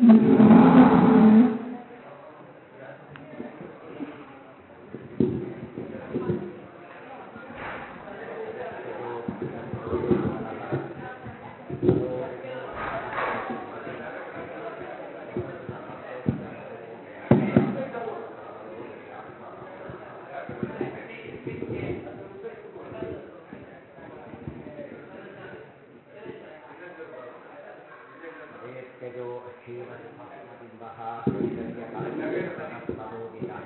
जयत्यजो क्षीरस्मबिम्बः कैतर्यकालमोदितः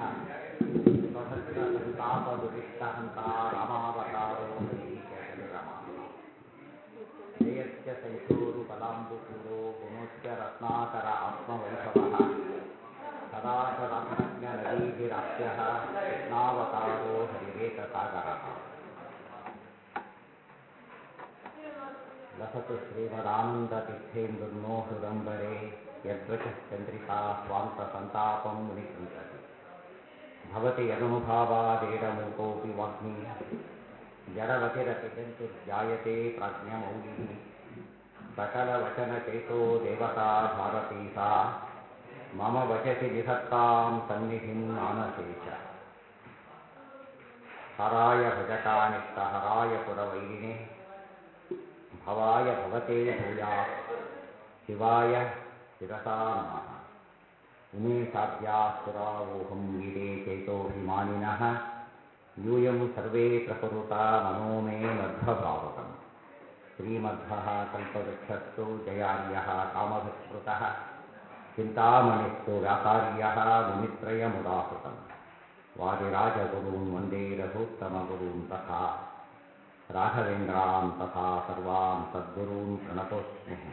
स्वभद्रसन्तापदुरिष्टहन्ता रामावतारो हरीशचन्द्रमा जयस्य शैशोरुबलाम्बुपूरो गुणोच्च रत्नाकर आत्मवैभवः सदा तदर्थज्ञनदीभिराप्यः कृष्णावतारो हरिरेकसागरः लसतु श्रीमदानन्दतीर्थेन्दुर्नो हृदम्बरे यद्वचश्चन्द्रिका स्वान्तसन्तापं मुनिकृन्तति भवति यदनुभावादेडमूकोऽपि वाग्मी जडवतिरपि जन्तुर्जायते प्राज्ञमौलिः सकलवचनचेतो देवता भारती सा मम वचसि निधत्तां सन्निधिं मानसे च हराय भजकानिष्टहराय पुरवैरिणे भवाय भवते भूया शिवाय शिरसा नमः इमे साध्यास्तुरावोहं गिरे चेतोऽभिमानिनः यूयं सर्वे प्रकुरुता मनो मे मध्वभावकम् श्रीमध्वः कल्पवृक्षस्तु जयार्यः कामभिस्मृतः चिन्तामणिस्तु व्यासार्यः मुनित्रयमुदाहृतम् वादिराजगुरून् वन्दे रघूत्तमगुरून् तथा राघवेन्द्रान् तथा सर्वान् सद्गुरून् प्रणतोऽस्म्यः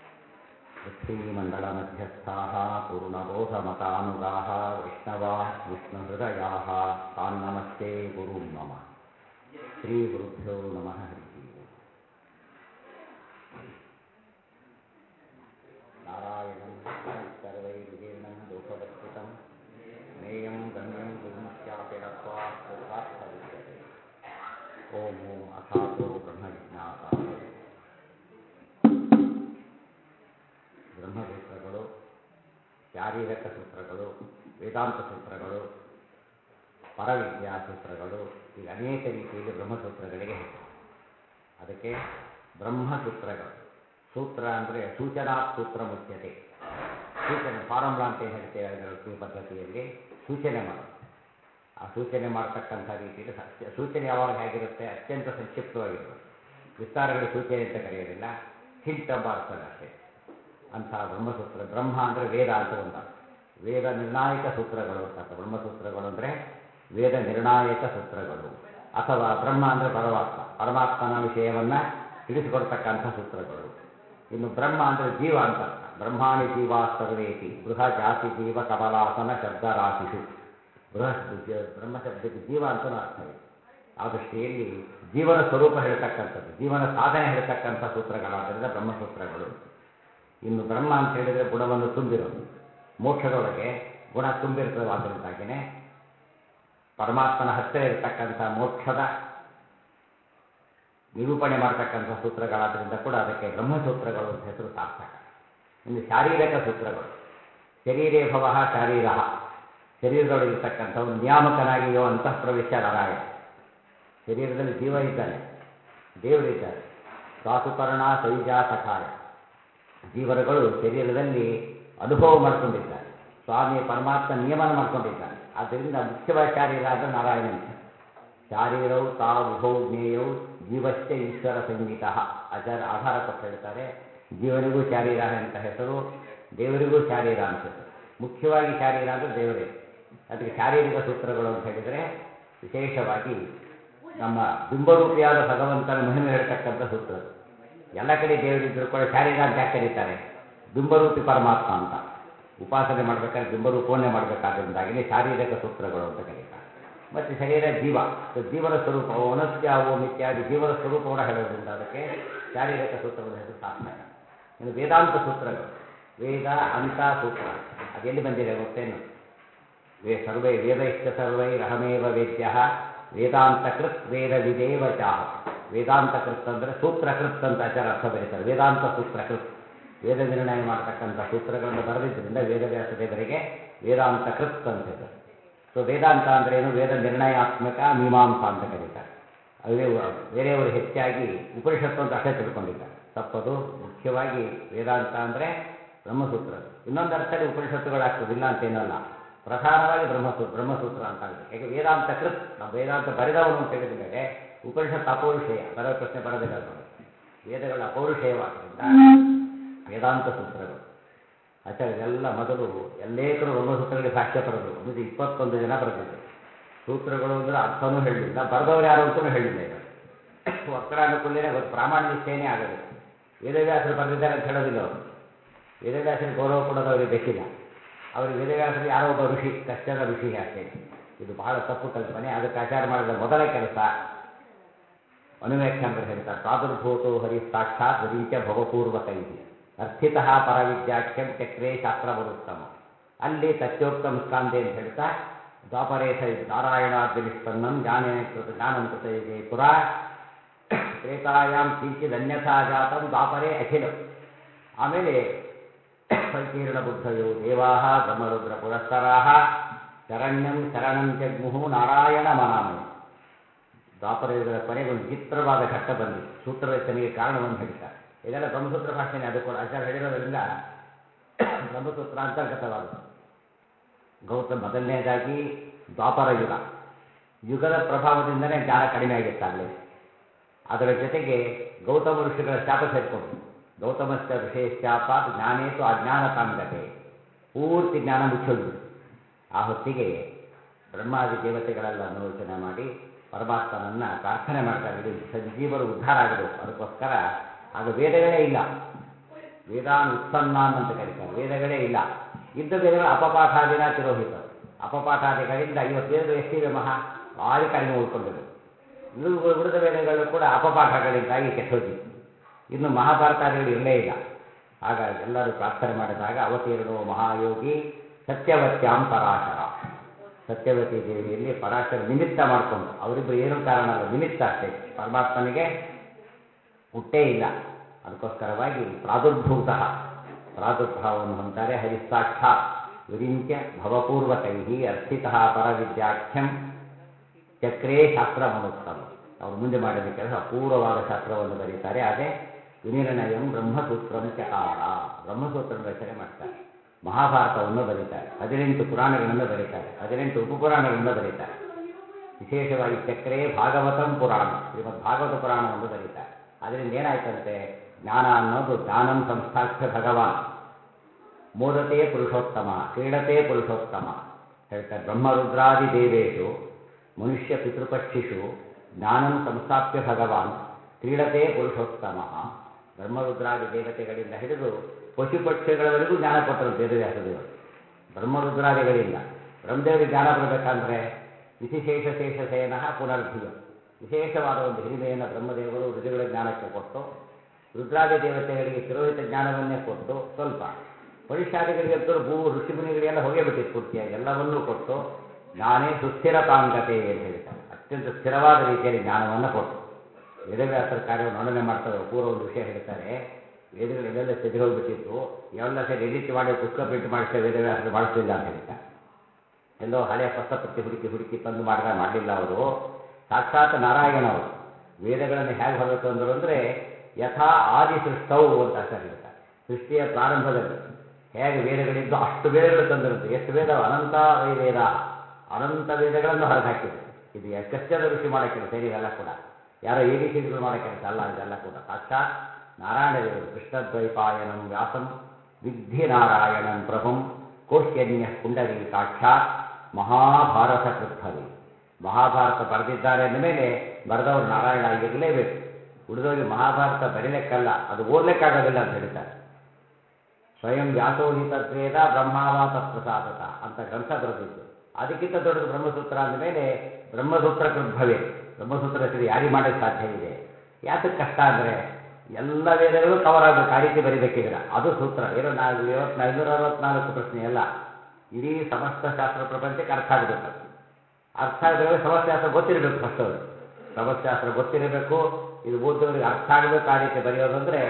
पृथ्वीमण्डलमध्यस्थाः पूर्णबोधमतानुगाः वैष्णवाः विष्णुहृदयाः तान् नमस्ते गुरून् मम श्रीगुरुभ्यो नमः हरिः नारायणं सर्वैर्विदीर्णं दोषवर्जितं नेयं गम्यं गुरुमुख्यापि रत्वा सर्वार्थविद्यते ಓಂ ಓಂ ಅಥಾತೋ ಬ್ರಹ್ಮ ಜಿಜ್ಞಾಸ ಬ್ರಹ್ಮಸೂತ್ರಗಳು ಶಾರೀರಕ ಸೂತ್ರಗಳು ವೇದಾಂತ ಸೂತ್ರಗಳು ಪರವಿದ್ಯಾ ಸೂತ್ರಗಳು ಈಗ ಅನೇಕ ರೀತಿಯಲ್ಲಿ ಬ್ರಹ್ಮಸೂತ್ರಗಳಿಗೆ ಹೆಸರು ಅದಕ್ಕೆ ಬ್ರಹ್ಮಸೂತ್ರಗಳು ಸೂತ್ರ ಅಂದರೆ ಸೂಚನಾ ಸೂತ್ರ ಮುಖ್ಯತೆ ಸೂಚನೆ ಫಾರ್ಮುಲಾ ಅಂತ ಏನು ಹೇಳ್ತೇವೆ ಪದ್ಧತಿಯಲ್ಲಿ ಸೂಚನೆ ಮಾಡೋದು ಆ ಸೂಚನೆ ಮಾಡ್ತಕ್ಕಂಥ ರೀತಿಯಲ್ಲಿ ಸತ್ಯ ಸೂಚನೆ ಯಾವಾಗ ಹೇಗಿರುತ್ತೆ ಅತ್ಯಂತ ಸಂಕ್ಷಿಪ್ತವಾಗಿರುತ್ತೆ ವಿಸ್ತಾರಗಳ ಸೂಚನೆ ಅಂತ ಕರೆಯೋದಿಲ್ಲ ಹಿಂಟ್ ಎಂಬ ಅರ್ಥದ ಅಷ್ಟೇ ಅಂಥ ಬ್ರಹ್ಮಸೂತ್ರ ಬ್ರಹ್ಮ ಅಂದರೆ ವೇದ ಅಂತ ಒಂದು ವೇದ ನಿರ್ಣಾಯಕ ಸೂತ್ರಗಳು ಅಂತ ಬ್ರಹ್ಮಸೂತ್ರಗಳು ಅಂದರೆ ವೇದ ನಿರ್ಣಾಯಕ ಸೂತ್ರಗಳು ಅಥವಾ ಬ್ರಹ್ಮ ಅಂದರೆ ಪರಮಾತ್ಮ ಪರಮಾತ್ಮನ ವಿಷಯವನ್ನು ತಿಳಿಸಿಕೊಡ್ತಕ್ಕಂಥ ಸೂತ್ರಗಳು ಇನ್ನು ಬ್ರಹ್ಮ ಅಂದರೆ ಜೀವ ಅಂತ ಅರ್ಥ ಬ್ರಹ್ಮಾಣಿ ಜೀವ ಸರ್ವೇತಿ ಬೃಹ ಜಾತಿ ಜೀವ ಕಮಲಾಸನ ಶಬ್ದರಾಶಿಷು ಬೃಹತ್ ಬ್ರಹ್ಮಶಬ್ದಕ್ಕೆ ಜೀವ ಅಂತಲೂ ಅರ್ಥ ಇದೆ ಆ ದೃಷ್ಟಿಯಲ್ಲಿ ಜೀವನ ಸ್ವರೂಪ ಹೇಳ್ತಕ್ಕಂಥದ್ದು ಜೀವನ ಸಾಧನೆ ಹೇಳ್ತಕ್ಕಂಥ ಸೂತ್ರಗಳಾದ್ದರಿಂದ ಬ್ರಹ್ಮಸೂತ್ರಗಳು ಇನ್ನು ಬ್ರಹ್ಮ ಅಂತ ಹೇಳಿದರೆ ಗುಣವನ್ನು ತುಂಬಿರೋದು ಮೋಕ್ಷದೊಳಗೆ ಗುಣ ತುಂಬಿರ್ತವಾದ್ದರಿಂದಾಗಿಯೇ ಪರಮಾತ್ಮನ ಹತ್ತಿರ ಇರತಕ್ಕಂಥ ಮೋಕ್ಷದ ನಿರೂಪಣೆ ಮಾಡತಕ್ಕಂಥ ಸೂತ್ರಗಳಾದ್ದರಿಂದ ಕೂಡ ಅದಕ್ಕೆ ಬ್ರಹ್ಮಸೂತ್ರಗಳು ಅಂತ ಹೆಸರು ಸಾರ್ಥಕ ಇನ್ನು ಶಾರೀರಕ ಸೂತ್ರಗಳು ಶರೀರೇ ಭವ ಶಾರೀರ ಶರೀರದೊಳಗಿರ್ತಕ್ಕಂಥ ಒಂದು ನಿಯಾಮಕನಾಗಿಯೋ ಅಂತಃ ಪ್ರವೇಶ ನರಾಯ ಶರೀರದಲ್ಲಿ ಜೀವ ಇದ್ದಾನೆ ದೇವರಿದ್ದಾರೆ ಸಾಸುಕರ್ಣ ಸೈಜ ಸಖಾಯ ಜೀವನಗಳು ಶರೀರದಲ್ಲಿ ಅನುಭವ ಮಾಡಿಕೊಂಡಿದ್ದಾರೆ ಸ್ವಾಮಿ ಪರಮಾತ್ಮ ನಿಯಮನ ಮಾಡಿಕೊಂಡಿದ್ದಾನೆ ಆದ್ದರಿಂದ ಮುಖ್ಯವಾದ ಶಾರೀರ ಅಂದರೆ ನಾರಾಯಣ ಶಾರೀರವು ತಾ ವಿಭೋ ಜ್ಞೇಯವು ಜೀವಶ್ಚ ಈಶ್ವರ ಸಂಗೀತ ಆಚಾರ ಆಧಾರ ಕೊಟ್ಟು ಹೇಳ್ತಾರೆ ಜೀವನಿಗೂ ಶಾರೀರ ಅಂತ ಹೆಸರು ದೇವರಿಗೂ ಶಾರೀರ ಅಂತ ಹೆಸರು ಮುಖ್ಯವಾಗಿ ಶಾರೀರ ಅಂದರೆ ದೇವರೇ ಅದಕ್ಕೆ ಶಾರೀರಿಕ ಸೂತ್ರಗಳು ಅಂತ ಹೇಳಿದರೆ ವಿಶೇಷವಾಗಿ ನಮ್ಮ ಬಿಂಬರೂಪಿಯಾದ ಭಗವಂತನ ಮಹಿಮೆ ಹೇಳ್ತಕ್ಕಂಥ ಸೂತ್ರ ಎಲ್ಲ ಕಡೆ ದೇವರಿದ್ದರೂ ಕೂಡ ಶಾರೀರ ಅಂತ ಯಾಕೆ ಕರೀತಾರೆ ಬಿಂಬರೂಪಿ ಪರಮಾತ್ಮ ಅಂತ ಉಪಾಸನೆ ಮಾಡಬೇಕಾದ್ರೆ ಬಿಂಬರೂಪವನ್ನೇ ಮಾಡಬೇಕಾದ್ರಿಂದಾಗಿನೇ ಶಾರೀರಿಕ ಸೂತ್ರಗಳು ಅಂತ ಕರೀತಾರೆ ಮತ್ತು ಶರೀರ ಜೀವ ಜೀವನ ಸ್ವರೂಪ ವನಸ್ಯ ಓಂ ಇತ್ಯಾದಿ ಜೀವನ ಸ್ವರೂಪ ಕೂಡ ಹೇಳೋದ್ರಿಂದ ಅದಕ್ಕೆ ಶಾರೀರಿಕ ಸೂತ್ರಗಳ ಹೆಸರು ಸಾರ್ಥಕ ಇನ್ನು ವೇದಾಂತ ಸೂತ್ರಗಳು ವೇದ ಅಂತ ಸೂತ್ರ ಅದೆಲ್ಲಿ ಬಂದಿದೆ ಗೊತ್ತೇನು ವೇ ಸರ್ವೈ ವೇದ ಇಷ್ಟ ಸರ್ವೈ ರಹಮೇವ ವೇದ್ಯ ವೇದಾಂತ ಕೃತ್ ವೇದ ವಿದೇವ ಚಾಹ ವೇದಾಂತ ಕೃತ್ ಅಂದರೆ ಸೂತ್ರಕೃತ್ ಅಂತ ಆಚಾರ ಅರ್ಥ ಬರೀತಾರೆ ವೇದಾಂತ ಸೂತ್ರಕೃತ್ ವೇದ ನಿರ್ಣಯ ಮಾಡತಕ್ಕಂಥ ಸೂತ್ರಗಳನ್ನು ಬರೆದಿದ್ದರಿಂದ ವೇದವ್ಯಾಸ ದೇವರಿಗೆ ವೇದಾಂತ ಕೃತ್ ಅಂತ ಹೆಸರು ಸೊ ವೇದಾಂತ ಅಂದ್ರೆ ಏನು ವೇದ ನಿರ್ಣಯಾತ್ಮಕ ಮೀಮಾಂಸ ಅಂತ ಕರೀತಾರೆ ಅವೇ ಬೇರೆಯವರು ಹೆಚ್ಚಾಗಿ ಉಪನಿಷತ್ತು ಅಂತ ಅಷ್ಟೇ ತಿಳ್ಕೊಂಡಿದ್ದಾರೆ ತಪ್ಪದು ಮುಖ್ಯವಾಗಿ ವೇದಾಂತ ಅಂದರೆ ಬ್ರಹ್ಮಸೂತ್ರ ಇನ್ನೊಂದು ಅರ್ಥದಲ್ಲಿ ಉಪನಿಷತ್ತುಗಳಾಗ್ತದೆ ಇಲ್ಲ ಅಂತೇನಲ್ಲ ಪ್ರಧಾನವಾಗಿ ಬ್ರಹ್ಮಸೂತ್ರ ಬ್ರಹ್ಮಸೂತ್ರ ಅಂತ ಆಗುತ್ತೆ ಯಾಕೆ ವೇದಾಂತ ಕೃತ್ ನಾವು ವೇದಾಂತ ಬರೆದವನು ಅಂತ ಹೇಳಿದ ಮೇಲೆ ಉಪನಿಷತ್ ಅಪೌರುಷೇಯ ಬರೋ ಪ್ರಶ್ನೆ ಬರೋದಿಲ್ಲ ನೋಡಿ ವೇದಗಳ ಅಪೌರುಷೇಯವಾದ್ದರಿಂದ ವೇದಾಂತ ಸೂತ್ರಗಳು ಆಚಾರ್ಯ ಎಲ್ಲ ಮೊದಲು ಎಲ್ಲೇಕರು ಬ್ರಹ್ಮಸೂತ್ರಗಳಿಗೆ ಭಾಷ್ಯ ಬರೆದರು ಒಂದು ಇಪ್ಪತ್ತೊಂದು ಜನ ಬರೆದಿದ್ದರು ಸೂತ್ರಗಳು ಅಂದರೆ ಅರ್ಥನೂ ಹೇಳಲಿಲ್ಲ ಬರೆದವ್ರು ಯಾರು ಅಂತಲೂ ಹೇಳಿಲ್ಲ ಇವರು ವಕ್ರಾನುಕೂಲ್ಯನೇ ಗೊತ್ತು ಪ್ರಾಮಾಣ ನಿಷ್ಠೆಯೇ ಆಗೋದಿಲ್ಲ ವೇದವ್ಯಾಸರು ಬರೆದಿದ್ದಾರೆ ಅಂತ ಹೇಳೋದಿಲ್ಲ ಅವರು ವೇದವ್ಯಾಸರಿಗೆ ಗೌರವ ಕೊಡೋದವ್ರಿಗೆ ಬೇಕಿಲ್ಲ ಅವರಿಗೆ ವೇದವ್ಯಾಸರು ಯಾರೋ ಒಬ್ಬ ಋಷಿ ಕಷ್ಟದ ಋಷಿ ಅಷ್ಟೇ ಇದು ಬಹಳ ತಪ್ಪು ಕಲ್ಪನೆ ಅದಕ್ಕೆ ಆಚಾರ ಮಾಡಿದ ಮೊದಲ ಕೆಲಸ ಅನುವ್ಯಾಖ್ಯಾನಗಳು ಹೇಳ್ತಾರೆ ಪ್ರಾದುರ್ಭೂತೋ ಹರಿ ಸಾಕ್ಷಾತ್ ವರಿಂಚ ಭವಪೂರ್ವಕೈ ಅರ್ಥಿತಃ ಪರವಿದ್ಯಾಖ್ಯಂ ಚಕ್ರೇ ಶಾಸ್ತ್ರವರುತ್ತಮ ಅಲ್ಲಿ ತತ್ಯೋಕ್ತಂ ಸ್ಕಾಂದೆ ಅಂತ ಹೇಳ್ತಾ ದ್ವಾಪರೇಶ ನಾರಾಯಣಾದ್ಯನಿಷ್ಪನ್ನಂ ಜ್ಞಾನೇ ಕೃತ ಜ್ಞಾನಂ ಕೃತ ಇದೆ ಪುರ ತ್ರೇತಾಯಾಮ್ ಕಿಂಚಿದ್ ಅನ್ಯಥಾ ಜಾತಂ ದ್ವಾಪರೇ ಅಖಿಲಂ ಆಮೇಲೆ ಸಂಕೀರ್ಣ ಬುದ್ಧಯೋ ದೇವಾ ಬ್ರಹ್ಮರುದ್ರ ಪುರಸ್ತರಾ ಶರಣ್ಯಂ ಶರಣಂ ಜಗ್ಮುಹು ನಾರಾಯಣ ಮನಾಮಯ ದ್ವಾಪರಯುಗದ ಕೊನೆಗೆ ಒಂದು ಚಿತ್ರವಾದ ಘಟ್ಟ ಬಂದಿದೆ ಸೂತ್ರ ರಚನೆಗೆ ಕಾರಣವನ್ನು ಹೇಳ್ತಾರೆ ಇದೆಲ್ಲ ಬ್ರಹ್ಮಸೂತ್ರ ಭಾಷೆನೇ ಅದು ಕೂಡ ಆಚಾರ್ಯ ಹೇಳಿರೋದ್ರಿಂದ ಬ್ರಹ್ಮಸೂತ್ರ ಅಂತರ್ಗತವಾದದ್ದು ಗೌತಮ್ ಮೊದಲನೇದಾಗಿ ದ್ವಾಪರ ಯುಗ ಯುಗದ ಪ್ರಭಾವದಿಂದಲೇ ಜ್ಞಾನ ಕಡಿಮೆ ಆಗಿತ್ತಾಗಲೇ ಅದರ ಜೊತೆಗೆ ಗೌತಮ ಋಷಿಗಳ ಶಾಪ ಸೇರಿಕೊಂಡು ಗೌತಮಸ್ಥ ಋಷೇಶ್ಚಾಪಾತ್ ಜ್ಞಾನೇತು ಅಜ್ಞಾನತಾಂಗತೆ ಪೂರ್ತಿ ಜ್ಞಾನ ಮುಚ್ಚೋಗ್ಬಿಟ್ಟು ಆ ಹೊತ್ತಿಗೆ ಬ್ರಹ್ಮಾದಿ ದೇವತೆಗಳೆಲ್ಲ ಯೋಚನೆ ಮಾಡಿ ಪರಮಾತ್ಮನನ್ನ ಪ್ರಾರ್ಥನೆ ಮಾಡ್ತಾರೆ ಇಡೀ ಸಂಜೀವರು ಉದ್ಧಾರ ಆಗಬೇಕು ಅದಕ್ಕೋಸ್ಕರ ಆಗ ವೇದಗಳೇ ಇಲ್ಲ ವೇದಾನ್ ಉತ್ಸನ್ನಾನ್ ಅಂತ ಕರೀತಾರೆ ವೇದಗಳೇ ಇಲ್ಲ ಇದ್ದ ವೇದಗಳ ಅಪಪಾಠಾದಿನ ತಿರೋಹಿತ ಅಪಪಾಠಾದಿಗಳಿಂದ ಇವತ್ತು ವೇದಗಳು ಎಷ್ಟಿವೆ ಮಹಾ ಭಾರಿ ಕಡಿಮೆ ಉಳ್ಕೊಂಡಿರೋದು ಇದು ಉಳಿದ ವೇದಗಳು ಕೂಡ ಅಪಪಾಠಗಳಿಂದಾಗಿ ಕೆಟ್ಟೋಗಿತ್ತು ಇನ್ನು ಮಹಾಭಾರತಾದಿಗಳು ಇರಲೇ ಇಲ್ಲ ಹಾಗಾಗಿ ಎಲ್ಲರೂ ಪ್ರಾರ್ಥನೆ ಮಾಡಿದಾಗ ಅವತೀರ್ಣೋ ಮಹಾಯೋಗಿ ಸತ್ಯವತ್ಯಾಂ ಪರಾಶರ ಸತ್ಯವತಿ ದೇವಿಯಲ್ಲಿ ಪರಾಶರ ನಿಮಿತ್ತ ಮಾಡಿಕೊಂಡು ಅವರಿಬ್ಬರು ಏನೂ ಕಾರಣ ಅಲ್ಲ ನಿಮಿತ್ತ ಅಷ್ಟೇ ಪರಮಾತ್ಮನಿಗೆ ಹುಟ್ಟೇ ಇಲ್ಲ ಅದಕ್ಕೋಸ್ಕರವಾಗಿ ಪ್ರಾದುರ್ಭೂತ ಪ್ರಾದುರ್ಭಾವವನ್ನು ಹೊಂತಾರೆ ಹರಿಸಾಕ್ಷಾತ್ ವಿರಿಂಚ ಭವಪೂರ್ವಕೈ ಅರ್ಥಿತಃ ಪರವಿದ್ಯಾಖ್ಯಂ ಚಕ್ರೇ ಶಾಸ್ತ್ರಮನುತ್ತಮ ಅವರು ಮುಂದೆ ಮಾಡಿದ ಕೆಲಸ ಅಪೂರ್ವವಾದ ಶಾಸ್ತ್ರವನ್ನು ಬರೀತಾರೆ ಅದೇ ವಿನಿರ್ಣಯಂ ಬ್ರಹ್ಮಸೂತ್ರಂ ಚಕಾರ ಬ್ರಹ್ಮಸೂತ್ರ ರಚನೆ ಮಾಡ್ತಾರೆ ಮಹಾಭಾರತವನ್ನು ಬರೀತಾರೆ ಹದಿನೆಂಟು ಪುರಾಣಗಳನ್ನು ಬರೀತಾರೆ ಹದಿನೆಂಟು ಉಪಪುರಾಣಗಳನ್ನು ಬರೀತಾರೆ ವಿಶೇಷವಾಗಿ ಚಕ್ರೇ ಭಾಗವತಂ ಪುರಾಣ ಶ್ರೀಮದ್ ಭಾಗವತ ಪುರಾಣವನ್ನು ಬರೀತಾರೆ ಅದರಿಂದ ಏನಾಯ್ತಂತೆ ಜ್ಞಾನ ಅನ್ನೋದು ಜ್ಞಾನಂ ಸಂಸ್ಥಾಖ್ಯ ಭಗವಾನ್ ಮೋದತೆ ಪುರುಷೋತ್ತಮ ಕ್ರೀಡತೆ ಪುರುಷೋತ್ತಮ ಹೇಳ್ತಾರೆ ಬ್ರಹ್ಮರುದ್ರಾದಿ ದೇವೇಶು ಮನುಷ್ಯ ಪಿತೃಪಕ್ಷಿಷು ಜ್ಞಾನಂ ಸಂಸ್ಥಾಪ್ಯ ಭಗವಾನ್ ಕ್ರೀಡತೆ ಪುರುಷೋತ್ತಮ ಬ್ರಹ್ಮರುದ್ರಾದಿ ದೇವತೆಗಳಿಂದ ಹಿಡಿದು ಪಶು ಪಕ್ಷಿಗಳವರೆಗೂ ಜ್ಞಾನ ಕೊಟ್ಟರು ವೇದವ್ಯಾಸದೇವರು ಬ್ರಹ್ಮರುದ್ರಾದಿಗಳಿಂದ ಬ್ರಹ್ಮದೇವರಿಗೆ ಜ್ಞಾನ ಬರಬೇಕಂದ್ರೆ ವಿಶೇಷ ಶೇಷ ಸೇನ ಪುನರ್ಧಿಯಂ ವಿಶೇಷವಾದ ಒಂದು ಹಿರಿಮೆಯನ್ನು ಬ್ರಹ್ಮದೇವರು ಋಷಿಗಳ ಜ್ಞಾನಕ್ಕೆ ಕೊಟ್ಟು ರುದ್ರಾದಿ ದೇವತೆಗಳಿಗೆ ತಿರೋಹಿತ ಜ್ಞಾನವನ್ನೇ ಕೊಟ್ಟು ಸ್ವಲ್ಪ ಮನುಷ್ಯಾದಿಗಳಿಗಂತೂ ಭೂ ಋಷಿಮುನಿಗಳಿಗೆಲ್ಲ ಹೋಗೇ ಬಿಟ್ಟಿತ್ತು ಪೂರ್ತಿಯಾಗಿ ಎಲ್ಲವನ್ನೂ ಕೊಟ್ಟು ಜ್ಞಾನೇ ಸುಸ್ಥಿರತಾಂಗತೆ ಅಂತ ಹೇಳ್ತಾರೆ ಅತ್ಯಂತ ಸ್ಥಿರವಾದ ರೀತಿಯಲ್ಲಿ ಜ್ಞಾನವನ್ನು ಕೊಟ್ಟು ವೇದವ್ಯಾಸರ ಕಾರ್ಯವನ್ನು ವರ್ಣನೆ ಮಾಡ್ತಾರೆ ಪೂರ್ವ ಒಂದು ವಿಷಯ ಹೇಳ್ತಾರೆ ವೇದಗಳು ಎಲ್ಲೆಲ್ಲ ಸೆದಿ ಹೋಗ್ಬಿಟ್ಟಿತ್ತು ಎಲ್ಲ ಸರಿ ಎಡಿಟ್ ಮಾಡಿ ಪುಸ್ತಕ ಪ್ರಿಂಟ್ ಮಾಡಿಸ್ತೇವೆ ವೇದವ್ಯಾಸರು ಮಾಡಿಸ್ಲಿಲ್ಲ ಅಂತ ಹೇಳ್ತಾರೆ ಎಲ್ಲೋ ಹಳೆಯ ಪುಸ್ತಕಪಟ್ಟಿ ಹುಡುಕಿ ಹುಡುಕಿ ತಂದು ಮಾಡಿದ ಮಾಡಲಿಲ್ಲ ಅವರು ಸಾಕ್ಷಾತ್ ನಾರಾಯಣ ಅವರು ವೇದಗಳನ್ನು ಹೇಗೆ ಹೊರಗೆ ತಂದರು ಅಂದರೆ ಯಥಾ ಆದಿ ಸೃಷ್ಟವು ಅಂತ ಅಷ್ಟೇ ಹೇಳ್ತಾರೆ ಸೃಷ್ಟಿಯ ಪ್ರಾರಂಭದಲ್ಲಿ ಹೇಗೆ ವೇದಗಳಿದ್ದು ಅಷ್ಟು ವೇದಗಳು ತಂದಿರುತ್ತೆ ಎಷ್ಟು ವೇದ ಅನಂತ ವೈ ವೇದ ಅನಂತ ವೇದಗಳನ್ನು ಹೊರಗೆ ಹಾಕಿದ್ರು ಇದು ಕಷ್ಟದ ಋಷಿ ಮಾಡೋ ಕೆಲಸ ಏನಿವೆಲ್ಲ ಕೂಡ ಯಾರೋ ಎ ಬಿ ಸಿಗಳು ಮಾಡೋ ಕೆಲಸ ಅಲ್ಲ ಇದೆಲ್ಲ ಕೂಡ ಸಾಕ್ಷಾತ್ ನಾರಾಯಣ ದೇವರು ಕೃಷ್ಣದ್ವೈಪಾಯನಂ ವ್ಯಾಸಂ ವಿದ್ಧಿ ನಾರಾಯಣಂ ಪ್ರಭುಂ ಕೋಶ್ಯನ್ಯ ಪುಂಡರೀಕಾಕ್ಷಾತ್ ಮಹಾಭಾರತ ಕೃದ್ಭವಿ ಮಹಾಭಾರತ ಬರೆದಿದ್ದಾರೆ ಅಂದಮೇಲೆ ಬರೆದವರು ನಾರಾಯಣ ಆಗಿರಲೇಬೇಕು ಉಳಿದವರಿಗೆ ಮಹಾಭಾರತ ಬರೀಲಿಕ್ಕಲ್ಲ ಅದು ಓದ್ಲಿಕ್ಕಾಗೋದಿಲ್ಲ ಅಂತ ಹೇಳ್ತಾರೆ ಸ್ವಯಂ ವ್ಯಾಸೋಹಿತದ್ವೇದ ಬ್ರಹ್ಮಾವ ತತ್ಪ್ರಸಾದತ ಅಂತ ಗ್ರಂಥ ಬರೆದಿದ್ದು ಅದಕ್ಕಿಂತ ದೊಡ್ಡದು ಬ್ರಹ್ಮಸೂತ್ರ ಅಂದಮೇಲೆ ಬ್ರಹ್ಮಸೂತ್ರ ಕೃದ್ಭವೆ ಬ್ರಹ್ಮಸೂತ್ರ ರಚನೆ ಯಾರಿಗೆ ಮಾಡೋಕ್ಕೆ ಸಾಧ್ಯ ಇದೆ ಯಾತಕ್ಕೆ ಕಷ್ಟ ಅಂದರೆ ಎಲ್ಲ ವೇದಗಳು ಕವರ್ ಆಗಬೇಕು ಆ ರೀತಿ ಬರಿಬೇಕಿದ್ರ ಅದು ಸೂತ್ರ ಏನೋ ನಾವು ಇವತ್ತು ಐನೂರ ಅರವತ್ನಾಲ್ಕು ಪ್ರಶ್ನೆ ಅಲ್ಲ ಇಡೀ ಸಮಸ್ತ ಶಾಸ್ತ್ರ ಪ್ರಪಂಚಕ್ಕೆ ಅರ್ಥ ಆಗಬೇಕು ಅರ್ಥ ಆಗಬೇಕು ಸಮಸ್ಯಾಸ್ತ್ರ ಗೊತ್ತಿರಬೇಕು ಫಸ್ಟ್ ಅವರು ಸಮಸ್ಯಾಸ್ತ್ರ ಗೊತ್ತಿರಬೇಕು ಇದು ಓದೋರಿಗೆ ಅರ್ಥ ಆಗಬೇಕು ಆ ರೀತಿ ಬರೆಯೋದಂದ್ರೆ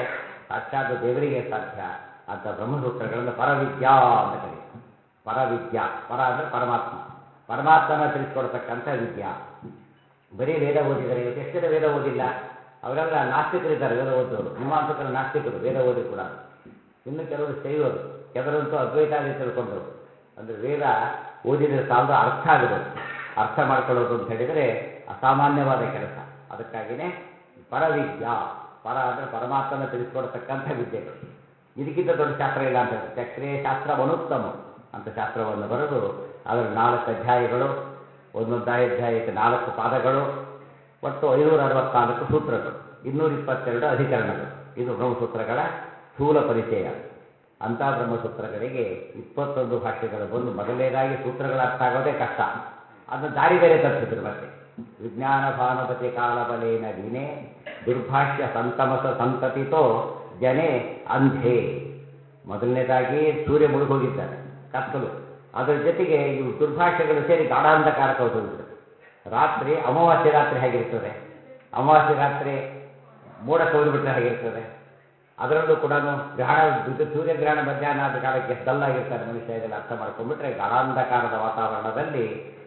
ಸಾಕ್ಷಾತ್ ದೇವರಿಗೆ ಸಾಧ್ಯ ಅಂತ ಬ್ರಹ್ಮಸೂತ್ರಗಳನ್ನು ಪರವಿದ್ಯಾ ಅಂತ ಕರೀತಾರೆ ಪರವಿದ್ಯಾ ಪರ ಅಂದರೆ ಪರಮಾತ್ಮ ಪರಮಾತ್ಮನ ತಿಳಿಸ್ಕೊಡ್ತಕ್ಕಂಥ ವಿದ್ಯಾ ಬರೀ ವೇದ ಓದಿದರೆ ಇವತ್ತು ಎಷ್ಟು ಜನ ವೇದ ಓದಿಲ್ಲ ಅವರೆಲ್ಲ ನಾಸ್ತಿಕರಿದ್ದಾರೆ ವೇದ ಓದೋರು ಮೀಮಾಂಸಕರು ನಾಸ್ತಿಕರು ವೇದ ಓದಿ ಕೂಡ ಇನ್ನು ಕೆಲವರು ಶೈವರು ಕೆಲವರಂತೂ ಅದ್ವೈತಾದಿ ತಿಳ್ಕೊಂಡವರು ಅಂದರೆ ವೇದ ಓದಿದರೆ ಸಾಲದು ಅರ್ಥ ಆಗಬೇಕು ಅರ್ಥ ಮಾಡ್ಕೊಳ್ಳೋದು ಅಂತ ಹೇಳಿದರೆ ಅಸಾಮಾನ್ಯವಾದ ಕೆಲಸ ಅದಕ್ಕಾಗಿಯೇ ಪರವಿದ್ಯಾ ಪರ ಅಂದರೆ ಪರಮಾತ್ಮನ ತಿಳಿಸ್ಕೊಡ್ತಕ್ಕಂಥ ವಿದ್ಯೆಗಳು ಇದಕ್ಕಿಂತ ದೊಡ್ಡ ಶಾಸ್ತ್ರ ಇಲ್ಲ ಅಂತ ಹೇಳ್ತಾರೆ ಚಕ್ರೇ ಶಾಸ್ತ್ರ ಅನುತ್ತಮ ಅಂತ ಶಾಸ್ತ್ರವನ್ನು ಬರೆದು ಅದರ ನಾಲ್ಕು ಅಧ್ಯಾಯಗಳು ಒಂದೊಂದು ಅಧ್ಯಾಯಕ್ಕೆ ನಾಲ್ಕು ಪಾದಗಳು ಒಟ್ಟು ಐನೂರ ಅರವತ್ನಾಲ್ಕು ಸೂತ್ರಗಳು ಇನ್ನೂರ ಇಪ್ಪತ್ತೆರಡು ಅಧಿಕರಣಗಳು ಇದು ಬ್ರಹ್ಮಸೂತ್ರಗಳ ಸ್ಥೂಲ ಪರಿಚಯ ಅಂಥ ಬ್ರಹ್ಮಸೂತ್ರಗಳಿಗೆ ಇಪ್ಪತ್ತೊಂದು ಭಾಷೆಗಳು ಬಂದು ಮೊದಲನೇದಾಗಿ ಸೂತ್ರಗಳ ಅರ್ಥ ಆಗೋದೇ ಕಷ್ಟ ಅದನ್ನ ದಾರಿ ಬೇರೆ ತಪ್ಪಿಸಿದ್ರು ಮತ್ತೆ ವಿಜ್ಞಾನ ಭಾನುಪತಿ ಕಾಲಬಲೇನ ವೀಣೆ ದುರ್ಭಾಷ್ಯ ಸಂತಮಸ ಸಂತತಿತೋ ಜನೆ ಅಂಧೇ ಮೊದಲನೇದಾಗಿ ಸೂರ್ಯ ಮುಳುಗೋಗಿದ್ದಾನೆ ಕತ್ತಲು ಅದರ ಜೊತೆಗೆ ಇವು ದುರ್ಭಾಷೆಗಳು ಸೇರಿ ಗಾಢಾಂಧಕಾರಕ್ಕೆ ಹೋಗಿಬಿಡುತ್ತೆ ರಾತ್ರಿ ಅಮಾವಾಸ್ಯೆ ರಾತ್ರಿ ಹೇಗಿರ್ತದೆ ಅಮಾವಾಸ್ಯೆ ರಾತ್ರಿ ಮೋಡ ಕವಿದುಬಿಟ್ರೆ ಹೇಗಿರ್ತದೆ ಅದರಲ್ಲೂ ಕೂಡ ಗ್ರಹಣ ಇದು ಸೂರ್ಯಗ್ರಹಣ ಮಧ್ಯಾಹ್ನ ಆದ ಕಾಲಕ್ಕೆ ಎಷ್ಟು ಡಲ್ಲಾಗಿರ್ತಾರೆ ಮನುಷ್ಯ ಇದೆಲ್ಲ ಅರ್ಥ ಮಾಡ್ಕೊಂಡ್ಬಿಟ್ರೆ ಗಾಢಾಂಧಕಾರದ ವಾತಾವರಣದಲ್ಲಿ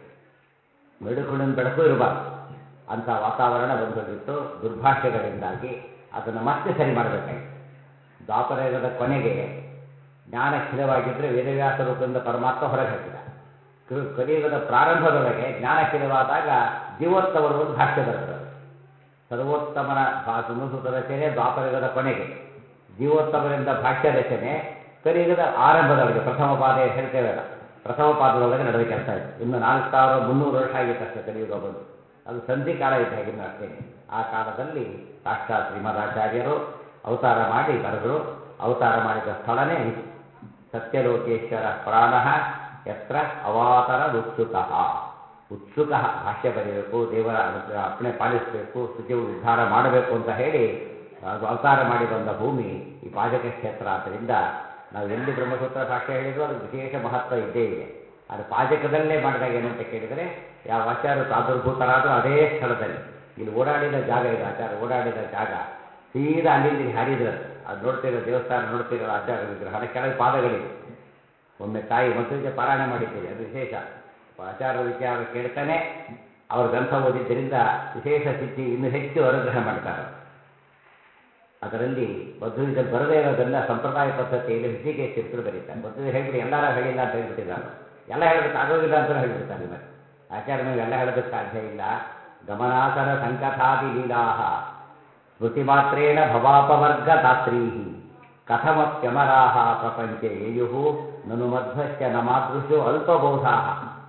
ಮೆಡುಕುಣಿನ ಬೆಳಕು ಇರಬಾರ್ದು ಅಂಥ ವಾತಾವರಣ ಬಂದೋಗಿತ್ತು ದುರ್ಭಾಷ್ಯಗಳಿಂದಾಗಿ ಅದನ್ನು ಮತ್ತೆ ಸರಿ ಮಾಡಬೇಕಾಗಿತ್ತು ದ್ವಾಪರಯುಗದ ಕೊನೆಗೆ ಜ್ಞಾನ ಖಿಲವಾಗಿದ್ದರೆ ವೇದವ್ಯಾಸ ರೂಪದಿಂದ ಪರಮಾತ್ಮ ಹೊರಗೆ ಹಾಕಿದ ಕೃ- ಕಲಿಯುಗದ ಪ್ರಾರಂಭದೊಳಗೆ ಜ್ಞಾನ ಖಿಲವಾದಾಗ ಜೀವೋತ್ತಮರು ಒಂದು ಭಾಷ್ಯ ಬರ್ತದೆ ಸರ್ವೋತ್ತಮನ ಬ್ರಹ್ಮಸೂತ್ರ ರಚನೆ ದ್ವಾಪರಯುಗದ ಕೊನೆಗೆ ಜೀವೋತ್ತಮರಿಂದ ಭಾಷ್ಯ ರಚನೆ ಕಲಿಯುಗದ ಆರಂಭದೊಳಗೆ ಪ್ರಥಮ ಪಾದ ಹೇಳ್ತೇವಲ್ಲ ಪ್ರಥಮ ಪಾದದೊಳಗೆ ನಡೆದ ಕೆಲಸ ಇತ್ತು ಇನ್ನು ನಾಲ್ಕು ಸಾವಿರದ ಮುನ್ನೂರು ವರ್ಷ ಆಗಿತ್ತು ಅಷ್ಟೇ ಕಲಿಯುಗ ಬಂದು ಅದು ಸಂಧಿ ಕಾಲ ಇದ್ದ ಹಾಗಿನ್ನು ಅಷ್ಟೇನೆ ಆ ಕಾಲದಲ್ಲಿ ಸಾಕ್ಷಾತ್ ಶ್ರೀಮದಾಚಾರ್ಯರು ಅವತಾರ ಮಾಡಿ ಬರೆದರು ಅವತಾರ ಮಾಡಿದ ಸ್ಥಳನೇ ಇದು ಸತ್ಯಲೋಕೇಶ್ವರ ಪ್ರಾಣ ಯತ್ರ ಅವಾತರ ಉತ್ಸುಕ ಉತ್ಸುಕ ಭಾಷ್ಯ ಬರೀಬೇಕು ದೇವರ ಅನುಗ್ರಹ ಅಪ್ಪಣೆ ಪಾಲಿಸಬೇಕು ಸ್ತುತಿಗಳು ಉದ್ಧಾರ ಮಾಡಬೇಕು ಅಂತ ಹೇಳಿ ಅದು ಅವತಾರ ಮಾಡಿ ಬಂದ ಭೂಮಿ ಈ ಪಾಜಕ ಕ್ಷೇತ್ರ ಆದ್ದರಿಂದ ನಾವು ಎಲ್ಲಿ ಬ್ರಹ್ಮಸೂತ್ರ ಭಾಷ್ಯ ಹೇಳಿದ್ರು ಅದಕ್ಕೆ ವಿಶೇಷ ಮಹತ್ವ ಇದ್ದೇ ಇದೆ ಅದು ಪಾಜಕದಲ್ಲೇ ಮಾಡಿದಾಗ ಏನಂತ ಕೇಳಿದರೆ ಯಾವ ಆಚಾರ್ಯ ಪ್ರಾದುರ್ಭೂತರಾದರೂ ಅದೇ ಸ್ಥಳದಲ್ಲಿ ಇಲ್ಲಿ ಓಡಾಡಿದ ಜಾಗ ಇದು ಆಚಾರ ಓಡಾಡಿದ ಜಾಗ ಸೀದಾ ಅಲ್ಲಿಂದ ಇಲ್ಲಿ ಹಾರಿದ್ರಂತೆ ಅದು ನೋಡ್ತಿರೋ ದೇವಸ್ಥಾನ ನೋಡ್ತಿರೋ ಆಚಾರ ವಿಗ್ರಹದ ಕೆಳಗೆ ಪಾದಗಳಿವೆ ಒಮ್ಮೆ ತಾಯಿ ಮದುವೆಗೆ ಪಾರಾಯಣ ಮಾಡಿದ್ದೀರಿ ಅದು ವಿಶೇಷ ಆಚಾರ್ಯರ ವಿಚಾರ ಕೇಳ್ತಾನೆ ಅವ್ರ ಗ್ರಂಥ ಓದಿದ್ದರಿಂದ ವಿಶೇಷ ಸಿದ್ಧಿ ಇನ್ನೂ ಹೆಚ್ಚು ಅನುಗ್ರಹ ಮಾಡ್ತಾರೆ ಅದರಲ್ಲಿ ಮದುವೆಗೆ ಬರದೇ ಇರೋದನ್ನ ಸಂಪ್ರದಾಯ ಪದ್ಧತಿಯಲ್ಲಿ ಹೃಷಿಕೇಶ್ ತೀರ್ಥರು ಬರೀತಾರೆ ಮದುವೆ ಹೇಳ್ಬಿಡಿ ಎಲ್ಲಾರ ಹೇಳಿಲ್ಲ ಅಂತ ಹೇಳ್ಬಿಟ್ಟಿದ್ದಾರೆ ಎಲ್ಲ ಹೇಳೋದಕ್ಕೆ ಆಗೋಗಿಲ್ಲ ಅಂತ ಹೇಳ್ಬಿಡ್ತಾರೆ ಮತ್ತೆ ಆಚಾರ್ಯ ನೀವು ಎಲ್ಲ ಹೇಳೋದಕ್ಕೆ ಸಾಧ್ಯ ಇಲ್ಲ ಗಮನಾಸನ ಸಂಕಥಾದಿ ಲೀಲಾಹ ಸ್ಮೃತಿ ಮಾತ್ರೇಣ ಭವಾಪವರ್ಗ ದಾತ್ರೀಹಿ ಕಥಮಪ್ಯಮರಾಹ ಪ್ರಪಂಚೆ ಯೇಯು ನನು ಮಧ್ವಶ್ಚ ನ ಮಾದೃಶೋ ಅಲ್ಪಬೋಧಾಹ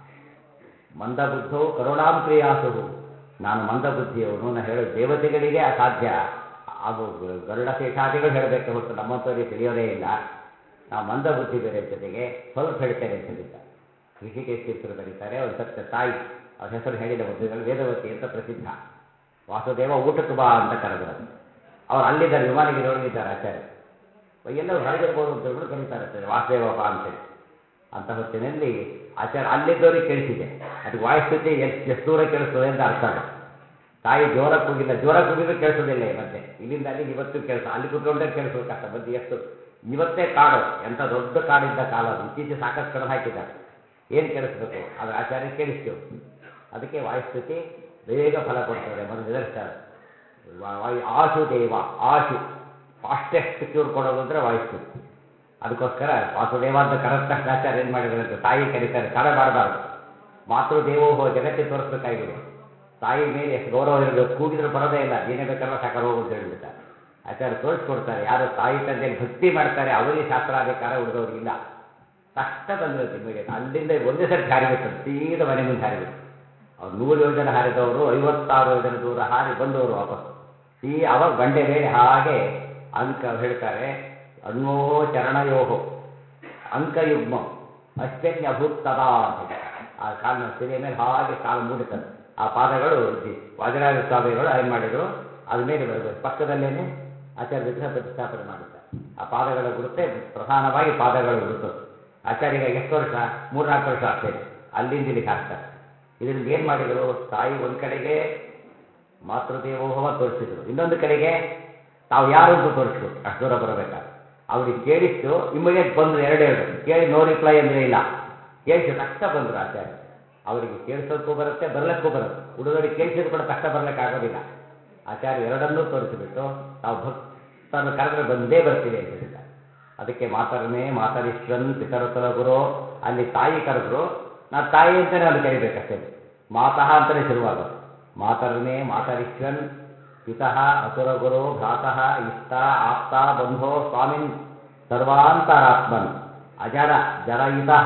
ಮಂದಬುದ್ಧವು ಕರುಣಾಂ ಕ್ರಿಯಾಸು ನಾನು ಮಂದಬುದ್ಧಿಯವನು ನಾ ಹೇಳೋ ದೇವತೆಗಳಿಗೆ ಅಸಾಧ್ಯ ಅದು ಗರುಡ ಶೇಷಾದಿಗಳು ಹೇಳಬೇಕು ಹೊರತು ನಮ್ಮಂಥವರಿಗೆ ತಿಳಿಯೋದೇ ಇಲ್ಲ ನಾವು ಮಂದಬುದ್ಧಿ ಬೇರೆ ಜೊತೆಗೆ ಸ್ವಲ್ಪ ಹೇಳ್ತೇನೆ ಅಂತ ಹೇಳಿದ್ದಾರೆ ಋಷಿಕೇಶ್ ತೀರ್ಥರು ಬರೀತಾರೆ ಒಂದು ಸತ್ಯ ತಾಯಿ ಅವ್ರ ಹೆಸರು ಹೇಳಿದ ಮದುವೆಗಳು ವೇದವತಿ ಅಂತ ಪ್ರಸಿದ್ಧ ವಾಸುದೇವ ಊಟಕ್ಕೆ ಬಾ ಅಂತ ಕರೆದ್ರು ಅವ್ರು ಅಲ್ಲಿದ್ದಾರೆ ವಿಮಾನಗಿರಿ ಒಳಗಿದ್ದಾರೆ ಆಚಾರ್ಯ ಎಲ್ಲರೂ ಹೊರಗಿರ್ಬೋದು ಅಂತ ಹೇಳ್ಬಿಟ್ಟು ಕರೀತಾರೆ ಸರ್ ವಾಸುದೇವ ಬಾ ಅಂತೇಳಿ ಅಂತ ಹೊತ್ತಿನಲ್ಲಿ ಆಚಾರ ಅಲ್ಲಿದ್ದವ್ರಿಗೆ ಕೇಳಿಸಿದೆ ಅದು ವಾಯುಸ್ಥಿತಿ ಎಷ್ಟು ಎಷ್ಟು ದೂರ ಕೇಳಿಸ್ತದೆ ಅಂತ ಅರ್ಥ ಅದು ತಾಯಿ ಜೋರ ಕೂಗಿಲ್ಲ ಜೋರ ಕೂಗಿದ್ರು ಕೇಳಿಸೋದಿಲ್ಲ ಈ ಮಧ್ಯೆ ಇಲ್ಲಿಂದ ಅಲ್ಲಿಗೆ ಇವತ್ತು ಕೆಲಸ ಅಲ್ಲಿ ಕೂತ್ಕೊಂಡ್ರೆ ಕೇಳಿಸೋದು ಕಷ್ಟ ಮಧ್ಯೆ ಎಷ್ಟು ಇವತ್ತೇ ಕಾಡು ಎಂಥ ದೊಡ್ಡ ಕಾಡಿದ್ದ ಕಾಲ ಅದು ಇತ್ತೀಚೆ ಸಾಕಷ್ಟು ಕಡಿಮೆ ಹಾಕಿದ್ದಾರೆ ಏನು ಕೇಳಿಸ್ಬೇಕು ಅದು ಆಚಾರ್ಯ ಕೇಳಿಸ್ತು ಅದಕ್ಕೆ ವಾಯುಸ್ಥಿತಿ ಬೇಗ ಫಲ ಕೊಡ್ತದೆ ಮೊದಲು ನಿದರ್ಶನ ವಾ- ವಾಯು ಆಶು ದೇವ ಆಶು ಫಾಸ್ಟೆಸ್ಟ್ ಕ್ಯೂರ್ ಕೊಡೋದು ಅಂದರೆ ವಾಯುಸ್ಥಿತಿ ಅದಕ್ಕೋಸ್ಕರ ವಾಸುದೇವ ಅಂತ ಕರೆದ ತಕ್ಷಣ ಆಚಾರ್ಯ ಏನು ಮಾಡಿದ್ದಾರೆ ಅಂತ ತಾಯಿ ಕರೀತಾರೆ ತಡ ಮಾಡಬಾರ್ದು ಮಾತೃ ದೇವೋಹೋ ಜಗತ್ತಿಗೆ ತೋರಿಸ್ಬೇಕಾಗಿದೆ ತಾಯಿ ಮೇಲೆ ಎಷ್ಟು ಗೌರವ ಇರಬೇಕು ಕೂಗಿದ್ರು ಬರೋದೇ ಇಲ್ಲ ಏನೇ ಬೇಕಾದ್ರೂ ಸಾಕಾರ ಹೋಗು ಅಂತ ಹೇಳ್ಬಿಡ್ತಾರೆ ಆಚಾರ್ಯ ತೋರಿಸ್ಕೊಡ್ತಾರೆ ಯಾರು ತಾಯಿ ತಂದೆಯಲ್ಲಿ ಭಕ್ತಿ ಮಾಡ್ತಾರೆ ಅವರಿಗೆ ಶಾಸ್ತ್ರಾಧಿಕಾರ ಉಳಿದವ್ರಿಗಿಲ್ಲ ತಕ್ಷಣ ತಂದಿರುತ್ತೆ ಇಮಿಡಿಯೇಟ್ ಅಲ್ಲಿಂದ ಒಂದೇ ಸರ್ತಿ ಹಾರಿಬಿಟ್ಟರು ಸೀದಾ ಮನೆ ಮುಂದೆ ಹಾರಿಬಿಟ್ಟು ಅವ್ರು ನೂರು ಯೋಜನೆ ಹಾರಿದವರು ಐವತ್ತಾರು ಯೋಜನೆ ದೂರ ಹಾರಿ ಬಂದವರು ವಾಪಸ್ ಈ ಅವಾಗ ಬಂಡೆ ಮೇಲೆ ಹಾಗೆ ಅಂಕ ಹೇಳ್ತಾರೆ ಅಣ್ವೋಹೋ ಚರಣಯೋಹೋ ಅಂಕಯುಗ್ಮ ಅಶ್ವನ್ಯಭೂತ್ತದ ಅಂತ ಹೇಳ್ತಾರೆ ಆ ಕಾಲಿನ ಸಿರಿಯ ಮೇಲೆ ಹಾಗೆ ಕಾಲು ಮೂಡಿತದೆ ಆ ಪಾದಗಳು ಇದ್ದಿ ವಾಜರಾಜ ಸ್ವಾಮಿಗಳು ಏನು ಮಾಡಿದರು ಅದ್ರ ಮೇಲೆ ಬರಬೇಕು ಪಕ್ಕದಲ್ಲೇನೆ ಆಚಾರ್ಯ ವಿಗ್ರಹ ಪ್ರತಿಷ್ಠಾಪನೆ ಮಾಡಿದ್ದಾರೆ ಆ ಪಾದಗಳ ಗುರುತೇ ಪ್ರಧಾನವಾಗಿ ಪಾದಗಳ ಗುರುತು ಆಚಾರ್ಯಗ ಎಷ್ಟು ವರ್ಷ ಮೂರ್ನಾಲ್ಕು ವರ್ಷ ಅಷ್ಟೇ ಅಲ್ಲಿಂದ ಇಲ್ಲಿಗೆ ಹಾಕ್ತಾರೆ ಇದರಿಂದ ಏನು ಮಾಡಿದರು ತಾಯಿ ಒಂದು ಕಡೆಗೆ ಮಾತೃದೇವೋಭವ ತೋರಿಸಿದ್ರು ಇನ್ನೊಂದು ಕಡೆಗೆ ತಾವು ಯಾರು ಅಂತ ತೋರಿಸ್ಬೇಕು ಅಷ್ಟು ದೂರ ಬರಬೇಕಾದ್ರೆ ಅವ್ರಿಗೆ ಕೇಳಿಸ್ತು ಇಮಿಡಿಯೇಟ್ ಬಂದರು ಎರಡೆರಡು ಕೇಳಿ ನೋ ರಿಪ್ಲೈ ಅಂದರೆ ಇಲ್ಲ ಕೇಳಿಸಿ ತಕ್ಷಣ ಬಂದರು ಆಚಾರ್ಯ ಅವರಿಗೆ ಕೇಳಿಸೋಕ್ಕೂ ಬರುತ್ತೆ ಬರಲಿಕ್ಕೂ ಬರುತ್ತೆ ಹುಡುಗರಿಗೆ ಕೇಳಿಸಿದ್ರು ಕೂಡ ತಕ್ಷಣ ಬರ್ಲಿಕ್ಕೆ ಆಗೋದಿಲ್ಲ ಆಚಾರ್ಯ ಎರಡನ್ನೂ ತೋರಿಸಿಬಿಟ್ಟು ತಾವು ಭಕ್ತರನ್ನು ಕರೆದ್ರೆ ಬಂದೇ ಬರ್ತೀವಿ ಅಂತ ಹೇಳಿದ್ದಾರೆ ಅದಕ್ಕೆ ಮಾತರನೇ ಮಾತರಿಶ್ವನ್ ಪಿತರತುಲ ಗುರು ಅಲ್ಲಿ ತಾಯಿ ಕರೆದ್ರು ನಾವು ತಾಯಿ ಅಂತಲೇ ಅವ್ನು ಕರಿಬೇಕಷ್ಟೇ ಮಾತಃ ಅಂತಲೇ ಶುರುವಾಗೋದು ಮಾತರನೇ ಮಾತರಿಶ್ವನ್ ಪಿತಃ ಅಸುರ ಗುರು ಭ್ರಾತಃ ಇಷ್ಟ ಆಪ್ತ ಬಂಧೋ ಸ್ವಾಮಿನ್ ಸರ್ವಾಂತರಾತ್ಮನ್ ಅಜರ ಜರಯಿತಃ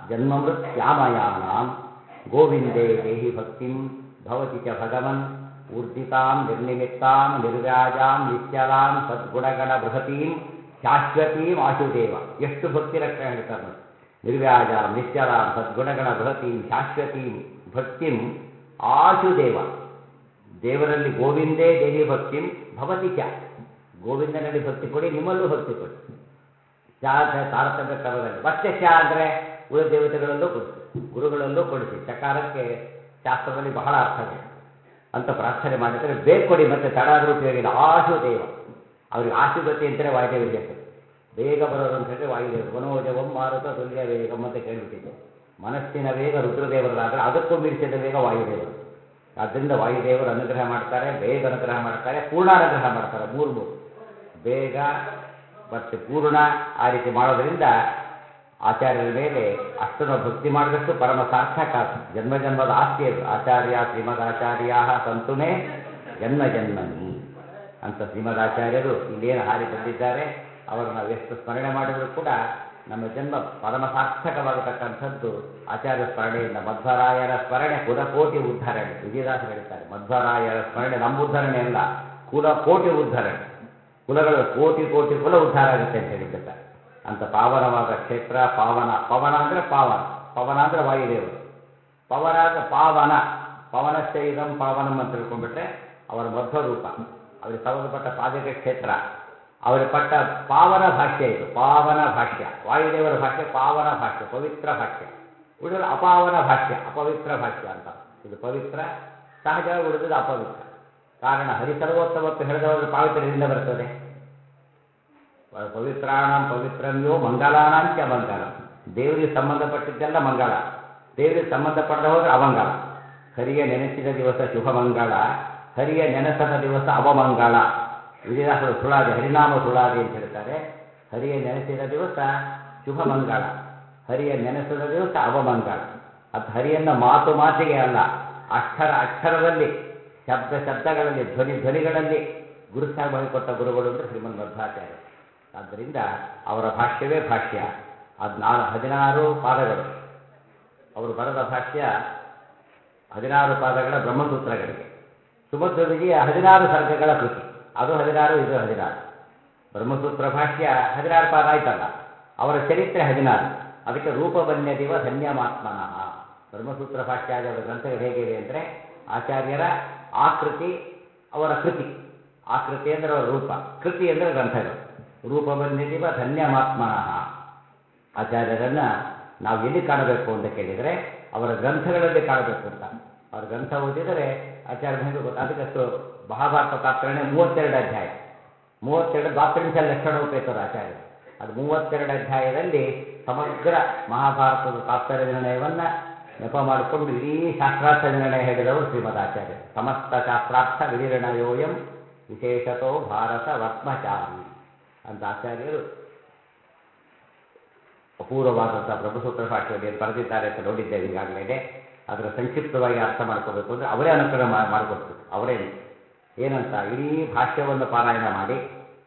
ಜನ್ಮಮೃತ್ಯಾಮಯಾನಾಂ ಗೋವಿಂದೇ ದೇಹಿ ಭಕ್ತಿಂ ಭವತಿ ಚ ಭಗವನ್ ಊರ್ಜಿತಾಂ ನಿರ್ನಿಮಿತ್ತಾಂ ನಿರ್ವ್ಯಾಜಾಂ ನಿಶ್ಚಲಾಂ ಸದ್ಗುಣಗಣ ಬೃಹತೀಂ ಶಾಶ್ವತೀಂ ಆಶುದೇವ ಎಷ್ಟು ಭಕ್ತಿ ರಕ್ಷಣೆ ಹೇಳ್ತಾರೆ ನೋಡಿ ನಿರ್ವ್ಯಾಜಾಂ ನಿಶ್ಚಲಾಂ ಸದ್ಗುಣಗಣ ಬೃಹತೀಂ ಶಾಶ್ವತೀಂ ಭಕ್ತಿಂ ಆಶುದೇವ ದೇವರಲ್ಲಿ ಗೋವಿಂದೇ ದೇಹಿ ಭಕ್ತಿಂ ಭವತಿ ಚ ಗೋವಿಂದನಲ್ಲಿ ಭಕ್ತಿ ಕೊಡಿ ನಿಮ್ಮಲ್ಲೂ ಭಕ್ತಿ ಕೊಡಿ ಚಾ ಚ ತಾರತಮ್ಯ ಕ್ರಮದಲ್ಲಿ ಮತ್ತೆ ಚ ಅಂದರೆ ಉಳಿದ ದೇವತೆಗಳಲ್ಲೂ ಕೊಡಿಸಿ ಗುರುಗಳಲ್ಲೂ ಕೊಡಿಸಿ ಚಕಾರಕ್ಕೆ ಶಾಸ್ತ್ರದಲ್ಲಿ ಬಹಳ ಅರ್ಥಗಳು ಅಂತ ಪ್ರಾರ್ಥನೆ ಮಾಡಿದರೆ ಬೇಗ ಕೊಡಿ ಮತ್ತೆ ತಡ ಆದರೂ ಉಪಯೋಗ ಇಲ್ಲ ಆಶು ದೇವ ಅವ್ರಿಗೆ ಆಶುಗತಿ ಅಂತಲೇ ವಾಯುದೇವ ವಿಶೇಷ ಬೇಗ ಬರೋರು ಅಂತ ಹೇಳಿದ್ರೆ ವಾಯುದೇವರು ಮನೋಜವಂ ಮಾರುತ ತುಲ್ಯ ವೇಗಂ ಅಂತ ಕೇಳ್ಬಿಟ್ಟಿದ್ದೆ ಮನಸ್ಸಿನ ವೇಗ ರುದ್ರದೇವರದಾದರೆ ಅದಕ್ಕೂ ಮೀರಿಸಿದ ವೇಗ ವಾಯುದೇವರು ಆದ್ದರಿಂದ ವಾಯುದೇವರು ಅನುಗ್ರಹ ಮಾಡ್ತಾರೆ ಬೇಗ ಅನುಗ್ರಹ ಮಾಡ್ತಾರೆ ಪೂರ್ಣ ಅನುಗ್ರಹ ಮಾಡ್ತಾರೆ ಮೂರು ಮೂರು ಬೇಗ ಮತ್ತು ಪೂರ್ಣ ಆ ರೀತಿ ಮಾಡೋದ್ರಿಂದ ಆಚಾರ್ಯರ ಮೇಲೆ ಅಷ್ಟನ್ನು ಭಕ್ತಿ ಮಾಡಿದಷ್ಟು ಪರಮ ಸಾರ್ಥಕ ಅದು ಜನ್ಮ ಜನ್ಮದ ಆಸ್ತಿ ಅದು ಆಚಾರ್ಯ ಶ್ರೀಮದಾಚಾರ್ಯ ಸಂತುನೇ ಜನ್ಮ ಜನ್ಮನಿ ಅಂತ ಶ್ರೀಮದಾಚಾರ್ಯರು ಇಲ್ಲೇನು ಹಾರಿ ಬಂದಿದ್ದಾರೆ ಅವರು ನಾವು ಎಷ್ಟು ಸ್ಮರಣೆ ಮಾಡಿದರೂ ಕೂಡ ನಮ್ಮ ಜನ್ಮ ಪರಮ ಸಾರ್ಥಕವಾಗತಕ್ಕಂಥದ್ದು ಆಚಾರ್ಯ ಸ್ಮರಣೆಯಿಂದ ಮಧ್ವರಾಯರ ಸ್ಮರಣೆ ಕುಲಕೋಟಿ ಉದ್ಧರಣೆ ವಿಜಯದಾಸರು ಹೇಳ್ತಾರೆ ಮಧ್ವರಾಯರ ಸ್ಮರಣೆ ನಮ್ಮ ಉದ್ಧರಣೆ ಅಲ್ಲ ಕುಲಕೋಟಿ ಉದ್ಧರಣೆ ಕುಲಗಳು ಕೋಟಿ ಕೋಟಿ ಕುಲ ಉದ್ಧಾರ ಆಗುತ್ತೆ ಅಂತ ಹೇಳಿದ್ದಾರೆ ಅಂತ ಪಾವನವಾದ ಕ್ಷೇತ್ರ ಪಾವನ ಪವನ ಅಂದರೆ ಪಾವನ ಪವನ ಅಂದರೆ ವಾಯುದೇವರು ಪವನ ಅಂದರೆ ಪಾವನ ಪವನಶ್ಚ ಇದಂ ಪಾವನಂ ಅಂತ ತಿಳ್ಕೊಂಡ್ಬಿಟ್ರೆ ಅವರ ಮಧ್ವ ರೂಪ ಅವರಿಗೆ ಸಂಬಂಧಪಟ್ಟ ಪಾದಕ ಕ್ಷೇತ್ರ ಅವರಿಗೆ ಪಟ್ಟ ಪಾವನ ಭಾಷ್ಯ ಇದು ಪಾವನ ಭಾಷ್ಯ ವಾಯುದೇವರ ಭಾಷ್ಯ ಪಾವನ ಭಾಷ್ಯ ಪವಿತ್ರ ಭಾಷ್ಯ ಉಳಿದ್ರೆ ಅಪಾವನ ಭಾಷ್ಯ ಅಪವಿತ್ರ ಭಾಷ್ಯ ಅಂತ ಇದು ಪವಿತ್ರ ಸಹಜವಾಗಿ ಉಳಿದಿದ್ದು ಅಪವಿತ್ರ ಕಾರಣ ಹರಿಸರ್ವೋತ್ತಮತ್ತು ಹೇಳಿದವರು ಪಾವಿತ್ರ್ಯದಿಂದ ಬರ್ತದೆ ಪವಿತ್ರಾಣಂ ಪವಿತ್ರಮ್ಯೋ ಮಂಗಲಾನಾಂಚ ಮಂಗಲ ದೇವರಿಗೆ ಸಂಬಂಧಪಟ್ಟಿದ್ದೆಲ್ಲ ಮಂಗಳ ದೇವರಿಗೆ ಸಂಬಂಧಪಡದ ಹೋದ್ರೆ ಅಮಂಗಲ ಹರಿಯ ನೆನೆಸಿದ ದಿವಸ ಶುಭ ಮಂಗಳ ಹರಿಯ ನೆನೆಸದ ದಿವಸ ಅವಮಂಗಳ ವಿಜಯದಾಸರು ಸುಳಾದಿ ಹರಿನಾಮ ಸುಳಾದಿ ಅಂತ ಹೇಳ್ತಾರೆ ಹರಿಯ ನೆನೆಸಿದ ದಿವಸ ಶುಭ ಮಂಗಳ ಹರಿಯ ನೆನೆಸದ ದಿವಸ ಅವಮಂಗಳ ಅದು ಹರಿಯನ್ನ ಮಾತು ಮಾತಿಗೆ ಅಲ್ಲ ಅಕ್ಷರ ಅಕ್ಷರದಲ್ಲಿ ಶಬ್ದ ಶಬ್ದಗಳಲ್ಲಿ ಧ್ವನಿ ಧ್ವನಿಗಳಲ್ಲಿ ಗುರುಸಾಗಿ ಮಾಡಿಕೊಟ್ಟ ಗುರುಗಳು ಅಂದರೆ ಶ್ರೀಮನ್ ಮಧ್ವಾಚಾರ್ಯ ಆದ್ದರಿಂದ ಅವರ ಭಾಷ್ಯವೇ ಭಾಷ್ಯ ಅದು ನಾಲ್ ಹದಿನಾರು ಪಾದಗಳು ಅವರು ಬರೆದ ಭಾಷ್ಯ ಹದಿನಾರು ಪಾದಗಳ ಬ್ರಹ್ಮಸೂತ್ರಗಳಿಗೆ ಸುಮಧ್ವ ವಿಜಯ ಹದಿನಾರು ಸರ್ಗಗಳ ಕೃತಿ ಅದು ಹದಿನಾರು ಇದು ಹದಿನಾರು ಬ್ರಹ್ಮಸೂತ್ರ ಭಾಷ್ಯ ಹದಿನಾರು ಪಾದ ಆಯ್ತಲ್ಲ ಅವರ ಚರಿತ್ರೆ ಹದಿನಾರು ಅದಕ್ಕೆ ರೂಪಬನ್ಯದಿವ ಧನ್ಯಮಾತ್ಮನಃ ಬ್ರಹ್ಮಸೂತ್ರ ಭಾಷ್ಯ ಆದ ಗ್ರಂಥಗಳು ಹೇಗಿವೆ ಅಂದರೆ ಆಚಾರ್ಯರ ಆಕೃತಿ ಅವರ ಕೃತಿ ಆಕೃತಿ ಅಂದರೆ ಅವರ ರೂಪ ಕೃತಿ ಅಂದರೆ ಗ್ರಂಥಗಳು ರೂಪಬನ್ಯದಿವ ಧನ್ಯಮಾತ್ಮನಃ ಆಚಾರ್ಯರನ್ನ ನಾವು ಎಲ್ಲಿ ಕಾಣಬೇಕು ಅಂತ ಕೇಳಿದರೆ ಅವರ ಗ್ರಂಥಗಳಲ್ಲಿ ಕಾಣಬೇಕು ಅಂತ ಅವ್ರ ಗ್ರಂಥ ಓದಿದರೆ ಆಚಾರ್ಯ ಹೆಂಗೆ ಗೊತ್ತು ಅದಕ್ಕಷ್ಟು ಮಹಾಭಾರತ ತಾತ್ಪರ್ಯ ಮೂವತ್ತೆರಡು ಅಧ್ಯಾಯ ಮೂವತ್ತೆರಡು ದ್ವಾತ್ರಿಂಶ ಲಕ್ಷಣೋಪೇತರು ಆಚಾರ್ಯರು ಅದು ಮೂವತ್ತೆರಡು ಅಧ್ಯಾಯದಲ್ಲಿ ಸಮಗ್ರ ಮಹಾಭಾರತದ ತಾತ್ಪರ್ಯ ನಿರ್ಣಯವನ್ನು ನೆಪ ಮಾಡಿಕೊಂಡು ಇಡೀ ಶಾಸ್ತ್ರಾರ್ಥ ನಿರ್ಣಯ ಹೇಳಿದವರು ಶ್ರೀಮದ್ ಆಚಾರ್ಯರು ಸಮಸ್ತ ಶಾಸ್ತ್ರಾರ್ಥ ವಿನಿರ್ಣಯೋಯಂ ವಿಶೇಷತೋ ಭಾರತ ವರ್ತ್ಮಚಾರಿ ಅಂತ ಆಚಾರ್ಯರು ಅಪೂರ್ವವಾದಂಥ ಬ್ರಹ್ಮಸೂತ್ರ ಭಾಷೆಯಲ್ಲಿ ಏನು ಬರೆದಿದ್ದಾರೆ ಅಂತ ನೋಡಿದ್ದೇವೆ ಈಗಾಗಲೇ ಅದರ ಸಂಕ್ಷಿಪ್ತವಾಗಿ ಅರ್ಥ ಮಾಡ್ಕೋಬೇಕು ಅಂದರೆ ಅವರೇ ಅನುಕರಣ ಮಾಡಿಕೊಟ್ರು ಅವರೇನು ಏನಂತ ಇಡೀ ಭಾಷ್ಯವನ್ನು ಪಾರಾಯಣ ಮಾಡಿ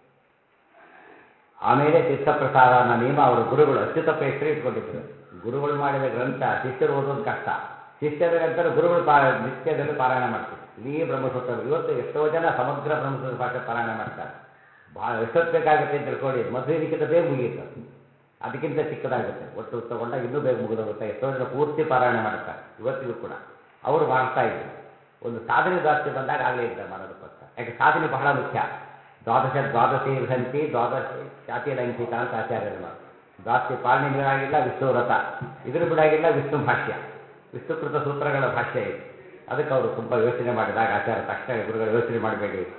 ಆಮೇಲೆ ತೀರ್ಥಪ್ರಸಾದ ಅನ್ನೋ ನಿಯಮ ಅವರ ಗುರುಗಳು ಅಚ್ಯುತಪ್ಪ ಹೆಸರು ಇಟ್ಕೊಂಡಿದ್ರು ಗುರುಗಳು ಮಾಡಿದ ಗ್ರಂಥ ಶಿಷ್ಯರು ಓದೋದು ಕಷ್ಟ ಶಿಷ್ಯರ ಗ್ರಂಥ ಗುರುಗಳು ಪಾ ನಿತ್ಯದಲ್ಲಿ ಪಾರಾಯಣ ಮಾಡ್ತಿದ್ರು ಇಡೀ ಬ್ರಹ್ಮಸೂತ್ರ ಇವತ್ತು ಎಷ್ಟೋ ಜನ ಸಮಗ್ರ ಬ್ರಹ್ಮಸೂತ್ರ ಭಾಷೆ ಪಾರಾಯಣ ಮಾಡ್ತಾರೆ ಭಾಳ ಎಷ್ಟೊತ್ತು ಬೇಕಾಗುತ್ತೆ ಅಂತ ತಿಳ್ಕೊಳ್ಳಿ ಮದುವೆಗಿಂತ ಬೇಗ ಮುಗಿಯುತ್ತೆ ಅದಕ್ಕಿಂತ ಚಿಕ್ಕದಾಗುತ್ತೆ ಒಟ್ಟು ತಗೊಂಡಾಗ ಇನ್ನೂ ಬೇಗ ಮುಗಿದೋಗುತ್ತೆ ಎಷ್ಟೋ ಜನ ಪೂರ್ತಿ ಪಾರಾಯಣ ಮಾಡ್ತಾರೆ ಇವತ್ತಿಗೂ ಕೂಡ ಅವರು ಮಾಡ್ತಾ ಇದ್ರು ಒಂದು ಸಾಧನೆ ಜಾಸ್ತಿ ಬಂದಾಗ ಆಗಲೇ ಇದ್ದಾರೆ ಮಾಡೋದಕ್ಕೋಸ್ಕರ ಯಾಕೆ ಸಾಧನೆ ಬಹಳ ಮುಖ್ಯ ದ್ವಾದಶ ದ್ವಾದಶಿ ವಿಧಂತಿ ದ್ವಾದಶ ಜಾತಿ ಲಂಕಿತ ಅಂತ ಆಚಾರ್ಯರು ಮಾತು ದ್ವಾದಶಿ ಪಾಲನೆ ಬಿಡಾಗಿಲ್ಲ ವಿಷ್ಣು ವ್ರತ ಇದ್ರ ಬಿಡಾಗಿಲ್ಲ ವಿಷ್ಣು ಭಾಷ್ಯ ವಿಷ್ಣುಕೃತ ಸೂತ್ರಗಳ ಭಾಷ್ಯ ಇದು ಅದಕ್ಕೆ ಅವರು ತುಂಬ ಯೋಚನೆ ಮಾಡಿದಾಗ ಆಚಾರ್ಯ ತಕ್ಷಣ ಗುರುಗಳು ಯೋಚನೆ ಮಾಡಬೇಡಿ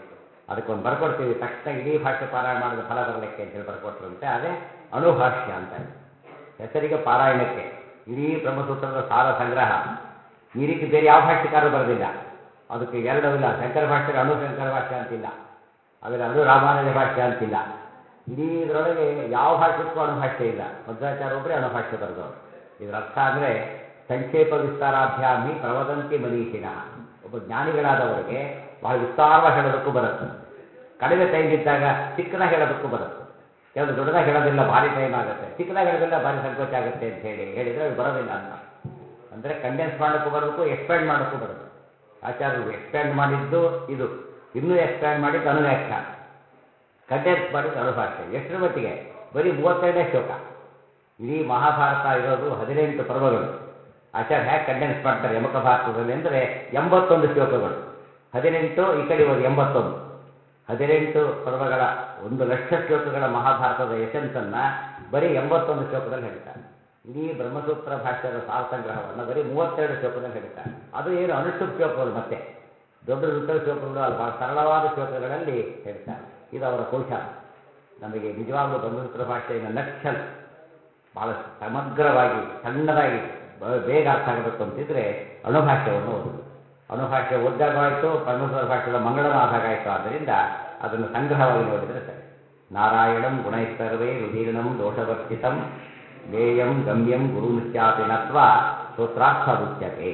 ಅದಕ್ಕೊಂದು ಬರ್ಕೊಡ್ತೀವಿ ತಕ್ಷಣ ಇಡೀ ಭಾಷೆ ಪಾರಾಯಣ ಮಾಡಿದ ಫಲ ಬರಲಿಕ್ಕೆ ಅಂತೇಳಿ ಬರ್ಕೊಟ್ರಂತೆ ಅದೇ ಅಣುಭಾಷ್ಯ ಅಂತ ಹೆಸರಿಗೆ ಪಾರಾಯಣಕ್ಕೆ ಇಡೀ ಬ್ರಹ್ಮಸೂತ್ರದ ಸಾರ ಸಂಗ್ರಹ ಈ ರೀತಿ ಬೇರೆ ಯಾವ ಭಾಷ್ಯಕಾರರು ಬರೆದಿಲ್ಲ ಅದಕ್ಕೆ ಎರಡು ಇಲ್ಲ ಶಂಕರ ಭಾಷ್ಯ ಅಣು ಶಂಕರ ಭಾಷ್ಯ ಅಂತಿಲ್ಲ ಆಮೇಲೆ ಅಣು ರಾಮಾನುಜ ಭಾಷ್ಯ ಅಂತಿಲ್ಲ ಇಡೀ ಇದರೊಳಗೆ ಯಾವ ಭಾಷೆಕ್ಕೂ ಅಣುಭಾಷ್ಯ ಇಲ್ಲ ಮಧ್ವಾಚಾರ್ಯ ಒಬ್ಬರೇ ಅಣುಭಾಷ್ಯ ಬರೆದವರು ಇದರ ಅರ್ಥ ಅಂದರೆ ಸಂಕ್ಷೇಪ ವಿಸ್ತಾರಾಭ್ಯಾಮಿ ಪ್ರವದಂತಿ ಮನೀಷಿಣ ಒಬ್ಬ ಜ್ಞಾನಿಗಳಾದವರಿಗೆ ಬಹಳ ವಿಸ್ತಾರವಾಗಿ ಹೇಳೋದಕ್ಕೂ ಬರುತ್ತೆ ಕಡಿಮೆ ಟೈಮ್ ಇದ್ದಾಗ ಚಿಕ್ಕದಾಗಿ ಹೇಳೋದಕ್ಕೂ ಬರುತ್ತೆ ಕೆಲವು ದೊಡ್ಡದಾಗಿ ಹೇಳೋದಿಲ್ಲ ಭಾರಿ ಟೈಮ್ ಆಗುತ್ತೆ ಚಿಕ್ಕದಾಗಿ ಹೇಳೋದಿಲ್ಲ ಭಾರಿ ಸಂಕೋಚ ಆಗುತ್ತೆ ಅಂತ ಹೇಳಿ ಹೇಳಿದರೆ ಅದು ಬರೋದಿಲ್ಲ ಅಂತ ಅಂದರೆ ಕಂಡೆನ್ಸ್ ಮಾಡೋಕ್ಕೂ ಬರಬೇಕು ಎಕ್ಸ್ಪ್ಯಾಂಡ್ ಮಾಡೋಕ್ಕೂ ಬರಬೇಕು ಆಚಾರ್ಯರು ಎಕ್ಸ್ಪ್ಯಾಂಡ್ ಮಾಡಿದ್ದು ಇದು ಇನ್ನೂ ಎಕ್ಸ್ಪ್ಯಾಂಡ್ ಮಾಡಿದ್ದು ಅನುವ್ಯಾಖ್ಯಾನ ಕಂಡೆನ್ಸ್ ಮಾಡಿದ್ದು ಅನುಭಾಷೆ ಎಷ್ಟರ ಮಟ್ಟಿಗೆ ಬರೀ ಮೂವತ್ತೆರಡನೇ ಶ್ಲೋಕ ಇಡೀ ಮಹಾಭಾರತ ಇರೋದು ಹದಿನೆಂಟು ಪರ್ವಗಳು ಆಚಾರ್ಯ ಹೇಗೆ ಕಂಡೆನ್ಸ್ ಮಾಡ್ತಾರೆ ಯಮಕ ಭಾರತದಲ್ಲಿ ಅಂದರೆ ಎಂಬತ್ತೊಂದು ಶ್ಲೋಕಗಳು ಹದಿನೆಂಟು ಈ ಕಡೆ ಒಂದು ಎಂಬತ್ತೊಂದು ಹದಿನೆಂಟು ಪರ್ವಗಳ ಒಂದು ಲಕ್ಷ ಶ್ಲೋಕಗಳ ಮಹಾಭಾರತದ ಎಸೆನ್ಸನ್ನು ಬರೀ ಎಂಬತ್ತೊಂದು ಶ್ಲೋಕದಲ್ಲಿ ಹೇಳ್ತಾರೆ ಇಡೀ ಬ್ರಹ್ಮಸೂತ್ರ ಭಾಷ್ಯದ ಸಾರ ಸಂಗ್ರಹವನ್ನು ಬರೀ ಮೂವತ್ತೆರಡು ಶ್ಲೋಕದಲ್ಲಿ ಹೇಳ್ತಾರೆ ಅದು ಏನು ಅನುಷ್ಠುಪ್ ಶ್ಲೋಕಗಳು ಮತ್ತೆ ದೊಡ್ಡ ಉತ್ತರ ಶ್ಲೋಕಗಳು ಅಲ್ಲ ಬಹಳ ಸರಳವಾದ ಶ್ಲೋಕಗಳಲ್ಲಿ ಹೇಳ್ತಾರೆ ಇದು ಅವರ ಕೌಶಲ ನಮಗೆ ನಿಜವಾಗ್ಲೂ ಬ್ರಹ್ಮಸೂತ್ರ ಭಾಷೆಯನ್ನು ನಕ್ಷಲ್ ಬಹಳ ಸಮಗ್ರವಾಗಿ ಸಣ್ಣದಾಗಿ ಬ- ಬೇಗ ಅರ್ಥ ಆಗಬೇಕು ಅಂತಿದ್ರೆ ಅಣುಭಾಷ್ಯವನ್ನು ಓದಬೇಕು ಅಣುಭಾಷ್ಯ ಓದಿದಾಗ ಆಯಿತು ಬ್ರಹ್ಮಸೂತ್ರ ಭಾಷೆದ ಮಂಗಳನ ಆದಾಗ ಆಯಿತು ಆದ್ದರಿಂದ ಅದನ್ನು ಸಂಗ್ರಹವಾಗಿ ನೋಡಿದರೆ ಸರಿ ನಾರಾಯಣಂ ಗುಣೈಸ್ತರ್ವೇ ರುದೀರ್ಣಂ ದೋಷವರ್ಜಿತಂ ಜ್ಞೇಯಂ ಗಮ್ಯಂ ಗುರುನಿತ್ಯಾಪಿ ನತ್ವ ಸ್ತೋತ್ರಾರ್ಥ ಉಚ್ಯತೆ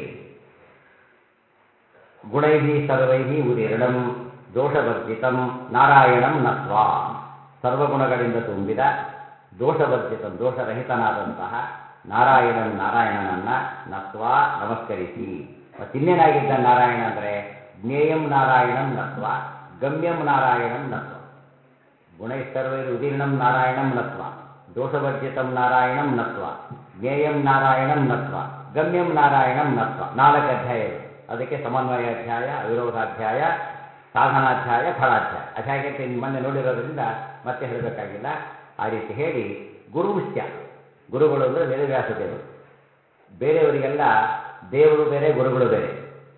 ಗುಣೈ ಸರ್ವೈ ಉದೀರ್ಣಂ ದೋಷವರ್ಜಿತಂ ನಾರಾಯಣಂ ನತ್ವ ಸರ್ವಗುಣಗಳಿಂದ ತುಂಬಿದ ದೋಷವರ್ಜಿತಂ ದೋಷರಹಿತನಾದಂತಹ ನಾರಾಯಣಂ ನಾರಾಯಣನನ್ನ ನತ್ವ ನಮಸ್ಕರಿಸಿ ಮತ್ತಿನ್ನೇನಾಗಿದ್ದ ನಾರಾಯಣ ಅಂದರೆ ಜ್ಞೇಯಂ ನಾರಾಯಣಂ ನತ್ವ ಗಮ್ಯಂ ನಾರಾಯಣಂ ನತ್ವ ಗುಣೈಸ್ತರ್ವೈರ್ ಉದೀರ್ಣಂ ನಾರಾಯಣಂ ನತ್ವ ದೋಷವರ್ಜಿತಂ ನಾರಾಯಣಂ ನತ್ವ ಜ್ಞೇಯಂ ನಾರಾಯಣಂ ನತ್ವ ಗಮ್ಯಂ ನಾರಾಯಣಂ ನತ್ವ ನಾಲ್ಕು ಅಧ್ಯಾಯಗಳು ಅದಕ್ಕೆ ಸಮನ್ವಯ ಅಧ್ಯಾಯ ಅವಿರೋಧಾಧ್ಯಾಯ ಸಾಧನಾಧ್ಯಾಯ ಫಲಾಧ್ಯಾಯ ಅಧ್ಯಾಯ ಮೊನ್ನೆ ನೋಡಿರೋದ್ರಿಂದ ಮತ್ತೆ ಹೇಳಬೇಕಾಗಿಲ್ಲ ಆ ರೀತಿ ಹೇಳಿ ಗುರುಮುಖ್ಯ ಗುರುಗಳು ಅಂದರೆ ವೇದವ್ಯಾಸ ದೇವರು ಬೇರೆಯವರಿಗೆಲ್ಲ ದೇವರು ಬೇರೆ ಗುರುಗಳು ಬೇರೆ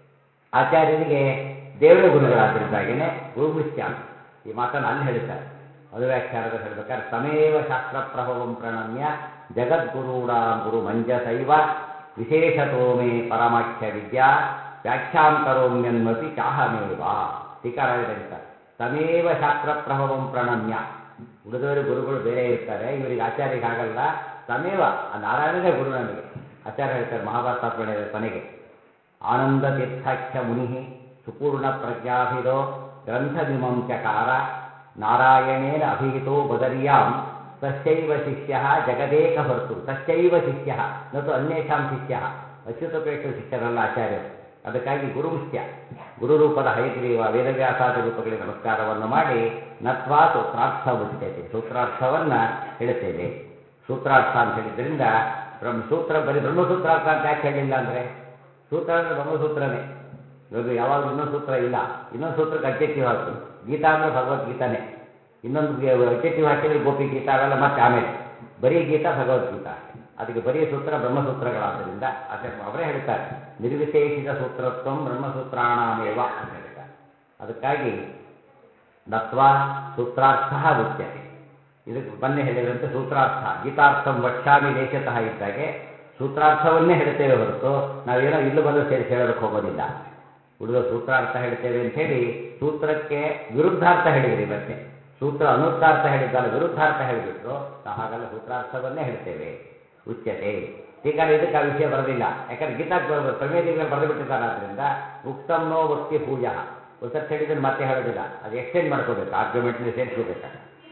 ಆಚಾರ್ಯರಿಗೆ ದೇವರೇ ಗುರುಗಳಾದ್ದರಿಂದಾಗೇನೆ ಗುರುಮುಖ್ಯ ಈ ಮಾತನ್ನು ಅಲ್ಲಿ ಹೇಳ್ತಾರೆ ಅನುವ್ಯಾಖ್ಯಾನದಲ್ಲಿ ಹೇಳ್ಬೇಕಾದ್ರೆ ತಮೇವ ಶಾಸ್ತ್ರ ಪ್ರಭವಂ ಪ್ರಣಮ್ಯ ಜಗದ್ಗುರುಣಾಂ ಗುರು ಮಂಜಸೈವ ವಿಶೇಷತೋ ಮೇ ಪರಮಾಖ್ಯ ವಿದ್ಯಾ ವ್ಯಾಖ್ಯಾಂ ಕರೋಮ್ಯನ್ಮಪಿ ಚಾಹಮೇವ ಟೀಕಾರಾಯ ಬರೀತಾರೆ ತಮೇವ ಶಾಸ್ತ್ರ ಪ್ರಭವಂ ಪ್ರಣಮ್ಯ ಉಳಿದವರು ಗುರುಗಳು ಬೇರೆ ಇರ್ತಾರೆ ಇವರಿಗೆ ಆಚಾರ್ಯರಿಗೆ ಆಗಲ್ಲ ತಮೇವ ಆ ನಾರಾಯಣನೇ ಗುರು ನಮಗೆ ಆಚಾರ್ಯ ಹೇಳ್ತಾರೆ ಮಹಾಭಾರತ ಪ್ರಣಯದ ಕೊನೆಗೆ ಆನಂದ ತೀರ್ಥಾಖ್ಯ ಮುನಿ ಸುಪೂರ್ಣ ಪ್ರಜ್ಞಾಭಿರೋ ಗ್ರಂಥಮಿಮಂ ಚಕಾರ ನಾರಾಯಣೇನ ಅಭಿಹಿತೋ ಬದರ್ಯಾಂ ತಸ್ಯೈವ ಶಿಷ್ಯ ಜಗದೇಕ ಹೊರತು ತಸ್ಯೈವ ಶಿಷ್ಯ ನತು ಅನ್ಯೇಷಾಂ ಶಿಷ್ಯ ಅಚ್ಯುತಪೇಕ್ಷ ಶಿಷ್ಯರಲ್ಲ ಆಚಾರ್ಯರು ಅದಕ್ಕಾಗಿ ಗುರುಮುಖ್ಯ ಗುರುರೂಪದ ಹೈಗ್ರೀವ ವೇದವ್ಯಾಸಾದಿ ರೂಪಗಳಿಗೆ ನಮಸ್ಕಾರವನ್ನು ಮಾಡಿ ನತ್ವಾ ಸೂತ್ರಾರ್ಥ ಮುಚ್ಯತೆ ಸೂತ್ರಾರ್ಥವನ್ನು ಹೇಳುತ್ತೇವೆ ಸೂತ್ರಾರ್ಥ ಅಂತ ಹೇಳಿದ್ರಿಂದ ಬ್ರಹ್ಮ ಸೂತ್ರ ಬರೀ ಬ್ರಹ್ಮಸೂತ್ರಾರ್ಥ ಅಂತ ಯಾಕೆ ಹೇಳಿಲ್ಲ ಅಂದರೆ ಸೂತ್ರ ಅಂದರೆ ಬ್ರಹ್ಮಸೂತ್ರನೇ ಇವಾಗ ಯಾವಾಗ ಇನ್ನೊಂದು ಸೂತ್ರ ಇಲ್ಲ ಇನ್ನೊಂದು ಸೂತ್ರಕ್ಕೆ ಅಬ್ಜೆಕ್ಟಿವ್ ಹಾಕಿ ಗೀತಾ ಅಂದರೆ ಭಗವದ್ಗೀತಾನೇ ಇನ್ನೊಂದು ಅಬ್ಜೆಕ್ಟಿವ್ ಹಾಕಿದ್ರೆ ಗೋಪಿ ಗೀತಾ ಅವೆಲ್ಲ ಮತ್ತೆ ಆಮೇಲೆ ಬರೀ ಗೀತಾ ಭಗವದ್ಗೀತಾ ಅಷ್ಟೇ ಅದಕ್ಕೆ ಬರೀ ಸೂತ್ರ ಬ್ರಹ್ಮಸೂತ್ರಗಳಾದ್ದರಿಂದ ಅದೇ ಅವರೇ ಹೇಳ್ತಾರೆ ನಿರ್ವಿಶೇಷಿತ ಸೂತ್ರತ್ವ ಬ್ರಹ್ಮಸೂತ್ರಾಣಾಮೇವ ಅಂತ ಹೇಳ್ತಾರೆ ಅದಕ್ಕಾಗಿ ನತ್ವ ಸೂತ್ರಾರ್ಥ ಉಚ್ಯತೆ ಇದಕ್ಕೆ ಮೊನ್ನೆ ಹೇಳಿದಂತೆ ಸೂತ್ರಾರ್ಥ ಗೀತಾರ್ಥಂ ವಕ್ಷಾಮಿ ದೇಶತಃ ಇದ್ದಾಗೆ ಸೂತ್ರಾರ್ಥವನ್ನೇ ಹೇಳ್ತೇವೆ ಹೊರತು ನಾವೇನೋ ಇಲ್ಲೂ ಬಂದು ಸೇರಿಸಿ ಹೇಳೋದಕ್ಕೆ ಹೋಗೋದಿಲ್ಲ ಉಳಿದ ಸೂತ್ರಾರ್ಥ ಹೇಳ್ತೇವೆ ಅಂತ ಹೇಳಿ ಸೂತ್ರಕ್ಕೆ ವಿರುದ್ಧಾರ್ಥ ಹೇಳಿದ್ರಿ ಮತ್ತೆ ಸೂತ್ರ ಅನುತ್ರಾರ್ಥ ಹೇಳಿದ್ದಲ್ಲ ವಿರುದ್ಧಾರ್ಥ ಹೇಳಿಬಿಟ್ರು ನಾವು ಹಾಗಲ್ಲ ಸೂತ್ರಾರ್ಥವನ್ನೇ ಹೇಳ್ತೇವೆ ಉಚ್ಯತೆ ಟೀಕಾರ ಇದಕ್ಕೆ ಆ ವಿಷಯ ಬರೋದಿಲ್ಲ ಯಾಕಂದ್ರೆ ಗೀತಾಕ್ಕೆ ಬರೋದು ಪ್ರಮೇಯದಲ್ಲಿ ಬರೆದು ಬಿಟ್ಟಿದ್ದಾರೆ ಆದ್ದರಿಂದ ಉಕ್ತಂ ನೋ ವಕ್ತಿ ಪೂಜ ಉತ್ತರ್ಥ ಹೇಳಿದ್ರೆ ಮತ್ತೆ ಹೇಳೋದಿಲ್ಲ ಅದು ಎಕ್ಸ್ಟೆಂಡ್ ಮಾಡ್ಕೋಬೇಕು ಆರ್ಗ್ಯುಮೆಂಟ್ಲಿ ಸೇರಿಸ್ಕೋಬೇಕು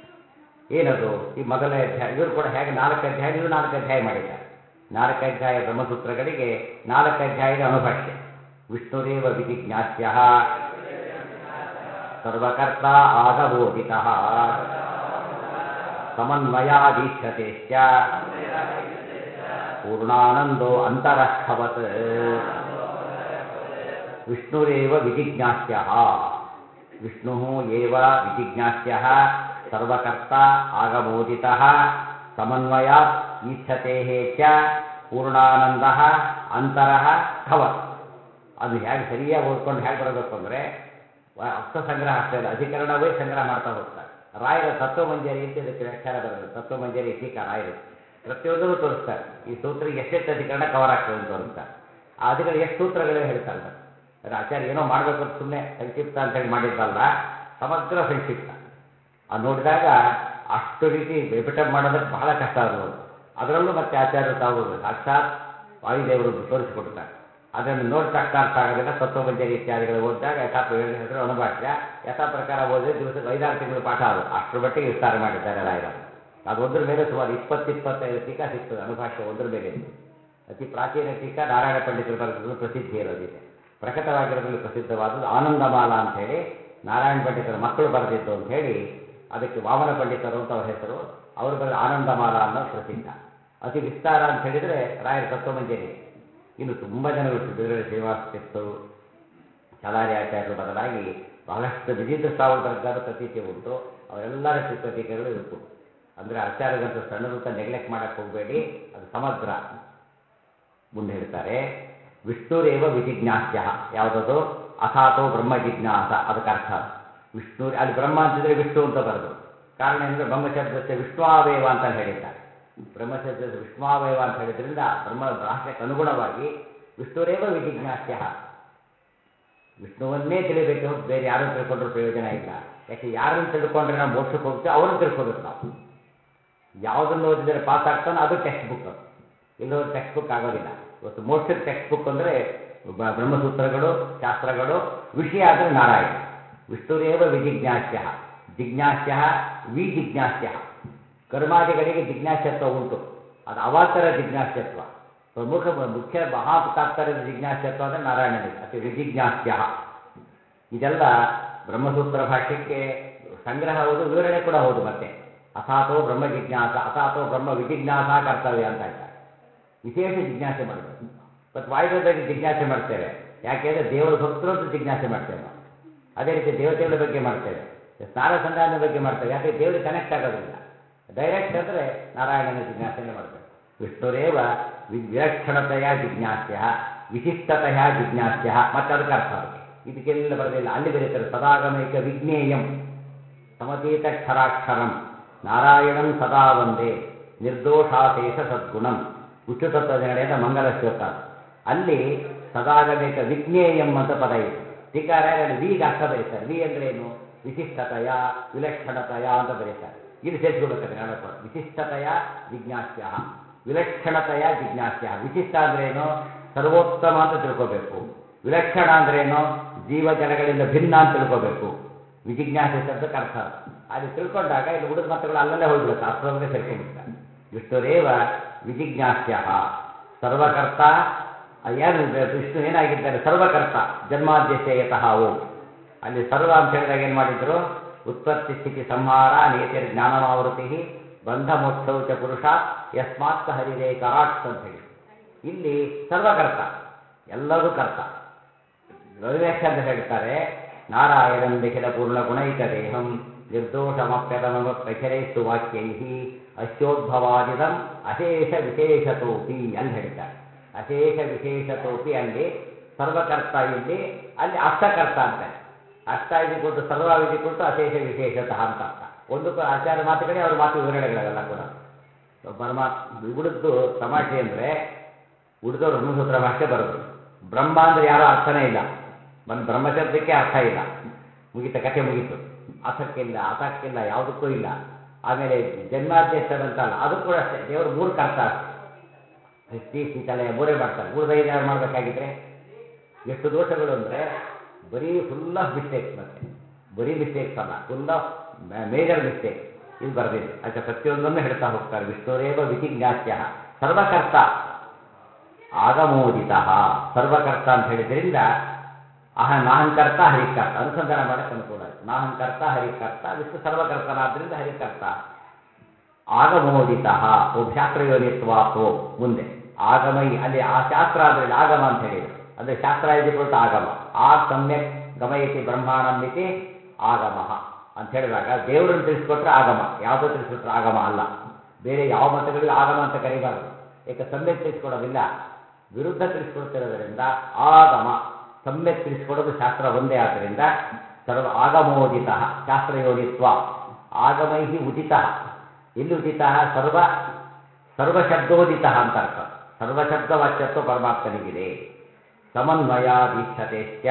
ಏನದು ಈ ಮೊದಲನೇ ಅಧ್ಯಾಯ ಇವರು ಕೂಡ ಹೇಗೆ ನಾಲ್ಕು ಅಧ್ಯಾಯ ಇವರು ನಾಲ್ಕು ಅಧ್ಯಾಯ ಮಾಡಿದ್ದಾರೆ ನಾಲ್ಕು ಅಧ್ಯಾಯ ಬ್ರಹ್ಮಸೂತ್ರಗಳಿಗೆ ನಾಲ್ಕು ಅಧ್ಯಾಯದ ಅನುಭಾಷ್ಯ ವಿಷ್ಣುರೇವ ವಿಧಿಜ್ಞಾಸ್ಯ ಸರ್ವಕರ್ತ ಆಗಬೋಧಿತ ಸಮನ್ವಯಾದೀಕ್ಷತೆಶ್ಚ ಪೂರ್ಣಾನಂದೋ ಅಂತರಃವತ್ ವಿಷ್ಣುರೇವ ವಿಜಿಜ್ಞಾಸ್ಯ ವಿಷ್ಣು ಏವ ವಿಜಿಜ್ಞಾಸ್ಯ ಸರ್ವಕರ್ತ ಆಗಮೋದಿತ ಸಮನ್ವಯಾತ್ ಈಚ್ಛತೆ ಚ ಪೂರ್ಣಾನಂದ ಅಂತರ ಖವತ್ ಅದು ಹೇಗೆ ಸರಿಯಾಗಿ ಓದ್ಕೊಂಡು ಹೇಗೆ ಬರಬೇಕು ಅಂದರೆ ವ- ಅರ್ಥ ಸಂಗ್ರಹ ಅಷ್ಟೇ ಅಲ್ಲ ಅಧಿಕರಣವೇ ಸಂಗ್ರಹ ಮಾಡ್ತಾ ಹೋಗ್ತಾರೆ ರಾಯರ ತತ್ವಮಂಜರಿ ಅಂತ ಇದಕ್ಕೆ ವ್ಯಾಖ್ಯಾನ ಬರೋದು ತತ್ವಮಂಜರಿ ಟೀಕಾ ರಾಯರು ಪ್ರತಿಯೊಂದನ್ನು ತೋರಿಸ್ತಾರೆ ಈ ಸೂತ್ರಿಗೆ ಎಷ್ಟೆಷ್ಟು ಅಧಿಕರಣ ಕವರ್ ಆಗ್ತದೆ ಅಂತ ತೋರಿಸ್ತಾರೆ ಆ ಅಧಿಕರಣ ಎಷ್ಟು ಸೂತ್ರಗಳೇ ಹೇಳ್ತಾರೆ ಮತ್ತೆ ಅದು ಆಚಾರ್ಯ ಏನೋ ಮಾಡಬೇಕು ಅಂತ ಸುಮ್ಮನೆ ಸಂಕ್ಷಿಪ್ತ ಅಂತ ಹೇಳಿ ಮಾಡಿದ್ದಲ್ಲ ಸಮಗ್ರ ಸಂಕ್ಷಿಪ್ತ ಅದು ನೋಡಿದಾಗ ಅಷ್ಟು ರೀತಿ ಎಪಿಟಪ್ ಮಾಡೋದಕ್ಕೆ ಬಹಳ ಕಷ್ಟ ಅದು ಅದರಲ್ಲೂ ಮತ್ತೆ ಆಚಾರ್ಯರು ತಾವು ಸಾಕ್ಷಾತ್ ವಾಯುದೇವರು ತೋರಿಸಿಕೊಡ್ತಾರೆ ಅದನ್ನು ನೋಡಿ ತಕ್ಷಣ ಅರ್ಥ ಆಗೋದಿಲ್ಲ ತತ್ವಮಂಜರಿ ಇತ್ಯಾದಿಗಳು ಓದಿದಾಗ ಯಥಾ ಹೇಳಿ ಹೆಸರು ಅನುಭಾಷ್ಯ ಯಥಾ ಪ್ರಕಾರ ಓದಿದ್ರೆ ದಿವಸಕ್ಕೆ ಐದಾರು ತಿಂಗಳು ಪಾಠ ಅದು ಅಷ್ಟರ ಮಟ್ಟಿಗೆ ವಿಸ್ತಾರ ಮಾಡಿದ್ದಾರೆ ರಾಯರವರು ಅದು ಒಂದ್ರ ಮೇಲೆ ಸುಮಾರು ಇಪ್ಪತ್ತು ಇಪ್ಪತ್ತೈದು ಟೀಕಾ ಸಿಗ್ತದೆ ಅನುಭಾಷ್ಯ ಒಂದ್ರ ಮೇಲೆ ಅತಿ ಪ್ರಾಚೀನ ಟೀಕಾ ನಾರಾಯಣ ಪಂಡಿತರು ಬರೆದಿದ್ದು ಪ್ರಸಿದ್ಧಿ ಇರೋದಿದೆ ಪ್ರಕಟವಾಗಿರೋದ್ರಲ್ಲಿ ಪ್ರಸಿದ್ಧವಾದದ್ದು ಆನಂದಮಾಲ ಅಂತ ಹೇಳಿ ನಾರಾಯಣ ಪಂಡಿತರ ಮಕ್ಕಳು ಬರೆದಿದ್ದು ಅಂತ ಹೇಳಿ ಅದಕ್ಕೆ ವಾಮನ ಪಂಡಿತರು ಅಂತ ಅವ್ರ ಹೆಸರು ಅವರು ಬರೆದ ಆನಂದಮಾಲ ಅನ್ನೋದು ಪ್ರಸಿದ್ಧ ಅತಿ ವಿಸ್ತಾರ ಅಂತ ಹೇಳಿದರೆ ರಾಯರ ತತ್ವಮಂಜರಿ ಇನ್ನು ತುಂಬ ಜನಗಳು ಬಿಡುಗಡೆ ಶ್ರೀನಿವಾಸ ತೀರ್ಥರು ಚಲಾರಿ ಆಚಾರ್ಯರು ಬದಲಾಗಿ ಬಹಳಷ್ಟು ವಿಜೇಂದ್ರ ಶ್ರಾವಣ ಬರೆದಾರು ಪ್ರತೀತಿ ಉಂಟು ಅವರೆಲ್ಲರ ಟೀಕೆಗಳು ಇರುತ್ತು ಅಂದರೆ ಆಚಾರ್ಯಗಂತೂ ಸಣ್ಣದಂತ ನೆಗ್ಲೆಕ್ಟ್ ಮಾಡಕ್ಕೆ ಹೋಗಬೇಡಿ ಅದು ಸಮಗ್ರ ಮುಂದೆ ಹೇಳ್ತಾರೆ ವಿಷ್ಣುರೇವ ವಿಜಿಜ್ಞಾಸ್ಯ ಯಾವುದದು ಅಥಾತೋ ಬ್ರಹ್ಮ ಜಿಜ್ಞಾಸ ಅದಕ್ಕೆ ಅರ್ಥ ವಿಷ್ಣು ಅಲ್ಲಿ ಬ್ರಹ್ಮ ಅಂತಿದ್ರೆ ವಿಷ್ಣು ಅಂತ ಬರೆದು ಕಾರಣ ಏನಂದ್ರೆ ಬ್ರಹ್ಮಶಬ್ದಕ್ಕೆ ವಿಷ್ಣುವಾವೇವ ಅಂತ ಹೇಳಿದ್ದಾರೆ ಬ್ರಹ್ಮಶಬ್ದಕ್ಕೆ ವಿಷ್ಣುವಾವೇವ ಅಂತ ಹೇಳಿದ್ರಿಂದ ಬ್ರಹ್ಮ ಭಾಷೆಗೆ ಅನುಗುಣವಾಗಿ ವಿಷ್ಣುರೇವ ವಿಜಿಜ್ಞಾಸ್ಯ ವಿಷ್ಣುವನ್ನೇ ತಿಳಿಬೇಕು ಹೊರತು ಬೇರೆ ಯಾರು ತಿಳ್ಕೊಂಡ್ರೂ ಪ್ರಯೋಜನ ಇಲ್ಲ ಯಾಕೆ ಯಾರನ್ನು ತಿಳ್ಕೊಂಡ್ರೆ ನಾವು ಮೋಕ್ಷಕ್ಕೆ ಹೋಗ್ತೀವಿ ಅವ್ರನ್ನ ತಿಳ್ಕೊಬೇಕು ನಾವು ಯಾವುದನ್ನು ಓದಿದರೆ ಪಾಸ್ ಆಗ್ತಾನೋ ಅದು ಟೆಕ್ಸ್ಟ್ ಬುಕ್ ಅದು ಇಲ್ಲೋ ಟೆಕ್ಸ್ಟ್ ಬುಕ್ ಆಗೋದಿಲ್ಲ ಇವತ್ತು ಮೋಕ್ಷದ ಟೆಕ್ಸ್ಟ್ ಬುಕ್ ಅಂದರೆ ಬ- ಬ್ರಹ್ಮಸೂತ್ರಗಳು ಶಾಸ್ತ್ರಗಳು ವಿಷಯ ಅಂದರೆ ನಾರಾಯಣ ವಿಷ್ಣುರೇವ ವಿಜಿಜ್ಞಾಸ್ಯ ಜಿಜ್ಞಾಸ್ಯ ವಿ ಜಿಜ್ಞಾಸ್ಯ ಕರ್ಮಾದಿಗಳಿಗೆ ಜಿಜ್ಞಾಸ್ಯತ್ವ ಉಂಟು ಅದು ಅವಾಂತರ ಜಿಜ್ಞಾಸ್ಯತ್ವ ಪ್ರಮುಖ ಮುಖ್ಯ ಮಹಾ ತಾತ್ಪರ್ಯದ ಜಿಜ್ಞಾಸ್ಯತ್ವ ಅಂದರೆ ನಾರಾಯಣನಿಗೆ ಅತಿ ವಿಜಿಜ್ಞಾಸ್ಯ ಇದೆಲ್ಲ ಬ್ರಹ್ಮಸೂತ್ರ ಭಾಷ್ಯಕ್ಕೆ ಸಂಗ್ರಹ ಹೌದು ವಿವರಣೆ ಕೂಡ ಹೌದು ಮತ್ತೆ ಅಥಾತೋ ಬ್ರಹ್ಮ ಜಿಜ್ಞಾಸ ಅಥಾತೋ ಬ್ರಹ್ಮ ವಿಜಿಜ್ಞಾಸ ಕರ್ತವ್ಯ ಅಂತ ಇದ್ದಾರೆ ವಿಶೇಷ ಜಿಜ್ಞಾಸೆ ಮಾಡಬೇಕು ಮತ್ತು ವಾಯುದೇವರಿಗೆ ಜಿಜ್ಞಾಸೆ ಮಾಡ್ತೇವೆ ಯಾಕೆಂದರೆ ದೇವರ ಭಕ್ತರು ಅಂತ ಜಿಜ್ಞಾಸೆ ಮಾಡ್ತೇವೆ ನಾವು ಅದೇ ರೀತಿ ದೇವತೆಗಳ ಬಗ್ಗೆ ಮಾಡ್ತೇವೆ ಸ್ನಾನ ಸಂಧಾನದ ಬಗ್ಗೆ ಮಾಡ್ತೇವೆ ಯಾಕೆ ದೇವರಿಗೆ ಕನೆಕ್ಟ್ ಆಗೋದ್ರಿಂದ ಡೈರೆಕ್ಟ್ ಅಂದರೆ ನಾರಾಯಣನ ಜಿಜ್ಞಾಸನೆ ಮಾಡಬೇಕು ವಿಷ್ಣುರೇವ ವಿ- ವಿಲಕ್ಷಣತೆಯ ಜಿಜ್ಞಾಸ್ಯ ವಿಶಿಷ್ಟತೆಯ ಜಿಜ್ಞಾಸ್ಯ ಮತ್ತೆ ಅದಕ್ಕೆ ಅರ್ಥ ಅದಕ್ಕೆ ಇದಕ್ಕೆಲ್ಲ ಬರೆದಿಲ್ಲ ಅಲ್ಲಿ ಬರೀತಾರೆ ಸದಾಗಮೈಕ ವಿಜ್ಞೇಯಂ ಸಮತೀತಕ್ಷರಾಕ್ಷರಂ ನಾರಾಯಣಂ ಸದಾ ಒಂದೇ ನಿರ್ದೋಷಾಶೇಷ ಸದ್ಗುಣಂ ಉಚ್ಚುತತ್ವ ನಿರ್ಣಯದ ಮಂಗಲ ಶ್ಲೋಕ ಅದು. ಅಲ್ಲಿ ಸದಾಗಮೇಕ ವಿಜ್ಞೇಯಂ ಅಂತ ಪದ ಇದೆ ಟೀಕಾರಾಯರು ಅಲ್ಲಿ ವಿಗೆ ಅರ್ಥ ಬರೀತಾರೆ ವಿ ಅಂದ್ರೆ ಏನು ವಿಶಿಷ್ಟತೆಯ ವಿಲಕ್ಷಣತೆಯ ಅಂತ ಬರೀತಾರೆ ಇಲ್ಲಿ ಸೇರಿಸ್ಕೋಬೇಕಾದ್ರೆ ನಾಳೆ ಕೂಡ ವಿಶಿಷ್ಟತೆಯ ಜಿಜ್ಞಾಸ್ಯ ವಿಲಕ್ಷಣತೆಯ ಜಿಜ್ಞಾಸ್ಯ ವಿಶಿಷ್ಟ ಅಂದ್ರೆ ಏನು ಸರ್ವೋತ್ತಮ ಅಂತ ತಿಳ್ಕೋಬೇಕು ವಿಲಕ್ಷಣ ಅಂದ್ರೆ ಏನು ಜೀವ ಜನಗಳಿಂದ ಭಿನ್ನ ಅಂತ ತಿಳ್ಕೋಬೇಕು ವಿಜಿಜ್ಞಾಸೆ ಶಬ್ದಕ್ಕೆ ಅರ್ಥ ಅದು. ಅಲ್ಲಿ ತಿಳ್ಕೊಂಡಾಗ ಇಲ್ಲಿ ಉಳಿದ ಮತಗಳು ಅಲ್ಲಲ್ಲೇ ಹೋಗ್ಬಿಡುತ್ತೆ ಅರ್ಥದೊಳಗೆ ಸೇರ್ಕೊಂಡ್ಬಿಡ್ತಾರೆ ವಿಷ್ಣುರೇವ ವಿಜಿಜ್ಞಾಸ್ಯ ಸರ್ವಕರ್ತ ಏನು ವಿಷ್ಣು ಏನಾಗಿದ್ದಾರೆ ಸರ್ವಕರ್ತ ಜನ್ಮಾದ್ಯಸ್ಯ ಯತಃ ಓಂ ಅಲ್ಲಿ ಸರ್ವ ಅಂತ ಹೇಳಿದಾಗ ಏನು ಮಾಡಿದ್ರು ಉತ್ಪತ್ತಿ ಸ್ಥಿತಿ ಸಂಹಾರ ನಿಯತಿರ್ ಜ್ಞಾನಮಾವೃತಿ ಬಂಧ ಮೋಕ್ಷೌ ಚ ಪುರುಷ ಯಸ್ಮಾತ್ ಹರಿರೇ ಕರಾಟ್ ಅಂತ ಹೇಳಿ ಇಲ್ಲಿ ಸರ್ವಕರ್ತ ಎಲ್ಲದೂ ಕರ್ತ ರವಿವೇಶ ಹೇಳ್ತಾರೆ ನಾರಾಯಣಂ ನಿಖಿಲ ಪೂರ್ಣ ಗುಣೈಕ ದೇಹಂ ನಿರ್ದೋಷಮಪ್ಯತಮಪ್ಯಖಿಲೈಸ್ತು ವಾಕ್ಯೈ ಅಶ್ಯೋದ್ಭವಾದಿದಂ ಅಶೇಷ ವಿಶೇಷತೋಪಿ ಅಲ್ಲಿ ಹೇಳ್ತಾರೆ ಅಶೇಷ ವಿಶೇಷತೋಪಿ ಅಲ್ಲಿ ಸರ್ವಕರ್ತ ಇಲ್ಲಿ ಅಲ್ಲಿ ಅಷ್ಟಕರ್ತ ಅಂತಾರೆ ಅಷ್ಟ ಇದು ಕೊಟ್ಟು ಸರ್ವ ಇದು ಕೊಟ್ಟು ಅಶೇಷ ವಿಶೇಷತಃ ಅಂತ ಅರ್ಥ ಒಂದಕ್ಕೂ ಆಚಾರ ಮಾತುಗಳೇ ಅವ್ರ ಮಾತು ವಿವರಣೆಗಳವೆಲ್ಲ ಕೂಡ ಪರಮಾತ್ಮ ಉಳಿದ್ದು ತಮಾಷೆ ಅಂದರೆ ಉಳಿದವರು ಬ್ರಹ್ಮಸೂತ್ರ ಭಾಷೆ ಬರೋದು ಬ್ರಹ್ಮ ಅಂದ್ರೆ ಯಾರೋ ಅರ್ಥನೇ ಇಲ್ಲ ಒಂದು ಬ್ರಹ್ಮಶಬ್ದಕ್ಕೆ ಅರ್ಥ ಇಲ್ಲ ಮುಗೀತ ಕಥೆ ಮುಗೀತು ಅರ್ಥಕ್ಕಿಲ್ಲ ಅರ್ಥಕ್ಕಿಲ್ಲ ಯಾವುದಕ್ಕೂ ಇಲ್ಲ ಆಮೇಲೆ ಜನ್ಮಾಧ್ಯಕ್ಷದಂತಲ್ಲ ಅದು ಕೂಡ ಅಷ್ಟೇ ದೇವರು ಮೂರು ಕರ್ತ ಅಷ್ಟೇ ಸೃಷ್ಟಿ ಸ್ಥಿತಲಯ ಮೂರೇ ಮಾಡ್ತಾರೆ ಉಳಿದೈದು ಯಾರು ಮಾಡಬೇಕಾಗಿದ್ರೆ ಎಷ್ಟು ದೋಷಗಳು ಅಂದರೆ ಬರೀ ಫುಲ್ ಆಫ್ ಮಿಸ್ಟೇಕ್ಸ್ ಮತ್ತೆ ಬರೀ ಮಿಸ್ಟೇಕ್ಸ್ ಅಲ್ಲ ಫುಲ್ ಆಫ್ ಮೇಜರ್ ಮಿಸ್ಟೇಕ್ ಇದು ಬರೆದಿದೆ ಅದಕ್ಕೆ ಪ್ರತಿಯೊಂದನ್ನು ಹೇಳ್ತಾ ಹೋಗ್ತಾರೆ ವಿಷ್ಣುರೇವ ವಿಜಿಜ್ಞಾಸ್ಯ ಸರ್ವಕರ್ತ ಆಗಮೋದಿತ ಸರ್ವಕರ್ತ ಅಂತ ಹೇಳಿದ್ರಿಂದ ಅಹ ನಾಹಂಕರ್ತ ಹರಿಕರ್ತ ಅನುಸಂಧಾನ ಮಾಡಕ್ಕೆ ಅನುಕೂಲ ಆಯ್ತು ನಾಹಂಕರ್ತ ಹರಿಕರ್ತ ವಿಷ್ಣು ಸರ್ವಕರ್ತನಾದ್ರಿಂದ ಹರಿಕರ್ತ ಆಗಮೋದಿತ ಓಂ ಶಾಸ್ತ್ರಯೋನಿತ್ವಾತ್ವೋ ಮುಂದೆ ಆಗಮೈ ಅಲ್ಲಿ ಆ ಶಾಸ್ತ್ರ ಅಂದ್ರೆ ಆಗಮ ಅಂತ ಹೇಳಿದರು ಅಂದ್ರೆ ಶಾಸ್ತ್ರ ಇದ್ಕೊಳ್ತು ಆಗಮ ಆ ಸಮ್ಯಕ್ ಗಮಯತಿ ಬ್ರಹ್ಮಾಣಂ ಇತಿ ಆಗಮ ಅಂತ ಹೇಳಿದಾಗ ದೇವರನ್ನು ತಿಳಿಸ್ಕೊಟ್ರೆ ಆಗಮ ಯಾವುದೋ ತಿಳಿಸ್ಕೊಟ್ರೆ ಆಗಮ ಅಲ್ಲ ಬೇರೆ ಯಾವ ಮತಗಳಿಗೂ ಆಗಮ ಅಂತ ಕರಿಬಾರದು ಏಕೆ ಸಮ್ಯಕ್ ತಿಳಿಸ್ಕೊಡೋದಿಲ್ಲ ವಿರುದ್ಧ ತಿಳಿಸ್ಕೊಡ್ತಿರೋದ್ರಿಂದ ಆಗಮ ಸಮ್ಯಕ್ ತಿಳಿಸ್ಕೊಡೋದು ಶಾಸ್ತ್ರ ಒಂದೇ ಆದ್ದರಿಂದ ಸರ್ವ ಆಗಮೋದಿತ ಶಾಸ್ತ್ರಯೋನಿತ್ವ ಆಗಮೈ ಉದಿತ ಎಲ್ಲಿ ಉದಿತ ಸರ್ವ ಸರ್ವಶಬ್ದೋದಿತ ಅಂತ ಅರ್ಥ ಸರ್ವಶಬ್ದವಾಚ್ಯತ್ವ ಪರಮಾತ್ಮನಿಗಿದೆ ಸಮನ್ವಯಾದೀಕ್ಷತೆಶ್ಚ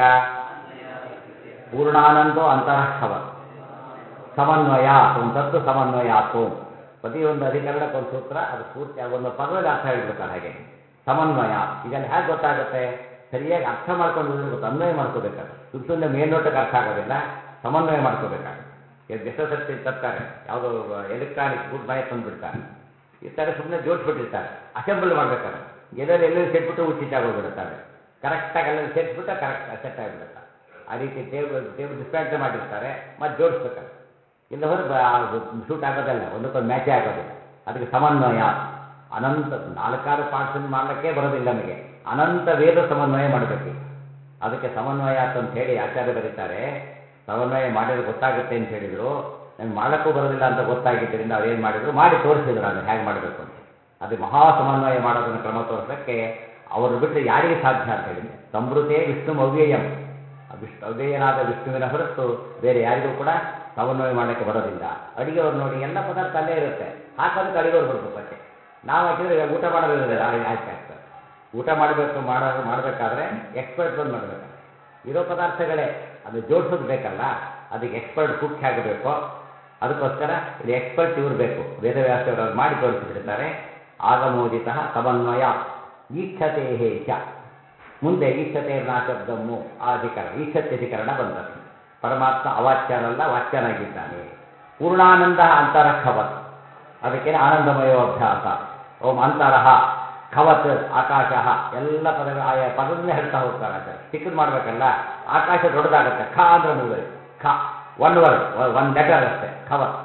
ಪೂರ್ಣಾನಂದೋ ಅಂತರಃವತ್ ಸಮನ್ವಯ ಒಂದು ತತ್ವ ಸಮನ್ವಯಾತು ಪ್ರತಿಯೊಂದು ಅಧಿಕರಣಕ್ಕೆ ಒಂದು ಸೂತ್ರ ಅದು ಪೂರ್ತಿ ಒಂದು ಪದದಲ್ಲಿ ಅರ್ಥ ಹೇಳ್ಬಿಡ್ತಾರೆ ಹಾಗೆ ಸಮನ್ವಯ ಇದೆಲ್ಲ ಹೇಗೆ ಗೊತ್ತಾಗುತ್ತೆ ಸರಿಯಾಗಿ ಅರ್ಥ ಮಾಡ್ಕೊಂಡು ಹೋದ್ರೆ ಗೊತ್ತು ಅನ್ವಯ ಮಾಡ್ಕೋಬೇಕಾದ್ರೆ ಸುಮ್ಮ ಸುಮ್ಮನೆ ಮೇಲ್ನೋಟಕ್ಕೆ ಅರ್ಥ ಆಗೋದಿಲ್ಲ ಸಮನ್ವಯ ಮಾಡ್ಕೋಬೇಕಾಗುತ್ತೆ ಈಗ ಎಷ್ಟೋ ಸರ್ತಿ ತರ್ತಾರೆ ಯಾವುದೋ ಎಲೆಕ್ಟ್ರಾನಿಕ್ ಗುಡ್ ಮನೆ ತಂದುಬಿಡ್ತಾರೆ ಈ ಥರ ಸುಮ್ಮನೆ ಜೋಡಿಸ್ಬಿಟ್ಟಿರ್ತಾರೆ ಅಸೆಂಬಲ್ ಮಾಡ್ಬೇಕಾದ್ರೆ ಎಲ್ಲೆಲ್ಲಿ ಎಲ್ಲೆಲ್ಲಿ ಸೆಟ್ಬಿಟ್ಟು ಉಚಿತ ಆಗೋಗ್ಬಿಡುತ್ತಾರೆ ಕರೆಕ್ಟಾಗಿ ಅಲ್ಲೆಲ್ಲಿ ಸೇರಿಸ್ಬಿಟ್ಟು ಕರೆಕ್ಟ್ ಸೆಟ್ ಆಗಿಬಿಡುತ್ತೆ ಆ ರೀತಿ ಟೇಬಲ್ ಟೇಬಲ್ ಡಿಸ್ಪ್ಯಾಂಟ್ರೆ ಮಾಡಿರ್ತಾರೆ ಮತ್ತೆ ಜೋಡಿಸ್ಬೇಕಾದ್ರೆ ಇಲ್ಲ ಹೋದ್ರೆ ಶೂಟ್ ಆಗೋದಿಲ್ಲ ಒಂದಕ್ಕೊಂದು ಮ್ಯಾಚೇ ಆಗೋದಿಲ್ಲ ಅದಕ್ಕೆ ಸಮನ್ವಯ ಅನಂತ ನಾಲ್ಕಾರು ಪಾರ್ಟ್ಸನ್ನು ಮಾಡಲಿಕ್ಕೆ ಬರೋದಿಲ್ಲ ನಮಗೆ ಅನಂತ ವೇದ ಸಮನ್ವಯ ಮಾಡಬೇಕು ಅದಕ್ಕೆ ಸಮನ್ವಯ ಅಂತ ಹೇಳಿ ಆಚಾರ್ಯ ಬರೀತಾರೆ ಸಮನ್ವಯ ಮಾಡಿದ್ರೆ ಗೊತ್ತಾಗುತ್ತೆ ಅಂತ ಹೇಳಿದ್ರು ನಮ್ಗೆ ಮಾಡೋಕ್ಕೂ ಬರೋದಿಲ್ಲ ಅಂತ ಗೊತ್ತಾಗಿದ್ದರಿಂದ ಅವ್ರು ಏನು ಮಾಡಿದ್ರು ಮಾಡಿ ತೋರಿಸಿದ್ರು ಅದನ್ನು ಹೇಗೆ ಮಾಡಬೇಕು ಅಂತ ಅದು ಮಹಾ ಸಮನ್ವಯ ಮಾಡೋದನ್ನು ಕ್ರಮ ತೋರಿಸೋಕ್ಕೆ ಅವರು ಬಿಟ್ಟರೆ ಯಾರಿಗೆ ಸಾಧ್ಯ ಅಂತ ಹೇಳಿದೆ ಸಮೃದ್ಧೇ ವಿಷ್ಣು ಅವ್ಯಯಂ ವಿಷ್ಣು ಅವ್ಯಯನಾದ ವಿಷ್ಣುವಿನ ಹೊರತು ಬೇರೆ ಯಾರಿಗೂ ಕೂಡ ಸಮನ್ವಯ ಮಾಡಲಿಕ್ಕೆ ಬರೋದಿಲ್ಲ ಅಡಿಗೆವ್ರು ನೋಡಿ ಎಲ್ಲ ಪದಾರ್ಥ ಅಲ್ಲೇ ಇರುತ್ತೆ ಹಾಕೋದಕ್ಕೆ ಅಡಿಗೆವ್ರು ಬರ್ಬೇಕು ಮತ್ತೆ ನಾವು ಹಾಕಿದ್ರೆ ಇವಾಗ ಊಟ ಮಾಡೋದಿರೋದಿಲ್ಲ ಆಯ್ತು ಆಗ್ತದೆ ಊಟ ಮಾಡಬೇಕು ಮಾಡೋ ಮಾಡಬೇಕಾದ್ರೆ ಎಕ್ಸ್ಪರ್ಟ್ ಬಂದು ಮಾಡಬೇಕು ಇರೋ ಪದಾರ್ಥಗಳೇ ಅದು ಜೋಡಿಸೋದು ಬೇಕಲ್ಲ ಅದಕ್ಕೆ ಎಕ್ಸ್ಪರ್ಟ್ ಕುಕ್ ಆಗಬೇಕು ಅದಕ್ಕೋಸ್ಕರ ಇಲ್ಲಿ ಎಕ್ಸ್ಪರ್ಟ್ ಇವ್ರು ಬೇಕು ವೇದವ್ಯಾಸರು ಅದು ಮಾಡಿ ತೋರಿಸಿಬಿಡ್ತಾರೆ ಆಗಮೋದಿತ ಸಮನ್ವಯ ಈಕ್ಷತೆ ಚ ಮುಂದೆ ಈಕ್ಷತೆಯರ್ನ ಶಬ್ದಮ್ಮು ಆ ಅಧಿಕರಣ ಈಕ್ಷತ್ಯಧಿಕರಣ ಬಂದದ್ದು ಪರಮಾತ್ಮ ಅವಾಚ್ಯನಲ್ಲ ವಾಚ್ಯನಾಗಿದ್ದಾನೆ ಪೂರ್ಣಾನಂದ ಅಂತರಖವತ್ ಅದಕ್ಕೇನೆ ಆನಂದಮಯೋ ಅಭ್ಯಾಸ ಓಂ ಅಂತರಹ ಖವತ್ ಆಕಾಶ ಎಲ್ಲ ಪದಗಳು ಆಯಾ ಪದದನ್ನೇ ಹೇಳ್ತಾ ಹೋಗ್ತಾರೆ ಆಚಾರ್ಯ ಚಿಕ್ಕದು ಮಾಡಬೇಕಲ್ಲ ಆಕಾಶ ದೊಡ್ಡದಾಗುತ್ತೆ ಖ ಅಂದ್ರೆ ಮುಗಿದ್ರೆ ಖ ಒನ್ ವರ್ಡ್ ಒನ್ ಲೆಟರ್ ಅಷ್ಟೇ ಖವತ್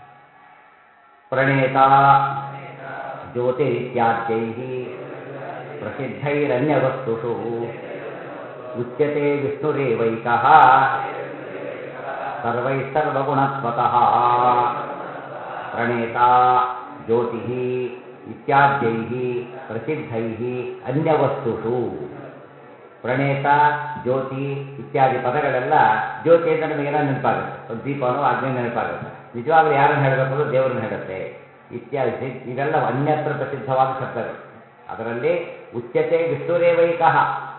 ಪ್ರಣೇತ ಜ್ಯೋತಿರಿತ್ಯಾದ್ಯೈ ಪ್ರಸಿದ್ಧೈರನ್ಯವಸ್ತುಷು ಉಚ್ಯತೆ ವಿಷ್ಣುರೇವೈಕಃ ಸರ್ವೈಸ್ತರ್ವಗುಣತ್ವತಃ ಪ್ರಣೇತ ಜ್ಯೋತಿ ಇತ್ಯಾದ್ಯೈ ಪ್ರಸಿದ್ಧೈ ಅನ್ಯವಸ್ತುಷು ಪ್ರಣೇತ ಜ್ಯೋತಿ ಇತ್ಯಾದಿ ಪದಗಳೆಲ್ಲ ಜ್ಯೋತಿ ಅಂತ ನಮಗೇನೋ ನೆನಪಾಗುತ್ತೆ ಒಂದು ದೀಪನೋ ಅಗ್ನಿ ನೆನಪಾಗುತ್ತೆ ನಿಜವಾಗ್ಲೂ ಯಾರನ್ನು ಹೇಳಬೇಕು ಅಂದ್ರೆ ದೇವರನ್ನು ಹೇಳುತ್ತೆ ಇತ್ಯಾದಿ ಇವೆಲ್ಲ ಅನ್ಯತ್ರ ಪ್ರಸಿದ್ಧವಾದ ಶಬ್ದಗಳು ಅದರಲ್ಲಿ ಉಚ್ಯತೆ ವಿಷ್ಣುರೇವೈಕಃ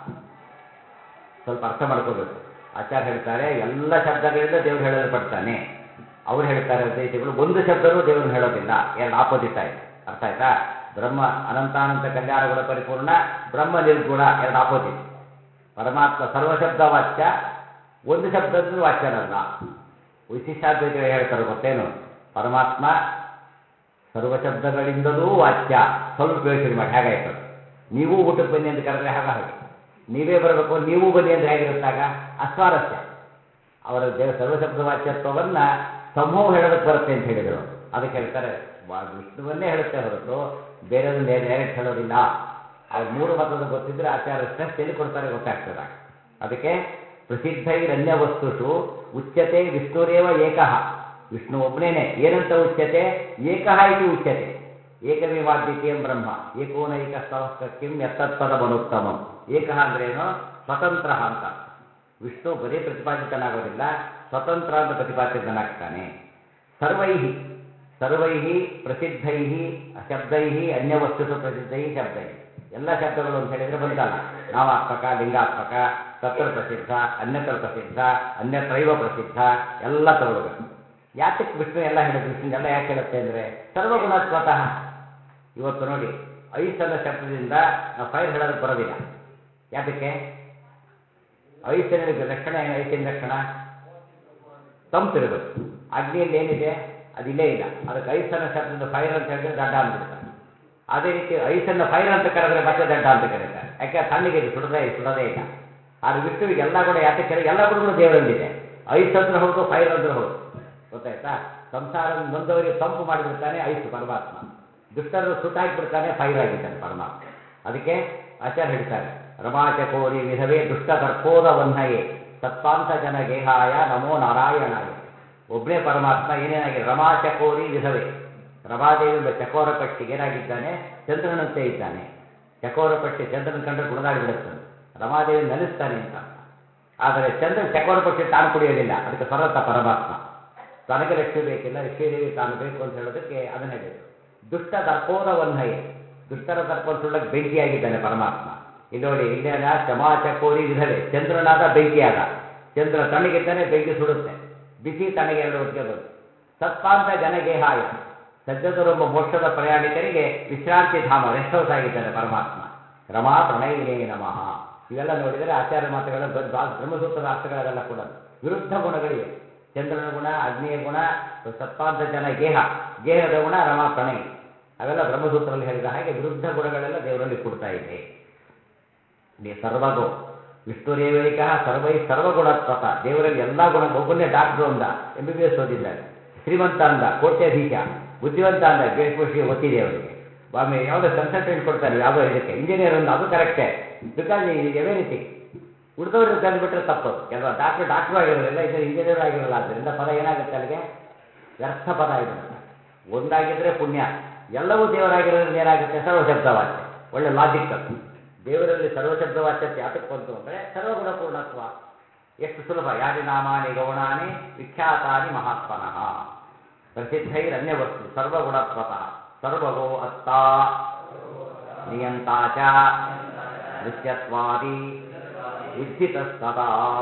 ಸ್ವಲ್ಪ ಅರ್ಥ ಮಾಡ್ಕೋಬೇಕು ಆಚಾರ್ಯ ಹೇಳ್ತಾರೆ ಎಲ್ಲ ಶಬ್ದಗಳಿಂದ ದೇವರು ಹೇಳಲ್ಪಡ್ತಾನೆ ಅವ್ರು ಹೇಳ್ತಾರೆ ಉದ್ದೇಶಗಳು ಒಂದು ಶಬ್ದನೂ ದೇವರನ್ನು ಹೇಳೋದಿಲ್ಲ ಎರಡು ಆಪೋಸಿಟ್ ಆಯ್ತು ಅರ್ಥ ಆಯ್ತಾ ಬ್ರಹ್ಮ ಅನಂತಾನಂತ ಕಲ್ಯಾಣಗುಣ ಪರಿಪೂರ್ಣ ಬ್ರಹ್ಮ ನಿರ್ಗುಣ ಎರಡು ಆಪೋಸಿಟ್ ಪರಮಾತ್ಮ ಸರ್ವಶಬ್ದ ವಾಚ್ಯ ಒಂದು ಶಬ್ದದ್ದು ವಾಚ್ಯನಲ್ಲ ವಿಶಿಷ್ಟಾದ್ವೈತ ಹೇಳ್ತಾರೆ ಗೊತ್ತೇನು ಪರಮಾತ್ಮ ಸರ್ವಶಬ್ದಗಳಿಂದಲೂ ವಾಚ್ಯ ಸ್ವಲ್ಪ ಯೋಚನೆ ಮಾಡಿ ಹೇಗಾಯ್ತು ನೀವು ಊಟಕ್ಕೆ ಬನ್ನಿ ಅಂತ ಕರೆದ್ರೆ ಹಾಗ ಹಾಗೆ ನೀವೇ ಬರಬೇಕು ನೀವು ಬನ್ನಿ ಅಂದ್ರೆ ಹೇಗಿರುತ್ತಾಗ ಅಸ್ವಾರಸ್ಯ ಅವರ ದೇವ ಸರ್ವಶಬ್ದ ವಾಚ್ಯತ್ವವನ್ನು ಸಮೂಹ ಹೇಳೋದಕ್ಕೆ ಬರುತ್ತೆ ಅಂತ ಹೇಳಿದರು ಅದಕ್ಕೆ ಹೇಳ್ತಾರೆ ವಿಷ್ಣುವನ್ನೇ ಹೇಳುತ್ತೆ ಹೊರತು ಬೇರೆದನ್ನ ಡೈರೆಕ್ಟ್ ಹೇಳೋದಿಲ್ಲ ಅವ್ರು ಮೂರು ಮತದ ಗೊತ್ತಿದ್ರೆ ಆಚಾರ್ಯ ಸ್ಟ್ರೆಸ್ ಎಲ್ಲಿ ಕೊಡ್ತಾರೆ ಗೊತ್ತಾಗ್ತದೆ ಅದಕ್ಕೆ ಪ್ರಸಿದ್ಧೈರನ್ಯ ವಸ್ತುಷು ಉಚ್ಯತೆ ವಿಷ್ಣುರೇವ ಏಕಃ ವಿಷ್ಣು ಒಬ್ಬನೇನೆ ಏನಂತ ಉಚ್ಯತೆ ಏಕಃ ಇದು ಉಚ್ಯತೆ ಏಕಮೇವಾದ್ವಿತೀಯಂ ಬ್ರಹ್ಮ ಏಕೋನೈಕ ಸ್ತವಸ್ತ ಕಿಂ ಎತ್ತತ್ಪದ ಮನುತ್ತಮಂ ಏಕಃ ಅಂದ್ರೇನು ಸ್ವತಂತ್ರ ಅಂತ ವಿಷ್ಣು ಬರೀ ಪ್ರತಿಪಾದಿತನಾಗೋದಿಲ್ಲ ಸ್ವತಂತ್ರ ಅಂತ ಪ್ರತಿಪಾದಿತನಾಗ್ತಾನೆ ಸರ್ವೈ ಸರ್ವೈ ಪ್ರಸಿದ್ಧೈ ಶಬ್ದೈ ಅನ್ಯವಸ್ತುಷು ಪ್ರಸಿದ್ಧೈ ಶಬ್ದೈ ಎಲ್ಲ ಶಬ್ದಗಳು ಅಂತ ಹೇಳಿದ್ರೆ ಬಂತಲ್ಲ ನಾಮಾತ್ಮಕ ಲಿಂಗಾತ್ಮಕ ತತ್ರ ಪ್ರಸಿದ್ಧ ಅನ್ಯತ್ರ ಪ್ರಸಿದ್ಧ ಅನ್ಯತ್ರೈವ ಪ್ರಸಿದ್ಧ ಎಲ್ಲ ತಗೊಳ್ಬೇಕು ಯಾತಕ್ಕೆ ವಿಷ್ಣು ಎಲ್ಲ ಹೇಳುತ್ತೆ ವಿಷ್ಣು ಎಲ್ಲ ಯಾಕೆ ಹೇಳುತ್ತೆ ಅಂದರೆ ಸರ್ವಗುಣತ್ವತಃ ಇವತ್ತು ನೋಡಿ ಐಸ್ ಅನ್ನೋ ಶಬ್ದದಿಂದ ನಾವು ಫೈರ್ ಹೇಳೋದಕ್ಕೆ ಬರೋದಿಲ್ಲ ಯಾತಕ್ಕೆ ಐಸಿನ ಲಕ್ಷಣ ಏನು ಐಸಿನ ಲಕ್ಷಣ ತಂಪಿರಬೇಕು ಅಗ್ನಿಯಲ್ಲಿ ಏನಿದೆ ಅದಿಲ್ಲೇ ಇಲ್ಲ ಅದಕ್ಕೆ ಐಸ್ ಅನ್ನೋ ಶಬ್ದದಿಂದ ಫೈರ್ ಅಂತ ಹೇಳಿದ್ರೆ ದಡ್ಡ ಅಂದ್ಬಿಡ್ತಾರೆ ಅದೇ ರೀತಿ ಐಸನ್ನು ಫೈರ್ ಅಂತ ಕರೆದ್ರೆ ಮತ್ತೆ ದಡ್ಡ ಅಂತ ಕರೀತಾರೆ ಯಾಕೆ ತಣ್ಣಗೆ ಇದು ಸುಡದೇ ಸುಡೋದೇ ಇಲ್ಲ ಆದರೆ ವಿಷ್ಣುವಿಗೆ ಎಲ್ಲ ಕೂಡ ಯಾತಕ್ಕೆ ಕರೆ ಎಲ್ಲ ಗುಣಗಳು ದೇವರಲ್ಲಿದೆ ಐಸ್ ಅಂದ್ರೆ ಹೌದು ಫೈರ್ ಅಂದ್ರೆ ಹೌದು ಗೊತ್ತಾಯ್ತಾ ಸಂಸಾರ ನೊಂದವರಿಗೆ ತಂಪು ಮಾಡಿಬಿಡ್ತಾನೆ ಐಸ್ ಪರಮಾತ್ಮ ದುಷ್ಟರು ಸುಟ್ಟಾಕಿಬಿಡ್ತಾನೆ ಫೈರ್ ಆಗಿದ್ದಾನೆ ಪರಮಾತ್ಮ ಅದಕ್ಕೆ ಆಚಾರ್ಯ ಹೇಳ್ತಾರೆ ರಮಾಚಕೋರಿ ವಿಧವೇ ದುಷ್ಟ ದರ್ಪೋದ ವನ್ಹಯೇ ಸತ್ವಾಂತ ಜನ ಗೇಹಾಯ ನಮೋ ನಾರಾಯಣಾಯ ಒಬ್ಬನೇ ಪರಮಾತ್ಮ ಏನೇನಾಗಿದೆ ರಮಾಚಕೋರಿ ವಿಧವೇ ರಮಾದೇವಿ ಎಂಬ ಚಕೋರ ಪಟ್ಟಿಗೆ ಏನಾಗಿದ್ದಾನೆ ಚಂದ್ರನಂತೆ ಇದ್ದಾನೆ ಚಕೋರ ಪಟ್ಟಿ ಚಂದ್ರನ ಕಂಡ್ರೆ ಕುಣಿದಾಡಿ ಬಿಡುತ್ತಾನೆ ರಮಾದೇವಿ ನೆಲೆಸ್ತಾನೆ ಅಂತ ಆದರೆ ಚಂದ್ರ ಚಕ್ರವರ್ತಿ ಪಕ್ಷಿ ತಾನು ಕುಡಿಯೋದಿಲ್ಲ ಅದಕ್ಕೆ ಸ್ವರತ ಪರಮಾತ್ಮ ತನಗೆ ಲಕ್ಷ್ಮಿ ಬೇಕಿಲ್ಲ ಲಕ್ಷ್ಮೀದೇವಿ ತಾನು ಬೇಕು ಅಂತ ಹೇಳೋದಕ್ಕೆ ಅದನ್ನ ಹೇಳಿದರು ದುಷ್ಟ ದರ್ಪೋದ ವನ್ಹಯೆ ದುಷ್ಟರ ದರ್ಪ ಸುಳ್ಳಕ್ಕೆ ಬೆಂಕಿಯಾಗಿದ್ದಾನೆ ಪರಮಾತ್ಮ ಇಲ್ಲಿ ನೋಡಿ ಇಲ್ಲೇನ ಚಮಾ ಚಕೋರಿ ವಿಧವೆ ಚಂದ್ರನಾದ ಬೆಂಕಿಯಾದ ಚಂದ್ರ ತಣ್ಣಗಿದ್ದಾನೆ ಬೆಂಕಿ ಸುಡುತ್ತೆ ಬಿಸಿ ತಣ್ಣಗೆ ಎರಡು ಹೊತ್ತಿಗೆ ಬಂತು ಸತ್ಪಾಂತ ಜನಗೇಹಾಯ ಸಜ್ಜತರೊಬ್ಬ ಮೋಕ್ಷದ ಪ್ರಯಾಣಿಕರಿಗೆ ವಿಶ್ರಾಂತಿ ಧಾಮ ರೆಸ್ಟ್ ಹೌಸ್ ಆಗಿದ್ದಾನೆ ಪರಮಾತ್ಮ ರಮಾ ಪ್ರಣಯಿನೇ ನಮಃ ಇವೆಲ್ಲ ನೋಡಿದರೆ ಆಚಾರ್ಯ ಮಾತುಗಳ ಬ- ಬಾ- ಬ್ರಹ್ಮಸೂತ್ರದ ಅರ್ಥಗಳೆಲ್ಲ ಕೂಡ ವಿರುದ್ಧ ಗುಣಗಳಿವೆ ಚಂದ್ರನ ಗುಣ ಅಗ್ನಿಯ ಗುಣ ಸತ್ಪಾಂತ ಜನ ಗೇಹ ಗೇಹದ ಗುಣ ರಮಾ ಪ್ರಣಯಿ ಅವೆಲ್ಲ ಬ್ರಹ್ಮಸೂತ್ರದಲ್ಲಿ ಹೇಳಿದ ಹಾಗೆ ವಿರುದ್ಧ ಗುಣಗಳೆಲ್ಲ ದೇವರಲ್ಲಿ ಕೊಡ್ತಾ ಇದೆ ಇಲ್ಲಿ ಸರ್ವಗೋ ವಿಷ್ಣುರೇವೈಕ ಸರ್ವೈ ಸರ್ವಗುಣತ್ವತ ದೇವರಲ್ಲಿ ಎಲ್ಲ ಗುಣ ಒಬ್ಬನೇ ಡಾಕ್ಟ್ರು ಅಂದ ಎಂ ಬಿ ಬಿ ಎಸ್ ಓದಿದ್ದಾರೆ ಶ್ರೀಮಂತ ಅಂದ ಕೋಟ್ಯಾಧೀಶ ಬುದ್ಧಿವಂತ ಅಂದ ಬೇಸ್ಪುಷ್ಟಿ ಗೊತ್ತಿದೆ ಅವರಿಗೆ ಆಮೇಲೆ ಯಾವುದೋ ಕನ್ಸಲ್ಟೆಂಟ್ ಕೊಡ್ತಾರೆ ಯಾವುದೋ ಇದಕ್ಕೆ ಇಂಜಿನಿಯರ್ ಒಂದು ಅದು ಕರೆಕ್ಟೇ ಬಿಕಾಸ್ ಎವೆನಿಥಿಂಗ್ ಉಳಿದವ್ರಿಗೆ ತಂದುಬಿಟ್ರೆ ತಪ್ಪದು ಕೆಲವು ಡಾಕ್ಟ್ರು ಡಾಕ್ಟ್ರು ಆಗಿರೋದಿಲ್ಲ ಇದು ಇಂಜಿನಿಯರ್ ಆಗಿರಲ್ಲ ಆದ್ದರಿಂದ ಪದ ಏನಾಗುತ್ತೆ ಅಲ್ಲಿಗೆ ವ್ಯರ್ಥ ಪದ ಆಗಿಬಿಡುತ್ತೆ ಒಂದಾಗಿದ್ರೆ ಪುಣ್ಯ ಎಲ್ಲವೂ ದೇವರಾಗಿರೋದ್ರಿಂದ ಏನಾಗುತ್ತೆ ಸರ್ವಶಬ್ದವಾಚ್ಯ ಒಳ್ಳೆ ಲಾಜಿಕ್ ಅದು ದೇವರಲ್ಲಿ ಸರ್ವಶಬ್ದವಾಚ್ಯತೆ ಯಾತಕ್ಕೆ ಬಂತು ಅಂದರೆ ಸರ್ವಗುಣಪೂರ್ಣತ್ವ ಎಷ್ಟು ಸುಲಭ ಯಾರಿ ನಾಮಾನಿ ಗೌಣಾನಿ ವಿಖ್ಯಾತಾನಿ ಮಹಾತ್ಮನಃ ಪ್ರಸಿದ್ಧೈರನ್ಯವಸ್ತು ಸರ್ವಗುಣತ್ವತಃ ಸರ್ವಗೋ ಅತ್ತ ನಿಯಂತಾ ಚ ದೃಶ್ಯತ್ವಾದಿ ಉಜ್ಜಿತಸ್ತತಾ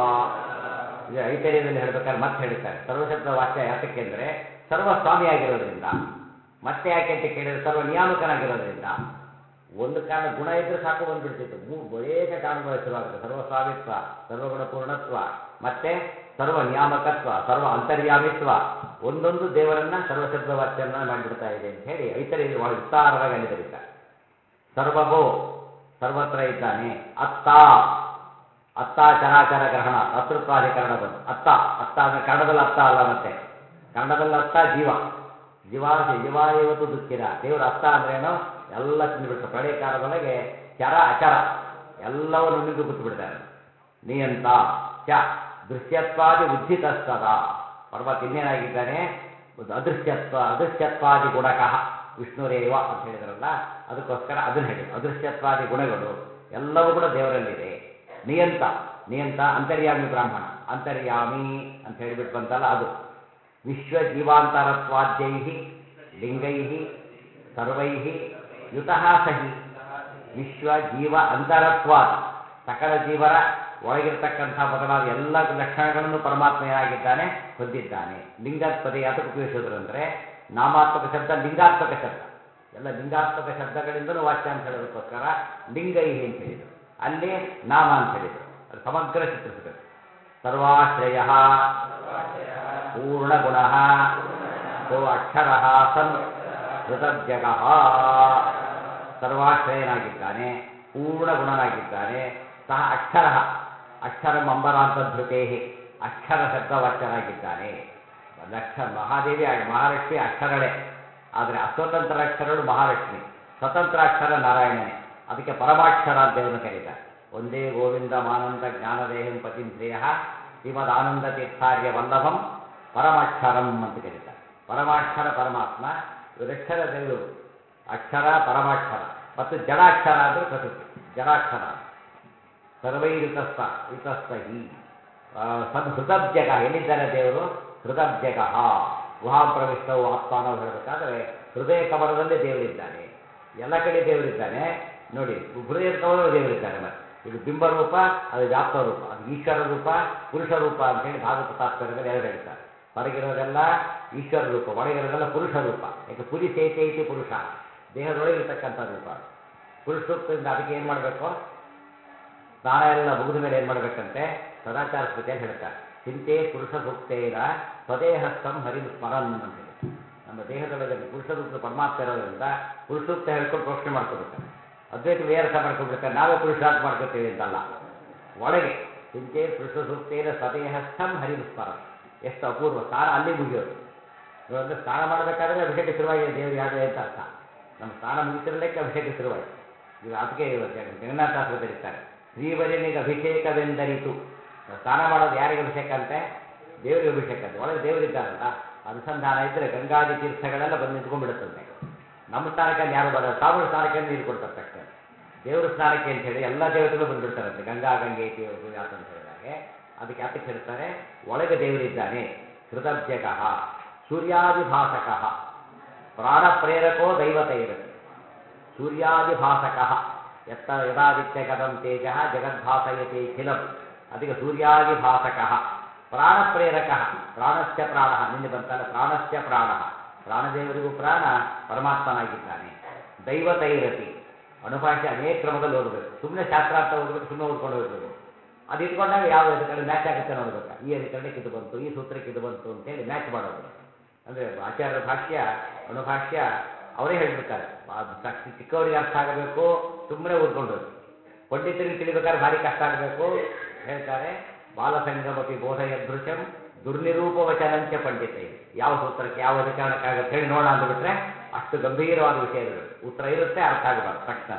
ಇದು ಐತರ್ಯದಲ್ಲಿ ಹೇಳ್ಬೇಕಾದ್ರೆ ಮತ್ತೆ ಹೇಳ್ತಾರೆ ಸರ್ವಶಬ್ದ ವಾಕ್ಯ ಯಾತಕ್ಕೆ ಅಂದರೆ ಸರ್ವಸ್ವಾಮಿಯಾಗಿರೋದ್ರಿಂದ ಮತ್ತೆ ಯಾಕೆ ಅಂತ ಕೇಳಿದ್ರೆ ಸರ್ವ ನಿಯಾಮಕನಾಗಿರೋದ್ರಿಂದ ಒಂದು ಕಾರಣ ಗುಣ ಇದ್ರೆ ಸಾಕು ಬಂದ್ಬಿಡ್ತಿತ್ತು ಮೂ ಅನೇಕ ಕಾರಣಗಳು ಶುರುವಾಗುತ್ತೆ ಸರ್ವಸ್ವಾಮಿತ್ವ ಸರ್ವಗುಣ ಪೂರ್ಣತ್ವ ಮತ್ತೆ ಸರ್ವ ನಿಯಾಮಕತ್ವ ಸರ್ವ ಅಂತರ್ಯಾಮಿತ್ವ ಒಂದೊಂದು ದೇವರನ್ನ ಸರ್ವಶಬ್ದ ವಾಕ್ಯನ ಮಾಡಿಬಿಡ್ತಾ ಇದೆ ಅಂತ ಹೇಳಿ ಐತರ್ಯದಲ್ಲಿ ಬಹಳ ವಿಸ್ತಾರವಾಗಿ ಅಲ್ಲಿ ಬರೀತಾರೆ ಸರ್ವಗೋ ಸರ್ವತ್ರ ಇದ್ದಾನೆ ಅತ್ತ ಅತ್ತ ಚರಾಚರ ಗ್ರಹಣ ಅತೃತ್ವಾಧಿಕರಣ ಬಂತು ಅತ್ತ ಅತ್ತ ಅಂದ್ರೆ ಕನ್ನಡದಲ್ಲಿ ಅತ್ತ ಅಲ್ಲ ಮತ್ತೆ ಕನ್ನಡದಲ್ಲಿ ಅತ್ತ ಜೀವ ಜೀವ ಜೀವ ಇವತ್ತು ದುಃಖಿರ ದೇವರ ಅತ್ತ ಅಂದ್ರೇನು ಎಲ್ಲ ತಿಂದುಬಿಟ್ಟು ಪ್ರಳಯ ಕಾಲದೊಳಗೆ ಚರ ಅಚರ ಎಲ್ಲವನ್ನು ನುಂಗಿ ಬಿಟ್ಬಿಡ್ತಾರೆ ನಿಯಂತ ಚ ದೃಶ್ಯತ್ವಾದಿ ಉಜ್ಜಿತಸ್ತದ ಪರ್ವತ ಇನ್ನೇನಾಗಿದ್ದಾನೆ ಒಂದು ಅದೃಶ್ಯತ್ವ ಅದೃಶ್ಯತ್ವಾದಿ ಗುಣಕಃ ವಿಷ್ಣುರೇವ ಅಂತ ಹೇಳಿದ್ರಲ್ಲ ಅದಕ್ಕೋಸ್ಕರ ಅದನ್ನ ಹೇಳಿ ಅದೃಶ್ಯತ್ವಾದಿ ಗುಣಗಳು ಎಲ್ಲವೂ ಕೂಡ ದೇವರಲ್ಲಿದೆ ನಿಯಂತ ನಿಯಂತ ಅಂತರ್ಯಾಮಿ ಬ್ರಾಹ್ಮಣ ಅಂತರ್ಯಾಮಿ ಅಂತ ಹೇಳಿಬಿಟ್ಟು ಬಂತಲ್ಲ ಅದು ವಿಶ್ವ ಜೀವಾಂತರತ್ವಾದ್ಯೈ ಲಿಂಗೈ ಸರ್ವೈ ಯುತಃ ಸಹಿ ವಿಶ್ವ ಜೀವ ಅಂತರತ್ವಾತ್ ಸಕಲ ಜೀವರ ಒಳಗಿರತಕ್ಕಂಥ ಮೊದಲಾದ ಎಲ್ಲ ಲಕ್ಷಣಗಳನ್ನು ಪರಮಾತ್ಮ ಏನಾಗಿದ್ದಾನೆ ಹೊಂದಿದ್ದಾನೆ ಲಿಂಗತ್ಪದೆ ಯಾತಕ್ಕೆ ಉಪಯೋಗಿಸಿದ್ರು ಅಂದರೆ ನಾಮಾತ್ಮಕ ಶಬ್ದ ಲಿಂಗಾತ್ಮಕ ಶಬ್ದ ಎಲ್ಲ ಲಿಂಗಾತ್ಮಕ ಶಬ್ದಗಳಿಂದಲೂ ವಾಚ್ಯ ಅಂತ ಹೇಳೋದಕ್ಕೋಸ್ಕರ ಲಿಂಗೈಹಿ ಅಂತ ಹೇಳಿದರು ಅಲ್ಲಿ ನಾಮ ಅಂತ ಹೇಳಿದರು ಅದು ಸಮಗ್ರ ಚಿತ್ರಿಸಬೇಕು ಸರ್ವಾಶ್ರಯ ಪೂರ್ಣಗುಣ ಸೋ ಅಕ್ಷರ ಸನ್ ಹೃತಜ್ಜಗ ಸರ್ವಾಶ್ರಯನಾಗಿದ್ದಾನೆ ಪೂರ್ಣಗುಣನಾಗಿದ್ದಾನೆ ಸಹ ಅಕ್ಷರ ಅಕ್ಷರಂ ಅಂಬರಾಂತ ಧೃತೇ ಅಕ್ಷರ ಶಬ್ದವಾಚ್ಯನಾಗಿದ್ದಾನೆ ಲಕ್ಷ ಮಹಾದೇವಿ ಮಹಾಲಕ್ಷ್ಮಿ ಅಕ್ಷರಳೆ ಆದರೆ ಅಸ್ವತಂತ್ರ ಅಕ್ಷರಗಳು ಮಹಾಲಕ್ಷ್ಮಿ ಸ್ವತಂತ್ರ ಅಕ್ಷರ ನಾರಾಯಣನೇ ಅದಕ್ಕೆ ಪರಮಾಕ್ಷರ ಅಂತ ದೇವರನ್ನು ಕರೀತಾರೆ ಒಂದೇ ಗೋವಿಂದ ಮಾನಂದ ಜ್ಞಾನದೇಹಂ ಪತಿಂದ್ರಿಯ ಶ್ರೀಮದ್ ಆನಂದ ತೀರ್ಥಾರ್ಯ ವಲ್ಲಭಂ ಪರಮಾಕ್ಷರಂ ಅಂತ ಕರೀತಾರೆ ಪರಮಾಕ್ಷರ ಪರಮಾತ್ಮ ಇವರಕ್ಷರ ದೇವರು ಅಕ್ಷರ ಪರಮಾಕ್ಷರ ಮತ್ತು ಜಡಾಕ್ಷರ ಅಂದರೆ ಪ್ರಕೃತಿ ಜಡಾಕ್ಷರ ಸರ್ವೈರುತಸ್ಥ ಯುತಸ್ಥ ಹಿ ಸದ್ ಹೃತಬ್ಜಗ ಎಲ್ಲಿದ್ದಾರೆ ದೇವರು ಹೃತಬ್ಜಗ ಗುಹಾಂ ಪ್ರವಿಷ್ಟವು ಆತ್ಮ ನಾವು ಹೇಳಬೇಕಾದ್ರೆ ಹೃದಯ ಕಮಲದಲ್ಲಿ ದೇವರಿದ್ದಾನೆ ಎಲ್ಲ ಕಡೆ ದೇವರಿದ್ದಾನೆ ನೋಡಿ ಹೃದಯದ ಕಮಲದಲ್ಲಿ ದೇವರಿದ್ದಾನೆ ಮತ್ತೆ ಇದು ಬಿಂಬರೂಪ ಅದು ವ್ಯಾಪ್ತ ರೂಪ ಅದು ಈಶ್ವರ ರೂಪ ಪುರುಷ ರೂಪ ಅಂತ ಹೇಳಿ ಭಾಗವತ ತಾತ್ಪರ್ಯದಲ್ಲಿ ಎರಡು ಹೇಳ್ತಾರೆ ಹೊರಗಿರೋದೆಲ್ಲ ಈಶ್ವರ ರೂಪ ಒಳಗಿರೋದೆಲ್ಲ ಪುರುಷ ರೂಪ ಯಾಕೆ ಪುರಿ ಚೈತೈತಿ ಪುರುಷ ದೇಹದೊಳಗಿರ್ತಕ್ಕಂಥ ರೂಪ ಪುರುಷ ರೂಪದಿಂದ ಅದಕ್ಕೆ ಏನು ಮಾಡಬೇಕು ಸ್ನಾನ ಎಲ್ಲ ಮುಗಿದ ಮೇಲೆ ಏನು ಮಾಡಬೇಕಂತೆ ಸದಾಚಾರ ಸ್ಮೃತಿಯಲ್ಲಿ ಹೇಳ್ತಾರೆ ಚಿಂತೆ ಪುರುಷ ಸೂಕ್ತೇನ ಸ್ವದೇಹಸ್ಥಂ ಹರಿಂ ಸ್ಮರನ್ ಅಂತ ಹೇಳಿ ನಮ್ಮ ದೇಹದೊಳಗೆ ಪುರುಷ ರೂಪದ ಪರಮಾತ್ಮ ಇರೋದ್ರಿಂದ ಪುರುಷೂಕ್ತ ಹೇಳ್ಕೊಂಡು ಪ್ರೋಕ್ಷಣೆ ಮಾಡ್ಕೋಬೇಕಾರೆ ಅದ್ವೈತ ಅರ್ಥ ಮಾಡ್ಕೊಂಡ್ಬಿಡ್ತಾರೆ ನಾವೇ ಪುರುಷಾರ್ಥ ಮಾಡ್ಕೋತೀವಿ ಅಂತಲ್ಲ ಒಳಗೆ ಚಿಂತೆ ಪುರುಷ ಸೂಕ್ತೇನ ಸ್ವದೇಹಸ್ಥಂ ಹರಿಂ ಸ್ಮರನ್ ಎಷ್ಟು ಅಪೂರ್ವ ಸ್ನಾನ ಅಲ್ಲಿ ಮುಗಿಯೋದು ಅಂದ್ರೆ ಸ್ನಾನ ಮಾಡಬೇಕಾದ್ರೆ ಅಭಿಷೇಕ ಶುರುವಾಗಿದೆ ದೇವರು ಯಾರು ಅಂತ ಅರ್ಥ ನಮ್ಮ ಸ್ನಾನ ಮುಗಿಸಿರಲಿಕ್ಕೆ ಅಭಿಷೇಕ ಶುರುವಾಯಿತು ಈಗ ಅದಕ್ಕೆ ಜಗನ್ನಾಥಾಸ್ತ್ರ ಬರೀತಾರೆ ಶ್ರೀವರಿನಿಗೆ ಅಭಿಷೇಕವೆಂದರಿತು ಸ್ನಾನ ಮಾಡೋದು ಯಾರಿಗೆ ಅಭಿಷೇಕ ಅಂತೆ ದೇವರಿಗೆ ಅಭಿಷೇಕ ಅಂತ ಒಳಗೆ ದೇವರಿದ್ದಾರಲ್ಲ ಅನುಸಂಧಾನ ಇದ್ದರೆ ಗಂಗಾದಿ ತೀರ್ಥಗಳೆಲ್ಲ ಬಂದು ನಿಂತ್ಕೊಂಡ್ಬಿಡುತ್ತಂತೆ ನಮ್ಮ ಸ್ನಾನಕ್ಕೆ ಅಲ್ಲಿ ಯಾರು ಬರೋದು ಸಾವಿರ ಸ್ನಾನಕ್ಕೆ ನೀರು ಕೊಡ್ತಾರೆ ತಕ್ಷಣ ದೇವ್ರ ಸ್ನಾನಕ್ಕೆ ಅಂತ ಹೇಳಿ ಎಲ್ಲ ದೇವತೆಗಳು ಬಂದ್ಬಿಡ್ತಾರಂತೆ ಗಂಗಾ ಗಂಗೆ ಐತಿ ಯಾತ ಅಂತ ಹೇಳಿದಾಗೆ ಅದಕ್ಕೆ ಯಾತಕ್ಕೆ ಹೇಳ್ತಾರೆ ಒಳಗೆ ದೇವರಿದ್ದಾನೆ ಹೃದಬ್ಜಗಃ ಸೂರ್ಯಾದಿಭಾಸಕಃ ಪ್ರಾಣ ಪ್ರೇರಕೋ ದೈವತ ಇರುತ್ತೆ ಸೂರ್ಯಾದಿಭಾಸಕಃ ಎತ್ತ ಯದಾದಿತ್ಯ ಗದಂ ತೇಜ ಜಗದ್ಭಾಸಯತೆ ಖಿಲಂ ಅದಕ್ಕೆ ಸೂರ್ಯಾದಿಭಾಸಕಃ ಪ್ರಾಣ ಪ್ರೇರಕ ಪ್ರಾಣಶ್ಚ ಪ್ರಾಣ ನಿನ್ನೆ ಬಂತಲ್ಲ ಪ್ರಾಣಶ್ಚ ಪ್ರಾಣ ಪ್ರಾಣದೇವರಿಗೂ ಪ್ರಾಣ ಪರಮಾತ್ಮನಾಗಿದ್ದಾನೆ ದೈವತೈರತಿ ಅನುಭಾಷೆ ಅನೇಕ ಕ್ರಮದಲ್ಲಿ ಓದಬೇಕು ಸುಮ್ಮನೆ ಶಾಸ್ತ್ರಾರ್ಥ ಓದ್ಬಿಟ್ಟು ಸುಮ್ಮನೆ ಓದ್ಕೊಂಡು ಹೋಗ್ಬೇಕು ಅದು ಇಟ್ಕೊಂಡಾಗ ಯಾವ ಕಡೆ ಮ್ಯಾಚ್ ಆಗುತ್ತೆ ನೋಡ್ಬೇಕು ಈ ಅಧಿಕರಣಕ್ಕೆ ಇದು ಬಂತು ಈ ಸೂತ್ರಕ್ಕೆ ಇದು ಬಂತು ಅಂತೇಳಿ ಮ್ಯಾಚ್ ಮಾಡೋದು ಅಂದರೆ ಆಚಾರ್ಯರ ಭಾಷ್ಯ ಅನುಭಾಷ್ಯ ಅವರೇ ಹೇಳ್ಬಿಡ್ತಾರೆ ಆ ಸಾಕ್ಷಿ ಚಿಕ್ಕವರಿಗೆ ಅರ್ಥ ಆಗಬೇಕು ಸುಮ್ಮನೆ ಓದ್ಕೊಂಡು ಹೋಗಿ ಪಂಡಿತರಿಗೆ ತಿಳಿಬೇಕಾದ್ರೆ ಭಾರಿ ಕಷ್ಟ ಆಗಬೇಕು ಹೇಳ್ತಾರೆ ಬಾಲಸಂಗಮಪಿ ಬೋಧಯದೃಶಂ ದುರ್ನಿರೂಪ ವಚನಂಚ ಪಂಡಿತ ಯಾವ ಸೂತ್ರಕ್ಕೆ ಯಾವ ಅಧಿಕರಣಕ್ಕಾಗತ್ತೆ ಹೇಳಿ ನೋಡೋಣ ಅಂದ್ಬಿಟ್ರೆ ಅಷ್ಟು ಗಂಭೀರವಾದ ವಿಷಯ ಇರಬೇಕು ಉತ್ತರ ಇರುತ್ತೆ ಅರ್ಥ ಆಗಬಾರ್ದು ತಕ್ಷಣ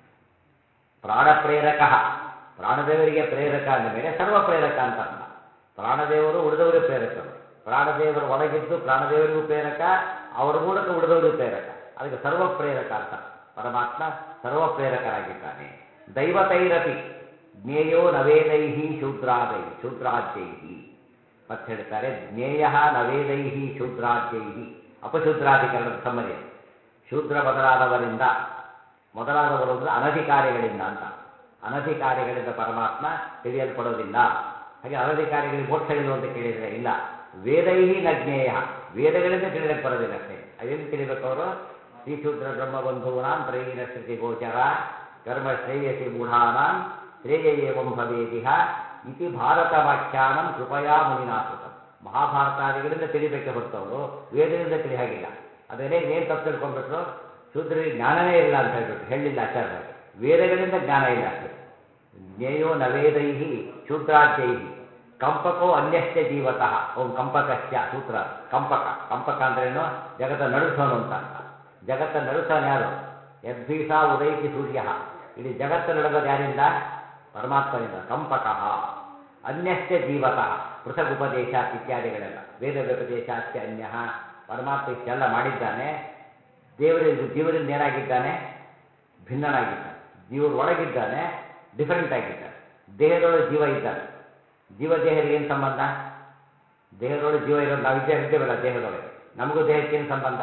ಪ್ರಾಣ ಪ್ರೇರಕ ಪ್ರಾಣದೇವರಿಗೆ ಪ್ರೇರಕ ಅಂದ ಮೇಲೆ ಸರ್ವ ಪ್ರೇರಕ ಅಂತ ಅರ್ಥ ಪ್ರಾಣದೇವರು ಉಳಿದವರಿಗೆ ಪ್ರೇರಕರು ಪ್ರಾಣದೇವರ ಒಳಗಿದ್ದು ಪ್ರಾಣದೇವರಿಗೂ ಪ್ರೇರಕ ಅವರ ಮೂಲಕ ಉಳಿದವರಿಗೂ ಪ್ರೇರಕ ಅದಕ್ಕೆ ಸರ್ವ ಪ್ರೇರಕ ಅಂತ ಪರಮಾತ್ಮ ಸರ್ವ ಪ್ರೇರಕರಾಗಿದ್ದಾನೆ ದೈವತೈರಪಿ ಜ್ಞೇಯೋ ನವೇದೈಹಿ ಶೂದ್ರಾದೈ ಶೂದ್ರಾದ್ಯೈಹಿ ಮತ್ತೆ ಹೇಳ್ತಾರೆ ಜ್ಞೇಯ ನವೇದೈಹಿ ಶೂದ್ರಾದ್ಯೈಹಿ ಅಪಶೂದ್ರಾಧಿಕರಣದ ಸಮ್ಮರಿ ಅದು. ಶೂದ್ರ ಮೊದಲಾದವರಿಂದ ಮೊದಲಾದವರು ಅಂದರೆ ಅನಧಿಕಾರಿಗಳಿಂದ ಅಂತ ಅನಧಿಕಾರಿಗಳಿಂದ ಪರಮಾತ್ಮ ತಿಳಿಯಲ್ಪಡೋದಿಲ್ಲ ಹಾಗೆ ಅನಧಿಕಾರಿಗಳಿಗೆ ಮೋಕ್ಷ ಇಲ್ವ ಅಂತ ಕೇಳಿದರೆ ಇಲ್ಲ ವೇದೈಹಿ ನ ಜ್ಞೇಯ ವೇದಗಳಿಂದ ತಿಳಿಯಕ್ಕೆ ಬರೋದಿಲ್ಲ ಅಷ್ಟೇ ಅದೆಲ್ಲಿ ತಿಳಿಬೇಕು ಅವರು ಶ್ರೀಶೂದ್ರ ಬ್ರಹ್ಮಬಂಧೂನಾಂ ತ್ರಯೀನ ಶ್ರುತಿ ಗೋಚರ ಕರ್ಮ ಶ್ರೇಯಸಿ ಮೂಢಾನಾಂ ಶ್ರೇಯ ಏವಂ ಭವೇದಿಹ ಇತಿ ಭಾರತ ವಾಕ್ಯಾನಂ ಕೃಪಯಾ ಮುನಿನಾಕೃತಂ ಮಹಾಭಾರತಾದಿಗಳಿಂದ ತಿಳಿಬೇಕೆ ಹೊರತವರು ವೇದದಿಂದ ತಿಳಿ ಹಾಗಿಲ್ಲ ಅದೇನೇ ಏನು ತಪ್ಪು ತಿಳ್ಕೊಂಡ್ಬಿಟ್ರು ಶೂದ್ರರಿಗೆ ಜ್ಞಾನವೇ ಇಲ್ಲ ಅಂತ ಹೇಳ್ಬಿಟ್ರು ಹೇಳಿಲ್ಲ ಆಚಾರ್ಯರಾಗಿ ವೇದಗಳಿಂದ ಜ್ಞಾನ ಇಲ್ಲ ಅಷ್ಟೇ ಜ್ಞೇಯೋ ನವೇದೈಹಿ ಶೂದ್ರಾದ್ಯೈಹಿ ಕಂಪಕೋ ಅನ್ಯಶ್ಚ ಜೀವತಃ ಓಂ ಕಂಪಕಶ್ಚ ಸೂತ್ರ ಕಂಪಕ ಕಂಪಕ ಅಂದ್ರೇನು ಜಗತ್ತ ನಡುಸೋನು ಅಂತ ಅರ್ಥ ಜಗತ್ತ ನಡುಸೋನು ಯಾರು ಯದ್ಭೀಷ ಉದೈತಿ ಸೂರ್ಯ ಇಡೀ ಜಗತ್ತು ನಡೆಗೋದು ಯಾರಿಂದ ಪರಮಾತ್ಮನಿಂದ ಕಂಪಕಃ ಅನ್ಯಶ್ಚ ಜೀವತಃ ಪೃಥಕ್ ಉಪದೇಶ ಇತ್ಯಾದಿಗಳೆಲ್ಲ ವೇದ ವ್ಯಪದೇಶಾಶ್ಚ ಅನ್ಯ ಪರಮಾತ್ಮ ಇಷ್ಟೆಲ್ಲ ಮಾಡಿದ್ದಾನೆ ದೇವರಿಂದ ಜೀವರಿಂದ ಏನಾಗಿದ್ದಾನೆ ಭಿನ್ನನಾಗಿದ್ದಾನೆ ಜೀವರ ಒಳಗಿದ್ದಾನೆ ಡಿಫರೆಂಟ್ ಆಗಿದ್ದಾನೆ ದೇಹದೊಳಗೆ ಜೀವ ಇದ್ದಾನೆ ಜೀವ ದೇಹರಿಗೆ ಏನು ಸಂಬಂಧ ದೇಹದೊಳಗೆ ಜೀವ ಇರೋದು ನಾವು ಇದ್ದೇ ಇರ್ತೇವಲ್ಲ ದೇಹದೊಳಗೆ ನಮಗೂ ದೇಹಕ್ಕೇನು ಸಂಬಂಧ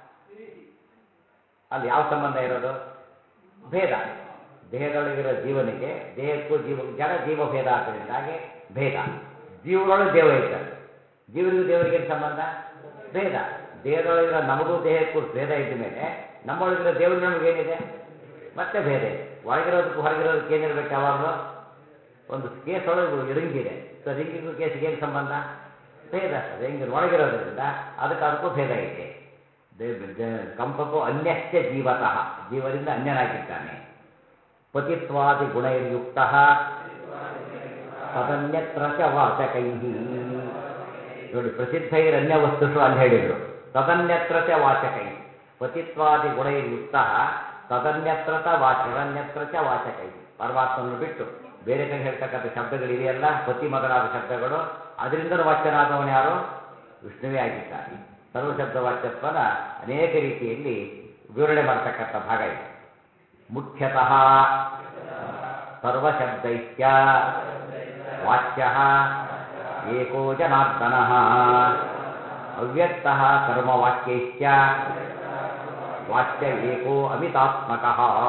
ಅಲ್ಲಿ ಯಾವ ಸಂಬಂಧ ಇರೋದು ಭೇದ ದೇಹದೊಳಗಿರೋ ಜೀವನಿಗೆ ದೇಹಕ್ಕೂ ಜೀವ ಜಡ ಜೀವ ಭೇದ ಆದ್ದರಿಂದಾಗಿ ಭೇದ ಜೀವರೊಳಗೆ ದೇವ ಇದ್ದಾನೆ ಜೀವರಿಗೂ ದೇವರಿಗೆ ಏನು ಸಂಬಂಧ ಭೇದ ದೇಹದೊಳಗಿರೋ ನಮಗೂ ದೇಹಕ್ಕೂ ಭೇದ ಇದ್ದ ಮೇಲೆ ನಮ್ಮೊಳಗಿರೋ ದೇವರು ನಮಗೇನಿದೆ ಮತ್ತೆ ಭೇದ ಇದೆ ಒಳಗಿರೋದಕ್ಕೂ ಹೊರಗಿರೋದಕ್ಕೆ ಏನಿರ್ಬೇಕು ಯಾವಾಗಲೂ ಒಂದು ಕೇಸ್ ಒಳಗೆ ರಿಂಗಿದೆ ಸೊ ರಿಂಗಿಗೂ ಕೇಸಿಗೆ ಏನು ಸಂಬಂಧ ಭೇದ ರಿಂಗ್ ಒಳಗಿರೋದ್ರಿಂದ ಅದಕ್ಕೆ ಅದಕ್ಕೂ ಭೇದ ಇದೆ ದೇ- ದೇ- ಕಂಪಕೋ ಅನ್ಯಶ್ಚ ಜೀವತಃ ಜೀವರಿಂದ ಅನ್ಯನಾಗಿದ್ದಾನೆ ಪತಿತ್ವಾದಿ ಗುಣೈರ್ಯುಕ್ತ ತದನ್ಯತ್ರ ಚ ವಾಚಕೈ ನೋಡಿ ಪ್ರಸಿದ್ಧೈರನ್ಯ ವಸ್ತುಷು ಅಲ್ಲಿ ಹೇಳಿದರು ತದನ್ಯತ್ರ ಚ ವಾಚಕೈ ಪತಿತ್ವಾದಿ ಗುಣೈರ್ಯುಕ್ತ ತದನ್ಯತ್ರ ತ ವಾಚ ತದನ್ಯತ್ರ ಚ ವಾಚಕೈ ಪರಮಾತ್ಮನನ್ನು ಬಿಟ್ಟು ಬೇರೆ ಕಡೆ ಹೇಳ್ತಕ್ಕಂಥ ಶಬ್ದಗಳಿವೆಯಲ್ಲ ಪತಿ ಮೊದಲಾದ ಶಬ್ದಗಳು ಅದರಿಂದ ವಾಚ್ಯನಾದವನು ಯಾರು ವಿಷ್ಣುವೇ ಆಗಿದ್ದಾನೆ ಸರ್ವಶಬ್ದ ವಾಚ್ಯತ್ವನ ಅನೇಕ ರೀತಿಯಲ್ಲಿ ವಿವರಣೆ ಮಾಡತಕ್ಕಂಥ ಭಾಗ ಇದೆ ಮುಖ್ಯತಃ ಸರ್ವಶಬ್ದೈಶ್ಚ ವಾಚ್ಯ ಏಕೋ ಜನಾರ್ದನ ಅವ್ಯಕ್ತ ಕರ್ಮವಾಕ್ಯೈಶ್ಚ ವಾಚ್ಯ ಏಕೋ ಅಮಿತಾತ್ಮಕ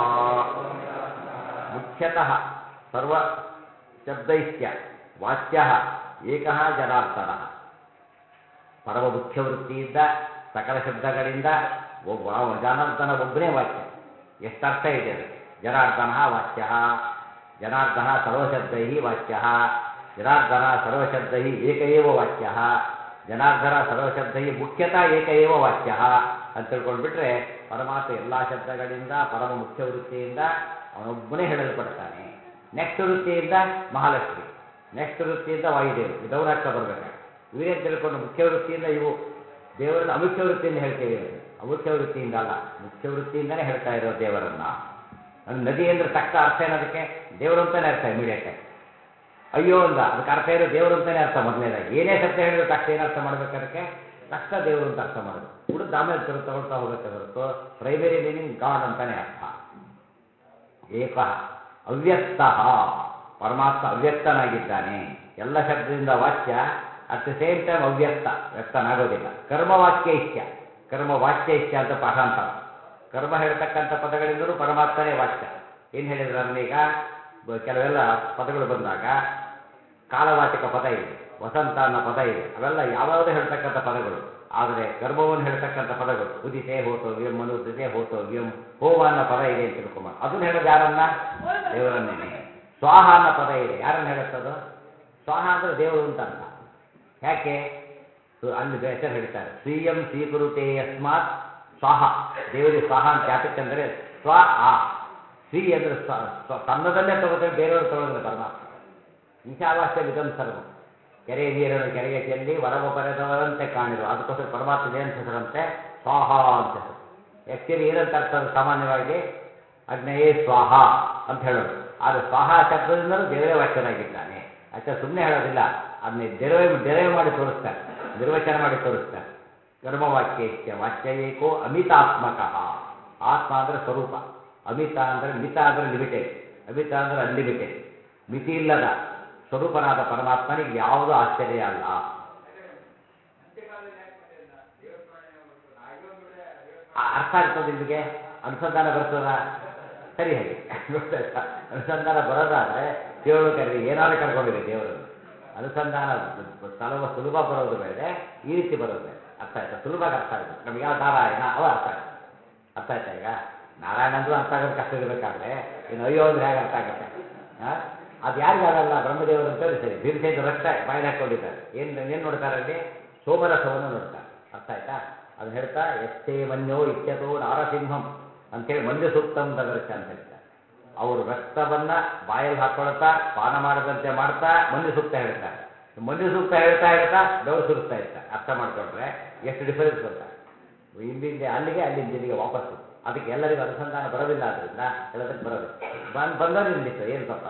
ಮುಖ್ಯತಃ ಸರ್ವಶಬ್ದೈಶ್ಚ ವಾಚ್ಯ ಏಕ ಜನಾರ್ದನ ಪರಮ ಮುಖ್ಯ ವೃತ್ತಿಯಿಂದ ಸಕಲ ಶಬ್ದಗಳಿಂದ ಒಬ್ಬ ಅವ ಜನಾರ್ದನ ಒಬ್ಬನೇ ವಾಚ್ಯ ಎಷ್ಟರ್ಥ ಇದೆ ಅದಕ್ಕೆ ಜನಾರ್ದನ ವಾಚ್ಯ ಜನಾರ್ದನ ಸರ್ವಶಬ್ದೈ ವಾಚ್ಯ ಜನಾರ್ದನ ಸರ್ವಶಬ್ದೈ ಏಕ ಏವ ವಾಚ್ಯ ಜನಾರ್ದನ ಸರ್ವಶಬ್ದೈ ಮುಖ್ಯತಃ ಏಕ ಏವ ವಾಚ್ಯ ಅಂತ ತಿಳ್ಕೊಂಡ್ಬಿಟ್ರೆ ಪರಮಾತ್ಮ ಎಲ್ಲ ಶಬ್ದಗಳಿಂದ ಪರಮ ಮುಖ್ಯ ವೃತ್ತಿಯಿಂದ ಅವನೊಬ್ಬನೇ ಹೇಳಲ್ಪಡ್ತಾನೆ ನೆಕ್ಸ್ಟ್ ವೃತ್ತಿಯಿಂದ ಮಹಾಲಕ್ಷ್ಮಿ ನೆಕ್ಸ್ಟ್ ವೃತ್ತಿಯಿಂದ ವಾಯುದೇವರು ಇದವನ್ನ ಅರ್ಥ ಬರಬೇಕಾಗ ಇವರೇನು ತಿಳ್ಕೊಂಡು ಮುಖ್ಯ ವೃತ್ತಿಯಿಂದ ಇವು ದೇವರನ್ನು ಅಮುಖ್ಯ ವೃತ್ತಿಯಿಂದ ಹೇಳ್ತೇವೆ ಅಂತ ಅಮುಖ್ಯ ವೃತ್ತಿಯಿಂದ ಅಲ್ಲ ಮುಖ್ಯ ವೃತ್ತಿಯಿಂದನೇ ಹೇಳ್ತಾ ಇರೋ ದೇವರನ್ನ ಅದು ನದಿ ಅಂದ್ರೆ ತಕ್ಷಣ ಅರ್ಥ ಏನದಕ್ಕೆ ದೇವರು ಅಂತಾನೆ ಅರ್ಥ ಇಮಿಡಿಯೇಟ್ ಆಗಿ ಅಯ್ಯೋ ಅಂದ ಅದಕ್ಕೆ ಅರ್ಥ ಇರೋ ದೇವರು ಅಂತಾನೆ ಅರ್ಥ ಮೊದಲನೇದಾಗಿ ಏನೇ ಸತ್ಯ ಹೇಳಿದ್ರು ತಕ್ಷಣ ಏನು ಅರ್ಥ ಮಾಡ್ಬೇಕು ಅದಕ್ಕೆ ತಕ್ಷಣ ದೇವರು ಅಂತ ಅರ್ಥ ಮಾಡಬೇಕು ಉಳಿದ ಆಮೇಲೆ ತರ ತಗೊಳ್ತಾ ಹೋಗುತ್ತೆ ಹೊರತು ಪ್ರೈಮರಿ ಮೀನಿಂಗ್ ಗಾಡ್ ಅಂತಾನೆ ಅರ್ಥ ಏಕ ಅವ್ಯಕ್ತ ಪರಮಾತ್ಮ ಅವ್ಯಕ್ತನಾಗಿದ್ದಾನೆ ಎಲ್ಲ ಶಬ್ದದಿಂದ ವಾಚ್ಯ ಅಟ್ ದ ಸೇಮ್ ಟೈಮ್ ಅವ್ಯಕ್ತ ವ್ಯಕ್ತನಾಗೋದಿಲ್ಲ ಕರ್ಮವಾಕ್ಯ ಇಚ್ಛ ಕರ್ಮ ವಾಚ್ಯ ಇಚ್ಛ ಅಂತ ಪಾಠಾಂತರ ಕರ್ಮ ಹೇಳ್ತಕ್ಕಂಥ ಪದಗಳಿಂದಲೂ ಪರಮಾತ್ಮನೇ ವಾಚ್ಯ ಏನು ಹೇಳಿದ್ರು ಅದನ್ನೀಗ ಬ- ಕೆಲವೆಲ್ಲ ಪದಗಳು ಬಂದಾಗ ಕಾಲವಾಚಕ ಪದ ಇದೆ ವಸಂತ ಅನ್ನೋ ಪದ ಇದೆ ಅವೆಲ್ಲ ಯಾವ್ಯಾವುದೋ ಹೇಳ್ತಕ್ಕಂಥ ಪದಗಳು ಆದರೆ ಕರ್ಮವನ್ನು ಹೇಳ್ತಕ್ಕಂಥ ಪದಗಳು ಉದಿತೆ ಹೋತವ್ಯಂ ಮನುದಿತೆ ಹೋತವ್ಯಂ ಹೋಮ ಅನ್ನೋ ಪದ ಇದೆ ಅಂತ ತಿಳ್ಕೊಂಬ ಅದನ್ನ ಹೇಳೋದು ಯಾರನ್ನ ದೇವರನ್ನೇನೆ ಸ್ವಾಹ ಅನ್ನೋ ಪದ ಇದೆ ಯಾರನ್ನ ಹೇಳುತ್ತದು ಸ್ವಾಹ ಅಂದ್ರೆ ದೇವರು ಅಂತ ಅರ್ಥ ಯಾಕೆ ಸು- ಅಲ್ಲಿ ಹೆಸರು ಹೇಳ್ತಾರೆ ಸ್ವೀಯಂ ಸ್ವೀಕೃತೆ ಯಸ್ಮಾತ್ ಸ್ವಾಹ ದೇವರಿಗೆ ಸ್ವಾಹ ಅಂತ ಯಾತಕ್ಕಂದ್ರೆ ಸ್ವ ಆ ಸ್ವೀ ಅಂದ್ರೆ ಸ್ವ ಸ್ವ- ತನ್ನದನ್ನೇ ತಗೋತಾರೆ ಬೇರೆಯವರು ತಗೊಳ್ಳೋದಿಲ್ಲ ಪರಮಾತ್ಮ ಈಶಾವಾಸ್ಯ ವಿಧಂ ಸರ್ವ ಕೆರೆ ನೀರನ್ನು ಕೆರೆಗೆ ಚೆಲ್ಲಿ ವರವ ಪರೆದವರಂತೆ ಕಾಣಿರು ಅದಕ್ಕೋಸ್ಕರ ಪರಮಾತ್ಮ ಏನು ಹೆಸರಂತೆ ಸ್ವಾಹ ಅಂತ ಹೆಸರು ಆ್ಯಕ್ಚುಲಿ ಏನಂತ ಅರ್ಥ ಅದು ಸಾಮಾನ್ಯವಾಗಿ ಅಗ್ನಯೇ ಸ್ವಾಹ ಅಂತ ಹೇಳೋದು ಆದರೆ ಸ್ವಾಹ ಶಬ್ದದಿಂದಲೂ ದೇವರೇ ವಾಕ್ಯರಾಗಿದ್ದಾನೆ ಅಚ್ಚ ಸುಮ್ಮನೆ ಹೇಳೋದಿಲ್ಲ ಅದನ್ನ ಡೆರೈವ್ ಡೆರೈವ್ ಮಾಡಿ ತೋರಿಸ್ತಾರೆ ನಿರ್ವಚನ ಮಾಡಿ ತೋರಿಸ್ತಾರೆ ಕರ್ಮವಾಕ್ಯ ಇಚ್ಛೆ ವಾಚ್ಯ ಏಕೋ ಅಮಿತಾತ್ಮಕ ಆತ್ಮ ಅಂದರೆ ಸ್ವರೂಪ ಅಮಿತ ಅಂದರೆ ಮಿತ ಅಂದರೆ ಲಿಮಿಟೆಡ್ ಅಮಿತ ಅಂದರೆ ಅನ್ಲಿಮಿಟೆಡ್ ಮಿತಿ ಇಲ್ಲದ ಸ್ವರೂಪನಾದ ಪರಮಾತ್ಮನಿಗೆ ಯಾವುದೂ ಆಶ್ಚರ್ಯ ಅಲ್ಲ ಆ ಅರ್ಥ ಆಗ್ತದೆ ನಿಮಗೆ ಅನುಸಂಧಾನ ಬರ್ತದ ಸರಿ ಹಾಗೆ ಗೊತ್ತಾಯ್ತಾ ಅನುಸಂಧಾನ ಬರೋದಾದ್ರೆ ದೇವರು ಕರೀರಿ ಏನಾದ್ರು ಕರ್ಕೊಂಡಿರಿ ದೇವರನ್ನು ಅನುಸಂಧಾನ ಸುಲಭ ಸುಲಭ ಬರೋದು ಬೇರೆ ಈ ರೀತಿ ಬರೋದು ಬೇರೆ ಅರ್ಥ ಆಯ್ತಾ ಸುಲಭವಾಗಿ ಅರ್ಥ ಆಗುತ್ತೆ ನಮ್ಗೆ ಯಾವ ನಾರಾಯಣ ಅವ ಅರ್ಥ ಆಗುತ್ತೆ ಅರ್ಥ ಆಯ್ತಾ ಈಗ ನಾರಾಯಣ ಅಂದ್ರೂ ಅರ್ಥ ಆಗೋದು ಕಷ್ಟ ಇರಬೇಕಾದ್ರೆ ಇನ್ನು ಅಯ್ಯೋ ಅಂದ್ರೆ ಹೇಗೆ ಅರ್ಥ ಆಗುತ್ತೆ ಹಾಂ ಅದು ಯಾರಿಗಾಗಲ್ಲ ಬ್ರಹ್ಮದೇವರು ಅಂತೇಳಿ ಸರಿ ಭೀಮಸೇನ ರಕ್ತ ಬಾಯಲ್ಲಿ ಹಾಕೊಂಡಿದ್ದಾರೆ ಏನು ಏನು ನೋಡ್ತಾರೆ ಅಲ್ಲಿ ಸೋಮರಸವನ್ನು ನೋಡ್ತಾರೆ ಅರ್ಥ ಆಯ್ತಾ ಅದನ್ನ ಹೇಳ್ತಾ ಎಷ್ಟೇ ಮನ್ಯೋ ಇತ್ಯತೋ ನಾರಸಿಂಹಂ ಅಂತೇಳಿ ಮಂಜು ಸೂಕ್ತಂ ದದರ್ಶ ಅಂತ ಹೇಳ್ತಾರೆ ಅವರು ರಕ್ತವನ್ನ ಬಾಯಲ್ಲಿ ಹಾಕೊಳ್ತಾ ಪಾನ ಮಾಡದಂತೆ ಮಾಡ್ತಾ ಮಂಜು ಸೂಕ್ತ ಹೇಳ್ತಾರೆ ಮಂಜು ಸೂಕ್ತ ಹೇಳ್ತಾ ಹೇಳ್ತಾ ಬೆವರು ಸುರಿಸ್ತಾ ಇರ್ತಾರೆ ಅರ್ಥ ಮಾಡ್ಕೊಂಡ್ರೆ ಎಷ್ಟು ಡಿಫರೆನ್ಸ್ ಅಂತ ಇಲ್ಲಿಂದ ಅಲ್ಲಿಗೆ ಅಲ್ಲಿಂದ ಇಲ್ಲಿಗೆ ವಾಪಸ್ಸು ಅದಕ್ಕೆ ಎಲ್ಲರಿಗೂ ಅನುಸಂಧಾನ ಬರೋದಿಲ್ಲ ಆದ್ರಿಂದ ಹೇಳೋದಕ್ಕೆ ಬರೋದು ಬಂದು ಬಂದವರು ನಿಲ್ಲಿತ್ತು ಏನು ತಪ್ಪ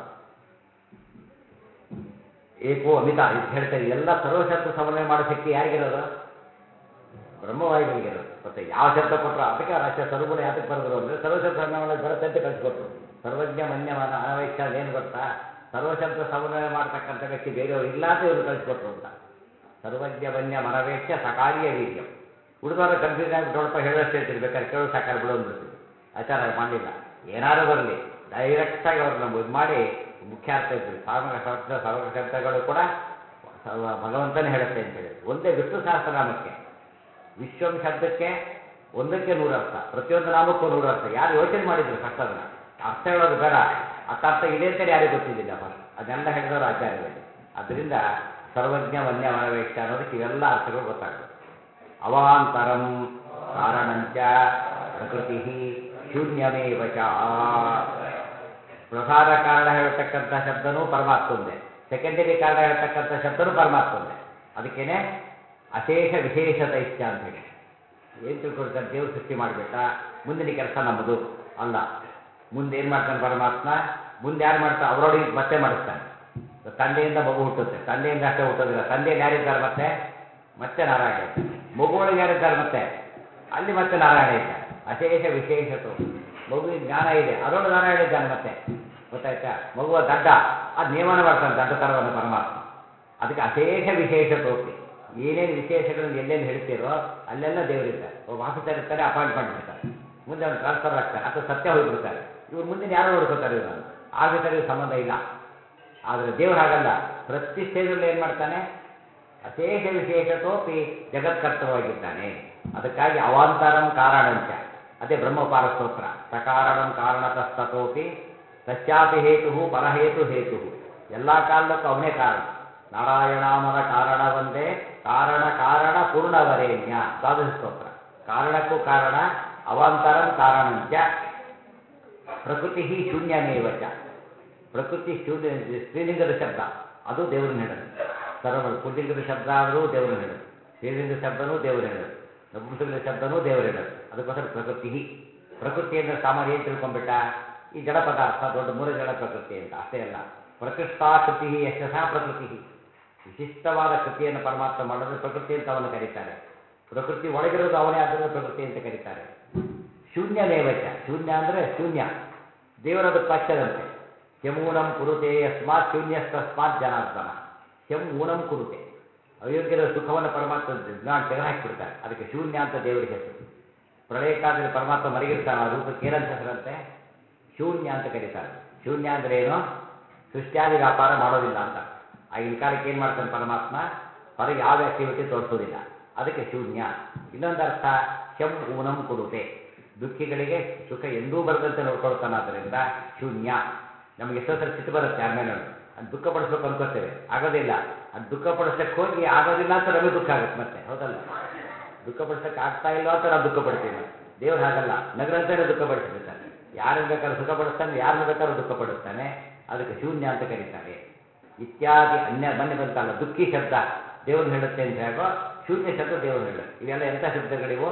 ಏಕೋ ಅಮಿತ ಇದು ಹೇಳ್ತಾರೆ ಎಲ್ಲ ಸರ್ವಶಬ್ದ ಸಮನ್ವಯ ಮಾಡೋ ಶಕ್ತಿ ಯಾರಿಗಿರೋದು ಬ್ರಹ್ಮವಾಯುಗಳಿಗಿರೋದು ಮತ್ತೆ ಯಾವ ಶಬ್ದ ಕೊಟ್ಟರು ಅದಕ್ಕೆ ರಾಷ್ಟ್ರ ಸರ್ವಗುಣ ಯಾತಕ್ಕೆ ಬರೆದ್ರು ಅಂದರೆ ಸರ್ವಶಬ್ದ ಸಮನ್ವಯ ಬರುತ್ತೆ ಅಂತ ಕಳಿಸ್ಕೊಟ್ರು ಸರ್ವಜ್ಞ ಮನ್ಯಮಾನ ಅನವೇಕ್ಷ ಏನು ಗೊತ್ತಾ ಸರ್ವಶಬ್ದ ಸಮನ್ವಯ ಮಾಡ್ತಕ್ಕಂಥ ವ್ಯಕ್ತಿ ಬೇರೆಯವರು ಇಲ್ಲ ಅಂತ ಇವರು ಕಳಿಸ್ಕೊಟ್ರು ಅಂತ ಸರ್ವಜ್ಞ ಮನ್ಯ ಮನವೇಕ್ಷ ಸಕಾರ್ಯ ವೀರ್ಯಂ ಉಳಿದವರ ಕನ್ಫ್ಯೂಸ್ ಆಗಿಬಿಟ್ಟು ನೋಡಪ್ಪ ಹೇಳೋಷ್ಟು ಹೇಳ್ತೀರಿ ಬೇಕಾದ್ರೆ ಕೇಳೋ ಸಾಕಾರ ಬಿಡು ಅಂದ್ಬಿಡ್ತೀವಿ ಆಚಾರ ಹಾಗೆ ಮಾಡಲಿಲ್ಲ ಏನಾದ್ರು ಬರಲಿ ಡೈರೆಕ್ಟಾಗಿ ಅವ್ರನ್ನ ಇದು ಮಾಡಿ ಮುಖ್ಯ ಅರ್ಥ ಇದ್ರಿ ಸಾರ್ವಕ ಶಬ್ದ ಸರ್ವಕ ಶಬ್ದಗಳು ಕೂಡ ಸರ್ವ- ಭಗವಂತನೇ ಹೇಳುತ್ತೆ ಅಂತ ಹೇಳಿ ಒಂದೇ ವಿಷ್ಣು ಸಹಸ್ರನಾಮಕ್ಕೆ ವಿಶ್ವಂ ಶಬ್ದಕ್ಕೆ ಒಂದಕ್ಕೆ ನೂರು ಅರ್ಥ ಪ್ರತಿಯೊಂದು ನಾಮಕ್ಕೂ ನೂರು ಅರ್ಥ ಯಾರು ಯೋಚನೆ ಮಾಡಿದ್ರು ಫಸ್ಟ್ ಅದನ್ನ ಅರ್ಥ ಹೇಳೋದು ಬೇಡ ಅರ್ಥ ಅರ್ಥ ಇದೆ ಅಂತೇಳಿ ಯಾರಿಗೂ ಗೊತ್ತಿದ್ದಿಲ್ಲ ಫಸ್ಟ್ ಅದನ್ನೆಲ್ಲ ಹೇಳಿದವರು ಆಚಾರ್ಯರಲ್ಲಿ ಅದರಿಂದ ಸರ್ವಜ್ಞ ವನ್ಯ ವನವೇಕ್ಷ ಅನ್ನೋದಕ್ಕೆ ಇವೆಲ್ಲ ಅರ್ಥಗಳು ಗೊತ್ತಾಗ್ತದೆ ಅವಾಂತರಂ ಕಾರಣಂಚ ಪ್ರಕೃತಿ ಶೂನ್ಯಮೇವ ಚ ಪ್ರಧಾನ ಕಾರಣ ಹೇಳ್ತಕ್ಕಂಥ ಶಬ್ದನೂ ಪರಮಾತ್ಮಂದೆ ಸೆಕೆಂಡರಿ ಕಾರಣ ಹೇಳ್ತಕ್ಕಂಥ ಶಬ್ದನೂ ಪರಮಾತ್ಮಂದೆ ಅದಕ್ಕೇನೆ ಅಶೇಷ ವಿಶೇಷತ ಇಚ್ಛ ಅಂತ ಹೇಳಿ ಏನು ತಿಳ್ಕೊಳ್ತಾರೆ ದೇವ್ರು ಸೃಷ್ಟಿ ಮಾಡಿಬಿಟ್ಟ ಮುಂದಿನ ಕೆಲಸ ನಮ್ಮದು ಅಲ್ಲ ಮುಂದೆ ಏನು ಮಾಡ್ತಾನೆ ಪರಮಾತ್ಮ ಮುಂದೆ ಯಾರು ಮಾಡ್ತಾನೆ ಅವರೊಳಗೆ ಮತ್ತೆ ಮಾಡಿಸ್ತಾನೆ ತಂದೆಯಿಂದ ಮಗು ಹುಟ್ಟುತ್ತೆ ತಂದೆಯಿಂದ ಅಷ್ಟೇ ಹುಟ್ಟೋದಿಲ್ಲ ತಂದೆಯಲ್ಲಿ ಯಾರಿದ್ದಾರೆ ಮತ್ತೆ ಮತ್ತೆ ನಾರಾಯಣ ಇದ್ದಾರೆ ಮಗುವೊಳಗೆ ಯಾರಿದ್ದಾರೆ ಮತ್ತೆ ಅಲ್ಲಿ ಮತ್ತೆ ನಾರಾಯಣ ಇದ್ದಾರೆ ಅಶೇಷ ವಿಶೇಷತು ಮಗುವಿನ ಜ್ಞಾನ ಇದೆ ಅದರೊಳಗೆ ನಾರಾಯಣ ಇದ್ದಾನೆ ಮತ್ತೆ ಗೊತ್ತಾಯ್ತಾ ಮಗುವ ದಡ್ಡ ಅದು ನಿಯಮನ ಮಾಡ್ತಾನೆ ದಡ್ಡತನವನ್ನು ಪರಮಾತ್ಮ ಅದಕ್ಕೆ ಅಶೇಷ ವಿಶೇಷ ತೋಪಿ ಏನೇನು ವಿಶೇಷಗಳನ್ನು ಎಲ್ಲೆಲ್ಲಿ ಹೇಳ್ತೀರೋ ಅಲ್ಲೆಲ್ಲ ದೇವರಿದ್ದಾರೆ ಒಬ್ಬ ಆಫೀಸರ್ ಇರ್ತಾರೆ ಅಪಾಯಿಂಟ್ಮೆಂಟ್ ಬಿಡ್ತಾರೆ ಮುಂದೆ ಅವ್ನು ಟ್ರಾನ್ಸ್ಫರ್ ಆಗ್ತಾರೆ ಅಥವಾ ಸತ್ಯ ಹೋಗ್ಬಿಡ್ತಾರೆ ಇವ್ರು ಮುಂದಿನ ಯಾರು ನೋಡ್ಕೋತಾರೆ ಇವ್ರನ್ನ ಆಫೀಸರ್ಗೆ ಸಂಬಂಧ ಇಲ್ಲ ಆದರೆ ದೇವ್ರು ಹಾಗಲ್ಲ ಪ್ರತಿ ಸ್ಟೇಜಲ್ಲಿ ಏನು ಮಾಡ್ತಾನೆ ಅಶೇಷ ವಿಶೇಷ ತೋಪಿ ಜಗತ್ಕರ್ತವಾಗಿದ್ದಾನೆ ಅದಕ್ಕಾಗಿ ಅವಾಂತರಂ ಕಾರಣಂಚ ಅದೇ ಬ್ರಹ್ಮಪಾರ ಸ್ತೋತ್ರ ಸಕಾರಣಂ ಕಾರಣತಸ್ತತೋಪಿ ತಸ್ಯಾಪಿ ಹೇತು ಪರಹೇತು ಹೇತು ಎಲ್ಲ ಕಾರಣಕ್ಕೂ ಅವನೇ ಕಾರಣ ನಾರಾಯಣಾಮನ ಕಾರಣ ಒಂದೇ ಕಾರಣ ಕಾರಣ ಪೂರ್ಣವರೇಣ್ಯ ದ್ವಾದಶ ಸ್ತೋತ್ರ ಕಾರಣಕ್ಕೂ ಕಾರಣ ಅವಾಂತರಂ ಕಾರಣಂಚ ಪ್ರಕೃತಿ ಶೂನ್ಯಮೇವ ಚ ಪ್ರಕೃತಿ ಶೂನ್ಯ ಸ್ತ್ರೀಲಿಂಗದ ಶಬ್ದ ಅದು ದೇವರನ್ನ ಹೇಳುತ್ತೆ ಸರ್ವ ಪುಲ್ಲಿಂಗದ ಶಬ್ದ ಆದರೂ ದೇವರನ್ನ ಹೇಳುತ್ತೆ ಸ್ತ್ರೀಲಿಂಗದ ಶಬ್ದನೂ ದೇವರು ಹೇಳುತ್ತೆ ನಪುಂಸಕದ ಶಬ್ದನೂ ದೇವರು ಹೇಳುತ್ತೆ ಅದಕ್ಕೋಸ್ಕರ ಪ್ರಕೃತಿ ಪ್ರಕೃತಿ ಅಂದರೆ ಸಾಮಾನ್ಯ ಏನು ತಿಳ್ಕೊಂಡ್ಬಿಟ್ಟ ಈ ಜಡ ಪದಾರ್ಥ ದೊಡ್ಡ ಮೂಲ ಜಡ ಪ್ರಕೃತಿ ಅಂತ ಅಷ್ಟೇ ಅಲ್ಲ ಪ್ರಕೃಷ್ಟಾಕೃತಿ ಎಷ್ಟು ಸಹ ಪ್ರಕೃತಿ ವಿಶಿಷ್ಟವಾದ ಕೃತಿಯನ್ನು ಪರಮಾತ್ಮ ಮಾಡಿದ್ರೆ ಪ್ರಕೃತಿ ಅಂತ ಅವನು ಕರೀತಾರೆ ಪ್ರಕೃತಿ ಒಳಗಿರೋದು ಅವನೇ ಆದ್ದರಿಂದ ಪ್ರಕೃತಿ ಅಂತ ಕರೀತಾರೆ ಶೂನ್ಯಮೇವಚ ಶೂನ್ಯ ಅಂದರೆ ಶೂನ್ಯ ದೇವರದು ಪಚ್ಚದಂತೆ ಯಮೂನಂ ಕುರುತೆ ಯಸ್ಮಾತ್ ಶೂನ್ಯಸ್ತಸ್ಮಾತ್ ಜನಾರ್ದನ ಶಂ ಊನಂ ಕುರುತೆ ಅಯೋಗ್ಯರ ಸುಖವನ್ನು ಪರಮಾತ್ಮ ನಾನು ತೆಗೆದುಹಾಕಿಬಿಡ್ತಾರೆ ಅದಕ್ಕೆ ಶೂನ್ಯ ಅಂತ ದೇವರಿಗೆ ಹೆಸರು ಪ್ರಳಯ ಕಾಲದಲ್ಲಿ ಪರಮಾತ್ಮ ಮಲಗಿರ್ತಾನೆ ಆ ರೂಪಕ್ಕೆ ಏನಂತ ಹೆಸರಂತೆ ಶೂನ್ಯ ಅಂತ ಕರೀತಾರೆ ಶೂನ್ಯ ಅಂದ್ರೆ ಏನು ಸೃಷ್ಟ್ಯಾದಿ ವ್ಯಾಪಾರ ಮಾಡೋದಿಲ್ಲ ಅಂತ ಆಗಿನ ಕಾಲಕ್ಕೆ ಏನು ಮಾಡ್ತಾನೆ ಪರಮಾತ್ಮ ಹೊರಗೆ ಯಾವ ಆಕ್ಟಿವಿಟಿ ತೋರಿಸೋದಿಲ್ಲ ಅದಕ್ಕೆ ಶೂನ್ಯ ಇನ್ನೊಂದು ಅರ್ಥ ಶಂ ಊನಂ ಕೊಡುತ್ತೆ ದುಃಖಿಗಳಿಗೆ ಸುಖ ಎಂದೂ ಬರದಂತೆ ನೋಡ್ಕೊಳ್ತಾನಾದ್ರಿಂದ ಶೂನ್ಯ ನಮ್ಗೆ ಎಷ್ಟೋ ಸಲ ಸಿಟ್ಟು ಬರುತ್ತೆ ಯಾರ ಮೇಲೆ ಅದು ದುಃಖ ಪಡಿಸ್ಬೇಕು ಅನ್ಕೋತೇವೆ ಆಗೋದಿಲ್ಲ ಅದು ದುಃಖ ಪಡಿಸ್ಲಿಕ್ಕೆ ಹೋಗಿ ಆಗೋದಿಲ್ಲ ಅಂತ ನಮಗೆ ದುಃಖ ಆಗುತ್ತೆ ಮತ್ತೆ ಹೌದಲ್ಲ ದುಃಖ ಪಡಿಸಕ್ಕೆ ಆಗ್ತಾ ಇಲ್ಲ ಅಂತ ನಾವು ದುಃಖ ಪಡ್ತೀವಿ ಮತ್ತೆ ದೇವ್ರು ಹಾಗಲ್ಲ ನಗರಂತಾನೆ ದುಃಖ ಪಡಿಸಿಬಿಡ್ತಾನೆ ಯಾರನ್ನ ಬೇಕಾದ್ರೂ ಸುಖ ಪಡಿಸ್ತಾನೆ ಯಾರನ್ನ ಬೇಕಾದ್ರೂ ದುಃಖ ಪಡಿಸ್ತಾನೆ ಅದಕ್ಕೆ ಶೂನ್ಯ ಅಂತ ಕರೀತಾರೆ ಇತ್ಯಾದಿ ಅನ್ಯ ಮೊನ್ನೆ ಬಂತಲ್ಲ ದುಃಖಿ ಶಬ್ದ ದೇವ್ರನ್ನ ಹೇಳುತ್ತೆ ಅಂತ ಹೇಗೋ ಶೂನ್ಯ ಶಬ್ದ ದೇವ್ರನ್ನ ಹೇಳುತ್ತೆ ಇವೆಲ್ಲ ಎಂಥ ಶಬ್ದಗಳಿವು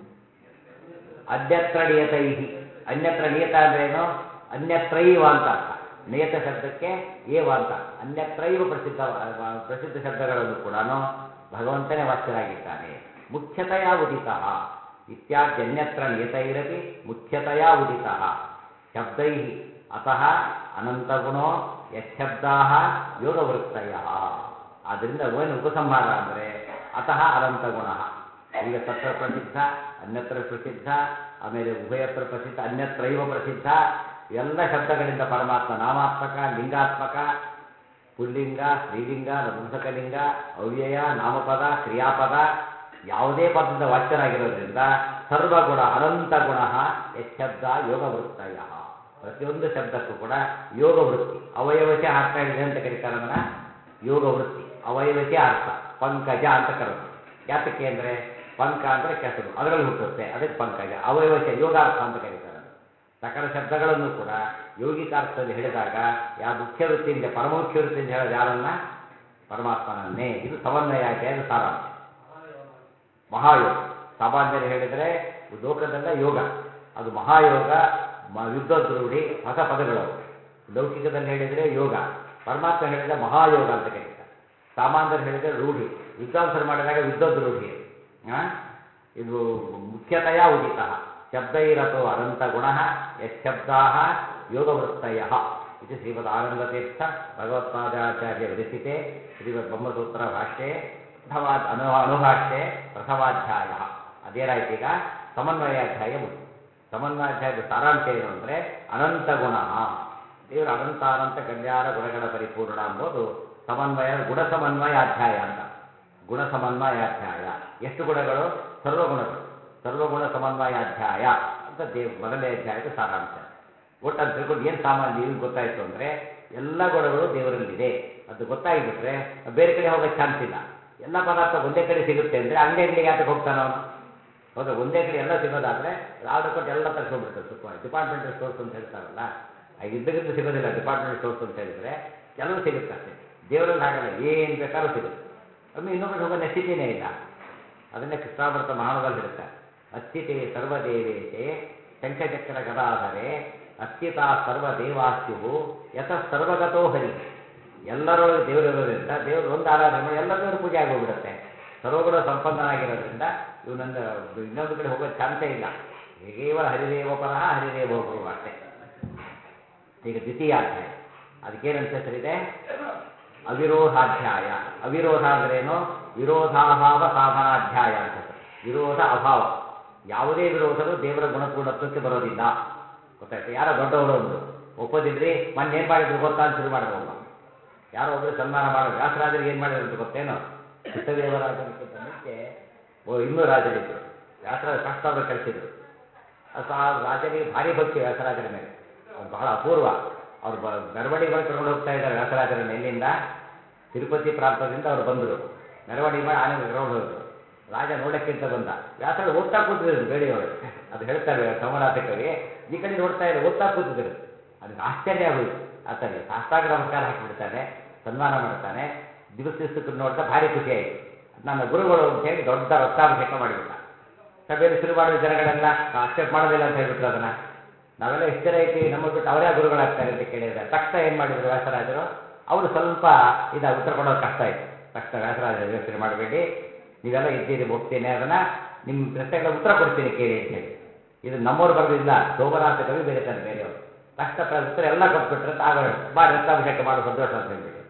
ಅನ್ಯತ್ರ ನಿಯತೈಹಿ ಅನ್ಯತ್ರ ನಿಯತ ಅಂದ್ರೇನು ಅನ್ಯತ್ರೈವ ಅಂತ ಅರ್ಥ ನಿಯತ ಶಬ್ದಕ್ಕೆ ಏವ ಅಂತ ಅನ್ಯತ್ರೈವ ಪ್ರಸಿದ್ಧ ಪ್ರಸಿದ್ಧ ಶಬ್ದಗಳನ್ನು ಕೂಡ ಭಗವಂತನೇ ವಾಚ್ಯರಾಗಿದ್ದಾನೆ ಮುಖ್ಯತೆಯ ಉದಿತ ಇತ್ಯಾದ್ಯನ್ಯತ್ರ ನಿಯತೈರಪಿ ಮುಖ್ಯತೆಯ ಉದಿತ ಶಬ್ದೈ ಅತಃ ಅನಂತಗುಣೋ ಯಶಬ್ದಾ ಯೋಗವೃತ್ತಯ ಆದ್ದರಿಂದ ಏನು ಉಪಸಂಹಾರ ಅಂದರೆ ಅತಃ ಅನಂತಗುಣ ಈಗ ತತ್ರ ಪ್ರಸಿದ್ಧ ಅನ್ಯತ್ರ ಪ್ರಸಿದ್ಧ ಆಮೇಲೆ ಉಭಯತ್ರ ಪ್ರಸಿದ್ಧ ಅನ್ಯತ್ರೈವ ಪ್ರಸಿದ್ಧ ಎಲ್ಲ ಶಬ್ದಗಳಿಂದ ಪರಮಾತ್ಮ ನಾಮಾತ್ಮಕ ಲಿಂಗಾತ್ಮಕ ಪುಲ್ಲಿಂಗ ಸ್ತ್ರೀಲಿಂಗ ನಪುಂಸಕಲಿಂಗ ಅವ್ಯಯ ನಾಮಪದ ಕ್ರಿಯಾಪದ ಯಾವುದೇ ಪದದಿಂದ ವಾಚ್ಯರಾಗಿರೋದ್ರಿಂದ ಸರ್ವಗುಣ ಅನಂತ ಗುಣ ಯಶಬ್ದ ಯೋಗವೃತ್ತಯ ಪ್ರತಿಯೊಂದು ಶಬ್ದಕ್ಕೂ ಕೂಡ ಯೋಗ ವೃತ್ತಿ ಅವಯವಶೆ ಅರ್ಥ ಇದೆ ಅಂತ ಕರೀತಾರೆ ಅದನ್ನ ಯೋಗ ವೃತ್ತಿ ಅವಯವಶೆ ಅರ್ಥ ಪಂಕಜ ಅಂತ ಕರೆದು ಯಾತಕ್ಕೆ ಅಂದರೆ ಪಂಕ ಅಂದರೆ ಕೆಸರು ಅದರಲ್ಲಿ ಹುಟ್ಟುತ್ತೆ ಅದಕ್ಕೆ ಪಂಕಜ ಅವಯವಶ ಯೋಗಾರ್ಥ ಅಂತ ಕರೀತಾರೆ ಅದು ಸಕಲ ಶಬ್ದಗಳನ್ನು ಕೂಡ ಯೋಗಿಕಾರ್ಥದಲ್ಲಿ ಹೇಳಿದಾಗ ಯಾವ ಮುಖ್ಯ ವೃತ್ತಿಯಿಂದ ಪರಮುಖ್ಯ ವೃತ್ತಿಯಿಂದ ಹೇಳೋದು ಯಾರನ್ನ ಪರಮಾತ್ಮನನ್ನೇ ಇದು ಸಮನ್ವಯಾಧ್ಯಾಯದ ಸಾರಾಂಶ ಮಹಾಯೋಗ ಸಾಮಾನ್ಯರು ಹೇಳಿದರೆ ಲೋಕದಲ್ಲ ಯೋಗ ಅದು ಮಹಾಯೋಗ ಮ- ಯುದ್ಧದ್ರೂಢಿ ಹೊಸ ಪದಗಳು ಲೌಕಿಕದಲ್ಲಿ ಹೇಳಿದರೆ ಯೋಗ ಪರಮಾತ್ಮ ಹೇಳಿದ ಮಹಾಯೋಗ ಅಂತ ಕರೀತಾರೆ ಸಾಮಾನ್ಯರು ಹೇಳಿದರೆ ರೂಢಿ ವಿದ್ವಾಂಸರು ಮಾಡಿದಾಗ ವಿದ್ವದ್ರೂಢಿ ಅದು. ಆ? ಇದು ಮುಖ್ಯತೆಯ ಉದಿತ ಶಬ್ದೈರಥೋ ಅನಂತ ಗುಣ ಯಶಬ್ದಾ ಯೋಗವೃತ್ತಯ ಇದು ಶ್ರೀಮದ್ ಆನಂದತೀರ್ಥ ಭಗವತ್ಪಾದಾಚಾರ್ಯ ವಿರಚಿತೆ ಶ್ರೀಮದ್ ಬ್ರಹ್ಮಸೂತ್ರ ಭಾಷ್ಯೆ ಅಥವಾ ಅನು ಅನುಭಾಷ್ಯೆ ಪ್ರಥಮಾಧ್ಯಾಯ ಅದೇನಾಯ್ತು ಈಗ ಸಮನ್ವಯಾಧ್ಯಾಯ ಮುಗಿತು ಸಮನ್ವಯಾಧ್ಯಾಯದ ಸಾರಾಂಶ ಏನು ಅಂದರೆ ಅನಂತ ಗುಣ ದೇವರ ಅನಂತ ಅನಂತ ಕಲ್ಯಾಣ ಗುಣಗಳ ಪರಿಪೂರ್ಣ ಎಂಬುದು ಸಮನ್ವಯ ಗುಣ ಸಮನ್ವಯಾಧ್ಯಾಯ ಅಂತ ಗುಣ ಸಮನ್ವಯಾಧ್ಯಾಯ ಎಷ್ಟು ಗುಣಗಳು ಸರ್ವಗುಣಗಳು ಸರ್ವಗುಣ ಸಮನ್ವಯಾಧ್ಯಾಯ ಅಂತ ದೇವ್ ಮೊದಲನೇ ಅಧ್ಯಾಯದ ಸಾರಾಂಶ ಒಟ್ಟು ಅಂತ ತಿಳ್ಕೊಂಡು ಏನು ಸಾಮಾನ್ಯ ನಿಮಗೆ ಗೊತ್ತಾಯಿತು ಅಂದರೆ ಎಲ್ಲ ಗುಣಗಳು ದೇವರಲ್ಲಿದೆ ಅದು ಗೊತ್ತಾಗಿಬಿಟ್ರೆ ಬೇರೆ ಕಡೆ ಹೋಗೋ ಚಾನ್ಸ್ ಇಲ್ಲ ಎಲ್ಲ ಪದಾರ್ಥ ಒಂದೇ ಕಡೆ ಸಿಗುತ್ತೆ ಅಂದರೆ ಅಂಗಡಿ ಅಂಗಡಿಗೆ ಯಾತಕ್ಕೆ ಹೋಗ್ತಾನೆ ಅವನು ಹೌದಾ ಒಂದೇ ಕಡೆ ಎಲ್ಲ ಸಿಗೋದಾದ್ರೆ ಆರ್ಡರ್ ಕೊಟ್ಟು ಎಲ್ಲ ತರಿಸ್ಕೊಂಡ್ಬಿಡ್ತಾರೆ ಸುಖವಾಗಿ ಡಿಪಾರ್ಟ್ಮೆಂಟಲ್ ಸ್ಟೋರ್ಸ್ ಅಂತ ಹೇಳ್ತಾರಲ್ಲ ಆ ಇದ್ದಕ್ಕಿದ್ದು ಸಿಗೋದಿಲ್ಲ ಡಿಪಾರ್ಟ್ಮೆಂಟ್ ಸ್ಟೋರ್ಸ್ ಅಂತ ಹೇಳಿದರೆ ಕೆಲವು ಸಿಗುತ್ತೆ ಅಷ್ಟೇ ದೇವರಲ್ಲಿ ಹಾಗಲ್ಲ ಏನು ಬೇಕಾದ್ರೂ ಸಿಗುತ್ತೆ ಒಮ್ಮೆ ಇನ್ನೊಬ್ಬರು ಹೋಗೋ ನೆಸಿಟಿನೇ ಇಲ್ಲ ಅದನ್ನೇ ಕೃಷ್ಣಾಮೃತ ಮಹಾಣದಲ್ಲಿ ಹೇಳ್ತಾರೆ ಅಸ್ಥಿತೆ ಸರ್ವದೇವೇಶೆ ಶಂಖಚಕ್ರ ಗದಾಧರೆ ಅಸ್ಥಿತಾ ಸರ್ವದೇವಾಸ್ಯು ಯತಃ ಸರ್ವಗತೋ ಹರಿ ಎಲ್ಲರೊಳಗೆ ದೇವರು ಇರೋದ್ರಿಂದ ದೇವರು ಒಂದು ಆರಾಧನೆ ಮಾಡಿ ಎಲ್ಲ ದೇವರು ಪೂಜೆ ಆಗೋಗ್ಬಿಡುತ್ತೆ ಸರ್ವಗುಣ ಸಂಪನ್ನನಾಗಿರೋದ್ರಿಂದ ಇವನೊಂದು ಇನ್ನೊಂದು ಕಡೆ ಹೋಗೋ ಚಾನ್ಸೇ ಇಲ್ಲ ಕೇವಲ ಹರಿದೇವ ಪರಹ ಹರಿದೇವ ಗುರು ಅಷ್ಟೇ ಈಗ ದ್ವಿತೀಯಾಧ್ಯಾಯ ಅದಕ್ಕೇನಂತ ಹೆಸರಿದೆ ಅವಿರೋಧಾಧ್ಯಾಯ ಅವಿರೋಧ ಅಂದ್ರೇನು ವಿರೋಧಾಭಾವ ಸಾಧನಾಧ್ಯಾಯ ಅಂತ ಹೆಸರು ವಿರೋಧ ಅಭಾವ ಯಾವುದೇ ವಿರೋಧನೂ ದೇವರ ಗುಣಪೂರ್ಣತ್ವಕ್ಕೆ ಬರೋದಿಲ್ಲ ಗೊತ್ತಾಯ್ತು ಯಾರೋ ದೊಡ್ಡವರು ಅಂದರು ಒಪ್ಪೋದಿಲ್ರಿ ಮೊನ್ನೆ ಏನು ಮಾಡಿದ್ರು ಗೊತ್ತಾ ಅಂತ ಶುರು ಮಾಡಿದ್ರು ಒಬ್ಬ ಯಾರೋ ಒಬ್ಬರು ಸನ್ಮಾನ ಮಾಡೋದು ವ್ಯಾಸರಾಜರಿಗೆ ಏನು ಮಾಡಿದ್ರು ಅಂತ ಗೊತ್ತೇನು ಕೃಷ್ಣದೇವರಾಜನಕ್ಕಿಂತ ಮುಂಚೆ ಓ ಇನ್ನೂ ರಾಜರಿದ್ದರು ವ್ಯಾಸರಾಜ ಫಸ್ಟ್ ಅವರು ಕಳಿಸಿದ್ರು ಅದು ಆ ರಾಜನಿಗೆ ಭಾರಿ ಭಕ್ತಿ ವ್ಯಾಸರಾಜರ ಮೇಲೆ ಅವ್ರು ಬಹಳ ಅಪೂರ್ವ ಅವ್ರು ಬ ಮೆರವಣಿಗೆ ಮಾಡಿ ಕರ್ಕೊಂಡು ಹೋಗ್ತಾ ಇದ್ದಾರೆ ವ್ಯಾಸರಾಜರನ್ನ ಎಲ್ಲಿಂದ ತಿರುಪತಿ ಪ್ರಾಂತದಿಂದ ಅವ್ರು ಬಂದರು ಮೆರವಣಿಗೆ ಮಾಡಿ ಆನೆ ಕರ್ಕೊಂಡು ಹೋದ್ರು ರಾಜ ನೋಡಕ್ಕಿಂತ ಬಂದ ವ್ಯಾಸರಾಜ ಓದ್ತಾ ಕೂತಿದ್ರು ಬೇಡಿಯೊಳಗೆ ಅದು ಹೇಳ್ತಾರೆ ಸೋಮನಾಥ ಕವಿ ಈ ಕಡೆ ನೋಡ್ತಾ ಇಲ್ಲ ಓದ್ತಾ ಕೂತಿದ್ರು ಅದಕ್ಕೆ ಆಶ್ಚರ್ಯ ಆಗೋಯ್ತು ಆತನಿಗೆ ಸಾಷ್ಟಾಂಗ ನಮಸ್ಕಾರ ಹಾಕಿಬಿಡ್ತಾನೆ ಸನ್ಮಾನ ಮಾಡ್ತಾನೆ ದಿವಸ ದಿವಸಕ್ಕೆ ನೋಡ್ತಾ ಭಾರಿ ಖುಷಿ ಆಯಿತು ನನ್ನ ಗುರುಗಳು ಅಂತ ಹೇಳಿ ದೊಡ್ಡ ರಕ್ತಾಭಿಷೇಕ ಮಾಡಿಬಿಟ್ಟ ಸಭೆಯಲ್ಲಿ ಶುರು ಮಾಡಿದ ಜನಗಳೆಲ್ಲ ಅಕ್ಸೆಪ್ಟ್ ಮಾಡೋದಿಲ್ಲ ಅಂತ ಹೇಳ್ಬಿಟ್ರು ಅದನ್ನ ನಾವೆಲ್ಲ ಎಷ್ಟು ಜನ ಐತಿ ನಮ್ಮ ಬಿಟ್ಟು ಅವರೇ ಗುರುಗಳಾಗ್ತಾರೆ ಅಂತ ಕೇಳಿದ್ರೆ ತಕ್ಷಣ ಏನು ಮಾಡಿದ್ರು ವ್ಯಾಸರಾಜರು ಅವರು ಸ್ವಲ್ಪ ಇದ ಉತ್ತರ ಕೊಡೋದು ಕಷ್ಟ ಆಯಿತು ತಕ್ಷಣ ವ್ಯಾಸರಾಜ ಯೋಚನೆ ಮಾಡಬೇಡಿ ನೀವೆಲ್ಲ ಇದ್ದೀರಿ ಒಪ್ತೀನಿ ಅದನ್ನ ನಿಮ್ಮ ಪ್ರಶ್ನೆಗಳ ಉತ್ತರ ಕೊಡ್ತೀನಿ ಕೇಳಿ ಅಂತ ಹೇಳಿ ಇದು ನಮ್ಮವ್ರು ಬರೆದಿಲ್ಲ ಸೋಮನಾಥ ಕವಿ ಬರೀತಾರೆ ಬೇರೆಯವರು ತಕ್ಷಣ ಪ್ರ- ಉತ್ತರ ಎಲ್ಲ ಕೊಟ್ಬಿಟ್ರೆ ಆಗ ಮಾಡಿ ರಕ್ತಾಭಿಷೇಕ ಮಾಡೋ ಸಂತೋಷ ಅಂತ ಹೇಳ್ಬಿಟ್ಟು